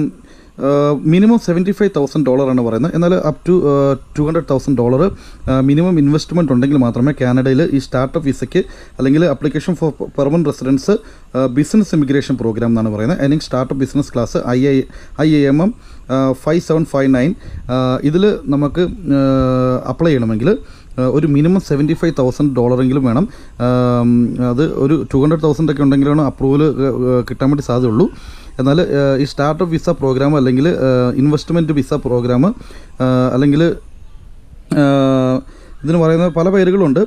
മിനിമം സെവൻറ്റി ഫൈവ് തൗസൻഡ് ഡോളറാണ് പറയുന്നത് എന്നാൽ up to two hundred thousand dollar minimum investment ഉണ്ടെങ്കിൽ മാത്രമേ കാനഡയിൽ ഈ സ്റ്റാർട്ടപ്പ് വിസയ്ക്ക് അല്ലെങ്കിൽ application for permanent residence business immigration program എന്നാണ് പറയുന്നത് അല്ലെങ്കിൽ startup business class I I I A M M five seven five nine ഇതിൽ നമുക്ക് അപ്ലൈ ചെയ്യണമെങ്കിൽ ഏഹ് ഒരു മിനിമം സെവൻറ്റി ഫൈവ് തൗസൻഡ് ഡോളറെങ്കിലും വേണം ആം, അത് ഒരു ടു ഹൺഡ്രഡ് തൗസൻഡ് ഒക്കെ ഉണ്ടെങ്കിലാണ് അപ്രൂവൽ കിട്ടാൻ വേണ്ടി സാധ്യതയുള്ളൂ എന്നാൽ ഏഹ് ഈ സ്റ്റാർട്ടപ്പ് വിസ പ്രോഗ്രാം അല്ലെങ്കിൽ ഇൻവെസ്റ്റ്മെൻറ്റ് വിസ പ്രോഗ്രാം അല്ലെങ്കിൽ ഏഹ് ഇതിന് പറയുന്ന പല പേരുകളുണ്ട്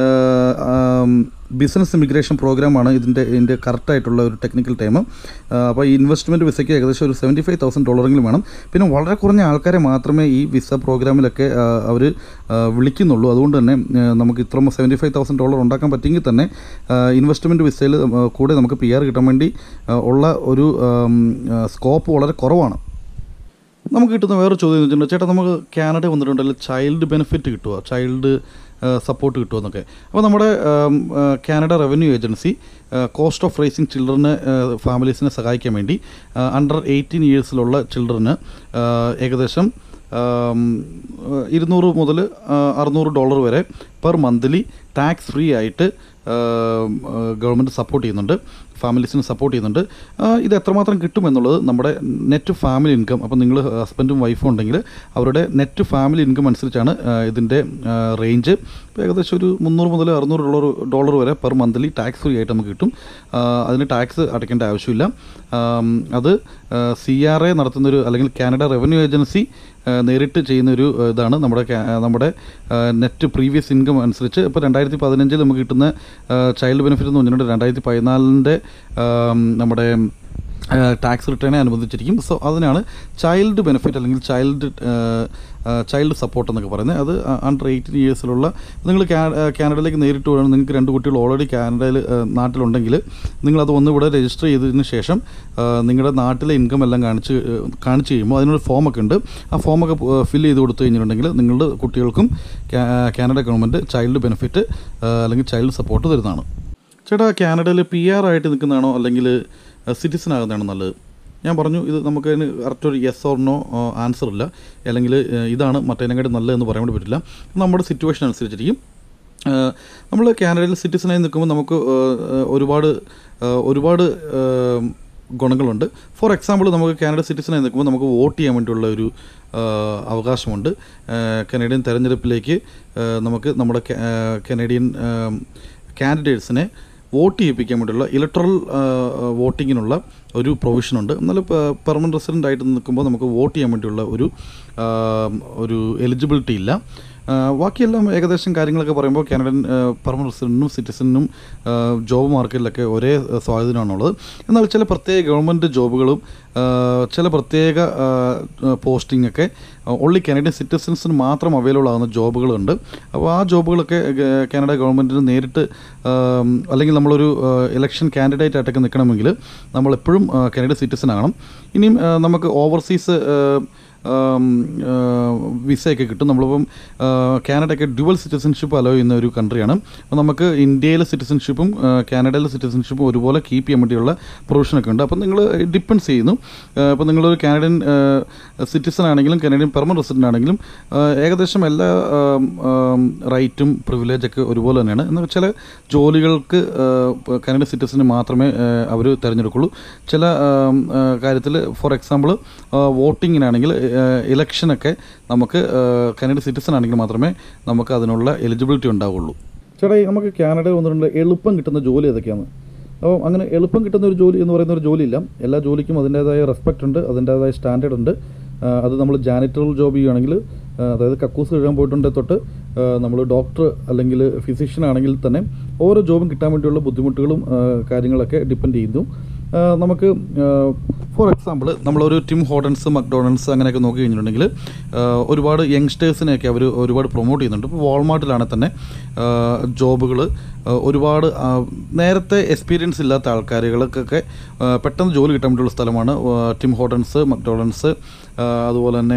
ബിസിനസ് ഇമിഗ്രേഷൻ പ്രോഗ്രാമാണ് ഇതിൻ്റെ ഇതിൻ്റെ കറക്റ്റായിട്ടുള്ള ഒരു ടെക്നിക്കൽ ടൈം അപ്പോൾ ഈ ഇൻവെസ്റ്റ്മെൻറ്റ് വിസയ്ക്ക് ഏകദേശം ഒരു സെവൻറ്റി ഫൈവ് തൗസൻഡ് ഡോളറെങ്കിലും വേണം പിന്നെ വളരെ കുറഞ്ഞ ആൾക്കാരെ മാത്രമേ ഈ വിസ പ്രോഗ്രാമിലൊക്കെ അവർ വിളിക്കുന്നുള്ളൂ അതുകൊണ്ട് തന്നെ ആ, നമുക്ക് ഇത്ര സെവൻറ്റി ഫൈവ് തൗസൻഡ് ഡോളർ ഉണ്ടാക്കാൻ പറ്റിയെങ്കിൽ തന്നെ ഇൻവെസ്റ്റ്മെൻറ്റ് വിസയിൽ ആ, കൂടെ നമുക്ക് പി ആർ കിട്ടാൻ വേണ്ടി ആ, ഉള്ള ഒരു സ്കോപ്പ് വളരെ കുറവാണ് നമുക്ക് കിട്ടുന്ന വേറെ ചോദ്യം എന്ന് വെച്ചിട്ടുണ്ടെങ്കിൽ ചേട്ടാ നമുക്ക് കാനഡ വന്നിട്ടുണ്ടെങ്കിൽ ചൈൽഡ് ബെനിഫിറ്റ് കിട്ടുമോ ചൈൽഡ് സപ്പോർട്ട് കിട്ടുമോ എന്നൊക്കെ അപ്പോൾ നമ്മുടെ ആം, ആ, Canada revenue agency cost of raising ചിൽഡ്രന് ഫാമിലീസിനെ സഹായിക്കാൻ വേണ്ടി അണ്ടർ എയ്റ്റീൻ ഇയേഴ്സിലുള്ള ചിൽഡ്രന് ഏകദേശം ആം, ഇരുന്നൂറ് മുതൽ അറുന്നൂറ് ഡോളർ വരെ പെർ മന്ത്ലി ടാക്സ് ഫ്രീ ആയിട്ട് ഗവൺമെൻറ് സപ്പോർട്ട് ചെയ്യുന്നുണ്ട് ഫാമിലീസിന് സപ്പോർട്ട് ചെയ്യുന്നുണ്ട് ആ, ഇത് എത്രമാത്രം കിട്ടുമെന്നുള്ളത് നമ്മുടെ നെറ്റ് ഫാമിലി ഇൻകം അപ്പോൾ നിങ്ങൾ ഹസ്ബൻഡും വൈഫും ഉണ്ടെങ്കിൽ അവരുടെ നെറ്റ് ഫാമിലി ഇൻകം അനുസരിച്ചാണ് ആ, ഇതിൻ്റെ റേഞ്ച് ഏകദേശം ഒരു മുന്നൂറ് മുതൽ അറുന്നൂറ് ഡോളർ ഡോളർ വരെ പെർ മന്ത്ലി ടാക്സ് ഫ്രീ ആയിട്ട് നമുക്ക് കിട്ടും ആ, അതിന് ടാക്സ് അടയ്ക്കേണ്ട ആവശ്യമില്ല ആം, അത് സി ആർ എ നടത്തുന്നൊരു അല്ലെങ്കിൽ കാനഡ റവന്യൂ ഏജൻസി ആ, നേരിട്ട് ചെയ്യുന്നൊരു ആ, ഇതാണ് നമ്മുടെ കാ- നമ്മുടെ നെറ്റ് പ്രീവിയസ് ഇൻകം അനുസരിച്ച് ഇപ്പോൾ രണ്ടായിരത്തി പതിനഞ്ചിൽ നമുക്ക് കിട്ടുന്ന ചൈൽഡ് ബെനിഫിറ്റ് എന്ന് പറഞ്ഞിട്ടുണ്ട് രണ്ടായിരത്തി പതിനാലിൻ്റെ നമ്മുടെ ടാക്സ് റിട്ടേണെ അനുബന്ധിച്ചിരിക്കും സോ അതിനാണ് ചൈൽഡ് ബെനിഫിറ്റ് അല്ലെങ്കിൽ ചൈൽഡ് ചൈൽഡ് സപ്പോർട്ട് എന്നൊക്കെ പറയുന്നത് അത് അണ്ടർ എയ്റ്റീൻ ഇയേഴ്സിലുള്ള നിങ്ങൾ കാനഡയിലേക്ക് നേരിട്ട് വേണം നിങ്ങൾക്ക് രണ്ട് കുട്ടികൾ ഓൾറെഡി കാനഡയിൽ നാട്ടിലുണ്ടെങ്കിൽ നിങ്ങളത് ഒന്ന് ഇവിടെ രജിസ്റ്റർ ചെയ്തതിന് ശേഷം ആ, നിങ്ങളുടെ നാട്ടിലെ ഇൻകം എല്ലാം കാണിച്ച് ആ, കാണിച്ച് കഴിയുമ്പോൾ അതിനൊരു ഫോമൊക്കെ ഉണ്ട് ആ ഫോമൊക്കെ ഫില്ല് ചെയ്ത് കൊടുത്തു കഴിഞ്ഞിട്ടുണ്ടെങ്കിൽ നിങ്ങളുടെ കുട്ടികൾക്കും കാ- കാനഡ ഗവൺമെൻറ് ചൈൽഡ് ബെനിഫിറ്റ് അല്ലെങ്കിൽ ചൈൽഡ് സപ്പോർട്ട് തരുന്നതാണ് ചേട്ടാ കാനഡയിൽ പി ആർ ആയിട്ട് നിൽക്കുന്നതാണോ അല്ലെങ്കിൽ സിറ്റിസൺ ആകുന്നതാണോ നല്ലത് ഞാൻ പറഞ്ഞു ഇത് നമുക്ക് അതിന് കറക്റ്റ് ഒരു യെസ് ഓർ നോ ആൻസർ ഇല്ല അല്ലെങ്കിൽ ഏഹ്, ഇതാണ് മറ്റേനെക്കാട്ടി നല്ലതെന്ന് പറയാൻ വേണ്ടി പറ്റില്ല നമ്മുടെ സിറ്റുവേഷൻ അനുസരിച്ചിരിക്കും നമ്മൾ കാനഡയിൽ സിറ്റിസണായി നിൽക്കുമ്പോൾ നമുക്ക് ഏഹ്, ഏഹ്, ഒരുപാട് ഏഹ്, ഒരുപാട് ഏഹ്, ഗുണങ്ങളുണ്ട് ഫോർ എക്സാമ്പിൾ നമുക്ക് കാനഡ സിറ്റിസണായി നിൽക്കുമ്പോൾ നമുക്ക് വോട്ട് ചെയ്യാൻ വേണ്ടിയുള്ള ഒരു ഏഹ്, അവകാശമുണ്ട് ഏഹ്, കനേഡിയൻ തെരഞ്ഞെടുപ്പിലേക്ക് ഏഹ്, നമുക്ക് നമ്മുടെ ക- ഏഹ്, കനേഡിയൻ ഏഹ്, കാൻഡിഡേറ്റ്സിനെ വോട്ട് ചെയ്യിപ്പിക്കാൻ വേണ്ടിയുള്ള ഇലക്ട്രൽ വോട്ടിങ്ങിനുള്ള ഒരു പ്രൊവിഷനുണ്ട് എന്നാൽ പെർമനൻറ്റ് റെസിഡൻ്റ് ആയിട്ട് നിൽക്കുമ്പോൾ നമുക്ക് വോട്ട് ചെയ്യാൻ വേണ്ടിയുള്ള ഒരു ആ, ഒരു എലിജിബിലിറ്റി ഇല്ല ആ, ബാക്കിയെല്ലാം ഏകദേശം കാര്യങ്ങളൊക്കെ പറയുമ്പോൾ കാനഡൻ പെർമനൻറ്റ് റെസിഡൻറ്റിനും സിറ്റിസണിനും ജോബ് മാർക്കറ്റിലൊക്കെ ഒരേ ആ, സ്വാധീനമാണുള്ളത് എന്നാൽ ചില പ്രത്യേക ഗവൺമെൻറ് ജോബുകളും ആ, ചില പ്രത്യേക പോസ്റ്റിംഗ് ഒക്കെ ഓൺലി കാനഡിയൻ സിറ്റിസൺസിന് മാത്രം അവൈലബിൾ ആകുന്ന ജോബുകളുണ്ട് അപ്പോൾ ആ ജോബുകളൊക്കെ ഗ- കാനഡ ഗവൺമെൻറ്റിന് നേരിട്ട് ആം, അല്ലെങ്കിൽ നമ്മളൊരു ഇലക്ഷൻ കാൻഡിഡേറ്റ് ആയിട്ടൊക്കെ നിൽക്കണമെങ്കിൽ നമ്മളെപ്പോഴും കാനഡ സിറ്റിസൺ ആകണം ഇനിയും ആ, നമുക്ക് ഓവർസീസ് വിസയൊക്കെ കിട്ടും നമ്മളിപ്പം ആ, കാനഡയൊക്കെ ഡ്യുവൽ സിറ്റിസൺഷിപ്പ് അലോ ചെയ്യുന്ന ഒരു കൺട്രിയാണ് അപ്പോൾ നമുക്ക് ഇന്ത്യയിലെ സിറ്റിസൺഷിപ്പും ആ, കാനഡയിലെ സിറ്റിസൺഷിപ്പും ഒരുപോലെ കീപ്പ് ചെയ്യാൻ വേണ്ടിയുള്ള പ്രൊവിഷനൊക്കെ ഉണ്ട് അപ്പം നിങ്ങൾ ഡിപ്പെൻസ് ചെയ്യുന്നു അപ്പോൾ നിങ്ങളൊരു കാനഡിയൻ സിറ്റിസൺ ആണെങ്കിലും കാനഡിയൻ പെർമനൻറ്റ് റെസിഡൻ്റ് ആണെങ്കിലും ആ, ഏകദേശം എല്ലാ റൈറ്റും പ്രിവിലേജൊക്കെ ഒരുപോലെ തന്നെയാണ് എന്നാൽ ചില ജോലികൾക്ക് കാനഡ സിറ്റിസന് മാത്രമേ അവർ തിരഞ്ഞെടുക്കുള്ളൂ ചില കാര്യത്തിൽ ഫോർ എക്സാമ്പിൾ വോട്ടിങ്ങിനാണെങ്കിൽ ഇലക്ഷനൊക്കെ നമുക്ക് കാനഡ സിറ്റിസൺ ആണെങ്കിൽ മാത്രമേ നമുക്ക് അതിനുള്ള എലിജിബിലിറ്റി ഉണ്ടാവുള്ളൂ ചേട്ടാ ഈ നമുക്ക് കാനഡയിൽ വന്നിട്ടുണ്ട് എളുപ്പം കിട്ടുന്ന ജോലി ഏതൊക്കെയാണ് അപ്പോൾ അങ്ങനെ എളുപ്പം കിട്ടുന്ന ഒരു ജോലി എന്ന് പറയുന്ന ഒരു ജോലിയില്ല എല്ലാ ജോലിക്കും അതിൻ്റേതായ റെസ്പെക്റ്റ് ഉണ്ട് അതിൻ്റേതായ സ്റ്റാൻഡേർഡ് ഉണ്ട് ആ, അത് നമ്മൾ ജാനിറ്ററൽ ജോബ് ചെയ്യുകയാണെങ്കിൽ ആ, അതായത് കക്കൂസ് കഴുകാൻ പോയിട്ടുണ്ട് തൊട്ട് നമ്മൾ ഡോക്ടർ അല്ലെങ്കിൽ ഫിസിഷ്യൻ ആണെങ്കിൽ തന്നെ ഓരോ ജോബും കിട്ടാൻ വേണ്ടിയുള്ള ബുദ്ധിമുട്ടുകളും ആ, കാര്യങ്ങളൊക്കെ ഡിപ്പെൻഡ് ചെയ്യുന്നു ആ, നമുക്ക് ഫോർ എക്സാമ്പിൾ നമ്മളൊരു ടിം ഹോട്ടൻസ് മക്ഡൊണാൾഡ്സ് അങ്ങനെയൊക്കെ നോക്കി കഴിഞ്ഞിട്ടുണ്ടെങ്കിൽ ആ, ഒരുപാട് യങ്സ്റ്റേഴ്സിനെയൊക്കെ അവർ ഒരുപാട് പ്രൊമോട്ട് ചെയ്യുന്നുണ്ട് ഇപ്പോൾ വാൾമാർട്ടിലാണെങ്കിൽ തന്നെ ജോബുകൾ ഒരുപാട് ആ, നേരത്തെ എക്സ്പീരിയൻസ് ഇല്ലാത്ത ആൾക്കാരുകൾക്കൊക്കെ ആ, പെട്ടെന്ന് ജോലി കിട്ടാൻ വേണ്ടിയുള്ള സ്ഥലമാണ് ആ, ടിം ഹോട്ടൻസ് മക്ഡൊണാൾഡ്സ് ആ, അതുപോലെ തന്നെ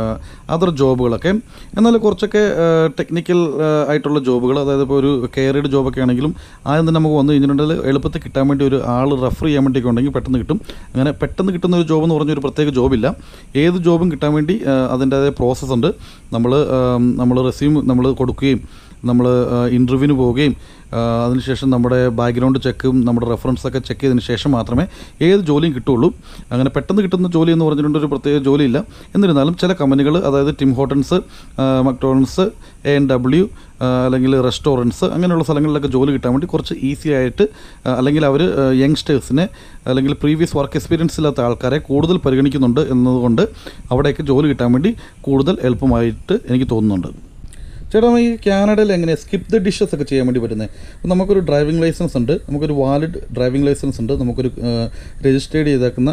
അതർ ജോബുകളൊക്കെ എന്നാൽ കുറച്ചൊക്കെ ടെക്നിക്കൽ ആയിട്ടുള്ള ജോബുകൾ അതായത് ഇപ്പോൾ ഒരു കെയർഡ് ജോബൊക്കെ ആണെങ്കിലും ആദ്യം തന്നെ നമുക്ക് വന്നു കഴിഞ്ഞിട്ടുണ്ടെങ്കിൽ എളുപ്പത്തിൽ കിട്ടാൻ വേണ്ടി ഒരു ആൾ റെഫർ ചെയ്യാൻ വേണ്ടിയൊക്കെ ഉണ്ടെങ്കിൽ പെട്ടെന്ന് കിട്ടും അങ്ങനെ പെട്ടെന്ന് കിട്ടുന്ന ഒരു ജോബ് എന്ന് പറഞ്ഞൊരു പ്രത്യേക ജോബില്ല ഏത് ജോബും കിട്ടാൻ വേണ്ടി ആ, അതിൻ്റേതായ പ്രോസസ്സ് ഉണ്ട് നമ്മൾ നമ്മൾ റെസ്യൂം നമ്മൾ കൊടുക്കുകയും നമ്മൾ ഇൻ്റർവ്യൂവിന് പോവുകയും ആ, അതിനുശേഷം നമ്മുടെ ബാക്ക്ഗ്രൗണ്ട് ചെക്കും നമ്മുടെ റെഫറൻസൊക്കെ ചെക്ക് ചെയ്തതിന് ശേഷം മാത്രമേ ഏത് ജോലിയും കിട്ടുള്ളൂ അങ്ങനെ പെട്ടെന്ന് കിട്ടുന്ന ജോലി എന്ന് പറഞ്ഞിട്ടുണ്ട് ഒരു പ്രത്യേക ജോലിയില്ല എന്നിരുന്നാലും ചില കമ്പനികൾ അതായത് Tim Hortons McDonald's A N W അല്ലെങ്കിൽ റെസ്റ്റോറൻറ്റ്സ് അങ്ങനെയുള്ള സ്ഥലങ്ങളിലൊക്കെ ജോലി കിട്ടാൻ വേണ്ടി കുറച്ച് ഈസി ആയിട്ട് ആ, അല്ലെങ്കിൽ അവർ യങ്സ്റ്റേഴ്സിനെ അല്ലെങ്കിൽ പ്രീവിയസ് വർക്ക് എക്സ്പീരിയൻസ് ഇല്ലാത്ത ആൾക്കാരെ കൂടുതൽ പരിഗണിക്കുന്നുണ്ട് എന്നതുകൊണ്ട് അവിടെയൊക്കെ ജോലി കിട്ടാൻ വേണ്ടി കൂടുതൽ എളുപ്പമായിട്ട് എനിക്ക് തോന്നുന്നുണ്ട് ചേട്ടാ ഈ കാനഡയിൽ എങ്ങനെ സ്കിപ്പ് ദ ഡിഷസ് ഒക്കെ ചെയ്യാൻ വേണ്ടി പറ്റുന്നത് അപ്പോൾ നമുക്കൊരു ഡ്രൈവിംഗ് ലൈസൻസ് ഉണ്ട് നമുക്കൊരു വാലിഡ് ഡ്രൈവിംഗ് ലൈസൻസ് ഉണ്ട് നമുക്കൊരു രജിസ്റ്റേർഡ് ചെയ്തേക്കുന്ന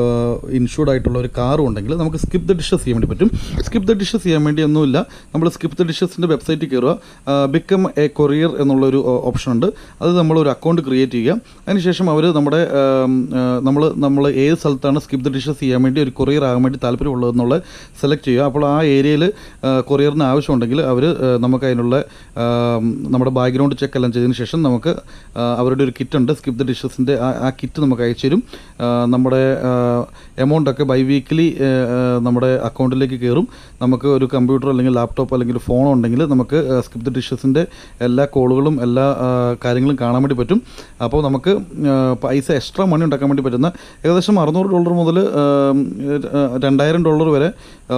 ഇൻഷൂർഡ് ആയിട്ടുള്ള ഒരു കാറും ഉണ്ടെങ്കിൽ നമുക്ക് സ്കിപ്പ് ദ ഡിഷസ് ചെയ്യാൻ വേണ്ടി പറ്റും സ്കിപ്പ് ദ ഡിഷസ് ചെയ്യാൻ വേണ്ടി ഒന്നുമില്ല നമ്മൾ സ്കിപ്പ് ദ ഡിഷസിൻ്റെ വെബ്സൈറ്റിൽ കയറുക ബിക്കം എ കൊറിയർ എന്നുള്ളൊരു ഓപ്ഷൻ ഉണ്ട് അത് നമ്മൾ ഒരു അക്കൗണ്ട് ക്രിയേറ്റ് ചെയ്യുക അതിനുശേഷം അവർ നമ്മുടെ നമ്മൾ നമ്മൾ ഏത് സ്ഥലത്താണ് സ്കിപ്പ് ദ ഡിഷസ് ചെയ്യാൻ വേണ്ടി ഒരു കൊറിയർ ആകാൻ വേണ്ടി താല്പര്യമുള്ളതെന്നുള്ള സെലക്ട് ചെയ്യുക അപ്പോൾ ആ ഏരിയയിൽ കൊറിയറിന് ആവശ്യമുണ്ടെങ്കിൽ അവർ നമുക്ക് അതിനുള്ള ആ, നമ്മുടെ ബാക്ക്ഗ്രൗണ്ട് ചെക്ക് എല്ലാം ചെയ്തതിന് ശേഷം നമുക്ക് ആ, അവരുടെ ഒരു കിറ്റ് ഉണ്ട് സ്കിപ്പ് ദ ഡിഷസിൻ്റെ ആ കിറ്റ് നമുക്ക് അയച്ചു തരും ആ, നമ്മുടെ എമൗണ്ട് ഒക്കെ ബൈ വീക്ക്ലി നമ്മുടെ അക്കൗണ്ടിലേക്ക് കയറും നമുക്ക് ഒരു കമ്പ്യൂട്ടർ അല്ലെങ്കിൽ ലാപ്ടോപ്പ് അല്ലെങ്കിൽ ഫോൺ ഉണ്ടെങ്കിൽ നമുക്ക് സ്കിപ്പ് ദ ഡിഷസിൻ്റെ എല്ലാ കോളുകളും എല്ലാ ആ, കാര്യങ്ങളും കാണാൻ വേണ്ടി പറ്റും അപ്പോൾ നമുക്ക് ആ, പൈസ എക്സ്ട്രാ മണി ഉണ്ടാക്കാൻ വേണ്ടി പറ്റുന്ന ഏകദേശം അറുന്നൂറ് ഡോളർ മുതൽ രണ്ടായിരം ഡോളർ വരെ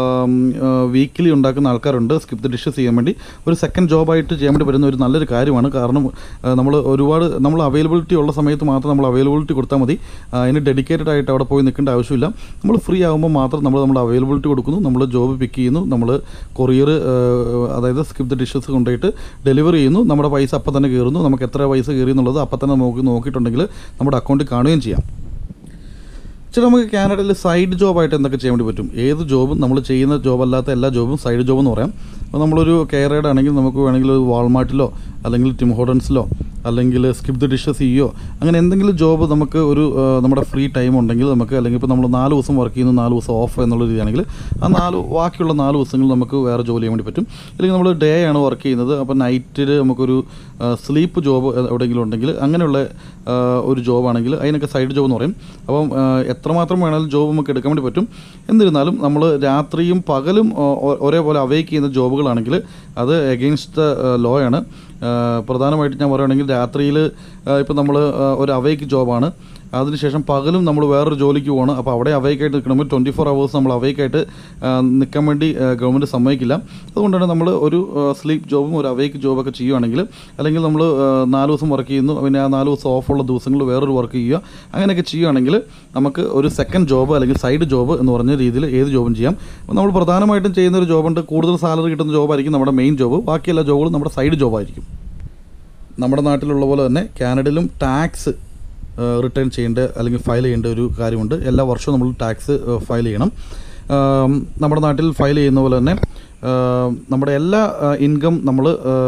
വീക്കിലി ഉണ്ടാക്കുന്ന ആൾക്കാരുണ്ട് സ്കിപ്പ് ദ ഡിഷസ് ചെയ്യാൻ വേണ്ടി ഒരു സെക്കൻഡ് ജോബായിട്ട് ചെയ്യാൻ വേണ്ടി പറ്റുന്ന ഒരു നല്ലൊരു കാര്യമാണ് കാരണം നമ്മൾ ഒരുപാട് നമ്മൾ അവൈലബിലിറ്റി ഉള്ള സമയത്ത് മാത്രം നമ്മൾ അവൈലബിലിറ്റി കൊടുത്താൽ മതി ആ, അതിന് ഡെഡിക്കേറ്റഡ് ആയിട്ട് അവിടെ പോയി നിൽക്കേണ്ട ആവശ്യമില്ല നമ്മൾ ഫ്രീ ആകുമ്പോൾ മാത്രം നമ്മൾ നമ്മുടെ അവൈലബിലിറ്റി കൊടുക്കുന്നു നമ്മൾ ജോബ് പിക്ക് ചെയ്യുന്നു നമ്മൾ കൊറിയർ അതായത് സ്കിപ്പ് ദ ഡിഷസ് കൊണ്ടുപോയിട്ട് ഡെലിവറി ചെയ്യുന്നു നമ്മുടെ പൈസ അപ്പം തന്നെ കയറുന്നു നമുക്ക് എത്ര പൈസ കയറി എന്നുള്ളത് അപ്പം തന്നെ നോക്കി നോക്കിയിട്ടുണ്ടെങ്കിൽ നമ്മുടെ അക്കൗണ്ടിൽ കാണുകയും ചെയ്യാം ചേട്ടാ നമുക്ക് കാനഡയിൽ സൈഡ് ജോബായിട്ട് എന്തൊക്കെ ചെയ്യാൻ വേണ്ടി പറ്റും ഏത് ജോബും നമ്മൾ ചെയ്യുന്ന ജോബ് അല്ലാത്ത എല്ലാ ജോബും സൈഡ് ജോബ് എന്ന് പറയാം അപ്പോൾ നമ്മളൊരു കെയറേഡ് ആണെങ്കിൽ നമുക്ക് വേണമെങ്കിൽ ഒരു വാൾമാർട്ടിലോ അല്ലെങ്കിൽ ടിം ഹോട്ടൻസിലോ അല്ലെങ്കിൽ സ്കിപ്പ് ദ ഡിഷസ് ചെയ്യോ അങ്ങനെ എന്തെങ്കിലും ജോബ് നമുക്ക് ഒരു ആ, നമ്മുടെ ഫ്രീ ടൈം ഉണ്ടെങ്കിൽ നമുക്ക് അല്ലെങ്കിൽ ഇപ്പോൾ നമ്മൾ നാല് ദിവസം വർക്ക് ചെയ്യുന്നു നാല് ദിവസം ഓഫ് എന്നുള്ള രീതിയാണെങ്കിൽ ആ നാല് ബാക്കിയുള്ള നാല് ദിവസങ്ങൾ നമുക്ക് വേറെ ജോലി ചെയ്യാൻ വേണ്ടി പറ്റും അല്ലെങ്കിൽ നമ്മൾ ഡേ ആണ് വർക്ക് ചെയ്യുന്നത് അപ്പോൾ നൈറ്റിൽ നമുക്കൊരു സ്ലീപ്പ് ജോബ് എവിടെയെങ്കിലും ഉണ്ടെങ്കിൽ അങ്ങനെയുള്ള ആ, ഒരു ജോബാണെങ്കിൽ അതിനൊക്കെ സൈഡ് ജോബ് എന്ന് പറയും അപ്പം ആ, എത്രമാത്രം വേണമെങ്കിലും ജോബ് നമുക്ക് എടുക്കാൻ വേണ്ടി പറ്റും എന്നിരുന്നാലും നമ്മൾ രാത്രിയും പകലും ആ, ഒ- ഒരേപോലെ അവൈക്ക് ചെയ്യുന്ന ജോബുകളാണെങ്കിൽ അത് എഗെയിൻസ്റ്റ് ദ ലോ ആണ് ആ, പ്രധാനമായിട്ട് ഞാൻ പറയുകയാണെങ്കിൽ രാത്രിയിൽ ഇപ്പം നമ്മൾ ഒരു അവൈക്ക് ജോബാണ് അതിനുശേഷം പകലും നമ്മൾ വേറൊരു ജോലിക്ക് പോകണം അപ്പോൾ അവിടെ അവൈക്കായിട്ട് നിൽക്കണമെങ്കിൽ ട്വൻറ്റി ഫോർ അവേഴ്സ് നമ്മൾ അവൈക്കായിട്ട് നിൽക്കാൻ വേണ്ടി ഗവൺമെൻറ് സമ്മതിക്കില്ല അതുകൊണ്ടാണ് നമ്മൾ ഒരു സ്ലീപ്പ് ജോബും ഒരു അവൈക്ക് ജോബൊക്കെ ചെയ്യുവാണെങ്കിൽ അല്ലെങ്കിൽ നമ്മൾ നാല് ദിവസം വർക്ക് ചെയ്യുന്നു പിന്നെ ആ നാല് ദിവസം ഓഫുള്ള ദിവസങ്ങളിൽ വേറൊരു വർക്ക് ചെയ്യുക അങ്ങനെയൊക്കെ ചെയ്യുകയാണെങ്കിൽ നമുക്ക് ഒരു സെക്കൻഡ് ജോബ് അല്ലെങ്കിൽ സൈഡ് ജോബ് എന്ന് പറഞ്ഞ രീതിയിൽ ഏത് ജോബും ചെയ്യാം അപ്പോൾ നമ്മൾ പ്രധാനമായിട്ടും ചെയ്യുന്ന ഒരു ജോബുണ്ട് കൂടുതൽ സാലറി കിട്ടുന്ന ജോബായിരിക്കും നമ്മുടെ മെയിൻ ജോബ് ബാക്കിയെല്ലാ ജോബുകളും നമ്മുടെ സൈഡ് ജോബായിരിക്കും നമ്മുടെ നാട്ടിലുള്ള പോലെ തന്നെ കാനഡയിലും ടാക്സ് റിട്ടേൺ ചെയ്യേണ്ട അല്ലെങ്കിൽ ഫയൽ ചെയ്യേണ്ട ഒരു കാര്യമുണ്ട് എല്ലാ വർഷവും നമ്മൾ ടാക്സ് ഫയൽ ചെയ്യണം ആം, നമ്മുടെ നാട്ടിൽ ഫയൽ ചെയ്യുന്ന പോലെ തന്നെ ആ, നമ്മുടെ എല്ലാ ഇൻകം നമ്മൾ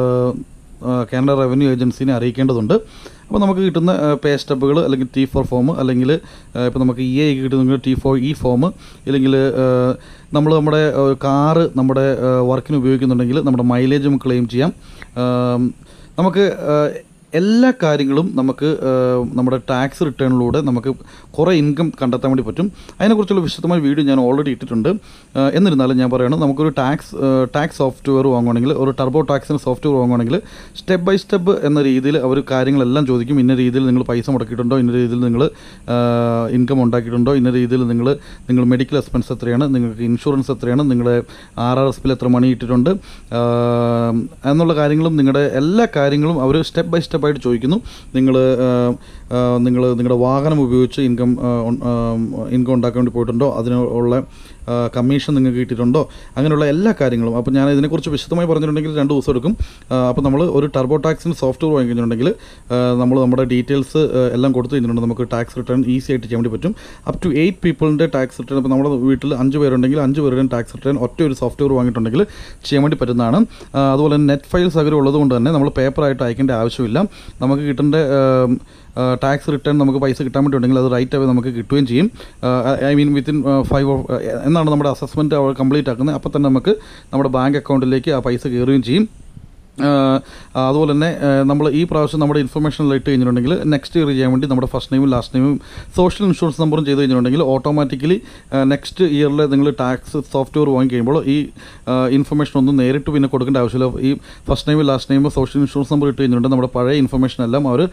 കാനഡ റവന്യൂ ഏജൻസിനെ അറിയിക്കേണ്ടതുണ്ട് അപ്പോൾ നമുക്ക് കിട്ടുന്ന പേ സ്റ്റെപ്പുകൾ അല്ലെങ്കിൽ ടി ഫോർ ഫോം അല്ലെങ്കിൽ ഇപ്പോൾ നമുക്ക് ഇ എ കിട്ടുന്നെങ്കിൽ ടി ഫോർ ഇ ഫോം ഇല്ലെങ്കിൽ നമ്മൾ നമ്മുടെ കാറ് നമ്മുടെ വർക്കിന് ഉപയോഗിക്കുന്നുണ്ടെങ്കിൽ നമ്മുടെ മൈലേജ് നമുക്ക് ക്ലെയിം ചെയ്യാം ആം, നമുക്ക് ആ, എല്ലാ കാര്യങ്ങളും നമുക്ക് ആ, നമ്മുടെ ടാക്സ് റിട്ടേണിലൂടെ നമുക്ക് കുറേ ഇൻകം കണ്ടെത്താൻ വേണ്ടി പറ്റും അതിനെക്കുറിച്ചുള്ള വിശദമായ വീഡിയോ ഞാൻ ഓൾറെഡി ഇട്ടിട്ടുണ്ട് ആ, എന്നിരുന്നാലും ഞാൻ പറയുകയാണ് നമുക്കൊരു ടാക്സ് ടാക്സ് സോഫ്റ്റ്വെയർ വാങ്ങുകയാണെങ്കിൽ ഒരു ടർബോ ടാക്സിന് സോഫ്റ്റ്വെയർ വാങ്ങുകയാണെങ്കിൽ സ്റ്റെപ്പ് ബൈ സ്റ്റെപ്പ് എന്ന രീതിയിൽ അവർ കാര്യങ്ങളെല്ലാം ചോദിക്കും ഇന്ന രീതിയിൽ നിങ്ങൾ പൈസ മുടക്കിയിട്ടുണ്ടോ ഇന്ന രീതിയിൽ നിങ്ങൾ ഇൻകം ഉണ്ടാക്കിയിട്ടുണ്ടോ ഇന്ന രീതിയിൽ നിങ്ങൾ നിങ്ങൾ മെഡിക്കൽ എക്സ്പെൻസ് എത്രയാണ് നിങ്ങൾക്ക് ഇൻഷുറൻസ് എത്രയാണ് നിങ്ങളുടെ ആർ ആർ എസ് പിൽ എത്ര മണി ഇട്ടിട്ടുണ്ട് ആ, എന്നുള്ള കാര്യങ്ങളും നിങ്ങളുടെ എല്ലാ കാര്യങ്ങളും അവർ സ്റ്റെപ്പ് ബൈ സ്റ്റെപ്പ് ആയിട്ട് ചോദിക്കുന്നു നിങ്ങൾ നിങ്ങൾ നിങ്ങളുടെ വാഹനം ഉപയോഗിച്ച് ഇൻകം ഇൻകം ഉണ്ടാക്കാൻ വേണ്ടി പോയിട്ടുണ്ടോ അതിനുള്ള കമ്മീഷൻ നിങ്ങൾക്ക് കിട്ടിയിട്ടുണ്ടോ അങ്ങനെയുള്ള എല്ലാ കാര്യങ്ങളും അപ്പോൾ ഞാൻ ഇതിനെക്കുറിച്ച് വിശദമായി പറഞ്ഞിട്ടുണ്ടെങ്കിൽ രണ്ട് ദിവസം എടുക്കും അപ്പോൾ നമ്മൾ ഒരു ടർബോ ടാക്സിന് സോഫ്റ്റ്വെയർ വാങ്ങിക്കഴിഞ്ഞിട്ടുണ്ടെങ്കിൽ നമ്മൾ നമ്മുടെ ഡീറ്റെയിൽസ് എല്ലാം കൊടുത്തു കഴിഞ്ഞിട്ടുണ്ടെങ്കിൽ നമുക്ക് ടാക്സ് റിട്ടേൺ ഈസി ആയിട്ട് ചെയ്യാൻ വേണ്ടി പറ്റും അപ് ടു എയ്റ്റ് പീപ്പിളിൻ്റെ ടാക്സ് റിട്ടേൺ ഇപ്പോൾ നമ്മുടെ വീട്ടിൽ അഞ്ച് പേരുണ്ടെങ്കിൽ അഞ്ച് പേരുടെയും ടാക്സ് റിട്ടേൺ ഒറ്റ ഒരു സോഫ്റ്റ്വെയർ വാങ്ങിയിട്ടുണ്ടെങ്കിൽ ചെയ്യാൻ വേണ്ടി പറ്റുന്നതാണ് ആ, അതുപോലെ തന്നെ നെറ്റ് ഫയൽ സൗകര്യം ഉള്ളതുകൊണ്ട് തന്നെ നമ്മൾ പേപ്പറായിട്ട് അയക്കേണ്ട ആവശ്യമില്ല നമുക്ക് കിട്ടേണ്ട ടാക്സ് റിട്ടേൺ നമുക്ക് പൈസ കിട്ടാൻ വേണ്ടി ഉണ്ടെങ്കിൽ അത് റൈറ്റ് അവേ നമുക്ക് കിട്ടുകയും ചെയ്യും ഐ മീൻ വിത്തിൻ ഫൈവ് എന്നാണ് നമ്മുടെ അസസ്മെൻറ്റ് അവർ കംപ്ലീറ്റ് ആക്കുന്നത് അപ്പോൾ തന്നെ നമുക്ക് നമ്മുടെ ബാങ്ക് അക്കൗണ്ടിലേക്ക് ആ പൈസ കയറുകയും ചെയ്യും ആ, അതുപോലെ തന്നെ നമ്മൾ ഈ പ്രാവശ്യം നമ്മുടെ ഇൻഫർമേഷൻ ഇട്ട് കഴിഞ്ഞിട്ടുണ്ടെങ്കിൽ നെക്സ്റ്റ് ഇയർ ചെയ്യാൻ വേണ്ടി നമ്മുടെ ഫസ്റ്റ് നെയിമും ലാസ്റ്റ് നെയിമും സോഷ്യൽ ഇൻഷുറൻസ് നമ്പറും ചെയ്ത് കഴിഞ്ഞിട്ടുണ്ടെങ്കിൽ ഓട്ടോമാറ്റിക്കലി നെക്സ്റ്റ് ഇയറിൽ നിങ്ങൾ ടാക്സ് സോഫ്റ്റ്വെയർ വാങ്ങി കഴിയുമ്പോൾ ഈ ഇൻഫർമേഷൻ ഒന്നും നേരിട്ട് പിന്നെ കൊടുക്കേണ്ട ആവശ്യമില്ല ഈ first name last name social insurance number ഇട്ട് കഴിഞ്ഞിട്ടുണ്ടെങ്കിൽ നമ്മുടെ പഴയ ഇൻഫർമേഷൻ എല്ലാം അവർ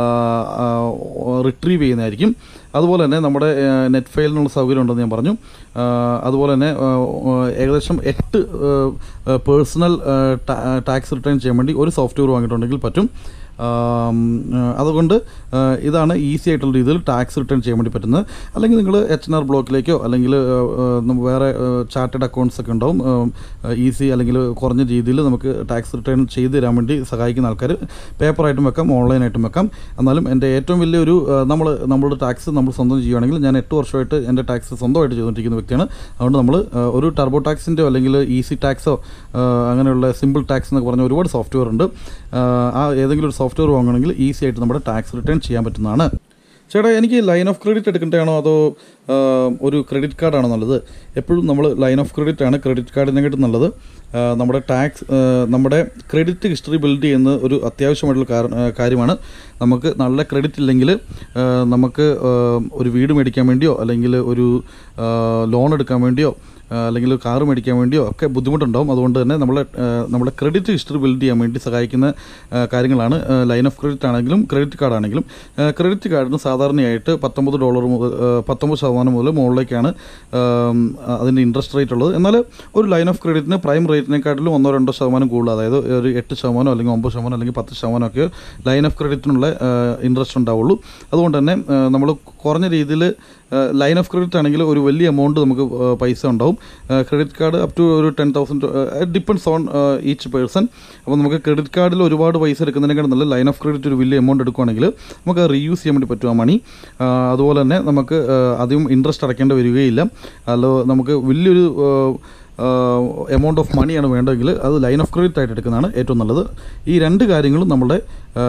റിട്രീവ് ചെയ്യുന്നതായിരിക്കും അതുപോലെ തന്നെ നമ്മുടെ നെറ്റ് ഫയലിനുള്ള സൗകര്യം ഉണ്ടെന്ന് ഞാൻ പറഞ്ഞു ആ, അതുപോലെ തന്നെ ആ, ആ, ഏകദേശം എട്ട് പേഴ്സണൽ ടാക്സ് റിട്ടേൺ ചെയ്യാൻ വേണ്ടി ഒരു സോഫ്റ്റ്വെയർ വാങ്ങിയിട്ടുണ്ടെങ്കിൽ പറ്റും ആം, ആ, അതുകൊണ്ട് ആ, ഇതാണ് ഈസി ആയിട്ടുള്ള രീതിയിൽ ടാക്സ് റിട്ടേൺ ചെയ്യാൻ വേണ്ടി പറ്റുന്നത് അല്ലെങ്കിൽ നിങ്ങൾ എച്ച് എൻ ആർ ബ്ലോക്കിലേക്കോ അല്ലെങ്കിൽ ആ, ആ, നമ്മ- വേറെ ചാർട്ടഡ് അക്കൗണ്ട്സ് ഒക്കെ ഉണ്ടാവും ഈസി അല്ലെങ്കിൽ കുറഞ്ഞ രീതിയിൽ നമുക്ക് ടാക്സ് റിട്ടേൺ ചെയ്ത് തരാൻ വേണ്ടി സഹായിക്കുന്ന ആൾക്കാർ പേപ്പറായിട്ടും വെക്കാം ഓൺലൈനായിട്ടും വെക്കാം എന്നാലും എൻ്റെ ഏറ്റവും വലിയൊരു നമ്മൾ നമ്മളുടെ ടാക്സ് നമ്മൾ സ്വന്തം ചെയ്യുകയാണെങ്കിൽ ഞാൻ എട്ട് വർഷമായിട്ട് എൻ്റെ ടാക്സ് സ്വന്തമായിട്ട് ചെയ്തുകൊണ്ടിരിക്കുന്ന വ്യക്തിയാണ് അതുകൊണ്ട് നമ്മൾ ഒരു ടർബോ ടാക്സിൻ്റെയോ അല്ലെങ്കിൽ ഈസി ടാക്സോ അങ്ങനെയുള്ള സിമ്പിൾ ടാക്സ് എന്നൊക്കെ പറഞ്ഞ ഒരുപാട് സോഫ്റ്റ്വെയർ ഉണ്ട് ആ, ആ ഏതെങ്കിലും ഒരു സോഫ്റ്റ്വെയർ വാങ്ങണമെങ്കിൽ ഈസി ആയിട്ട് നമ്മുടെ ടാക്സ് റിട്ടേൺ ചെയ്യാൻ പറ്റുന്നതാണ് ചേട്ടാ എനിക്ക് ലൈൻ ഓഫ് ക്രെഡിറ്റ് എടുക്കേണ്ടതാണോ അതോ ആ, ഒരു ക്രെഡിറ്റ് കാർഡാണോ നല്ലത് എപ്പോഴും നമ്മൾ ലൈൻ ഓഫ് ക്രെഡിറ്റ് ആണ് ക്രെഡിറ്റ് കാർഡിനെക്കാട്ടും നല്ലത് ആ, നമ്മുടെ ടാക്സ് ആ, നമ്മുടെ ക്രെഡിറ്റ് ഹിസ്റ്ററി ബിൽഡ് ചെയ്യുന്ന ഒരു അത്യാവശ്യമായിട്ടുള്ള കാര- ആ, കാര്യമാണ് നമുക്ക് നല്ല ക്രെഡിറ്റ് ഇല്ലെങ്കിൽ ആ, നമുക്ക് ആ, ഒരു വീട് മേടിക്കാൻ വേണ്ടിയോ അല്ലെങ്കിൽ ഒരു ലോൺ എടുക്കാൻ വേണ്ടിയോ ആ, അല്ലെങ്കിൽ കാറ് മേടിക്കാൻ വേണ്ടിയോ ഒക്കെ ബുദ്ധിമുട്ടുണ്ടാവും അതുകൊണ്ട് തന്നെ നമ്മളെ ആ, നമ്മുടെ ക്രെഡിറ്റ് ഹിസ്റ്ററി ബിൽഡ് ചെയ്യാൻ വേണ്ടി സഹായിക്കുന്ന ആ, കാര്യങ്ങളാണ് ലൈൻ ഓഫ് ക്രെഡിറ്റ് ആണെങ്കിലും ക്രെഡിറ്റ് കാർഡ് ആണെങ്കിലും ക്രെഡിറ്റ് കാർഡിന് സാധാരണയായിട്ട് പത്തൊമ്പത് ഡോളർ മുതൽ ആ, പത്തൊമ്പത് ശതമാനം മുതൽ മുകളിലേക്കാണ് ആം, അതിൻ്റെ ഇൻട്രസ്റ്റ് റേറ്റ് ഉള്ളത് എന്നാൽ ഒരു ലൈൻ ഓഫ് ക്രെഡിറ്റിന് പ്രൈം റേറ്റിനെക്കാട്ടിലും ഒന്നോ രണ്ടോ ശതമാനം കൂടുതൽ അതായത് ഒരു എട്ട് ശതമാനം അല്ലെങ്കിൽ ഒമ്പത് ശതമാനം അല്ലെങ്കിൽ പത്ത് ശതമാനം ഒക്കെ ലൈൻ ഓഫ് ക്രെഡിറ്റിനുള്ള ഇൻട്രസ്റ്റ് ഉണ്ടാവുള്ളൂ അതുകൊണ്ട് തന്നെ നമ്മൾ കുറഞ്ഞ രീതിയിൽ ലൈൻ ഓഫ് ക്രെഡിറ്റ് ആണെങ്കിൽ ഒരു വലിയ എമൗണ്ട് നമുക്ക് ആ, പൈസ ഉണ്ടാവും ക്രെഡിറ്റ് കാർഡ് അപ് ടു ഒരു ten thousand depends on each person അപ്പോൾ നമുക്ക് ക്രെഡിറ്റ് കാർഡിൽ ഒരുപാട് പൈസ എടുക്കുന്നതിനേക്കാൾ നല്ല ലൈൻ ഓഫ് ക്രെഡിറ്റ് ഒരു വലിയ എമൗണ്ട് എടുക്കുകയാണെങ്കിൽ നമുക്ക് റീയൂസ് ചെയ്യാൻ വേണ്ടി പറ്റും ആ മണി ആ, അതുപോലെ തന്നെ നമുക്ക് ആ, അധികം ഇൻട്രസ്റ്റ് അടയ്ക്കേണ്ടി വരികയില്ല അല്ലോ നമുക്ക് വലിയൊരു ആ, എമൗണ്ട് ഓഫ് മണിയാണ് വേണ്ടതെങ്കിൽ അത് ലൈൻ ഓഫ് ക്രെഡിറ്റ് ആയിട്ട് എടുക്കുന്നതാണ് ഏറ്റവും നല്ലത് ഈ രണ്ട് കാര്യങ്ങളും നമ്മുടെ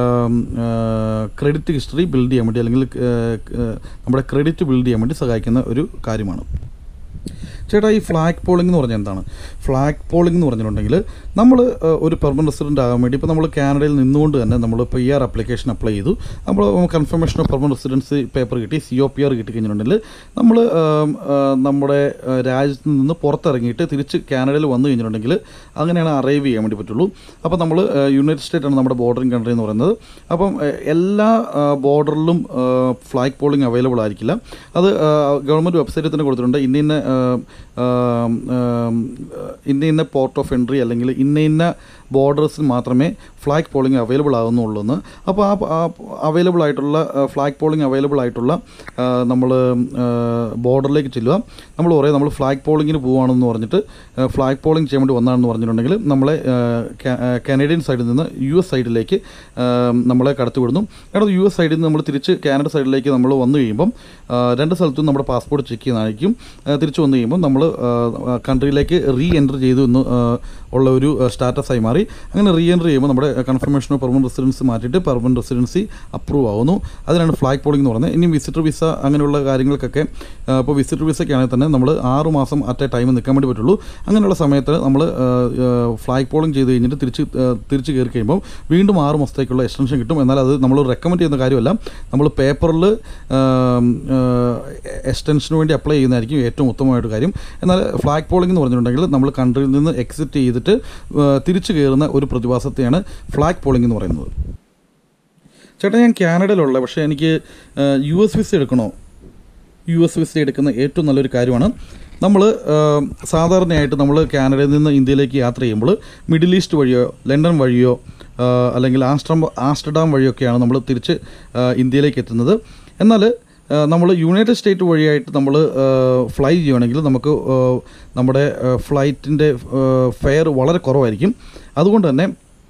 ക്രെഡിറ്റ് ഹിസ്റ്ററി ബിൽഡ് ചെയ്യാൻ വേണ്ടി അല്ലെങ്കിൽ ഏഹ്, ഏഹ്, നമ്മുടെ ക്രെഡിറ്റ് ബിൽഡ് ചെയ്യാൻ വേണ്ടി സഹായിക്കുന്ന ഒരു കാര്യമാണ് ചേട്ടാ ഈ ഫ്ലാഗ് പോളിംഗ് എന്ന് പറഞ്ഞാൽ എന്താണ് ഫ്ലാഗ് പോളിംഗ് എന്ന് പറഞ്ഞിട്ടുണ്ടെങ്കിൽ നമ്മൾ ഒരു പെർമനന്റ് റെസിഡൻ്റ് ആകാൻ വേണ്ടി ഇപ്പോൾ നമ്മൾ കാനഡയിൽ നിന്നുകൊണ്ട് തന്നെ നമ്മൾ പി ആർ ആപ്ലിക്കേഷൻ അപ്ലൈ ചെയ്തു നമ്മൾ confirmation of permanent residency paper കിട്ടി സി ഒ പി ആർ കിട്ടി കഴിഞ്ഞിട്ടുണ്ടെങ്കിൽ നമ്മൾ നമ്മുടെ ആ, രാജ്യത്ത് നിന്ന് പുറത്തിറങ്ങിയിട്ട് തിരിച്ച് കാനഡയിൽ വന്നു കഴിഞ്ഞിട്ടുണ്ടെങ്കിൽ അങ്ങനെയാണ് അറൈവ് ചെയ്യാൻ വേണ്ടി പറ്റുള്ളൂ അപ്പോൾ നമ്മൾ യുണൈറ്റഡ് സ്റ്റേറ്റ് ആണ് നമ്മുടെ ബോർഡറിങ് കൺട്രി എന്ന് പറയുന്നത് അപ്പം ആ, എല്ലാ ബോർഡറിലും ഫ്ലാഗ് പോളിംഗ് അവൈലബിൾ ആയിരിക്കില്ല അത് ഗവൺമെൻറ് വെബ്സൈറ്റിൽ തന്നെ കൊടുത്തിട്ടുണ്ട് ഇന്ന ഇന്ന ആ, ആ, ആ, ഇന്ന ഇന്ന പോർട്ട് ഓഫ് എൻട്രി അല്ലെങ്കിൽ ഇന്ന ഇന്ന ബോർഡേഴ്സിൽ മാത്രമേ ഫ്ലാഗ് പോളിംഗ് അവൈലബിൾ ആകുന്നുള്ളൂ എന്ന് അപ്പോൾ ആ അവൈലബിൾ ആയിട്ടുള്ള ഫ്ലാഗ് പോളിംഗ് അവൈലബിൾ ആയിട്ടുള്ള നമ്മൾ ബോർഡറിലേക്ക് ചെല്ലുക നമ്മൾ പറയും നമ്മൾ ഫ്ലാഗ് പോളിങ്ങിന് പോവുകയാണെന്ന് പറഞ്ഞിട്ട് ഫ്ലാഗ് പോളിംഗ് ചെയ്യാൻ വേണ്ടി വന്നതാണെന്ന് പറഞ്ഞിട്ടുണ്ടെങ്കിൽ നമ്മളെ കനേഡിയൻ സൈഡിൽ നിന്ന് യു എസ് സൈഡിലേക്ക് ആ, നമ്മളെ കടത്തിവിടുന്നു കാരണം യു എസ് സൈഡിൽ നിന്ന് നമ്മൾ തിരിച്ച് കാനഡ സൈഡിലേക്ക് നമ്മൾ വന്നു കഴിയുമ്പം ആ, രണ്ട് സ്ഥലത്തും നമ്മുടെ പാസ്പോർട്ട് ചെക്ക് ചെയ്യുന്നതായിരിക്കും ആ, തിരിച്ച് വന്നു കഴിയുമ്പോൾ നമ്മൾ കൺട്രിയിലേക്ക് റീ എൻറ്റർ ചെയ്തു എന്ന് ആ, ഉള്ള ഒരു സ്റ്റാറ്റസായി മാറി അങ്ങനെ റീ എൻറ്റർ ചെയ്യുമ്പോൾ നമ്മുടെ കൺഫർമേഷൻ ഓഫ് പെർമനന്റ് റെസിഡൻസി മാറ്റിയിട്ട് പെർമനന്റ് റെസിഡൻസി അപ്രൂവ് ആവുന്നു അതിനാണ് ഫ്ലാഗ് പോളിംഗ് എന്ന് പറയുന്നത് ഇനി വിസിറ്റർ വിസ അങ്ങനെയുള്ള കാര്യങ്ങൾക്കൊക്കെ ഇപ്പോൾ വിസിറ്റർ വിസയ്ക്കാണെങ്കിൽ തന്നെ നമ്മൾ ആറ് മാസം അറ്റ് എ ടൈം നിൽക്കാൻ വേണ്ടി പറ്റുള്ളൂ അങ്ങനെയുള്ള സമയത്ത് നമ്മൾ ഫ്ലാഗ് പോളിംഗ് ചെയ്ത് കഴിഞ്ഞിട്ട് തിരിച്ച് ആ, തിരിച്ച് കയറി കഴിയുമ്പോൾ വീണ്ടും ആറ് മാസത്തേക്കുള്ള എക്സ്റ്റൻഷൻ കിട്ടും എന്നാൽ അത് നമ്മൾ റെക്കമെൻഡ് ചെയ്യുന്ന കാര്യമല്ല നമ്മൾ പേപ്പറിൽ എക്സ്റ്റൻഷന് വേണ്ടി അപ്ലൈ ചെയ്യുന്നതായിരിക്കും ഏറ്റവും ഉത്തമമായിട്ട് കാര്യം എന്നാൽ ഫ്ലാഗ് പോളിംഗ് എന്ന് പറഞ്ഞിട്ടുണ്ടെങ്കിൽ നമ്മൾ കൺട്രിയിൽ നിന്ന് എക്സിറ്റ് ചെയ്തിട്ട് ആ, തിരിച്ച് കയറുന്ന ഒരു പ്രതിഭാസത്തെയാണ് ഫ്ലാഗ് പോളിംഗ് എന്ന് പറയുന്നത് ചേട്ടാ ഞാൻ കാനഡയിലുള്ള പക്ഷേ എനിക്ക് യു എസ് വിസ എടുക്കണോ യു എസ് വിസ എടുക്കുന്ന ഏറ്റവും നല്ലൊരു കാര്യമാണ് നമ്മൾ സാധാരണയായിട്ട് നമ്മൾ കാനഡയിൽ നിന്ന് ഇന്ത്യയിലേക്ക് യാത്ര ചെയ്യുമ്പോൾ മിഡിൽ ഈസ്റ്റ് വഴിയോ ലണ്ടൻ വഴിയോ ആ, അല്ലെങ്കിൽ ആംസ്റ്റർഡാം ആംസ്റ്റർഡാം വഴിയൊക്കെയാണ് നമ്മൾ തിരിച്ച് ആ, ഇന്ത്യയിലേക്ക് എത്തുന്നത് എന്നാൽ നമ്മൾ യുണൈറ്റഡ് സ്റ്റേറ്റ് വഴിയായിട്ട് നമ്മൾ ഫ്ലൈ ചെയ്യുകയാണെങ്കിൽ നമുക്ക് ആ, നമ്മുടെ ഫ്ലൈറ്റിൻ്റെ ഫെയർ വളരെ കുറവായിരിക്കും അതുകൊണ്ട് തന്നെ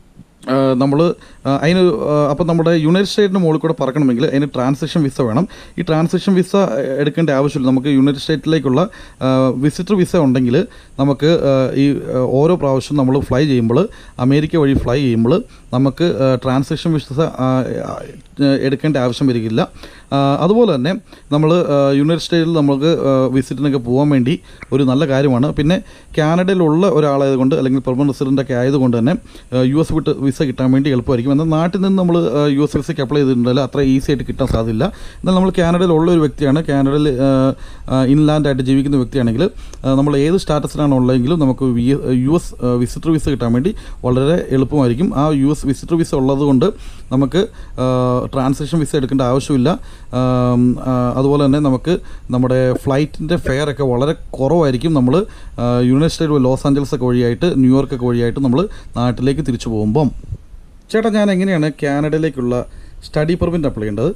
നമ്മൾ അതിന് അപ്പോൾ നമ്മുടെ യുണൈറ്റഡ് സ്റ്റേറ്റിന് മുകളിൽ കൂടെ പറക്കണമെങ്കിൽ അതിന് ട്രാൻസിഷൻ വിസ വേണം ഈ ട്രാൻസിഷൻ വിസ എടുക്കേണ്ട ആവശ്യമില്ല നമുക്ക് യുണൈറ്റഡ് സ്റ്റേറ്റിലേക്കുള്ള വിസിറ്റർ വിസ ഉണ്ടെങ്കിൽ നമുക്ക് ആ, ഈ ആ, ഓരോ പ്രാവശ്യം നമ്മൾ ഫ്ലൈ ചെയ്യുമ്പോൾ അമേരിക്ക വഴി ഫ്ലൈ ചെയ്യുമ്പോൾ നമുക്ക് ട്രാൻസിഷൻ വിസ ആ, ആ, എടുക്കേണ്ട ആവശ്യം വരികയില്ല ആ, അതുപോലെ തന്നെ നമ്മൾ യുണൈറ്റഡ് സ്റ്റേറ്റിൽ നമുക്ക് വിസിറ്റിനൊക്കെ പോകാൻ വേണ്ടി ഒരു നല്ല കാര്യമാണ് പിന്നെ കാനഡയിലുള്ള ഒരാളായതുകൊണ്ട് അല്ലെങ്കിൽ പെർമനന്റ് റെസിഡൻ്റ് ഒക്കെ ആയതുകൊണ്ട് തന്നെ യു എസ് വിട്ട് വിസ കിട്ടാൻ വേണ്ടി എളുപ്പമായിരിക്കും എന്നാൽ നാട്ടിൽ നിന്ന് നമ്മൾ യു എസ് വിസയ്ക്ക് അപ്ലൈ ചെയ്തിട്ടുണ്ടെങ്കിൽ അത്ര ഈസി ആയിട്ട് കിട്ടാൻ സാധ്യതയില്ല എന്നാൽ നമ്മൾ കാനഡയിലുള്ള ഒരു വ്യക്തിയാണ് കാനഡയിൽ ഇൻലാൻഡായിട്ട് ജീവിക്കുന്ന വ്യക്തിയാണെങ്കിൽ ആ, നമ്മൾ ഏത് സ്റ്റാറ്റസിലാണ് ഉള്ളതെങ്കിലും നമുക്ക് വി- യു എസ് വിസിറ്റർ വിസ കിട്ടാൻ വേണ്ടി വളരെ എളുപ്പമായിരിക്കും ആ യു എസ് വിസിറ്റർ വിസ ഉള്ളത് കൊണ്ട് നമുക്ക് ട്രാൻസാക്ഷൻ വിസ എടുക്കേണ്ട ആവശ്യമില്ല ആം, ആ, അതുപോലെ തന്നെ നമുക്ക് നമ്മുടെ ഫ്ലൈറ്റിൻ്റെ ഫെയർ ഒക്കെ വളരെ കുറവായിരിക്കും നമ്മൾ യുണൈറ്റഡ് സ്റ്റേറ്റ് ലോസ് ആഞ്ചൽസ് ഒക്കെ വഴിയായിട്ട് ന്യൂയോർക്ക് ഒക്കെ വഴിയായിട്ട് നമ്മൾ നാട്ടിലേക്ക് തിരിച്ചു പോകുമ്പം ചേട്ടാ ഞാൻ എങ്ങനെയാണ് കാനഡയിലേക്കുള്ള സ്റ്റഡി പെർമിറ്റ് അപ്ലൈ ചെയ്യേണ്ടത്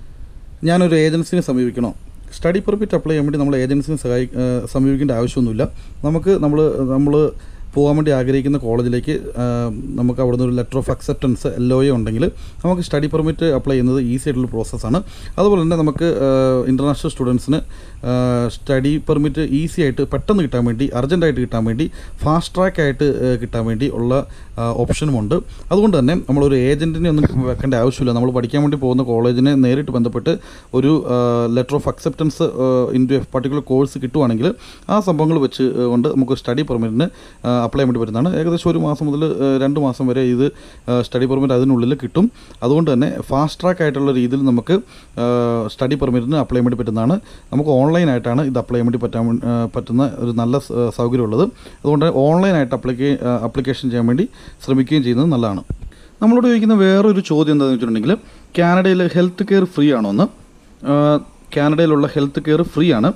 ഞാനൊരു ഏജൻസിനെ സമീപിക്കണോ സ്റ്റഡി പെർമിറ്റ് അപ്ലൈ ചെയ്യാൻ വേണ്ടി നമ്മൾ ഏജൻസിനെ സഹായി ആ, സമീപിക്കേണ്ട ആവശ്യമൊന്നുമില്ല നമുക്ക് നമ്മൾ നമ്മൾ പോകാൻ വേണ്ടി ആഗ്രഹിക്കുന്ന കോളേജിലേക്ക് ആ, നമുക്ക് അവിടുന്ന് ഒരു letter of acceptance L O A ഉണ്ടെങ്കിൽ നമുക്ക് സ്റ്റഡി പെർമിറ്റ് അപ്ലൈ ചെയ്യുന്നത് ഈസി ആയിട്ടുള്ള പ്രോസസ്സാണ് അതുപോലെ തന്നെ നമുക്ക് ഇൻ്റർനാഷണൽ സ്റ്റുഡൻസിന് സ്റ്റഡി പെർമിറ്റ് ഈസി ആയിട്ട് പെട്ടെന്ന് കിട്ടാൻ വേണ്ടി അർജൻറ്റായിട്ട് കിട്ടാൻ വേണ്ടി ഫാസ്റ്റ് ട്രാക്ക് ആയിട്ട് ആ, കിട്ടാൻ വേണ്ടി ഉള്ള ഓപ്ഷനുമുണ്ട് അതുകൊണ്ട് തന്നെ നമ്മളൊരു ഏജൻറ്റിനെ ഒന്നും വെക്കേണ്ട ആവശ്യമില്ല നമ്മൾ പഠിക്കാൻ വേണ്ടി പോകുന്ന കോളേജിനെ നേരിട്ട് ബന്ധപ്പെട്ട് ഒരു letter of acceptance into particular course കിട്ടുവാണെങ്കിൽ ആ സംഭവങ്ങൾ വെച്ച് ഏഹ്, കൊണ്ട് നമുക്ക് സ്റ്റഡി പെർമിറ്റിന് അപ്ലൈ ചെയ്യാൻ വേണ്ടി പറ്റുന്നതാണ് ഏകദേശം ഒരു മാസം മുതൽ ഏഹ്, രണ്ട് മാസം വരെ ഇത് സ്റ്റഡി പെർമിറ്റ് അതിനുള്ളിൽ കിട്ടും അതുകൊണ്ട് തന്നെ ഫാസ്റ്റ് ട്രാക്ക് ആയിട്ടുള്ള രീതിയിൽ നമുക്ക് സ്റ്റഡി പെർമിറ്റിന് അപ്ലൈ ചെയ്യാൻ വേണ്ടി പറ്റുന്നതാണ് നമുക്ക് ഓൺലൈനായിട്ടാണ് ഇത് അപ്ലൈ ചെയ്യാൻ വേണ്ടി പറ്റാൻ വേ- ഏഹ്, പറ്റുന്ന ഒരു നല്ല സ- സൗകര്യമുള്ളത് അതുകൊണ്ട് ഓൺലൈനായിട്ട് അപ്ലിക്കേ അപ്ലിക്കേഷൻ ചെയ്യാൻ വേണ്ടി ശ്രമിക്കുകയും ചെയ്യുന്നത് നല്ലതാണ് നമ്മളോട് ചോദിക്കുന്ന വേറൊരു ചോദ്യം എന്താണെന്ന് വെച്ചിട്ടുണ്ടെങ്കിൽ കാനഡയിൽ ഹെൽത്ത് കെയർ ഫ്രീ ആണോ എന്ന് ആഹ് കാനഡയിലുള്ള ഹെൽത്ത് കെയർ ഫ്രീ ആണ്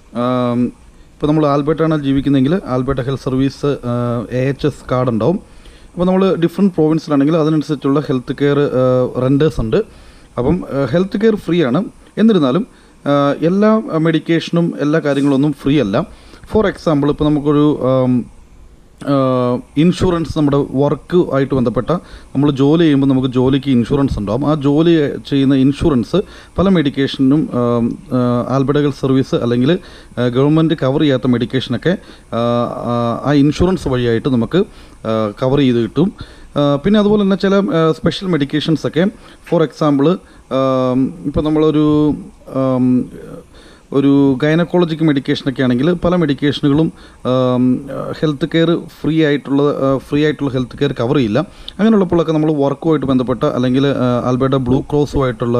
ഇപ്പോൾ നമ്മൾ ആൽബർട്ടാണ് ജീവിക്കുന്നതെങ്കിൽ Alberta health service A H S card ഉണ്ടാവും അപ്പോൾ നമ്മൾ ഡിഫറെൻറ്റ് പ്രോവിൻസിലാണെങ്കിൽ അതിനനുസരിച്ചുള്ള ഹെൽത്ത് കെയർ റെൻഡേഴ്സ് ഉണ്ട് അപ്പം ഹെൽത്ത് കെയർ ഫ്രീ ആണ് എന്നിരുന്നാലും ആഹ് എല്ലാ മെഡിക്കേഷനും എല്ലാ കാര്യങ്ങളൊന്നും ഫ്രീ അല്ല ഫോർ എക്സാമ്പിൾ ഇപ്പോൾ നമുക്കൊരു ആം, ഇൻഷുറൻസ് നമ്മുടെ വർക്ക് ആയിട്ട് ബന്ധപ്പെട്ട നമ്മൾ ജോലി ചെയ്യുമ്പോൾ നമുക്ക് ജോലിക്ക് ഇൻഷുറൻസ് ഉണ്ടാവും ആ ജോലി ചെയ്യുന്ന ഇൻഷുറൻസ് പല മെഡിക്കേഷനും ആൽബഡകൾ സർവീസ് അല്ലെങ്കിൽ ഗവൺമെൻറ് കവർ ചെയ്യാത്ത മെഡിക്കേഷനൊക്കെ ആ, ആ, ആ ഇൻഷുറൻസ് വഴിയായിട്ട് നമുക്ക് കവർ ചെയ്ത് കിട്ടും ആ, പിന്നെ അതുപോലെ തന്നെ ചില സ്പെഷ്യൽ മെഡിക്കേഷൻസ് ഒക്കെ ഫോർ എക്സാമ്പിൾ ഇപ്പോൾ നമ്മളൊരു ആം, ഒരു ഗൈനക്കോളജിക്ക് മെഡിക്കേഷനൊക്കെ ആണെങ്കിൽ പല മെഡിക്കേഷനുകളും ഹെൽത്ത് കെയർ ഫ്രീ ആയിട്ടുള്ള ഫ്രീ ആയിട്ടുള്ള ഹെൽത്ത് കെയർ കവർ ചെയ്യില്ല അങ്ങനെയുള്ളപ്പോഴൊക്കെ നമ്മൾ വർക്കുമായിട്ട് ബന്ധപ്പെട്ട അല്ലെങ്കിൽ ആൽബർട്ട ബ്ലൂ ക്രോസുമായിട്ടുള്ള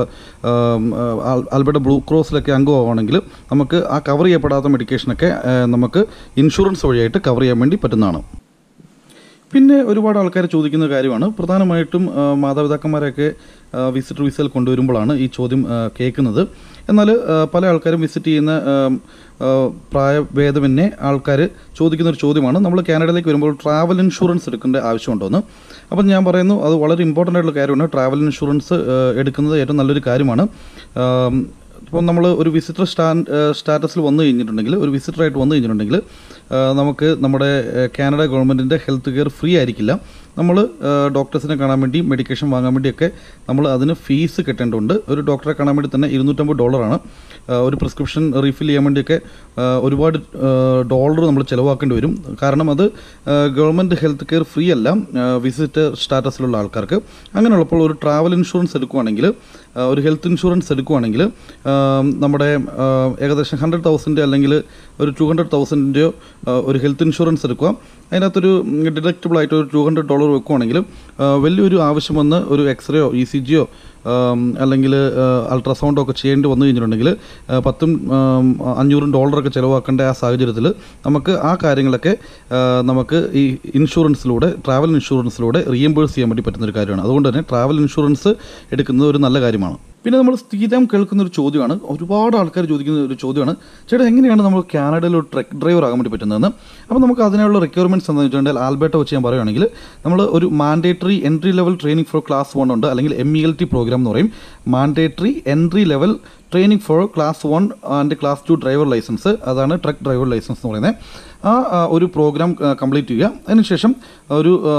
ആൽബർട്ട ബ്ലൂ ക്രോസിലൊക്കെ അംഗമാണെങ്കിൽ നമുക്ക് ആ കവർ ചെയ്യപ്പെടാത്ത മെഡിക്കേഷനൊക്കെ ആ, നമുക്ക് ഇൻഷുറൻസ് വഴിയായിട്ട് കവർ ചെയ്യാൻ വേണ്ടി പറ്റുന്നതാണ് പിന്നെ ഒരുപാട് ആൾക്കാർ ചോദിക്കുന്ന കാര്യമാണ് പ്രധാനമായിട്ടും ആ, മാതാപിതാക്കന്മാരെയൊക്കെ ആ, വിസിറ്റർ വിസയിൽ കൊണ്ടുവരുമ്പോഴാണ് ഈ ചോദ്യം ആ, കേൾക്കുന്നത് എന്നാൽ ആ, പല ആൾക്കാരും വിസിറ്റ് ചെയ്യുന്ന ആ, ആ, പ്രായഭേദമന്യേ ആൾക്കാർ ചോദിക്കുന്ന ഒരു ചോദ്യമാണ് നമ്മൾ കാനഡയിലേക്ക് വരുമ്പോൾ ട്രാവൽ ഇൻഷുറൻസ് എടുക്കേണ്ട ആവശ്യമുണ്ടോ എന്ന് അപ്പം ഞാൻ പറയുന്നു അത് വളരെ ഇമ്പോർട്ടൻ്റ് ആയിട്ടുള്ള കാര്യമാണ് ട്രാവൽ ഇൻഷുറൻസ് ആ, എടുക്കുന്നത് ഏറ്റവും നല്ലൊരു കാര്യമാണ് ആ, ഇപ്പം നമ്മൾ ഒരു വിസിറ്റർ സ്റ്റാൻ സ്റ്റാറ്റസിൽ വന്നു കഴിഞ്ഞിട്ടുണ്ടെങ്കിൽ ഒരു വിസിറ്ററായിട്ട് വന്നു കഴിഞ്ഞിട്ടുണ്ടെങ്കിൽ ആ, നമുക്ക് നമ്മുടെ ആ, കാനഡ ഗവൺമെൻറ്റിൻ്റെ ഹെൽത്ത് കെയർ ഫ്രീ ആയിരിക്കില്ല നമ്മൾ ഡോക്ടേഴ്സിനെ കാണാൻ വേണ്ടി മെഡിക്കേഷൻ വാങ്ങാൻ വേണ്ടിയൊക്കെ നമ്മൾ അതിന് ഫീസ് കിട്ടേണ്ടതുണ്ട് ഒരു ഡോക്ടറെ കാണാൻ വേണ്ടി തന്നെ ഇരുന്നൂറ്റമ്പത് ഡോളറാണ് ആ, ഒരു പ്രിസ്ക്രിപ്ഷൻ റീഫിൽ ചെയ്യാൻ വേണ്ടിയൊക്കെ ആ, ഒരുപാട് ഡോളർ നമ്മൾ ചിലവാക്കേണ്ടി വരും കാരണം അത് ഗവൺമെൻറ് ഹെൽത്ത് കെയർ ഫ്രീ അല്ല വിസിറ്റർ സ്റ്റാറ്റസിലുള്ള ആൾക്കാർക്ക് അങ്ങനെയുള്ളപ്പോൾ ഒരു ട്രാവൽ ഇൻഷുറൻസ് എടുക്കുവാണെങ്കിൽ ആ, ഒരു ഹെൽത്ത് ഇൻഷുറൻസ് എടുക്കുവാണെങ്കിൽ ആ, നമ്മുടെ ആ, ഏകദേശം ഹൺഡ്രഡ് തൗസൻഡ് അല്ലെങ്കിൽ ഒരു ടു ഹൺഡ്രഡ് തൗസൻഡിൻ്റെയോ ഒരു ഹെൽത്ത് ഇൻഷുറൻസ് എടുക്കുക അതിനകത്തൊരു ഡിഡക്റ്റബിൾ ആയിട്ട് ഒരു ടു ഹൺഡ്രഡ് ഡോളർ വെക്കുവാണെങ്കിൽ ആ, വലിയൊരു ആവശ്യം വന്ന് ഒരു എക്സ്റേയോ ഇ സി ജിയോ അല്ലെങ്കിൽ അൾട്രാസൗണ്ടോ ഒക്കെ ചെയ്യേണ്ടി വന്നു കഴിഞ്ഞിട്ടുണ്ടെങ്കിൽ ആ, പത്തും ആം, അഞ്ഞൂറും ഡോളറൊക്കെ ചിലവാക്കേണ്ട ആ സാഹചര്യത്തിൽ നമുക്ക് ആ കാര്യങ്ങളൊക്കെ ആ, നമുക്ക് ഈ ഇൻഷുറൻസിലൂടെ ട്രാവൽ ഇൻഷുറൻസിലൂടെ റീഎംബേഴ്സ് ചെയ്യാൻ വേണ്ടി പറ്റുന്ന ഒരു കാര്യമാണ് അതുകൊണ്ട് തന്നെ ട്രാവൽ ഇൻഷുറൻസ് എടുക്കുന്നത് ഒരു നല്ല കാര്യമാണ് പിന്നെ നമ്മൾ സ്ഥിരം കേൾക്കുന്ന ഒരു ചോദ്യമാണ് ഒരുപാട് ആൾക്കാർ ചോദിക്കുന്ന ഒരു ചോദ്യമാണ് ചേട്ടാ എങ്ങനെയാണ് നമ്മൾ കാനഡയിൽ ഒരു ട്രക്ക് ഡ്രൈവർ ആകാൻ വേണ്ടി പറ്റുന്നതെന്ന് അപ്പോൾ നമുക്ക് അതിനുള്ള റിക്വയർമെൻറ്റ്സ് എന്താണെന്ന് വെച്ചിട്ടുണ്ടെങ്കിൽ ആൽബർട്ട വെച്ച് ഞാൻ പറയുകയാണെങ്കിൽ നമ്മൾ ഒരു mandatory entry level training for class one ഉണ്ട് അല്ലെങ്കിൽ M E L T program എന്ന് പറയും mandatory entry level training for class one and class two driver license അതാണ് ട്രക്ക് ഡ്രൈവർ ലൈസൻസ് എന്ന് പറയുന്നത് ആ ആ, ഒരു പ്രോഗ്രാം കംപ്ലീറ്റ് ചെയ്യുക അതിനുശേഷം ഒരു ആ,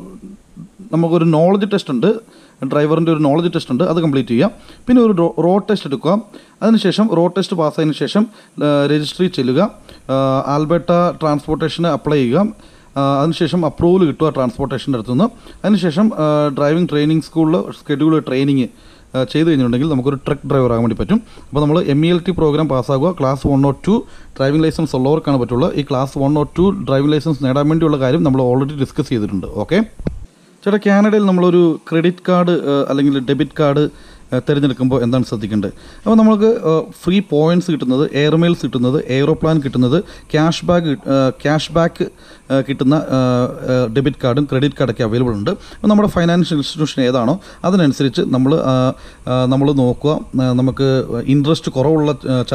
നമുക്കൊരു നോളജ് ടെസ്റ്റ് ഉണ്ട് ഡ്രൈവറിൻ്റെ ഒരു നോളജ് ടെസ്റ്റ് ഉണ്ട് അത് കംപ്ലീറ്റ് ചെയ്യുക പിന്നെ ഒരു റോഡ് ടെസ്റ്റ് എടുക്കുക അതിനുശേഷം റോഡ് ടെസ്റ്റ് പാസ്സായതിനു ശേഷം രജിസ്ട്രി ചെല്ലുക ആൽബർട്ട ട്രാൻസ്പോർട്ടേഷന് അപ്ലൈ ചെയ്യുക ആ, അതിനുശേഷം അപ്രൂവൽ കിട്ടുക ട്രാൻസ്പോർട്ടേഷൻ്റെ അടുത്തുനിന്ന് അതിനുശേഷം ഡ്രൈവിംഗ് ട്രെയിനിങ് സ്കൂളിൽ ഷെഡ്യൂൾ ട്രെയിനിങ് ചെയ്ത് കഴിഞ്ഞിട്ടുണ്ടെങ്കിൽ നമുക്കൊരു ട്രക്ക് ഡ്രൈവർ ആകാൻ വേണ്ടി പറ്റും അപ്പോൾ നമ്മൾ M E L T program പാസ്സാകുക class one or two driving license ഉള്ളവർക്കാണ് പറ്റുള്ളൂ ഈ class one or two driving license നേടാൻ വേണ്ടിയുള്ള കാര്യം നമ്മൾ ഓൾറെഡി ഡിസ്കസ് ചെയ്തിട്ടുണ്ട് ഓക്കെ ചേട്ടാ കാനഡയിൽ നമ്മളൊരു ക്രെഡിറ്റ് കാർഡ് അല്ലെങ്കിൽ ഡെബിറ്റ് കാർഡ് തിരഞ്ഞെടുക്കുമ്പോൾ എന്താണ് ശ്രദ്ധിക്കേണ്ടത് അപ്പോൾ നമുക്ക് ഫ്രീ പോയിൻറ്റ്സ് കിട്ടുന്നത് എയർ മെയിൽസ് കിട്ടുന്നത് എയ്റോപ്ലാൻ കിട്ടുന്നത് ക്യാഷ് ബാക്ക് ക്യാഷ് ബാക്ക് കിട്ടുന്ന ഡെബിറ്റ് കാർഡും ക്രെഡിറ്റ് കാർഡൊക്കെ അവൈലബിൾ ഉണ്ട് അപ്പോൾ നമ്മുടെ ഫൈനാൻഷ്യൽ ഇൻസ്റ്റിറ്റ്യൂഷൻ ഏതാണോ അതിനനുസരിച്ച് നമ്മൾ നമ്മൾ നോക്കുക ആ, നമുക്ക് ഇൻട്രസ്റ്റ് കുറവുള്ള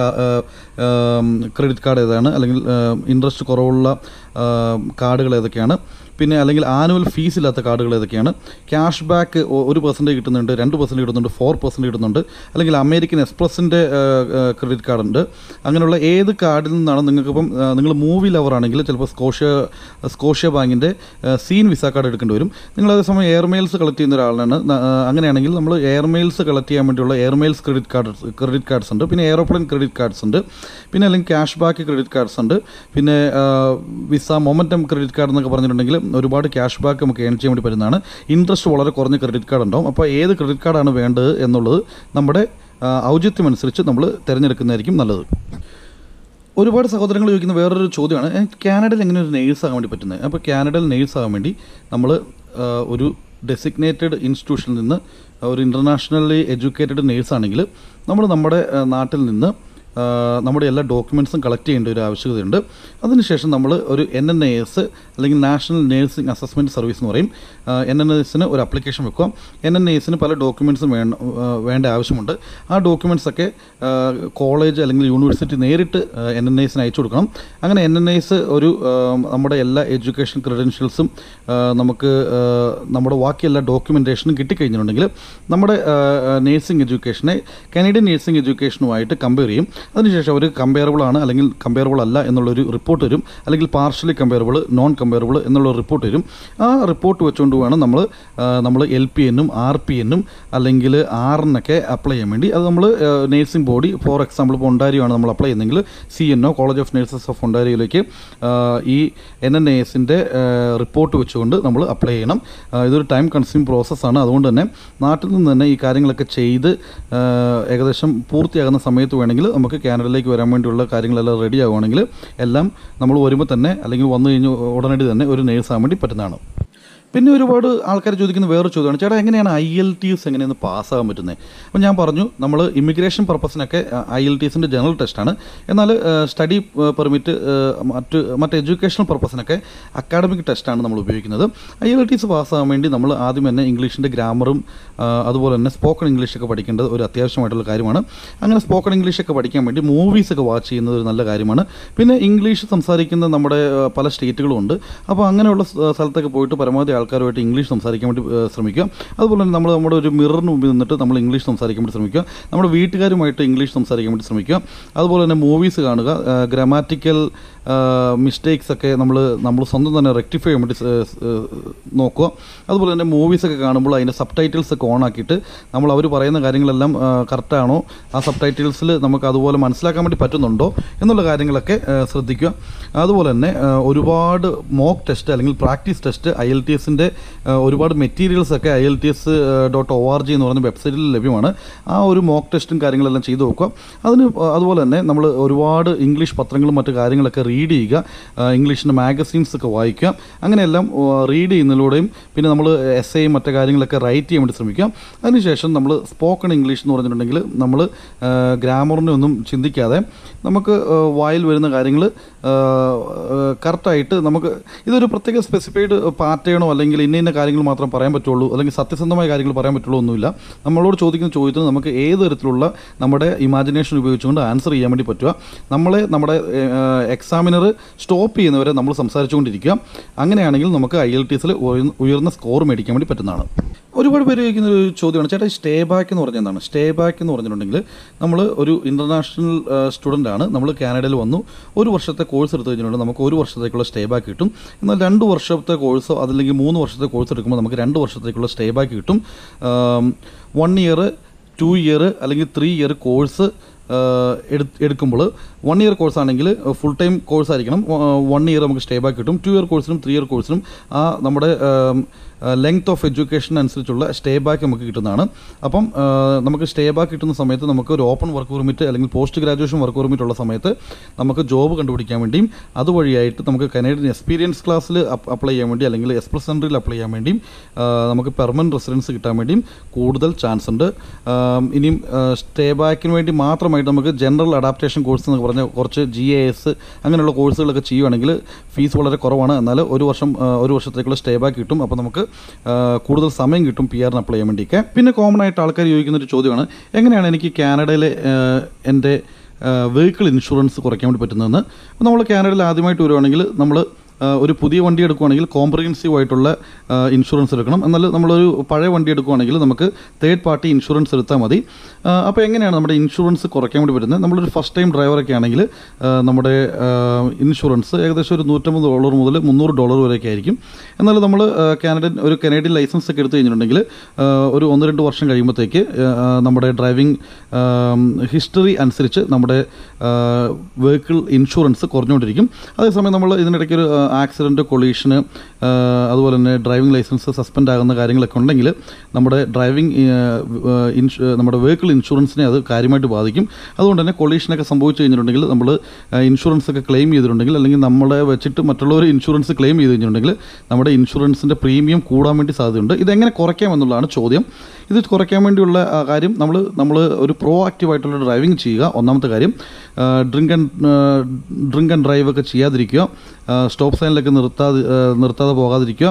ക്രെഡിറ്റ് കാർഡ് ഏതാണ് അല്ലെങ്കിൽ ഇൻട്രസ്റ്റ് കുറവുള്ള ആ, കാർഡുകൾ ഏതൊക്കെയാണ് പിന്നെ അല്ലെങ്കിൽ ആനുവൽ ഫീസ് ഇല്ലാത്ത കാർഡുകൾ ഏതൊക്കെയാണ് ക്യാഷ് ബാക്ക് ഒരു പെർസെൻറ്റേജ് കിട്ടുന്നുണ്ട് രണ്ട് പെർസെൻറ്റ് കിട്ടുന്നുണ്ട് ഫോർ പെർസെൻറ്റ് കിട്ടുന്നുണ്ട് അല്ലെങ്കിൽ അമേരിക്കൻ എക്സ്പ്രസിൻ്റെ ക്രെഡിറ്റ് കാർഡ് ഉണ്ട് അങ്ങനെയുള്ള ഏത് കാർഡിൽ നിന്നാണ് നിങ്ങൾക്കിപ്പം നിങ്ങൾ മൂവി ലവർ ആണെങ്കിൽ ചിലപ്പോൾ സ്കോഷ്യ സ്കോഷ്യ ബാങ്കിൻ്റെ സീൻ വിസ കാർഡ് എടുക്കേണ്ടി വരും നിങ്ങൾ അതേസമയം എയർ മെയിൽസ് കളക്ട് ചെയ്യുന്ന ഒരാളാണ് ന- ആ, അങ്ങനെയാണെങ്കിൽ നമ്മൾ എയർ മെയിൽസ് കളക്ട് ചെയ്യാൻ വേണ്ടിയുള്ള air miles credit card credit cards ഉണ്ട് പിന്നെ എയറോപ്ലെയിൻ ക്രെഡിറ്റ് കാർഡ്സ് ഉണ്ട് പിന്നെ അല്ലെങ്കിൽ ക്യാഷ് ബാക്ക് ക്രെഡിറ്റ് കാർഡ്സ് ഉണ്ട് പിന്നെ ആ, വിസ മൊമെൻറ്റം ക്രെഡിറ്റ് കാർഡ് എന്നൊക്കെ പറഞ്ഞിട്ടുണ്ടെങ്കിൽ ഒരുപാട് ക്യാഷ് ബാക്ക് നമുക്ക് ഏൺ ചെയ്യാൻ വേണ്ടി പറ്റുന്നതാണ് ഇൻട്രസ്റ്റ് വളരെ കുറഞ്ഞ ക്രെഡിറ്റ് കാർഡ് ഉണ്ടാവും അപ്പോൾ ഏത് ക്രെഡിറ്റ് കാർഡാണ് വേണ്ടത് എന്നുള്ളത് നമ്മുടെ ആ, ഔചിത്യം അനുസരിച്ച് നമ്മൾ തിരഞ്ഞെടുക്കുന്നതായിരിക്കും നല്ലത് ഒരുപാട് സഹോദരങ്ങൾ ചോദിക്കുന്ന വേറൊരു ചോദ്യമാണ് "ഏ, കാനഡയിൽ എങ്ങനെ ഒരു നേഴ്സ് ആകാൻ വേണ്ടി പറ്റുന്നത് അപ്പോൾ കാനഡയിൽ നേഴ്സ് ആകാൻ വേണ്ടി നമ്മൾ ഒരു ഡെസിഗ്നേറ്റഡ് ഇൻസ്റ്റിറ്റ്യൂഷനിൽ നിന്ന് ഒരു ഇൻ്റർനാഷണലി എഡ്യൂക്കേറ്റഡ് നേഴ്സ് ആണെങ്കിൽ നമ്മൾ നമ്മുടെ ആ, നാട്ടിൽ നിന്ന് ആ, നമ്മുടെ എല്ലാ ഡോക്യുമെൻറ്റ്സും കളക്ട് ചെയ്യേണ്ട ഒരു ആവശ്യകതയുണ്ട് അതിനുശേഷം നമ്മൾ ഒരു എൻ എൻ എ എസ് അല്ലെങ്കിൽ നാഷണൽ നേഴ്സിംഗ് അസസ്മെൻറ്റ് സർവീസ് എന്ന് പറയും എൻ എൻ എസിന് ഒരു അപ്ലിക്കേഷൻ വെക്കുക എൻ എൻ എസിന് പല ഡോക്യുമെൻറ്റ്സും വേണ്ട ആ, വേണ്ട ആവശ്യമുണ്ട് ആ ഡോക്യുമെൻറ്റ്സ് ഒക്കെ കോളേജ് അല്ലെങ്കിൽ യൂണിവേഴ്സിറ്റി നേരിട്ട് എൻ എൻ എസിന് അയച്ചു കൊടുക്കണം അങ്ങനെ എൻ എൻ എസ് ഒരു ആ, നമ്മുടെ എല്ലാ എഡ്യൂക്കേഷൻ ക്രെഡൻഷ്യൽസും നമുക്ക് ആ, നമ്മുടെ ബാക്കി എല്ലാ ഡോക്യുമെൻറ്റേഷനും കിട്ടിക്കഴിഞ്ഞിട്ടുണ്ടെങ്കിൽ നമ്മുടെ നേഴ്സിംഗ് എഡ്യൂക്കേഷനെ കനേഡിയൻ നേഴ്സിംഗ് എഡ്യൂക്കേഷനുമായിട്ട് കമ്പയർ ചെയ്യും അതിനുശേഷം അവർ കമ്പയറബിൾ ആണ് അല്ലെങ്കിൽ കമ്പയറബിൾ അല്ല എന്നുള്ളൊരു റിപ്പോർട്ട് വരും അല്ലെങ്കിൽ പാർഷ്യലി കമ്പയറബിൾ നോൺ കമ്പയറബിൾ എന്നുള്ള റിപ്പോർട്ട് വരും ആ റിപ്പോർട്ട് വെച്ചുകൊണ്ട് വേണം നമ്മൾ നമ്മൾ എൽ പി എന്നും ആർ പി എന്നും അല്ലെങ്കിൽ ആറിനൊക്കെ അപ്ലൈ ചെയ്യാൻ വേണ്ടി അത് നമ്മൾ നേഴ്സിംഗ് ബോഡി ഫോർ എക്സാമ്പിൾ ഇപ്പോൾ ഒണ്ടാരിയാണ് നമ്മൾ അപ്ലൈ ചെയ്യുന്നതെങ്കിൽ C N O college of nurses of ഒണ്ടാരിയോയിലേക്ക് ഈ എൻ എൻ എ എസിൻ്റെ റിപ്പോർട്ട് വെച്ചുകൊണ്ട് നമ്മൾ അപ്ലൈ ചെയ്യണം ആ, ഇതൊരു ടൈം കൺസ്യൂം പ്രോസസ്സാണ് അതുകൊണ്ട് തന്നെ നാട്ടിൽ നിന്ന് തന്നെ ഈ കാര്യങ്ങളൊക്കെ ചെയ്ത് ആ, ഏകദേശം പൂർത്തിയാകുന്ന സമയത്ത് വേണമെങ്കിൽ നമുക്ക് കാനഡയിലേക്ക് വരാൻ വേണ്ടിയുള്ള കാര്യങ്ങളെല്ലാം റെഡി ആവുകയാണെങ്കിൽ എല്ലാം നമ്മൾ വരുമ്പോൾ തന്നെ അല്ലെങ്കിൽ വന്നു കഴിഞ്ഞ് ഉടനടി തന്നെ ഒരു നേഴ്സ് ആകാൻ വേണ്ടി പറ്റുന്നതാണ് പിന്നെ ഒരുപാട് ആൾക്കാർ ചോദിക്കുന്ന വേറൊരു ചോദ്യമാണ് ചേട്ടാ എങ്ങനെയാണ് ഐ എൽ ടി എസ് എങ്ങനെയാണ് പാസ്സാകാൻ പറ്റുന്നത് അപ്പോൾ ഞാൻ പറഞ്ഞു നമ്മൾ ഇമിഗ്രേഷൻ പർപ്പസിനൊക്കെ ഐ എൽ ടി എസിൻ്റെ ജനറൽ ടെസ്റ്റാണ് എന്നാൽ സ്റ്റഡി പെർമിറ്റ് മറ്റ് മറ്റ് എഡ്യൂക്കേഷണൽ പർപ്പസിനൊക്കെ അക്കാഡമിക് ടെസ്റ്റാണ് നമ്മൾ ഉപയോഗിക്കുന്നത് ഐ എൽ ടി എസ് പാസ്സാകാൻ വേണ്ടി നമ്മൾ ആദ്യം തന്നെ ഇംഗ്ലീഷിൻ്റെ ഗ്രാമറും അതുപോലെ തന്നെ സ്പോക്കൺ ഇംഗ്ലീഷൊക്കെ പഠിക്കേണ്ടത് ഒരു അത്യാവശ്യമായിട്ടുള്ള കാര്യമാണ് അങ്ങനെ സ്പോക്കൺ ഇംഗ്ലീഷൊക്കെ പഠിക്കാൻ വേണ്ടി മൂവീസൊക്കെ വാച്ച് ചെയ്യുന്നത് ഒരു നല്ല കാര്യമാണ് പിന്നെ ഇംഗ്ലീഷ് സംസാരിക്കുന്ന നമ്മുടെ ആ, പല സ്റ്റേറ്റുകളും ഉണ്ട് അപ്പോൾ അങ്ങനെയുള്ള സ്ഥ- സ്ഥലത്തൊക്കെ പോയിട്ട് പരമാവധി ആൾക്കാരുമായിട്ട് ഇംഗ്ലീഷ് സംസാരിക്കാൻ വേണ്ടി ആ, ശ്രമിക്കുക അതുപോലെ തന്നെ നമ്മൾ നമ്മുടെ ഒരു മിററിന് മുമ്പിൽ നിന്നിട്ട് നമ്മൾ ഇംഗ്ലീഷ് സംസാരിക്കാൻ വേണ്ടി ശ്രമിക്കുക നമ്മുടെ വീട്ടുകാരുമായിട്ട് ഇംഗ്ലീഷ് സംസാരിക്കാൻ വേണ്ടി ശ്രമിക്കുക അതുപോലെ തന്നെ മൂവീസ് കാണുക ഗ്രാമാറ്റിക്കൽ മിസ്റ്റേക്സ് ഒക്കെ നമ്മൾ നമ്മൾ സ്വന്തം തന്നെ റെക്ടിഫൈ ചെയ്യാൻ വേണ്ടി സ- സ്- നോക്കുക അതുപോലെ തന്നെ മൂവീസൊക്കെ കാണുമ്പോൾ അതിൻ്റെ സബ് ടൈറ്റിൽസ് ഒക്കെ ഓൺ ആക്കിയിട്ട് നമ്മൾ അവർ പറയുന്ന കാര്യങ്ങളെല്ലാം കറക്റ്റാണോ ആ സബ് ടൈറ്റിൽസിൽ നമുക്ക് അതുപോലെ മനസ്സിലാക്കാൻ വേണ്ടി പറ്റുന്നുണ്ടോ എന്നുള്ള കാര്യങ്ങളൊക്കെ ആ, ശ്രദ്ധിക്കുക അതുപോലെ തന്നെ ആ, ഒരുപാട് മോക്ക് ടെസ്റ്റ് അല്ലെങ്കിൽ practice test I L T എസിൻ്റെ ഒരുപാട് മെറ്റീരിയൽസ് ഒക്കെ I L T S dot O R G എന്ന് പറയുന്ന വെബ്സൈറ്റിൽ ലഭ്യമാണ് ആ ഒരു മോക്ക് ടെസ്റ്റും കാര്യങ്ങളെല്ലാം ചെയ്തു നോക്കുക അതിന് അതുപോലെ തന്നെ നമ്മൾ ഒരുപാട് ഇംഗ്ലീഷ് പത്രങ്ങളും മറ്റു കാര്യങ്ങളൊക്കെ റീഡ് ചെയ്യുക ആ, ഇംഗ്ലീഷിൻ്റെ മാഗസീൻസ് ഒക്കെ വായിക്കുക അങ്ങനെയെല്ലാം റീഡ് ചെയ്യുന്നതിലൂടെയും പിന്നെ നമ്മൾ എസ് എയും മറ്റു കാര്യങ്ങളൊക്കെ റൈറ്റ് ചെയ്യാൻ വേണ്ടി ശ്രമിക്കുക അതിനുശേഷം നമ്മൾ സ്പോക്കൺ ഇംഗ്ലീഷ് എന്ന് പറഞ്ഞിട്ടുണ്ടെങ്കിൽ നമ്മൾ ഗ്രാമറിനെ ഒന്നും ചിന്തിക്കാതെ നമുക്ക് ആ, വായിൽ വരുന്ന കാര്യങ്ങൾ കറക്റ്റായിട്ട് നമുക്ക് ഇതൊരു പ്രത്യേക സ്പെസിഫൈഡ് പാറ്റേണോ അല്ലെങ്കിൽ ഇന്ന ഇന്ന കാര്യങ്ങൾ മാത്രം പറയാൻ പറ്റുള്ളൂ അല്ലെങ്കിൽ സത്യസന്ധമായ കാര്യങ്ങൾ പറയാൻ പറ്റുള്ളൂ ഒന്നുമില്ല നമ്മളോട് ചോദിക്കുന്ന ചോദ്യത്തിന് നമുക്ക് ഏത് തരത്തിലുള്ള നമ്മുടെ ഇമാജിനേഷൻ ഉപയോഗിച്ചുകൊണ്ട് ആൻസർ ചെയ്യാൻ വേണ്ടി പറ്റുക നമ്മളെ നമ്മുടെ എക്സാമിനർ സ്റ്റോപ്പ് ചെയ്യുന്നവരെ നമ്മൾ സംസാരിച്ചുകൊണ്ടിരിക്കുക അങ്ങനെയാണെങ്കിൽ നമുക്ക് ഐ എൽ ടി എസിൽ ഉയർന്ന സ്കോർ മേടിക്കാൻ വേണ്ടി പറ്റുന്നതാണ് ഒരുപാട് പേര് ചോദിക്കുന്ന ഒരു ചോദ്യമാണ് ചേട്ടാ സ്റ്റേ ബാക്ക് എന്ന് പറഞ്ഞാൽ എന്താണ് സ്റ്റേ ബാക്ക് എന്ന് പറഞ്ഞിട്ടുണ്ടെങ്കിൽ നമ്മൾ ഒരു ഇൻ്റർനാഷണൽ സ്റ്റുഡൻ്റ് ആണ് നമ്മൾ കാനഡയിൽ വന്നു ഒരു വർഷത്തെ കോഴ്സ് എടുത്തു കഴിഞ്ഞിട്ടുണ്ടെങ്കിൽ നമുക്ക് ഒരു വർഷത്തേക്കുള്ള സ്റ്റേ ബാക്ക് കിട്ടും എന്നാൽ രണ്ട് വർഷത്തെ കോഴ്സോ അതല്ലെങ്കിൽ മൂന്ന് വർഷത്തെ കോഴ്സ് എടുക്കുമ്പോൾ നമുക്ക് രണ്ട് വർഷത്തേക്കുള്ള സ്റ്റേ ബാക്ക് കിട്ടും വൺ ഇയർ ടു ഇയർ അല്ലെങ്കിൽ ത്രീ ഇയർ കോഴ്സ് എടുക്കുമ്പോൾ വൺ ഇയർ കോഴ്സ് ആണെങ്കിൽ ഫുൾ ടൈം കോഴ്സ് ആയിരിക്കണം വൺ ഇയർ നമുക്ക് സ്റ്റേ ബാക്ക് കിട്ടും ടു ഇയർ കോഴ്സിനും ത്രീ ഇയർ കോഴ്സിനും ആ നമ്മുടെ ലെങ്ത് ഓഫ് എഡ്യൂക്കേഷൻ അനുസരിച്ചുള്ള സ്റ്റേ ബാക്ക് നമുക്ക് കിട്ടുന്നതാണ് അപ്പം ആ, നമുക്ക് സ്റ്റേ ബാക്ക് കിട്ടുന്ന സമയത്ത് നമുക്ക് ഒരു ഓപ്പൺ വർക്ക് പെർമിറ്റ് അല്ലെങ്കിൽ പോസ്റ്റ് ഗ്രാജുവേഷൻ വർക്ക് പെർമിറ്റ് ഉള്ള സമയത്ത് നമുക്ക് ജോബ് കണ്ടുപിടിക്കാൻ വേണ്ടിയും അതുവഴിയായിട്ട് നമുക്ക് കനേഡിയൻ എക്സ്പീരിയൻസ് ക്ലാസ്സിൽ അപ്ലൈ ചെയ്യാൻ വേണ്ടി അല്ലെങ്കിൽ എക്സ്പ്രസ് സെൻറ്ററിൽ അപ്ലൈ ചെയ്യാൻ വേണ്ടിയും ആ, നമുക്ക് പെർമനൻറ്റ് റെസിഡൻസ് കിട്ടാൻ വേണ്ടിയും കൂടുതൽ ചാൻസ് ഉണ്ട് ആ, ഇനിയും സ്റ്റേ ബാക്കിന് വേണ്ടി മാത്രമായിട്ട് നമുക്ക് ജനറൽ അഡാപ്റ്റേഷൻ കോഴ്സ് എന്ന് പറഞ്ഞ കുറച്ച് ജി എ എസ് അങ്ങനെയുള്ള കോഴ്സുകളൊക്കെ ചെയ്യുവാണെങ്കിൽ ഫീസ് വളരെ കുറവാണ് എന്നാൽ ഒരു വർഷം ആ, ഒരു വർഷത്തേക്കുള്ള സ്റ്റേ ബാക്ക് കിട്ടും അപ്പോൾ നമുക്ക് ആ, കൂടുതൽ സമയം കിട്ടും പി ആറിന് അപ്ലൈ ചെയ്യാൻ വേണ്ടിയൊക്കെ പിന്നെ കോമൺ ആയിട്ട് ആൾക്കാർ ചോദിക്കുന്ന ഒരു ചോദ്യമാണ് എങ്ങനെയാണ് എനിക്ക് കാനഡയിലെ ആ, എൻ്റെ വെഹിക്കിൾ ഇൻഷുറൻസ് കുറയ്ക്കാൻ വേണ്ടി പറ്റുന്നതെന്ന് അപ്പോൾ നമ്മൾ കാനഡയിൽ ആദ്യമായിട്ട് വരുവാണെങ്കിൽ നമ്മൾ ആ, ഒരു പുതിയ വണ്ടി എടുക്കുകയാണെങ്കിൽ കോംപ്രഹെൻസീവ് ആയിട്ടുള്ള ആ, ഇൻഷുറൻസ് എടുക്കണം എന്നാൽ നമ്മളൊരു പഴയ വണ്ടി എടുക്കുകയാണെങ്കിൽ നമുക്ക് തേർഡ് പാർട്ടി ഇൻഷുറൻസ് എടുത്താൽ മതി ആ, അപ്പോൾ എങ്ങനെയാണ് നമ്മുടെ ഇൻഷുറൻസ് കുറയ്ക്കാൻ വേണ്ടി പറ്റുന്നത് നമ്മളൊരു ഫസ്റ്റ് ടൈം ഡ്രൈവറൊക്കെ ആണെങ്കിൽ ആ, നമ്മുടെ ആ, ഇൻഷുറൻസ് ഏകദേശം ഒരു നൂറ്റമ്പത് ഡോളർ മുതൽ മുന്നൂറ് ഡോളർ വരെയൊക്കെ ആയിരിക്കും എന്നാൽ നമ്മൾ കാനഡൻ ഒരു കനേഡിയൻ ലൈസൻസ് ഒക്കെ എടുത്തു കഴിഞ്ഞിട്ടുണ്ടെങ്കിൽ ആ, ഒരു ഒന്ന് രണ്ട് വർഷം കഴിയുമ്പോഴത്തേക്ക് ആ, നമ്മുടെ ഡ്രൈവിംഗ് ഹിസ്റ്ററി അനുസരിച്ച് നമ്മുടെ വെഹിക്കിൾ ഇൻഷുറൻസ് കുറഞ്ഞുകൊണ്ടിരിക്കും അതേസമയം നമ്മൾ ഇതിനിടയ്ക്ക് ഒരു ആക്സിഡൻറ്റ് കൊളീഷന് അതുപോലെ തന്നെ ഡ്രൈവിംഗ് ലൈസൻസ് സസ്പെൻഡ് ആകുന്ന കാര്യങ്ങളൊക്കെ ഉണ്ടെങ്കിൽ നമ്മുടെ ഡ്രൈവിംഗ് ഇൻഷു നമ്മുടെ വെഹിക്കിൾ ഇൻഷുറൻസിനെ അത് കാര്യമായിട്ട് ബാധിക്കും അതുകൊണ്ട് തന്നെ കൊളീഷനൊക്കെ സംഭവിച്ചു കഴിഞ്ഞിട്ടുണ്ടെങ്കിൽ നമ്മൾ ഇൻഷുറൻസ് ഒക്കെ ക്ലെയിം ചെയ്തിട്ടുണ്ടെങ്കിൽ അല്ലെങ്കിൽ നമ്മളെ വെച്ചിട്ട് മറ്റുള്ളവർ ഇൻഷുറൻസ് ക്ലെയിം ചെയ്ത് കഴിഞ്ഞിട്ടുണ്ടെങ്കിൽ നമ്മുടെ ഇൻഷുറൻസിൻ്റെ പ്രീമിയം കൂടാൻ വേണ്ടി സാധ്യതയുണ്ട് ഇതെങ്ങനെ കുറയ്ക്കാം എന്നുള്ളതാണ് ചോദ്യം ഇത് കുറയ്ക്കാൻ വേണ്ടിയുള്ള ആ, കാര്യം നമ്മൾ നമ്മൾ ഒരു പ്രോ ആക്റ്റീവായിട്ടുള്ള ഡ്രൈവിംഗ് ചെയ്യുക ഒന്നാമത്തെ കാര്യം drink and drink and drive ഒക്കെ ചെയ്യാതിരിക്കുക സ്റ്റോപ്പ് സൈനിലൊക്കെ നിർത്താതെ ആ, നിർത്താതെ പോകാതിരിക്കുക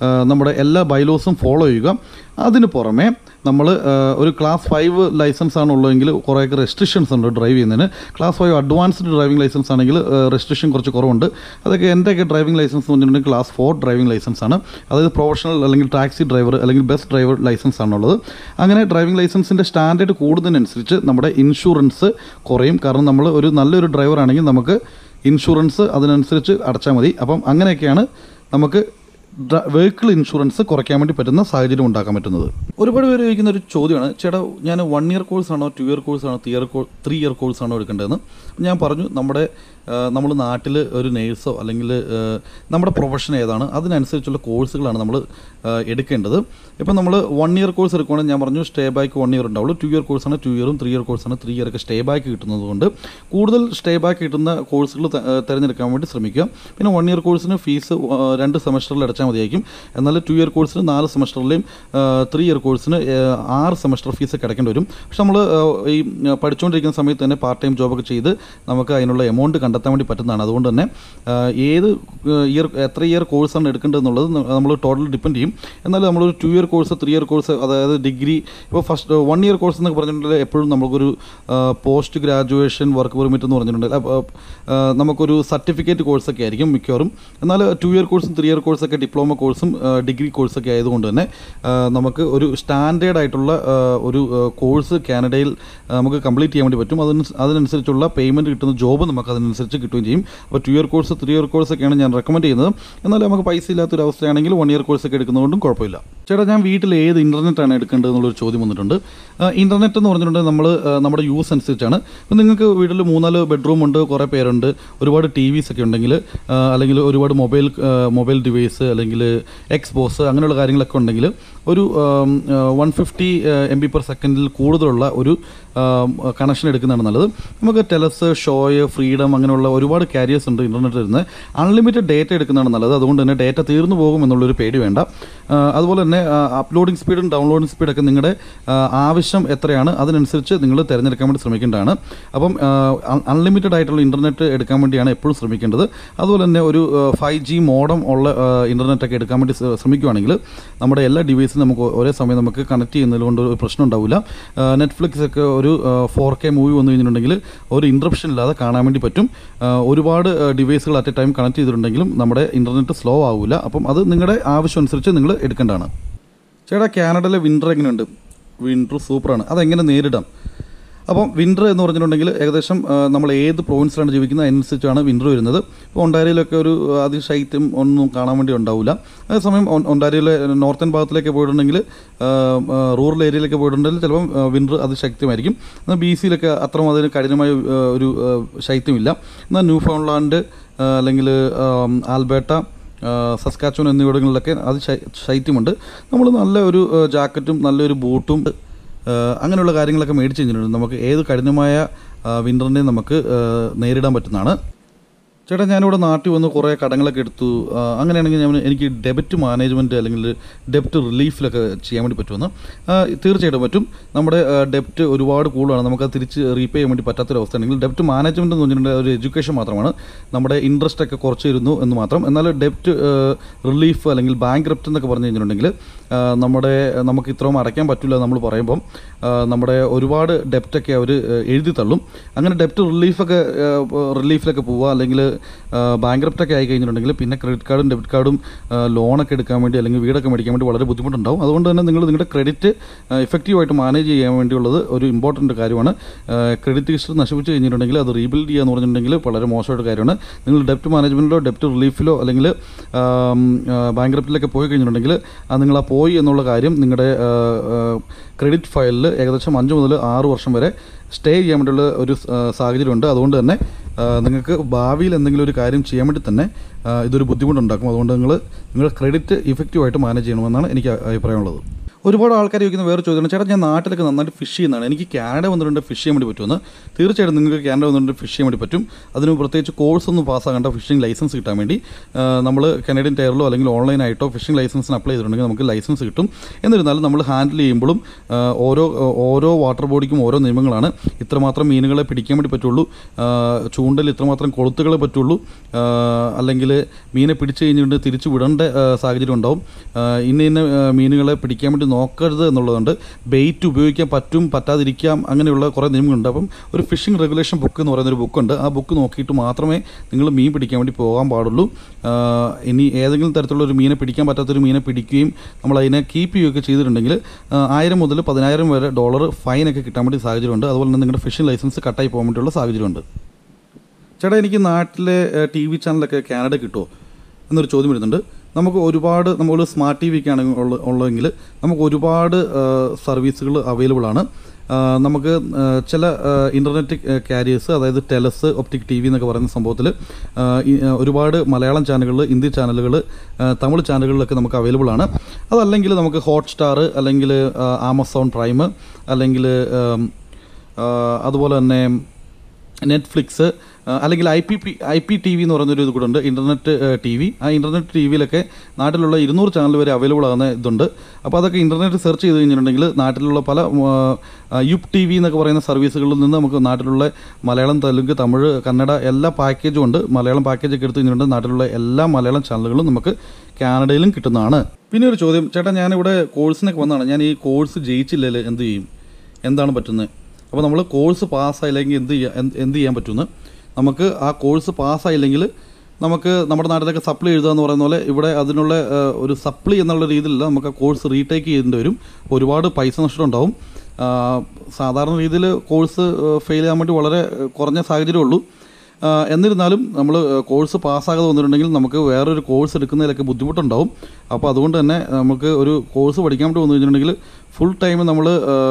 ആ, നമ്മുടെ എല്ലാ ബൈലോസും ഫോളോ ചെയ്യുക അതിന് പുറമെ നമ്മൾ ഒരു ക്ലാസ് ഫൈവ് ലൈസൻസ് ആണ് ഉള്ളതെങ്കിൽ കുറേയൊക്കെ റെസ്ട്രിക്ഷൻസ് ഉണ്ട് ഡ്രൈവ് ചെയ്യുന്നതിന് class five advanced driving license ആണെങ്കിൽ റെസ്ട്രിക്ഷൻ കുറച്ച് കുറവുണ്ട് അതൊക്കെ എൻ്റെയൊക്കെ ഡ്രൈവിംഗ് ലൈസൻസ് എന്ന് പറഞ്ഞിട്ടുണ്ടെങ്കിൽ ക്ലാസ് ഫോർ ഡ്രൈവിംഗ് ലൈസൻസ് ആണ് അതായത് പ്രൊഫഷണൽ അല്ലെങ്കിൽ ടാക്സി ഡ്രൈവർ അല്ലെങ്കിൽ ബസ് ഡ്രൈവർ ലൈസൻസ് ആണുള്ളത് അങ്ങനെ ഡ്രൈവിംഗ് ലൈസൻസിൻ്റെ സ്റ്റാൻഡേർഡ് കൂടുന്നതിനനുസരിച്ച് നമ്മുടെ ഇൻഷുറൻസ് കുറയും കാരണം നമ്മൾ ഒരു നല്ലൊരു ഡ്രൈവർ ആണെങ്കിൽ നമുക്ക് ഇൻഷുറൻസ് അതിനനുസരിച്ച് അടച്ചാൽ മതി അപ്പം അങ്ങനെയൊക്കെയാണ് നമുക്ക് വെഹിക്കിൾ ഇൻഷുറൻസ് കുറയ്ക്കാൻ വേണ്ടി പറ്റുന്ന സാഹചര്യം ഉണ്ടാക്കാൻ പറ്റുന്നത് ഒരുപാട് പേര് ചോദിക്കുന്ന ഒരു ചോദ്യമാണ് ചേട്ടാ ഞാൻ വൺ ഇയർ കോഴ്സ് ആണോ ടു ഇയർ കോഴ്സ് ആണോ three year three year course ആണോ എടുക്കേണ്ടതെന്ന് ഞാൻ പറഞ്ഞു നമ്മുടെ നമ്മൾ നാട്ടിൽ ഒരു നേഴ്സോ അല്ലെങ്കിൽ ആ, നമ്മുടെ പ്രൊഫഷൻ ഏതാണ് അതിനനുസരിച്ചുള്ള കോഴ്സുകളാണ് നമ്മൾ എടുക്കേണ്ടത് ഇപ്പം നമ്മൾ വൺ ഇയർ കോഴ്സ് എടുക്കുകയാണെങ്കിൽ ഞാൻ പറഞ്ഞു സ്റ്റേ ബാക്ക് വൺ ഇയർ ഉണ്ടാവുള്ളൂ ടു ഇയർ കോഴ്സാണ് ടു ഇയറും ത്രീ ഇയർ കോഴ്സാണ് ത്രീ ഇയർ ഒക്കെ സ്റ്റേ ബാക്ക് കിട്ടുന്നത് കൊണ്ട് കൂടുതൽ സ്റ്റേ ബാക്ക് കിട്ടുന്ന കോഴ്സുകൾ ത- ആ, തിരഞ്ഞെടുക്കാൻ വേണ്ടി ശ്രമിക്കുക പിന്നെ വൺ ഇയർ കോഴ്സിന് ഫീസ് ആ, രണ്ട് സെമസ്റ്ററിൽ അടച്ചാൽ മതിയായിരിക്കും എന്നാൽ ടു ഇയർ കോഴ്സിന് നാല് സെമസ്റ്ററിലെയും ത്രീ ഇയർ കോഴ്സിന് ആ, ആറ് സെമസ്റ്റർ ഫീസ് ഒക്കെ അടയ്ക്കേണ്ടി വരും പക്ഷെ നമ്മൾ ഈ ആ, പഠിച്ചുകൊണ്ടിരിക്കുന്ന സമയത്ത് തന്നെ പാർട്ട് ടൈം ജോബൊക്കെ ചെയ്ത് നമുക്ക് അതിനുള്ള എമൗണ്ട് കണ്ടെത്താൻ വേണ്ടി പറ്റുന്നതാണ് അതുകൊണ്ട് തന്നെ ആ, ഏത് ഇയർ എത്ര ഇയർ കോഴ്സാണ് എടുക്കേണ്ടതെന്നുള്ളത് നമ്മൾ ടോട്ടൽ ഡിപ്പെൻഡ് ചെയ്യും എന്നാൽ നമ്മളൊരു two year course three year course അതായത് ഡിഗ്രി ഇപ്പോൾ ഫസ്റ്റ് വൺ ഇയർ കോഴ്സ് എന്നൊക്കെ പറഞ്ഞിട്ടുണ്ടെങ്കിൽ എപ്പോഴും നമുക്കൊരു പോസ്റ്റ് ഗ്രാജുവേഷൻ വർക്ക് പെർമിറ്റ് എന്ന് പറഞ്ഞിട്ടുണ്ടെങ്കിൽ അപ്പൊ, ആ, നമുക്കൊരു സർട്ടിഫിക്കറ്റ് കോഴ്സൊക്കെ ആയിരിക്കും മിക്കവാറും എന്നാൽ ടു ഇയർ കോഴ്സും ത്രീ ഇയർ കോഴ്സൊക്കെ ഡിപ്ലോമ കോഴ്സും ഡിഗ്രി കോഴ്സൊക്കെ ആയതുകൊണ്ട് തന്നെ ആ, നമുക്ക് ഒരു സ്റ്റാൻഡേർഡ് ആയിട്ടുള്ള ആ, ഒരു കോഴ്സ് കാനഡയിൽ ആ, നമുക്ക് കംപ്ലീറ്റ് ചെയ്യാൻ വേണ്ടി പറ്റും അതിന് അതിനനുസരിച്ചുള്ള പേയ്മെൻറ്റ് കിട്ടുന്ന ജോബ് നമുക്ക് അതിനനുസരിച്ച് കിട്ടുകയും ചെയ്യും അപ്പോൾ two year course three year course ഒക്കെയാണ് ഞാൻ റെക്കമെൻഡ് ചെയ്യുന്നത് എന്നാൽ നമുക്ക് പൈസ ഇല്ലാത്തൊരു അവസ്ഥയാണെങ്കിൽ വൺ ഇയർ കോഴ്സ് ഒക്കെ എടുക്കുന്നതുകൊണ്ടും കുഴപ്പമില്ല ചേട്ടാ ഞാൻ വീട്ടിൽ ഏത് ഇൻ്റർനെറ്റ് ആണ് എടുക്കേണ്ടത് എന്നുള്ളൊരു ചോദ്യം വന്നിട്ടുണ്ട് ഇൻ്റർനെറ്റ് എന്ന് പറഞ്ഞിട്ടുണ്ടെങ്കിൽ നമ്മൾ നമ്മുടെ യൂസ് അനുസരിച്ചാണ് ഇപ്പം നിങ്ങൾക്ക് വീട്ടിൽ മൂന്നാല് ബെഡ്റൂം ഉണ്ട് കുറേ പേരുണ്ട് ഒരുപാട് ടി വിസ് ഒക്കെ ഉണ്ടെങ്കിൽ ആ, അല്ലെങ്കിൽ ഒരുപാട് മൊബൈൽ മൊബൈൽ ഡിവൈസ് അല്ലെങ്കിൽ എക്സ്പോസ് അങ്ങനെയുള്ള കാര്യങ്ങളൊക്കെ ഉണ്ടെങ്കിൽ ഒരു one fifty M B per സെക്കൻഡിൽ കൂടുതലുള്ള ഒരു കണക്ഷൻ എടുക്കുന്നതാണ് നല്ലത് നമുക്ക് ടെലസ് ഷോയ് ഫ്രീഡം അങ്ങനെയുള്ള ഒരുപാട് കാരിയേഴ്സ് ഉണ്ട് ഇൻ്റർനെറ്റ് വരുന്നത് അൺലിമിറ്റഡ് ഡേറ്റ എടുക്കുന്നതാണ് നല്ലത് അതുകൊണ്ട് തന്നെ ഡേറ്റ തീർന്നു പോകും എന്നുള്ളൊരു പേടി വേണ്ട ആ, അതുപോലെ തന്നെ അപ്ലോഡിംഗ് സ്പീഡും ഡൗൺലോഡിംഗ് സ്പീഡൊക്കെ നിങ്ങളുടെ ആ, ആവശ്യം എത്രയാണ് അതിനനുസരിച്ച് നിങ്ങൾ തിരഞ്ഞെടുക്കാൻ വേണ്ടി ശ്രമിക്കേണ്ടതാണ് അപ്പം അൺലിമിറ്റഡ് ആയിട്ടുള്ള ഇൻ്റർനെറ്റ് എടുക്കാൻ വേണ്ടിയാണ് എപ്പോഴും ശ്രമിക്കേണ്ടത് അതുപോലെ തന്നെ ഒരു ഫൈവ് ജി മോഡം ഉള്ള ഇൻ്റർനെറ്റ് ഒക്കെ എടുക്കാൻ വേണ്ടി ശ്ര- ശ്രമിക്കുകയാണെങ്കിൽ നമ്മുടെ എല്ലാ ഡിവൈസും നമുക്ക് ഒരേ സമയം നമുക്ക് കണക്ട് ചെയ്യുന്നതിൽ കൊണ്ട് ഒരു പ്രശ്നം ഉണ്ടാവില്ല നെറ്റ്ഫ്ലിക്സ് ഒക്കെ ഒരു ഫോർ കെ മൂവി വന്നു കഴിഞ്ഞിട്ടുണ്ടെങ്കിൽ ഒരു ഇൻട്രപ്ഷൻ ഇല്ലാതെ കാണാൻ വേണ്ടി പറ്റും ആ, ഒരുപാട് ഡിവൈസുകൾ അറ്റ് എ ടൈം കണക്ട് ചെയ്തിട്ടുണ്ടെങ്കിലും നമ്മുടെ ഇൻ്റർനെറ്റ് സ്ലോ ആവില്ല അപ്പം അത് നിങ്ങളുടെ ആവശ്യം അനുസരിച്ച് നിങ്ങൾ എടുക്കേണ്ടതാണ് ചേട്ടാ കാനഡയിലെ വിൻ്റർ എങ്ങനെയുണ്ട് വിൻ്റർ സൂപ്പറാണ് അതെങ്ങനെ നേരിടാം അപ്പം വിൻ്റർ എന്ന് പറഞ്ഞിട്ടുണ്ടെങ്കിൽ ഏകദേശം ആ, നമ്മൾ ഏത് പ്രോവിൻസിലാണ് ജീവിക്കുന്നത് അതിനനുസരിച്ചാണ് വിൻ്റർ വരുന്നത് ഇപ്പോൾ ഒണ്ടാരിയിലൊക്കെ ഒരു അതിശൈത്യം ഒന്നും കാണാൻ വേണ്ടി ഉണ്ടാവില്ല അതേസമയം ഒ- ഒണ്ടാരിയിലെ നോർത്തേൺ ഭാഗത്തിലേക്ക് പോയിട്ടുണ്ടെങ്കിൽ റൂറൽ ഏരിയയിലേക്ക് പോയിട്ടുണ്ടെങ്കിൽ ചിലപ്പം വിൻ്റർ അതിശക്തമായിരിക്കും എന്നാൽ ബി സിയിലൊക്കെ അത്ര അതിന് കഠിനമായ ആ, ഒരു ആ, ശൈത്യമില്ല എന്നാൽ ന്യൂ ഫൗണ്ട്ലാൻഡ് അല്ലെങ്കിൽ ആൽബേട്ട സസ്കാച്ചോൻ എന്നിവിടങ്ങളിലൊക്കെ അത് ശൈ- ശൈത്യമുണ്ട് നമ്മൾ നല്ല ഒരു ആ, ജാക്കറ്റും നല്ലൊരു ബൂട്ടും ആ, അങ്ങനെയുള്ള കാര്യങ്ങളൊക്കെ മേടിച്ച് കഴിഞ്ഞിട്ടുണ്ട് നമുക്ക് ഏത് കഠിനമായ വിൻ്ററിനെയും നമുക്ക് ആ, നേരിടാൻ പറ്റുന്നതാണ് ചേട്ടാ ഞാനിവിടെ നാട്ടിൽ വന്ന് കുറേ കടങ്ങളൊക്കെ എടുത്തു ആ, അങ്ങനെയാണെങ്കിൽ ഞാൻ എനിക്ക് ഡെബറ്റ് മാനേജ്മെൻറ്റ് അല്ലെങ്കിൽ ഡെപ്റ്റ് റിലീഫിലൊക്കെ ചെയ്യാൻ വേണ്ടി പറ്റുമെന്ന് ആ, തീർച്ചയായിട്ടും പറ്റും നമ്മുടെ ഡെപ്റ്റ് ഒരുപാട് കൂടുതലാണ് നമുക്കത് തിരിച്ച് റീപേ ചെയ്യാൻ വേണ്ടി പറ്റാത്തൊരവസ്ഥയാണെങ്കിൽ ഡെപ്റ്റ് മാനേജ്മെൻറ്റ് എന്ന് പറഞ്ഞിട്ടുണ്ടെങ്കിൽ ഒരു എഡ്യൂക്കേഷൻ മാത്രമാണ് നമ്മുടെ ഇൻട്രസ്റ്റ് ഒക്കെ കുറച്ച് തരുന്നു എന്ന് മാത്രം എന്നാൽ ഡെപ്റ്റ് റിലീഫ് അല്ലെങ്കിൽ ബാങ്ക് ക്രിപ്റ്റ് എന്നൊക്കെ പറഞ്ഞു കഴിഞ്ഞിട്ടുണ്ടെങ്കിൽ ആ, നമ്മുടെ നമുക്ക് ഇത്രയും അടയ്ക്കാൻ പറ്റില്ല നമ്മൾ പറയുമ്പം ആ, നമ്മുടെ ഒരുപാട് ഡെപ്റ്റൊക്കെ അവർ എഴുതി തള്ളും അങ്ങനെ ഡെപ്റ്റ് റിലീഫൊക്കെ റിലീഫിലൊക്കെ പോവുക അല്ലെങ്കിൽ ബാങ്ക്രപ്റ്റൊക്കെ ആയി കഴിഞ്ഞിട്ടുണ്ടെങ്കിൽ പിന്നെ ക്രെഡിറ്റ് കാർഡും ഡെബിറ്റ് കാർഡും ലോണൊക്കെ എടുക്കാൻ വേണ്ടി അല്ലെങ്കിൽ വീടൊക്കെ മേടിക്കാൻ വേണ്ടി വളരെ ബുദ്ധിമുട്ടുണ്ടാവും അതുകൊണ്ട് തന്നെ നിങ്ങൾ നിങ്ങളുടെ ക്രെഡിറ്റ് ഇഫക്റ്റീവായിട്ട് മാനേജ് ചെയ്യാൻ വേണ്ടിയുള്ളത് ഒരു ഇമ്പോർട്ടൻറ്റ് കാര്യമാണ് ക്രെഡിറ്റ് ഹിസ്റ്ററി നശിപ്പിച്ച് കഴിഞ്ഞിട്ടുണ്ടെങ്കിൽ അത് റീബിൽഡ് ചെയ്യുക എന്ന് പറഞ്ഞിട്ടുണ്ടെങ്കിൽ വളരെ മോശമായിട്ട് കാര്യമാണ് നിങ്ങൾ ഡെപ്റ്റ് മാനേജ്മെൻറ്റിലോ ഡെപ്റ്റ് റിലീഫിലോ അല്ലെങ്കിൽ ബാങ്ക്രപ്റ്റിലൊക്കെ പോയി കഴിഞ്ഞിട്ടുണ്ടെങ്കിൽ അത് നിങ്ങൾ ആ പോയി എന്നുള്ള കാര്യം നിങ്ങളുടെ ക്രെഡിറ്റ് ഫയലിൽ ഏകദേശം അഞ്ച് മുതൽ ആറ് വർഷം വരെ സ്റ്റേ ചെയ്യാൻ വേണ്ടിയുള്ള ഒരു ആ, സാഹചര്യമുണ്ട് അതുകൊണ്ട് തന്നെ ആ, നിങ്ങൾക്ക് ഭാവിയിൽ എന്തെങ്കിലും ഒരു കാര്യം ചെയ്യാൻ വേണ്ടി തന്നെ ആ, ഇതൊരു ബുദ്ധിമുട്ടുണ്ടാക്കും അതുകൊണ്ട് നിങ്ങൾ നിങ്ങളുടെ ക്രെഡിറ്റ് ഇഫക്റ്റീവായിട്ട് മാനേജ് ചെയ്യണമെന്നാണ് എനിക്ക് അഭിപ്രായമുള്ളത് ഒരുപാട് ആൾക്കാർ ചോദിക്കുന്ന വേറെ ചോദ്യമാണ് ചേട്ടാ ഞാൻ നാട്ടിലൊക്കെ നന്നായിട്ട് ഫിഷ് ചെയ്യുന്നതാണ് എനിക്ക് കാനഡ വന്നിട്ടുണ്ട് ഫിഷ് ചെയ്യാൻ വേണ്ടി പറ്റുമെന്ന് തീർച്ചയായിട്ടും നിങ്ങൾക്ക് കാനഡ വന്നിട്ടുണ്ട് ഫിഷ് ചെയ്യാൻ വേണ്ടി പറ്റും അതിന് പ്രത്യേകിച്ച് കോഴ്സ് ഒന്നും പാസ്സാകേണ്ട ഫിഷിംഗ് ലൈസൻസ് കിട്ടാൻ വേണ്ടി നമ്മൾ കനേഡിയൻ ടയറിലോ അല്ലെങ്കിൽ ഓൺലൈനായിട്ടോ ഫിഷിംഗ് ലൈസൻസിന് അപ്ലൈ ചെയ്തിട്ടുണ്ടെങ്കിൽ നമുക്ക് ലൈസൻസ് കിട്ടും എന്നിരുന്നാലും നമ്മൾ ഹാൻഡിൽ ചെയ്യുമ്പോഴും ആ, ഓരോ ഓരോ വാട്ടർ ബോഡിക്കും ഓരോ നിയമങ്ങളാണ് ഇത്രമാത്രം മീനുകളെ പിടിക്കാൻ വേണ്ടി പറ്റുള്ളൂ ആ, ചൂണ്ടൽ ഇത്രമാത്രം കൊളുത്തുകളെ പറ്റുള്ളൂ ആ, അല്ലെങ്കിൽ മീനെ പിടിച്ചു കഴിഞ്ഞിട്ട് തിരിച്ചു വിടേണ്ട ആ, സാഹചര്യം ഉണ്ടാവും ആ, ഇന്ന ഇന്ന ആ, മീനുകളെ പിടിക്കാൻ വേണ്ടി നോക്കരുത് എന്നുള്ളതുകൊണ്ട് ബെയ്റ്റ് ഉപയോഗിക്കാൻ പറ്റും പറ്റാതിരിക്കാം അങ്ങനെയുള്ള കുറേ നിയമങ്ങളുണ്ട് അപ്പം ഒരു ഫിഷിംഗ് റെഗുലേഷൻ ബുക്ക് എന്ന് പറയുന്ന ഒരു ബുക്കുണ്ട് ആ ബുക്ക് നോക്കിയിട്ട് മാത്രമേ നിങ്ങൾ മീൻ പിടിക്കാൻ വേണ്ടി പോകാൻ പാടുള്ളൂ ആ, ഇനി ഏതെങ്കിലും തരത്തിലുള്ള ഒരു മീനെ പിടിക്കാൻ പറ്റാത്തൊരു മീനെ പിടിക്കുകയും നമ്മൾ അതിനെ കീപ്പ് ചെയ്യുകയൊക്കെ ചെയ്തിട്ടുണ്ടെങ്കിൽ ആ, ആയിരം മുതൽ പതിനായിരം വരെ ഡോളർ ഫൈനൊക്കെ കിട്ടാൻ വേണ്ടി സാഹചര്യമുണ്ട് അതുപോലെ തന്നെ നിങ്ങളുടെ ഫിഷിംഗ് ലൈസൻസ് കട്ടായി പോകാൻ വേണ്ടിയുള്ള സാഹചര്യമുണ്ട് ചേട്ടാ എനിക്ക് നാട്ടിലെ ടി വി ചാനലൊക്കെ കാനഡ കിട്ടുമോ എന്നൊരു ചോദ്യം വരുന്നുണ്ട് നമുക്ക് ഒരുപാട് നമ്മൾ സ്മാർട്ട് ടി വിക്ക് ആണെങ്കിൽ ഉള്ള ഉള്ളതെങ്കിൽ നമുക്ക് ഒരുപാട് സർവീസുകൾ അവൈലബിൾ ആണ് ആ, നമുക്ക് ആ, ചില ഇൻ്റർനെറ്റ് കാരിയേഴ്സ് അതായത് ടെലസ് ഒപ്റ്റിക് ടി വി എന്നൊക്കെ പറയുന്ന സംഭവത്തിൽ ഒരുപാട് മലയാളം ചാനലുകൾ ഹിന്ദി ചാനലുകൾ തമിഴ് ചാനലുകളിലൊക്കെ നമുക്ക് അവൈലബിൾ ആണ് അതല്ലെങ്കിൽ നമുക്ക് ഹോട്ട്സ്റ്റാർ അല്ലെങ്കിൽ ആ, ആമസോൺ പ്രൈം അല്ലെങ്കിൽ ആം, ആ, അതുപോലെ തന്നെ നെറ്റ്ഫ്ലിക്സ് ആ, അല്ലെങ്കിൽ I P P I P T V എന്ന് പറയുന്നൊരു ഇത് കൂടെ ഉണ്ട് ഇൻ്റർനെറ്റ് ടി വി ആ ഇൻ്റർനെറ്റ് ടി വിയിലൊക്കെ നാട്ടിലുള്ള ഇരുന്നൂറ് ചാനൽ വരെ അവൈലബിൾ ആകുന്ന ഇതുണ്ട് അപ്പോൾ അതൊക്കെ ഇൻ്റർനെറ്റ് സെർച്ച് ചെയ്ത് കഴിഞ്ഞിട്ടുണ്ടെങ്കിൽ നാട്ടിലുള്ള പല യുപ് ടി വി എന്നൊക്കെ പറയുന്ന സർവീസുകളിൽ നിന്ന് നമുക്ക് നാട്ടിലുള്ള മലയാളം തെലുങ്ക് തമിഴ് കന്നഡ എല്ലാ പാക്കേജും ഉണ്ട് മലയാളം പാക്കേജൊക്കെ എടുത്ത് കഴിഞ്ഞിട്ടുണ്ടെങ്കിൽ നാട്ടിലുള്ള എല്ലാ മലയാളം ചാനലുകളും നമുക്ക് കാനഡയിലും കിട്ടുന്നതാണ് പിന്നെ ഒരു ചോദ്യം ചേട്ടാ ഞാനിവിടെ കോഴ്സിനൊക്കെ വന്നതാണ് ഞാൻ ഈ കോഴ്സ് ജയിച്ചില്ലെങ്കിൽ എന്ത് ചെയ്യും എന്താണ് പറ്റുന്നത് അപ്പോൾ നമ്മൾ കോഴ്സ് പാസ്സായില്ലെങ്കിൽ എന്ത് ചെയ്യാൻ എന്ത് എന്ത് ചെയ്യാൻ പറ്റുമെന്ന് നമുക്ക് ആ കോഴ്സ് പാസ്സായില്ലെങ്കിൽ നമുക്ക് നമ്മുടെ നാട്ടിലൊക്കെ സപ്ലി എഴുതുക എന്ന് പറയുന്ന പോലെ ഇവിടെ അതിനുള്ള ആ, ഒരു സപ്ലി എന്നുള്ള രീതിയിലല്ല നമുക്ക് ആ കോഴ്സ് റീടേക്ക് ചെയ്യേണ്ടി വരും അപ്പോൾ ഒരുപാട് പൈസ നഷ്ടം ഉണ്ടാവും ആ, സാധാരണ രീതിയിൽ കോഴ്സ് ഫെയിൽ ചെയ്യാൻ വേണ്ടി വളരെ ആ, കുറഞ്ഞ സാഹചര്യമേ ഉള്ളൂ ആ, എന്നിരുന്നാലും നമ്മൾ കോഴ്സ് പാസ്സാകാതെ വന്നിട്ടുണ്ടെങ്കിൽ നമുക്ക് വേറൊരു കോഴ്സ് എടുക്കുന്നതിലൊക്കെ ബുദ്ധിമുട്ടുണ്ടാവും അപ്പോൾ അതുകൊണ്ട് തന്നെ നമുക്ക് ഒരു കോഴ്സ് പഠിക്കാൻ വേണ്ടി വന്നു കഴിഞ്ഞിട്ടുണ്ടെങ്കിൽ ഫുൾ ടൈം നമ്മൾ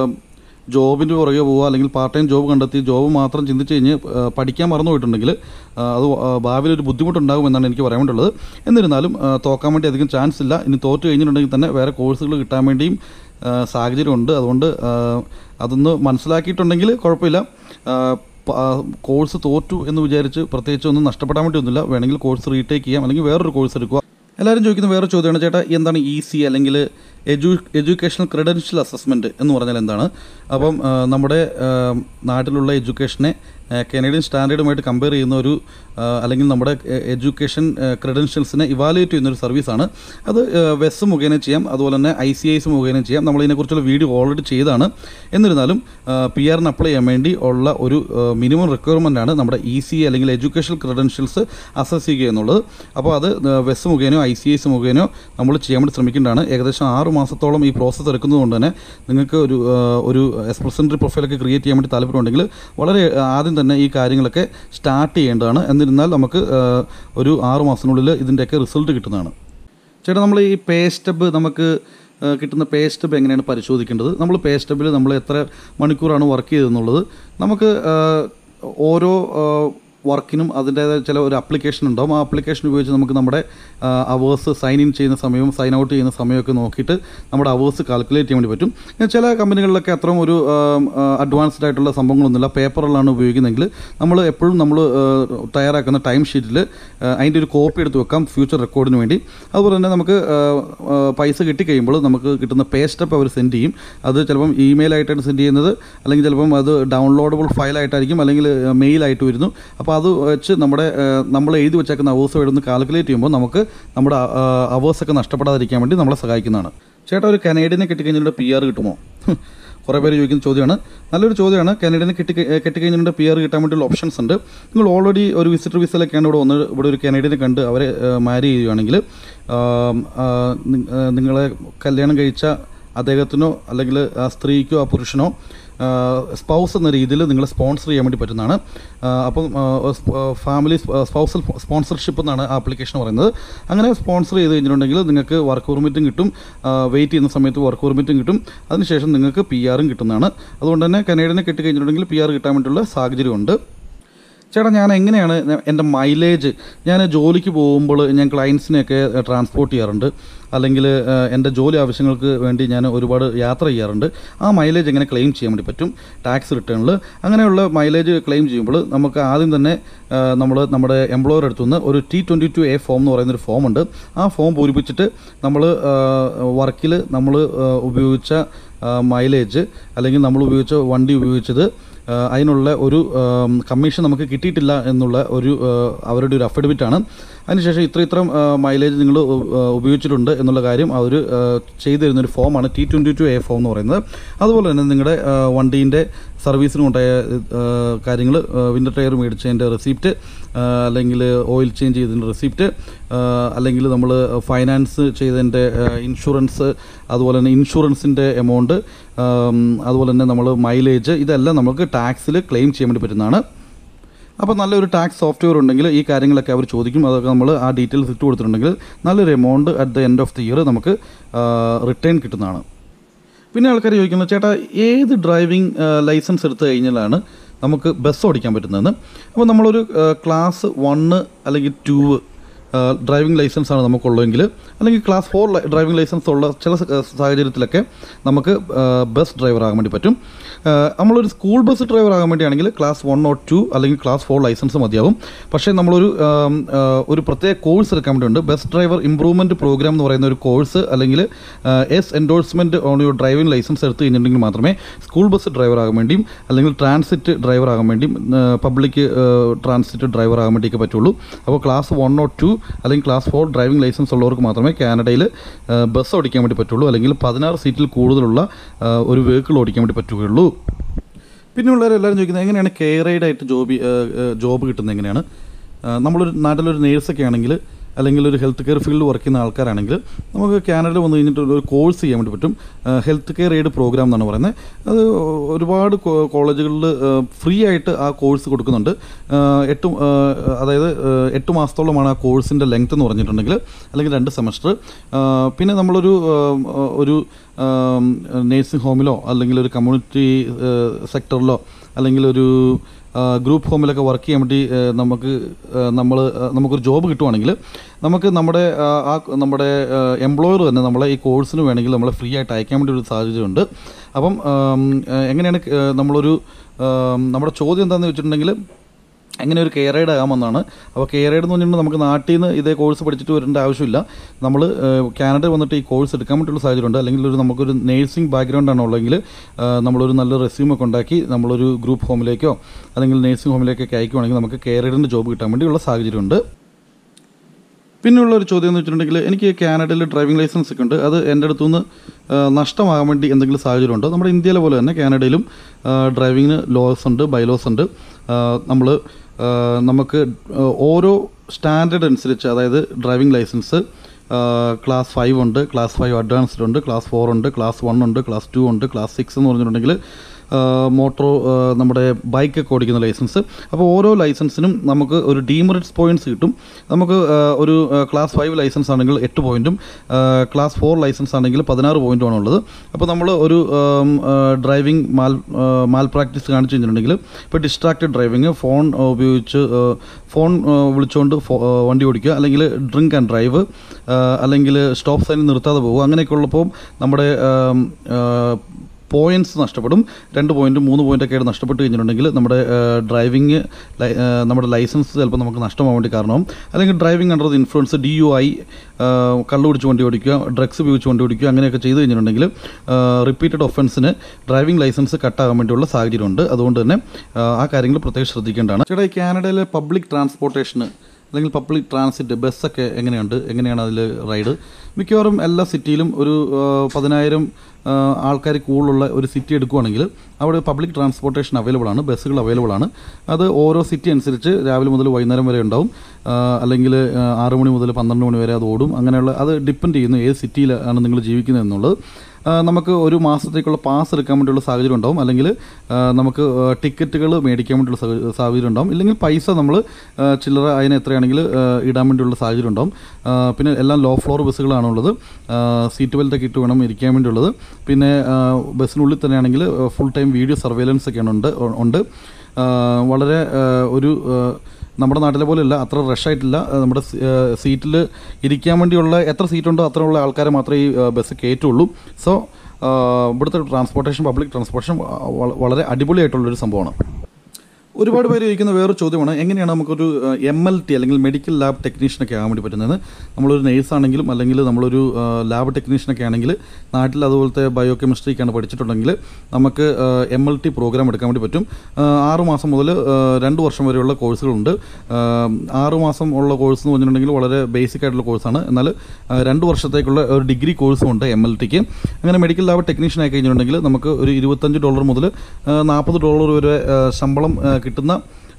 ജോബിൻ്റെ പുറകെ പോവുക അല്ലെങ്കിൽ പാർട്ട് ടൈം ജോബ് കണ്ടെത്തി ജോബ് മാത്രം ചിന്തിച്ച് കഴിഞ്ഞ് ആ, പഠിക്കാൻ മറന്നു പോയിട്ടുണ്ടെങ്കിൽ ആ, അത് ആ, ഭാവിയിൽ ഒരു ബുദ്ധിമുട്ടുണ്ടാകും എന്നാണ് എനിക്ക് പറയാൻ വേണ്ടിയുള്ളത് എന്നിരുന്നാലും ആ, തോക്കാൻ വേണ്ടി അധികം ചാൻസ് ഇല്ല ഇനി തോറ്റ് കഴിഞ്ഞിട്ടുണ്ടെങ്കിൽ തന്നെ വേറെ കോഴ്സുകൾ കിട്ടാൻ വേണ്ടിയും ആ, സാഹചര്യമുണ്ട് അതുകൊണ്ട് ആ, അതൊന്ന് മനസ്സിലാക്കിയിട്ടുണ്ടെങ്കിൽ കുഴപ്പമില്ല ആ, പ- ആ, കോഴ്സ് തോറ്റു എന്ന് വിചാരിച്ച് പ്രത്യേകിച്ച് ഒന്നും നഷ്ടപ്പെടാൻ വേണ്ടിയൊന്നുമില്ല വേണമെങ്കിൽ കോഴ്സ് റീടേക്ക് ചെയ്യാം അല്ലെങ്കിൽ വേറൊരു കോഴ്സ് എടുക്കുക എല്ലാവരും ചോദിക്കുന്ന വേറെ ചോദ്യമാണ് ചേട്ടാ എന്താണ് ഇ സി അല്ലെങ്കിൽ എഡ്യൂ എഡ്യൂക്കേഷണൽ ക്രെഡൻഷ്യൽ അസസ്മെൻറ്റ് എന്ന് പറഞ്ഞാൽ എന്താണ് അപ്പം ആ, നമ്മുടെ ആ, നാട്ടിലുള്ള എഡ്യൂക്കേഷനെ ആ, കനേഡിയൻ സ്റ്റാൻഡേർഡുമായിട്ട് കമ്പയർ ചെയ്യുന്ന ഒരു ആ, അല്ലെങ്കിൽ നമ്മുടെ എഡ്യൂക്കേഷൻ ക്രെഡൻഷ്യൽസിനെ ഇവാലുവേറ്റ് ചെയ്യുന്ന ഒരു സർവീസാണ് അത് ആ, വെസ് മുഖേന ചെയ്യാം അതുപോലെ തന്നെ ഐ സി ഐസ് മുഖേന ചെയ്യാം നമ്മൾ ഇതിനെക്കുറിച്ചുള്ള വീഡിയോ ഓൾറെഡി ചെയ്താണ് എന്നിരുന്നാലും പി ആറിന് അപ്ലൈ ചെയ്യാൻ വേണ്ടി ഉള്ള ഒരു മിനിമം റിക്വയർമെൻ്റ് ആണ് നമ്മുടെ ഇ സി അല്ലെങ്കിൽ എഡ്യൂക്കേഷൻ ക്രെഡൻഷ്യൽസ് അസസ് ചെയ്യുക എന്നുള്ളത് അപ്പോൾ അത് ആ, വെസ് മുഖേനയോ ഐ സി ഐസ് മുഖേനയോ നമ്മൾ ചെയ്യാൻ വേണ്ടി ശ്രമിക്കേണ്ടതാണ് ഏകദേശം ആറ് മാസത്തോളം ഈ പ്രോസസ്സ് എടുക്കുന്നതുകൊണ്ട് തന്നെ നിങ്ങൾക്ക് ഒരു ആ, ഒരു എക്സ്പ്രസൻറ്ററി പ്രൊഫൈലൊക്കെ ക്രിയേറ്റ് ചെയ്യാൻ വേണ്ടി താല്പര്യമുണ്ടെങ്കിൽ വളരെ ആ, ആദ്യം തന്നെ ഈ കാര്യങ്ങളൊക്കെ സ്റ്റാർട്ട് ചെയ്യേണ്ടതാണ് എന്നിരുന്നാൽ നമുക്ക് ആ, ഒരു ആറ് മാസത്തിനുള്ളിൽ ഇതിൻ്റെയൊക്കെ റിസൾട്ട് കിട്ടുന്നതാണ് ചേട്ടാ നമ്മൾ ഈ പേ സ്റ്റബ് നമുക്ക് ആ, കിട്ടുന്ന പേ സ്റ്റബ് എങ്ങനെയാണ് പരിശോധിക്കേണ്ടത് നമ്മൾ പേ സ്റ്റബിൽ നമ്മൾ എത്ര മണിക്കൂറാണ് വർക്ക് ചെയ്തതെന്നുള്ളത് നമുക്ക് ആ, ഓരോ ആ, വർക്കിനും അതിൻ്റേതായ ചില ഒരു ആപ്ലിക്കേഷൻ ഉണ്ടാവും ആ ആപ്ലിക്കേഷൻ ഉപയോഗിച്ച് നമുക്ക് നമ്മുടെ അവേഴ്സ് സൈൻ ഇൻ ചെയ്യുന്ന സമയവും സൈൻ ഔട്ട് ചെയ്യുന്ന സമയമൊക്കെ നോക്കിയിട്ട് നമ്മുടെ അവേഴ്സ് കാൽക്കുലേറ്റ് ചെയ്യാൻ വേണ്ടി പറ്റും പിന്നെ ചില കമ്പനികളിലൊക്കെ അത്രയും ഒരു അഡ്വാൻസ്ഡ് ആയിട്ടുള്ള സംഭവങ്ങളൊന്നുമില്ല പേപ്പറിലാണ് ഉപയോഗിക്കുന്നതെങ്കിൽ നമ്മൾ എപ്പോഴും നമ്മൾ തയ്യാറാക്കുന്ന ടൈം ഷീറ്റിൽ അതിൻ്റെ ഒരു കോപ്പി എടുത്ത് വെക്കാം ഫ്യൂച്ചർ റെക്കോർഡിന് വേണ്ടി അതുപോലെ തന്നെ നമുക്ക് ആ, ആ, പൈസ കിട്ടിക്കഴിയുമ്പോൾ നമുക്ക് കിട്ടുന്ന പേ സ്റ്റെപ്പ് അവർ സെൻഡ് ചെയ്യും അത് ചിലപ്പം ഇമെയിൽ ആയിട്ടാണ് സെൻഡ് ചെയ്യുന്നത് അല്ലെങ്കിൽ ചിലപ്പം അത് ഡൗൺലോഡബിൾ ഫയലായിട്ടായിരിക്കും അല്ലെങ്കിൽ മെയിലായിട്ട് വരുന്നു അപ്പോൾ അത് വെച്ച് നമ്മുടെ ആ, നമ്മൾ എഴുതി വെച്ചേക്കുന്ന അവേഴ്സ് എടുന്ന് കാൽക്കുലേറ്റ് ചെയ്യുമ്പോൾ നമുക്ക് നമ്മുടെ അവേഴ്സൊക്കെ നഷ്ടപ്പെടാതിരിക്കാൻ വേണ്ടി നമ്മളെ സഹായിക്കുന്നതാണ് ചേട്ടാ ഒരു കനേഡിയനെ കിട്ടിക്കഴിഞ്ഞിട്ട് പി ആർ കിട്ടുമോ കുറേ പേര് ചോദിക്കുന്ന ചോദ്യമാണ് നല്ലൊരു ചോദ്യമാണ് കനേഡിയനെ കിട്ടി കെട്ടിക്കഴിഞ്ഞിട്ട് പി ആർ കിട്ടാൻ വേണ്ടിയുള്ള ഓപ്ഷൻസ് ഉണ്ട് നിങ്ങൾ ഓൾറെഡി ഒരു വിസിറ്റർ വിസയിലൊക്കെയാണ് ഇവിടെ വന്ന് ഇവിടെ ഒരു കനേഡിയനെ കണ്ട് അവരെ മാരി ചെയ്യുകയാണെങ്കിൽ ആം, ആ, നി- ആ, നിങ്ങളെ കല്യാണം കഴിച്ച അദ്ദേഹത്തിനോ അല്ലെങ്കിൽ ആ സ്ത്രീക്കോ ആ പുരുഷനോ സ്പൗസ് എന്ന രീതിയിൽ നിങ്ങളെ സ്പോൺസർ ചെയ്യാൻ വേണ്ടി പറ്റുന്നതാണ് ആ, അപ്പം ഫാമിലി സ്പൗസൽ സ്പോൺസർഷിപ്പ് എന്നാണ് ആ ആപ്ലിക്കേഷൻ പറയുന്നത് അങ്ങനെ സ്പോൺസർ ചെയ്ത് കഴിഞ്ഞിട്ടുണ്ടെങ്കിൽ നിങ്ങൾക്ക് വർക്ക് പെർമിറ്റും കിട്ടും വെയിറ്റ് ചെയ്യുന്ന സമയത്ത് വർക്ക് പെർമിറ്റും കിട്ടും അതിനുശേഷം നിങ്ങൾക്ക് പി ആറും കിട്ടുന്നതാണ് അതുകൊണ്ട് തന്നെ കനേഡിയനെ കിട്ടിക്കഴിഞ്ഞിട്ടുണ്ടെങ്കിൽ പി ആർ കിട്ടാൻ വേണ്ടിയുള്ള സാഹചര്യമുണ്ട് ചേട്ടാ ഞാൻ എങ്ങനെയാണ് ന- എൻ്റെ മൈലേജ് ഞാൻ ജോലിക്ക് പോകുമ്പോൾ ഞാൻ ക്ലയൻസിനെയൊക്കെ ട്രാൻസ്പോർട്ട് ചെയ്യാറുണ്ട് അല്ലെങ്കിൽ എൻ്റെ ജോലി ആവശ്യങ്ങൾക്ക് വേണ്ടി ഞാൻ ഒരുപാട് യാത്ര ചെയ്യാറുണ്ട് ആ മൈലേജ് എങ്ങനെ ക്ലെയിം ചെയ്യാൻ വേണ്ടി പറ്റും ടാക്സ് റിട്ടേണിൽ അങ്ങനെയുള്ള മൈലേജ് ക്ലെയിം ചെയ്യുമ്പോൾ നമുക്ക് ആദ്യം തന്നെ നമ്മൾ നമ്മുടെ എംപ്ലോയർ അടുത്തുനിന്ന് ഒരു T twenty two A form എന്ന് പറയുന്നൊരു ഫോം ഉണ്ട് ആ ഫോം പൂരിപ്പിച്ചിട്ട് നമ്മൾ വർക്കിൽ നമ്മൾ ഉപയോഗിച്ച മൈലേജ് അല്ലെങ്കിൽ നമ്മൾ ഉപയോഗിച്ച വണ്ടി ഉപയോഗിച്ചത് ആ, അതിനുള്ള ഒരു ആം, കമ്മീഷൻ നമുക്ക് കിട്ടിയിട്ടില്ല എന്നുള്ള ഒരു ആ, അവരുടെ ഒരു അഫിഡവിറ്റ് ആണ് അതിനുശേഷം ഇത്ര ഇത്ര മൈലേജ് നിങ്ങൾ ഉപയോഗിച്ചിട്ടുണ്ട് എന്നുള്ള കാര്യം അവർ ചെയ്തു തരുന്നൊരു ഫോമാണ് T twenty two A form എന്ന് പറയുന്നത് അതുപോലെ തന്നെ നിങ്ങളുടെ വണ്ടീൻ്റെ സർവീസിന് കൊണ്ടായ കാര്യങ്ങൾ വിൻ്റർ ടയർ മേടിച്ചതിൻ്റെ റെസിപ്റ്റ് അല്ലെങ്കിൽ ഓയിൽ ചേഞ്ച് ചെയ്തതിൻ്റെ റെസിപ്റ്റ് അല്ലെങ്കിൽ നമ്മൾ ഫൈനാൻസ് ചെയ്തതിൻ്റെ ഇൻഷുറൻസ് അതുപോലെ തന്നെ ഇൻഷുറൻസിൻ്റെ എമൗണ്ട് അതുപോലെ തന്നെ നമ്മൾ മൈലേജ് ഇതെല്ലാം നമുക്ക് ടാക്സിൽ ക്ലെയിം ചെയ്യാൻ വേണ്ടി പറ്റുന്നതാണ് അപ്പോൾ നല്ലൊരു ടാക്സ് സോഫ്റ്റ്വെയർ ഉണ്ടെങ്കിൽ ഈ കാര്യങ്ങളൊക്കെ അവർ ചോദിക്കും അതൊക്കെ നമ്മൾ ആ ഡീറ്റെയിൽസ് ഇട്ട് കൊടുത്തിട്ടുണ്ടെങ്കിൽ നല്ലൊരു amount at the end of the year നമുക്ക് റിട്ടേൺ കിട്ടുന്നതാണ് പിന്നെ ആൾക്കാർ ചോദിക്കുന്നത് ചേട്ടാ ഏത് ഡ്രൈവിംഗ് ലൈസൻസ് എടുത്തു കഴിഞ്ഞാലാണ് നമുക്ക് ബസ് ഓടിക്കാൻ പറ്റുന്നതെന്ന് അപ്പോൾ നമ്മളൊരു ക്ലാസ് വണ്ണ് അല്ലെങ്കിൽ ടൂ ഡ്രൈവിംഗ് ലൈസൻസ് ആണ് നമുക്കുള്ളതെങ്കിൽ അല്ലെങ്കിൽ ക്ലാസ് ഫോർ ഡ്രൈവിംഗ് ലൈസൻസ് ഉള്ള ചില സ- സാഹചര്യത്തിലൊക്കെ നമുക്ക് ബസ് ഡ്രൈവർ ആകാൻ വേണ്ടി പറ്റും ആ, നമ്മളൊരു സ്കൂൾ ബസ് ഡ്രൈവർ ആകാൻ വേണ്ടിയാണെങ്കിൽ ക്ലാസ് വൺ ഓർ ടു അല്ലെങ്കിൽ ക്ലാസ് ഫോർ ലൈസൻസ് മതിയാവും പക്ഷേ നമ്മളൊരു ആം, ആ, ഒരു പ്രത്യേക കോഴ്സ് എടുക്കാൻ വേണ്ടിയുണ്ട് ബസ് ഡ്രൈവർ ഇംപ്രൂവ്മെൻറ്റ് പ്രോഗ്രാം എന്ന് പറയുന്ന ഒരു കോഴ്സ് അല്ലെങ്കിൽ S endorsement on your driving licence എടുത്ത് കഴിഞ്ഞിട്ടുണ്ടെങ്കിൽ മാത്രമേ സ്കൂൾ ബസ് ഡ്രൈവർ ആകാൻ വേണ്ടിയും അല്ലെങ്കിൽ ട്രാൻസിറ്റ് ഡ്രൈവർ ആകാൻ വേണ്ടിയും പബ്ലിക് ട്രാൻസിറ്റ് ഡ്രൈവർ ആകാൻ വേണ്ടിയൊക്കെ പറ്റുള്ളൂ അപ്പോൾ ക്ലാസ് വൺ ഓർ ടു അല്ലെങ്കിൽ ക്ലാസ് ഫോർ ഡ്രൈവിംഗ് ലൈസൻസ് ഉള്ളവർക്ക് മാത്രമേ കാനഡയിൽ ബസ് ഓടിക്കാൻ വേണ്ടി പറ്റുള്ളൂ അല്ലെങ്കിൽ പതിനാറ് സീറ്റിൽ കൂടുതലുള്ള ആ, ഒരു വെഹിക്കിൾ ഓടിക്കാൻ വേണ്ടി പറ്റുകയുള്ളൂ പിന്നെ ഉള്ളവരെല്ലാവരും ചോദിക്കുന്നത് എങ്ങനെയാണ് കെയറൈഡ് ആയിട്ട് ജോബ് ജോബ് കിട്ടുന്നത് എങ്ങനെയാണ് ആ, നമ്മളൊരു നാട്ടിലൊരു നേഴ്സൊക്കെ ആണെങ്കിൽ അല്ലെങ്കിൽ ഒരു ഹെൽത്ത് കെയർ ഫീൽഡിൽ വർക്ക് ചെയ്യുന്ന ആൾക്കാരാണെങ്കിൽ നമുക്ക് കാനഡയിൽ വന്നു കഴിഞ്ഞിട്ട് ഒരു കോഴ്സ് ചെയ്യാൻ വേണ്ടി പറ്റും ഹെൽത്ത് കെയർ എയ്ഡ് പ്രോഗ്രാം എന്നാണ് പറയുന്നത് അത് ഒരുപാട് കോളേജുകളിൽ ഫ്രീ ആയിട്ട് ആ കോഴ്സ് കൊടുക്കുന്നുണ്ട് ആ, എട്ട് ആ, അതായത് ആ, എട്ട് മാസത്തോളമാണ് ആ കോഴ്സിൻ്റെ ലെങ്ത് എന്ന് പറഞ്ഞിട്ടുണ്ടെങ്കിൽ അല്ലെങ്കിൽ രണ്ട് സെമസ്റ്റർ പിന്നെ നമ്മളൊരു ആ, ഒരു നേഴ്സിംഗ് ഹോമിലോ അല്ലെങ്കിൽ ഒരു കമ്മ്യൂണിറ്റി സെക്ടറിലോ അല്ലെങ്കിൽ ഒരു ഗ്രൂപ്പ് ഹോമിലൊക്കെ വർക്ക് ചെയ്യാൻ വേണ്ടി ആ, നമുക്ക് നമ്മൾ നമുക്കൊരു ജോബ് കിട്ടുവാണെങ്കിൽ നമുക്ക് നമ്മുടെ ആ, ആ നമ്മുടെ എംപ്ലോയർ തന്നെ നമ്മളെ ഈ കോഴ്സിന് വേണമെങ്കിൽ നമ്മളെ ഫ്രീ ആയിട്ട് അയക്കാൻ വേണ്ടി ഒരു സാഹചര്യമുണ്ട് അപ്പം ആം, എങ്ങനെയാണ് ക- നമ്മളൊരു ആം, നമ്മുടെ ചോദ്യം എന്താണെന്ന് വെച്ചിട്ടുണ്ടെങ്കിൽ എങ്ങനെ ഒരു കെയർ എയ്ഡ് ആകാമെന്നാണ് അപ്പോൾ കെയർ എയ്ഡ് എന്ന് പറഞ്ഞിട്ടുണ്ടെങ്കിൽ നമുക്ക് നാട്ടിൽ നിന്ന് ഇതേ കോഴ്സ് പഠിച്ചിട്ട് വരേണ്ട ആവശ്യമില്ല നമ്മൾ കാനഡ വന്നിട്ട് ഈ കോഴ്സ് എടുക്കാൻ വേണ്ടിയുള്ള സാഹചര്യമുണ്ട് അല്ലെങ്കിൽ ഒരു നമുക്കൊരു നേഴ്സിംഗ് ബാക്ക്ഗ്രൗണ്ട് ആണ് ഉള്ളതെങ്കിൽ ആ, നമ്മളൊരു നല്ല റെസ്യൂം ഒക്കെ ഉണ്ടാക്കി നമ്മളൊരു ഗ്രൂപ്പ് ഹോമിലേക്കോ അല്ലെങ്കിൽ നേഴ്സിംഗ് ഹോമിലേക്കൊക്കെ അയക്കുവാണെങ്കിൽ നമുക്ക് കെയർ എയ്ഡിൻ്റെ ജോബ് കിട്ടാൻ വേണ്ടിയുള്ള സാഹചര്യമുണ്ട് പിന്നെയുള്ള ഒരു ചോദ്യം എന്ന് വെച്ചിട്ടുണ്ടെങ്കിൽ എനിക്ക് കാനഡയിൽ ഡ്രൈവിംഗ് ലൈസൻസ് ഒക്കെ ഉണ്ട് അത് എൻ്റെ അടുത്തുനിന്ന് ആ, നഷ്ടമാകാൻ വേണ്ടി എന്തെങ്കിലും സാഹചര്യമുണ്ടോ നമ്മുടെ ഇന്ത്യയിലെ പോലെ തന്നെ കാനഡയിലും ആ, ഡ്രൈവിങ്ങിന് ലോസ് ഉണ്ട് ബൈലോസ് ഉണ്ട് നമ്മൾ നമുക്ക് ആ, ഓരോ സ്റ്റാൻഡേർഡ് അനുസരിച്ച് അതായത് ഡ്രൈവിംഗ് ലൈസൻസ് ക്ലാസ് ഫൈവ് ഉണ്ട് ക്ലാസ് ഫൈവ് അഡ്വാൻസ്ഡ് ഉണ്ട് ക്ലാസ് ഫോർ ഉണ്ട് ക്ലാസ് വൺ ഉണ്ട് ക്ലാസ് ടു ഉണ്ട് ക്ലാസ് സിക്സ് എന്ന് പറഞ്ഞിട്ടുണ്ടെങ്കിൽ മോട്ടോർ നമ്മുടെ ബൈക്കൊക്കെ ഓടിക്കുന്ന ലൈസൻസ് അപ്പോൾ ഓരോ ലൈസൻസിനും നമുക്ക് ഒരു ഡീമെറിറ്റ്സ് പോയിന്റ്സ് കിട്ടും നമുക്ക് ആ, ഒരു ക്ലാസ് ഫൈവ് ലൈസൻസ് ആണെങ്കിൽ എട്ട് പോയിന്റും ക്ലാസ് ഫോർ ലൈസൻസ് ആണെങ്കിൽ പതിനാറ് പോയിന്റുമാണ് ഉള്ളത് അപ്പോൾ നമ്മൾ ഒരു ഡ്രൈവിംഗ് മാൽ മാൽ പ്രാക്ടീസ് കാണിച്ചു കഴിഞ്ഞിട്ടുണ്ടെങ്കിൽ ഇപ്പോൾ ഡിസ്ട്രാക്റ്റഡ് ഡ്രൈവിങ് ഫോൺ ഉപയോഗിച്ച് ആ, ഫോൺ ആ, വിളിച്ചുകൊണ്ട് ഫോ- ആ, വണ്ടി ഓടിക്കുക അല്ലെങ്കിൽ ഡ്രിങ്ക് ആൻഡ് ഡ്രൈവ് അല്ലെങ്കിൽ സ്റ്റോപ്പ് സൈനിൽ നിർത്താതെ പോകുക അങ്ങനെയൊക്കെ ഉള്ളപ്പോൾ നമ്മുടെ പോയിന്റ്സ് നഷ്ടപ്പെടും രണ്ട് പോയിന്റ് മൂന്ന് പോയിന്റ് ഒക്കെ ആയിട്ട് നഷ്ടപ്പെട്ട് കഴിഞ്ഞിട്ടുണ്ടെങ്കിൽ നമ്മുടെ ഡ്രൈവിംഗ് നമ്മുടെ ലൈസൻസ് ചിലപ്പോൾ നമുക്ക് നഷ്ടമാകാൻ വേണ്ടി കാരണമാവും അല്ലെങ്കിൽ driving under the influence D U I കള്ളു പിടിച്ച് വണ്ടി ഓടിക്കുക ഡ്രഗ്സ് ഉപയോഗിച്ച് വണ്ടി ഓടിക്കുക അങ്ങനെയൊക്കെ ചെയ്ത് കഴിഞ്ഞിട്ടുണ്ടെങ്കിൽ റിപ്പീറ്റഡ് ഒഫൻസിന് ഡ്രൈവിംഗ് ലൈസൻസ് കട്ടാകാൻ വേണ്ടിയുള്ള സാഹചര്യമുണ്ട് അതുകൊണ്ട് തന്നെ ആ, ആ കാര്യങ്ങൾ പ്രത്യേകം ശ്രദ്ധിക്കേണ്ടതാണ് ചേട്ടാ ഈ കാനഡയിലെ പബ്ലിക് ട്രാൻസ്പോർട്ടേഷന് അല്ലെങ്കിൽ പബ്ലിക് ട്രാൻസിറ്റ് ബസ്സൊക്കെ എങ്ങനെയുണ്ട് എങ്ങനെയാണ് അതിൽ റൈഡ് മിക്കവാറും എല്ലാ സിറ്റിയിലും ഒരു ആ, പതിനായിരം ആൾക്കാർ കൂടുതലുള്ള ഒരു സിറ്റി എടുക്കുകയാണെങ്കിൽ അവിടെ പബ്ലിക് ട്രാൻസ്പോർട്ടേഷൻ അവൈലബിൾ ആണ് ബസ്സുകൾ അവൈലബിൾ ആണ് അത് ഓരോ സിറ്റി അനുസരിച്ച് രാവിലെ മുതൽ വൈകുന്നേരം വരെ ഉണ്ടാവും ആ, അല്ലെങ്കിൽ ആ, ആറ് മണി മുതൽ പന്ത്രണ്ട് മണി വരെ അത് ഓടും അങ്ങനെയുള്ള അത് ഡിപ്പെൻഡ് ചെയ്യുന്നു ഏത് സിറ്റിയിലാണ് നിങ്ങൾ ജീവിക്കുന്നത് എന്നുള്ളത് ആ, നമുക്ക് ഒരു മാസത്തേക്കുള്ള പാസ് എടുക്കാൻ വേണ്ടിയുള്ള സാഹചര്യം ഉണ്ടാവും അല്ലെങ്കിൽ ആ, നമുക്ക് ടിക്കറ്റുകൾ മേടിക്കാൻ വേണ്ടിയുള്ള സാഹ- സാഹചര്യം ഉണ്ടാവും ഇല്ലെങ്കിൽ പൈസ നമ്മൾ ചില്ലറ അതിന് എത്രയാണെങ്കിൽ ആ, ഇടാൻ വേണ്ടിയുള്ള സാഹചര്യം ഉണ്ടാവും ആ, പിന്നെ എല്ലാം ലോ ഫ്ലോർ ബസ്സുകളാണുള്ളത് സീറ്റ് ബെൽറ്റൊക്കെ ഇട്ട് വേണം ഇരിക്കാൻ വേണ്ടിയുള്ളത് പിന്നെ ആ, ബസ്സിനുള്ളിൽ തന്നെയാണെങ്കിൽ ഫുൾ ടൈം വീഡിയോ സർവേലൻസ് ഒക്കെയാണ് ഉണ്ട് ഉണ്ട് ആ, വളരെ ആ, ഒരു ആ, നമ്മുടെ നാട്ടിലെ പോലെയല്ല അത്ര റഷായിട്ടില്ല നമ്മുടെ സീറ്റിൽ ഇരിക്കാൻ വേണ്ടിയുള്ള എത്ര സീറ്റുണ്ടോ അത്രയുള്ള ആൾക്കാരെ മാത്രമേ ഈ ആ, ബസ് കയറ്റുള്ളൂ സോ ഇവിടുത്തെ ട്രാൻസ്പോർട്ടേഷൻ പബ്ലിക് ട്രാൻസ്പോർട്ടേഷൻ വ- വളരെ അടിപൊളിയായിട്ടുള്ളൊരു സംഭവമാണ് ഒരുപാട് പേര് ചോദിക്കുന്ന വേറൊരു ചോദ്യമാണ് എങ്ങനെയാണ് നമുക്കൊരു എം എൽ ടി അല്ലെങ്കിൽ മെഡിക്കൽ ലാബ് ടെക്നീഷ്യനൊക്കെ ആകാൻ വേണ്ടി പറ്റുന്നത് നമ്മളൊരു നേഴ്സ് ആണെങ്കിലും അല്ലെങ്കിൽ നമ്മളൊരു ആ, ലാബ് ടെക്നീഷ്യനൊക്കെ ആണെങ്കിൽ നാട്ടിൽ അതുപോലത്തെ ബയോ കെമിസ്ട്രിക്കാണ് പഠിച്ചിട്ടുണ്ടെങ്കിൽ നമുക്ക് എം എൽ ടി പ്രോഗ്രാം എടുക്കാൻ വേണ്ടി പറ്റും ആ, ആറ് മാസം മുതൽ ആ, രണ്ട് വർഷം വരെയുള്ള കോഴ്സുകളുണ്ട് ആ, ആറ് മാസം ഉള്ള കോഴ്സ് എന്ന് പറഞ്ഞിട്ടുണ്ടെങ്കിൽ വളരെ ബേസിക് ആയിട്ടുള്ള കോഴ്സാണ് എന്നാൽ ആ, രണ്ട് വർഷത്തേക്കുള്ള ഒരു ഡിഗ്രി കോഴ്സും ഉണ്ട് എം എൽ ടിക്ക് അങ്ങനെ മെഡിക്കൽ ലാബ് ടെക്നീഷ്യൻ ആയി കഴിഞ്ഞിട്ടുണ്ടെങ്കിൽ നമുക്ക് ഒരു ഇരുപത്തഞ്ച് ഡോളർ മുതൽ നാൽപ്പത് ഡോളർ വരെ ആ, ശമ്പളം ആ, കിട്ടുന്ന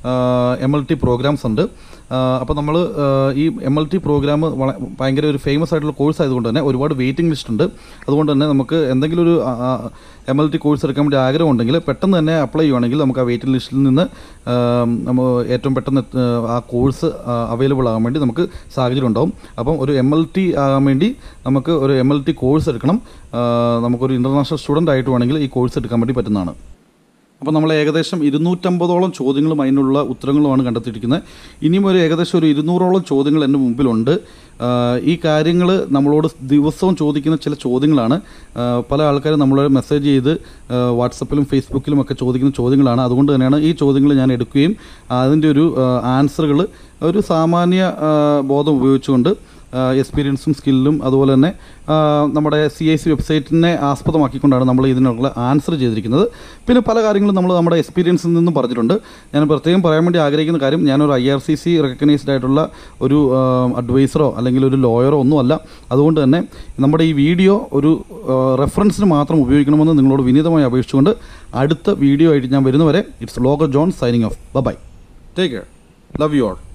എം എൽ ടി പ്രോഗ്രാംസ് ഉണ്ട് അപ്പോൾ നമ്മൾ ഈ എം എൽ ടി പ്രോഗ്രാം ഭയങ്കര ഒരു ഫേമസ് ആയിട്ടുള്ള കോഴ്സ് ആയതുകൊണ്ട് തന്നെ ഒരുപാട് വെയിറ്റിംഗ് ലിസ്റ്റ് ഉണ്ട് അതുകൊണ്ട് തന്നെ നമുക്ക് എന്തെങ്കിലും ഒരു എം എൽ ടി കോഴ്സ് എടുക്കാൻ വേണ്ടി ആഗ്രഹം ഉണ്ടെങ്കിൽ പെട്ടെന്ന് തന്നെ അപ്ലൈ ചെയ്യുവാണെങ്കിൽ നമുക്ക് ആ വെയിറ്റിംഗ് ലിസ്റ്റിൽ നിന്ന് ആ, നമ്മൾ ഏറ്റവും പെട്ടെന്ന് എത്ത- ആ കോഴ്സ് അവൈലബിൾ ആകാൻ വേണ്ടി നമുക്ക് സാഹചര്യം ഉണ്ടാവും അപ്പം ഒരു എം എൽ ടി ആകാൻ വേണ്ടി നമുക്ക് ഒരു എം എൽ ടി കോഴ്സ് എടുക്കണം ആ, നമുക്കൊരു ഇൻ്റർനാഷണൽ സ്റ്റുഡൻ്റ് ആയിട്ട് വേണമെങ്കിൽ ഈ കോഴ്സ് എടുക്കാൻ വേണ്ടി പറ്റുന്നതാണ് അപ്പോൾ നമ്മൾ ഏകദേശം ഇരുന്നൂറ്റമ്പതോളം ചോദ്യങ്ങളും അതിനുള്ള ഉത്തരങ്ങളുമാണ് കണ്ടെത്തിയിരിക്കുന്നത് ഇനിയും ഒരു ഏകദേശം ഒരു ഇരുന്നൂറോളം ചോദ്യങ്ങൾ എൻ്റെ മുമ്പിലുണ്ട് ആഹ് ഈ കാര്യങ്ങൾ നമ്മളോട് ദിവസവും ചോദിക്കുന്ന ചില ചോദ്യങ്ങളാണ് ആഹ് പല ആൾക്കാരും നമ്മളെ മെസ്സേജ് ചെയ്ത് ആഹ് വാട്സപ്പിലും ഫേസ്ബുക്കിലും ഒക്കെ ചോദിക്കുന്ന ചോദ്യങ്ങളാണ് അതുകൊണ്ട് തന്നെയാണ് ഈ ചോദ്യങ്ങൾ ഞാൻ എടുക്കുകയും അതിൻ്റെ ഒരു ആൻസറുകൾ ഒരു സാമാന്യ ആഹ് ബോധം ഉപയോഗിച്ചുകൊണ്ട് എക്സ്പീരിയൻസും സ്കില്ലും അതുപോലെ തന്നെ ആ, നമ്മുടെ സി ഐ സി വെബ്സൈറ്റിനെ ആസ്പദമാക്കിക്കൊണ്ടാണ് നമ്മൾ ഇതിനുള്ള ആൻസർ ചെയ്തിരിക്കുന്നത് പിന്നെ പല കാര്യങ്ങളും നമ്മൾ നമ്മുടെ എക്സ്പീരിയൻസിൽ നിന്നും പറഞ്ഞിട്ടുണ്ട് ഞാൻ പ്രത്യേകം പറയാൻ വേണ്ടി ആഗ്രഹിക്കുന്ന കാര്യം ഞാനൊരു I R C C recognised ആയിട്ടുള്ള ഒരു അഡ്വൈസറോ അല്ലെങ്കിൽ ഒരു ലോയറോ ഒന്നുമല്ല അതുകൊണ്ട് തന്നെ നമ്മുടെ ഈ വീഡിയോ ഒരു റെഫറൻസിന് മാത്രം ഉപയോഗിക്കണമെന്ന് നിങ്ങളോട് വിനീതമായി അപേക്ഷിച്ചുകൊണ്ട് അടുത്ത വീഡിയോ ആയിട്ട് ഞാൻ വരുന്നവരെ it's vlogger John signing off bye take care love you all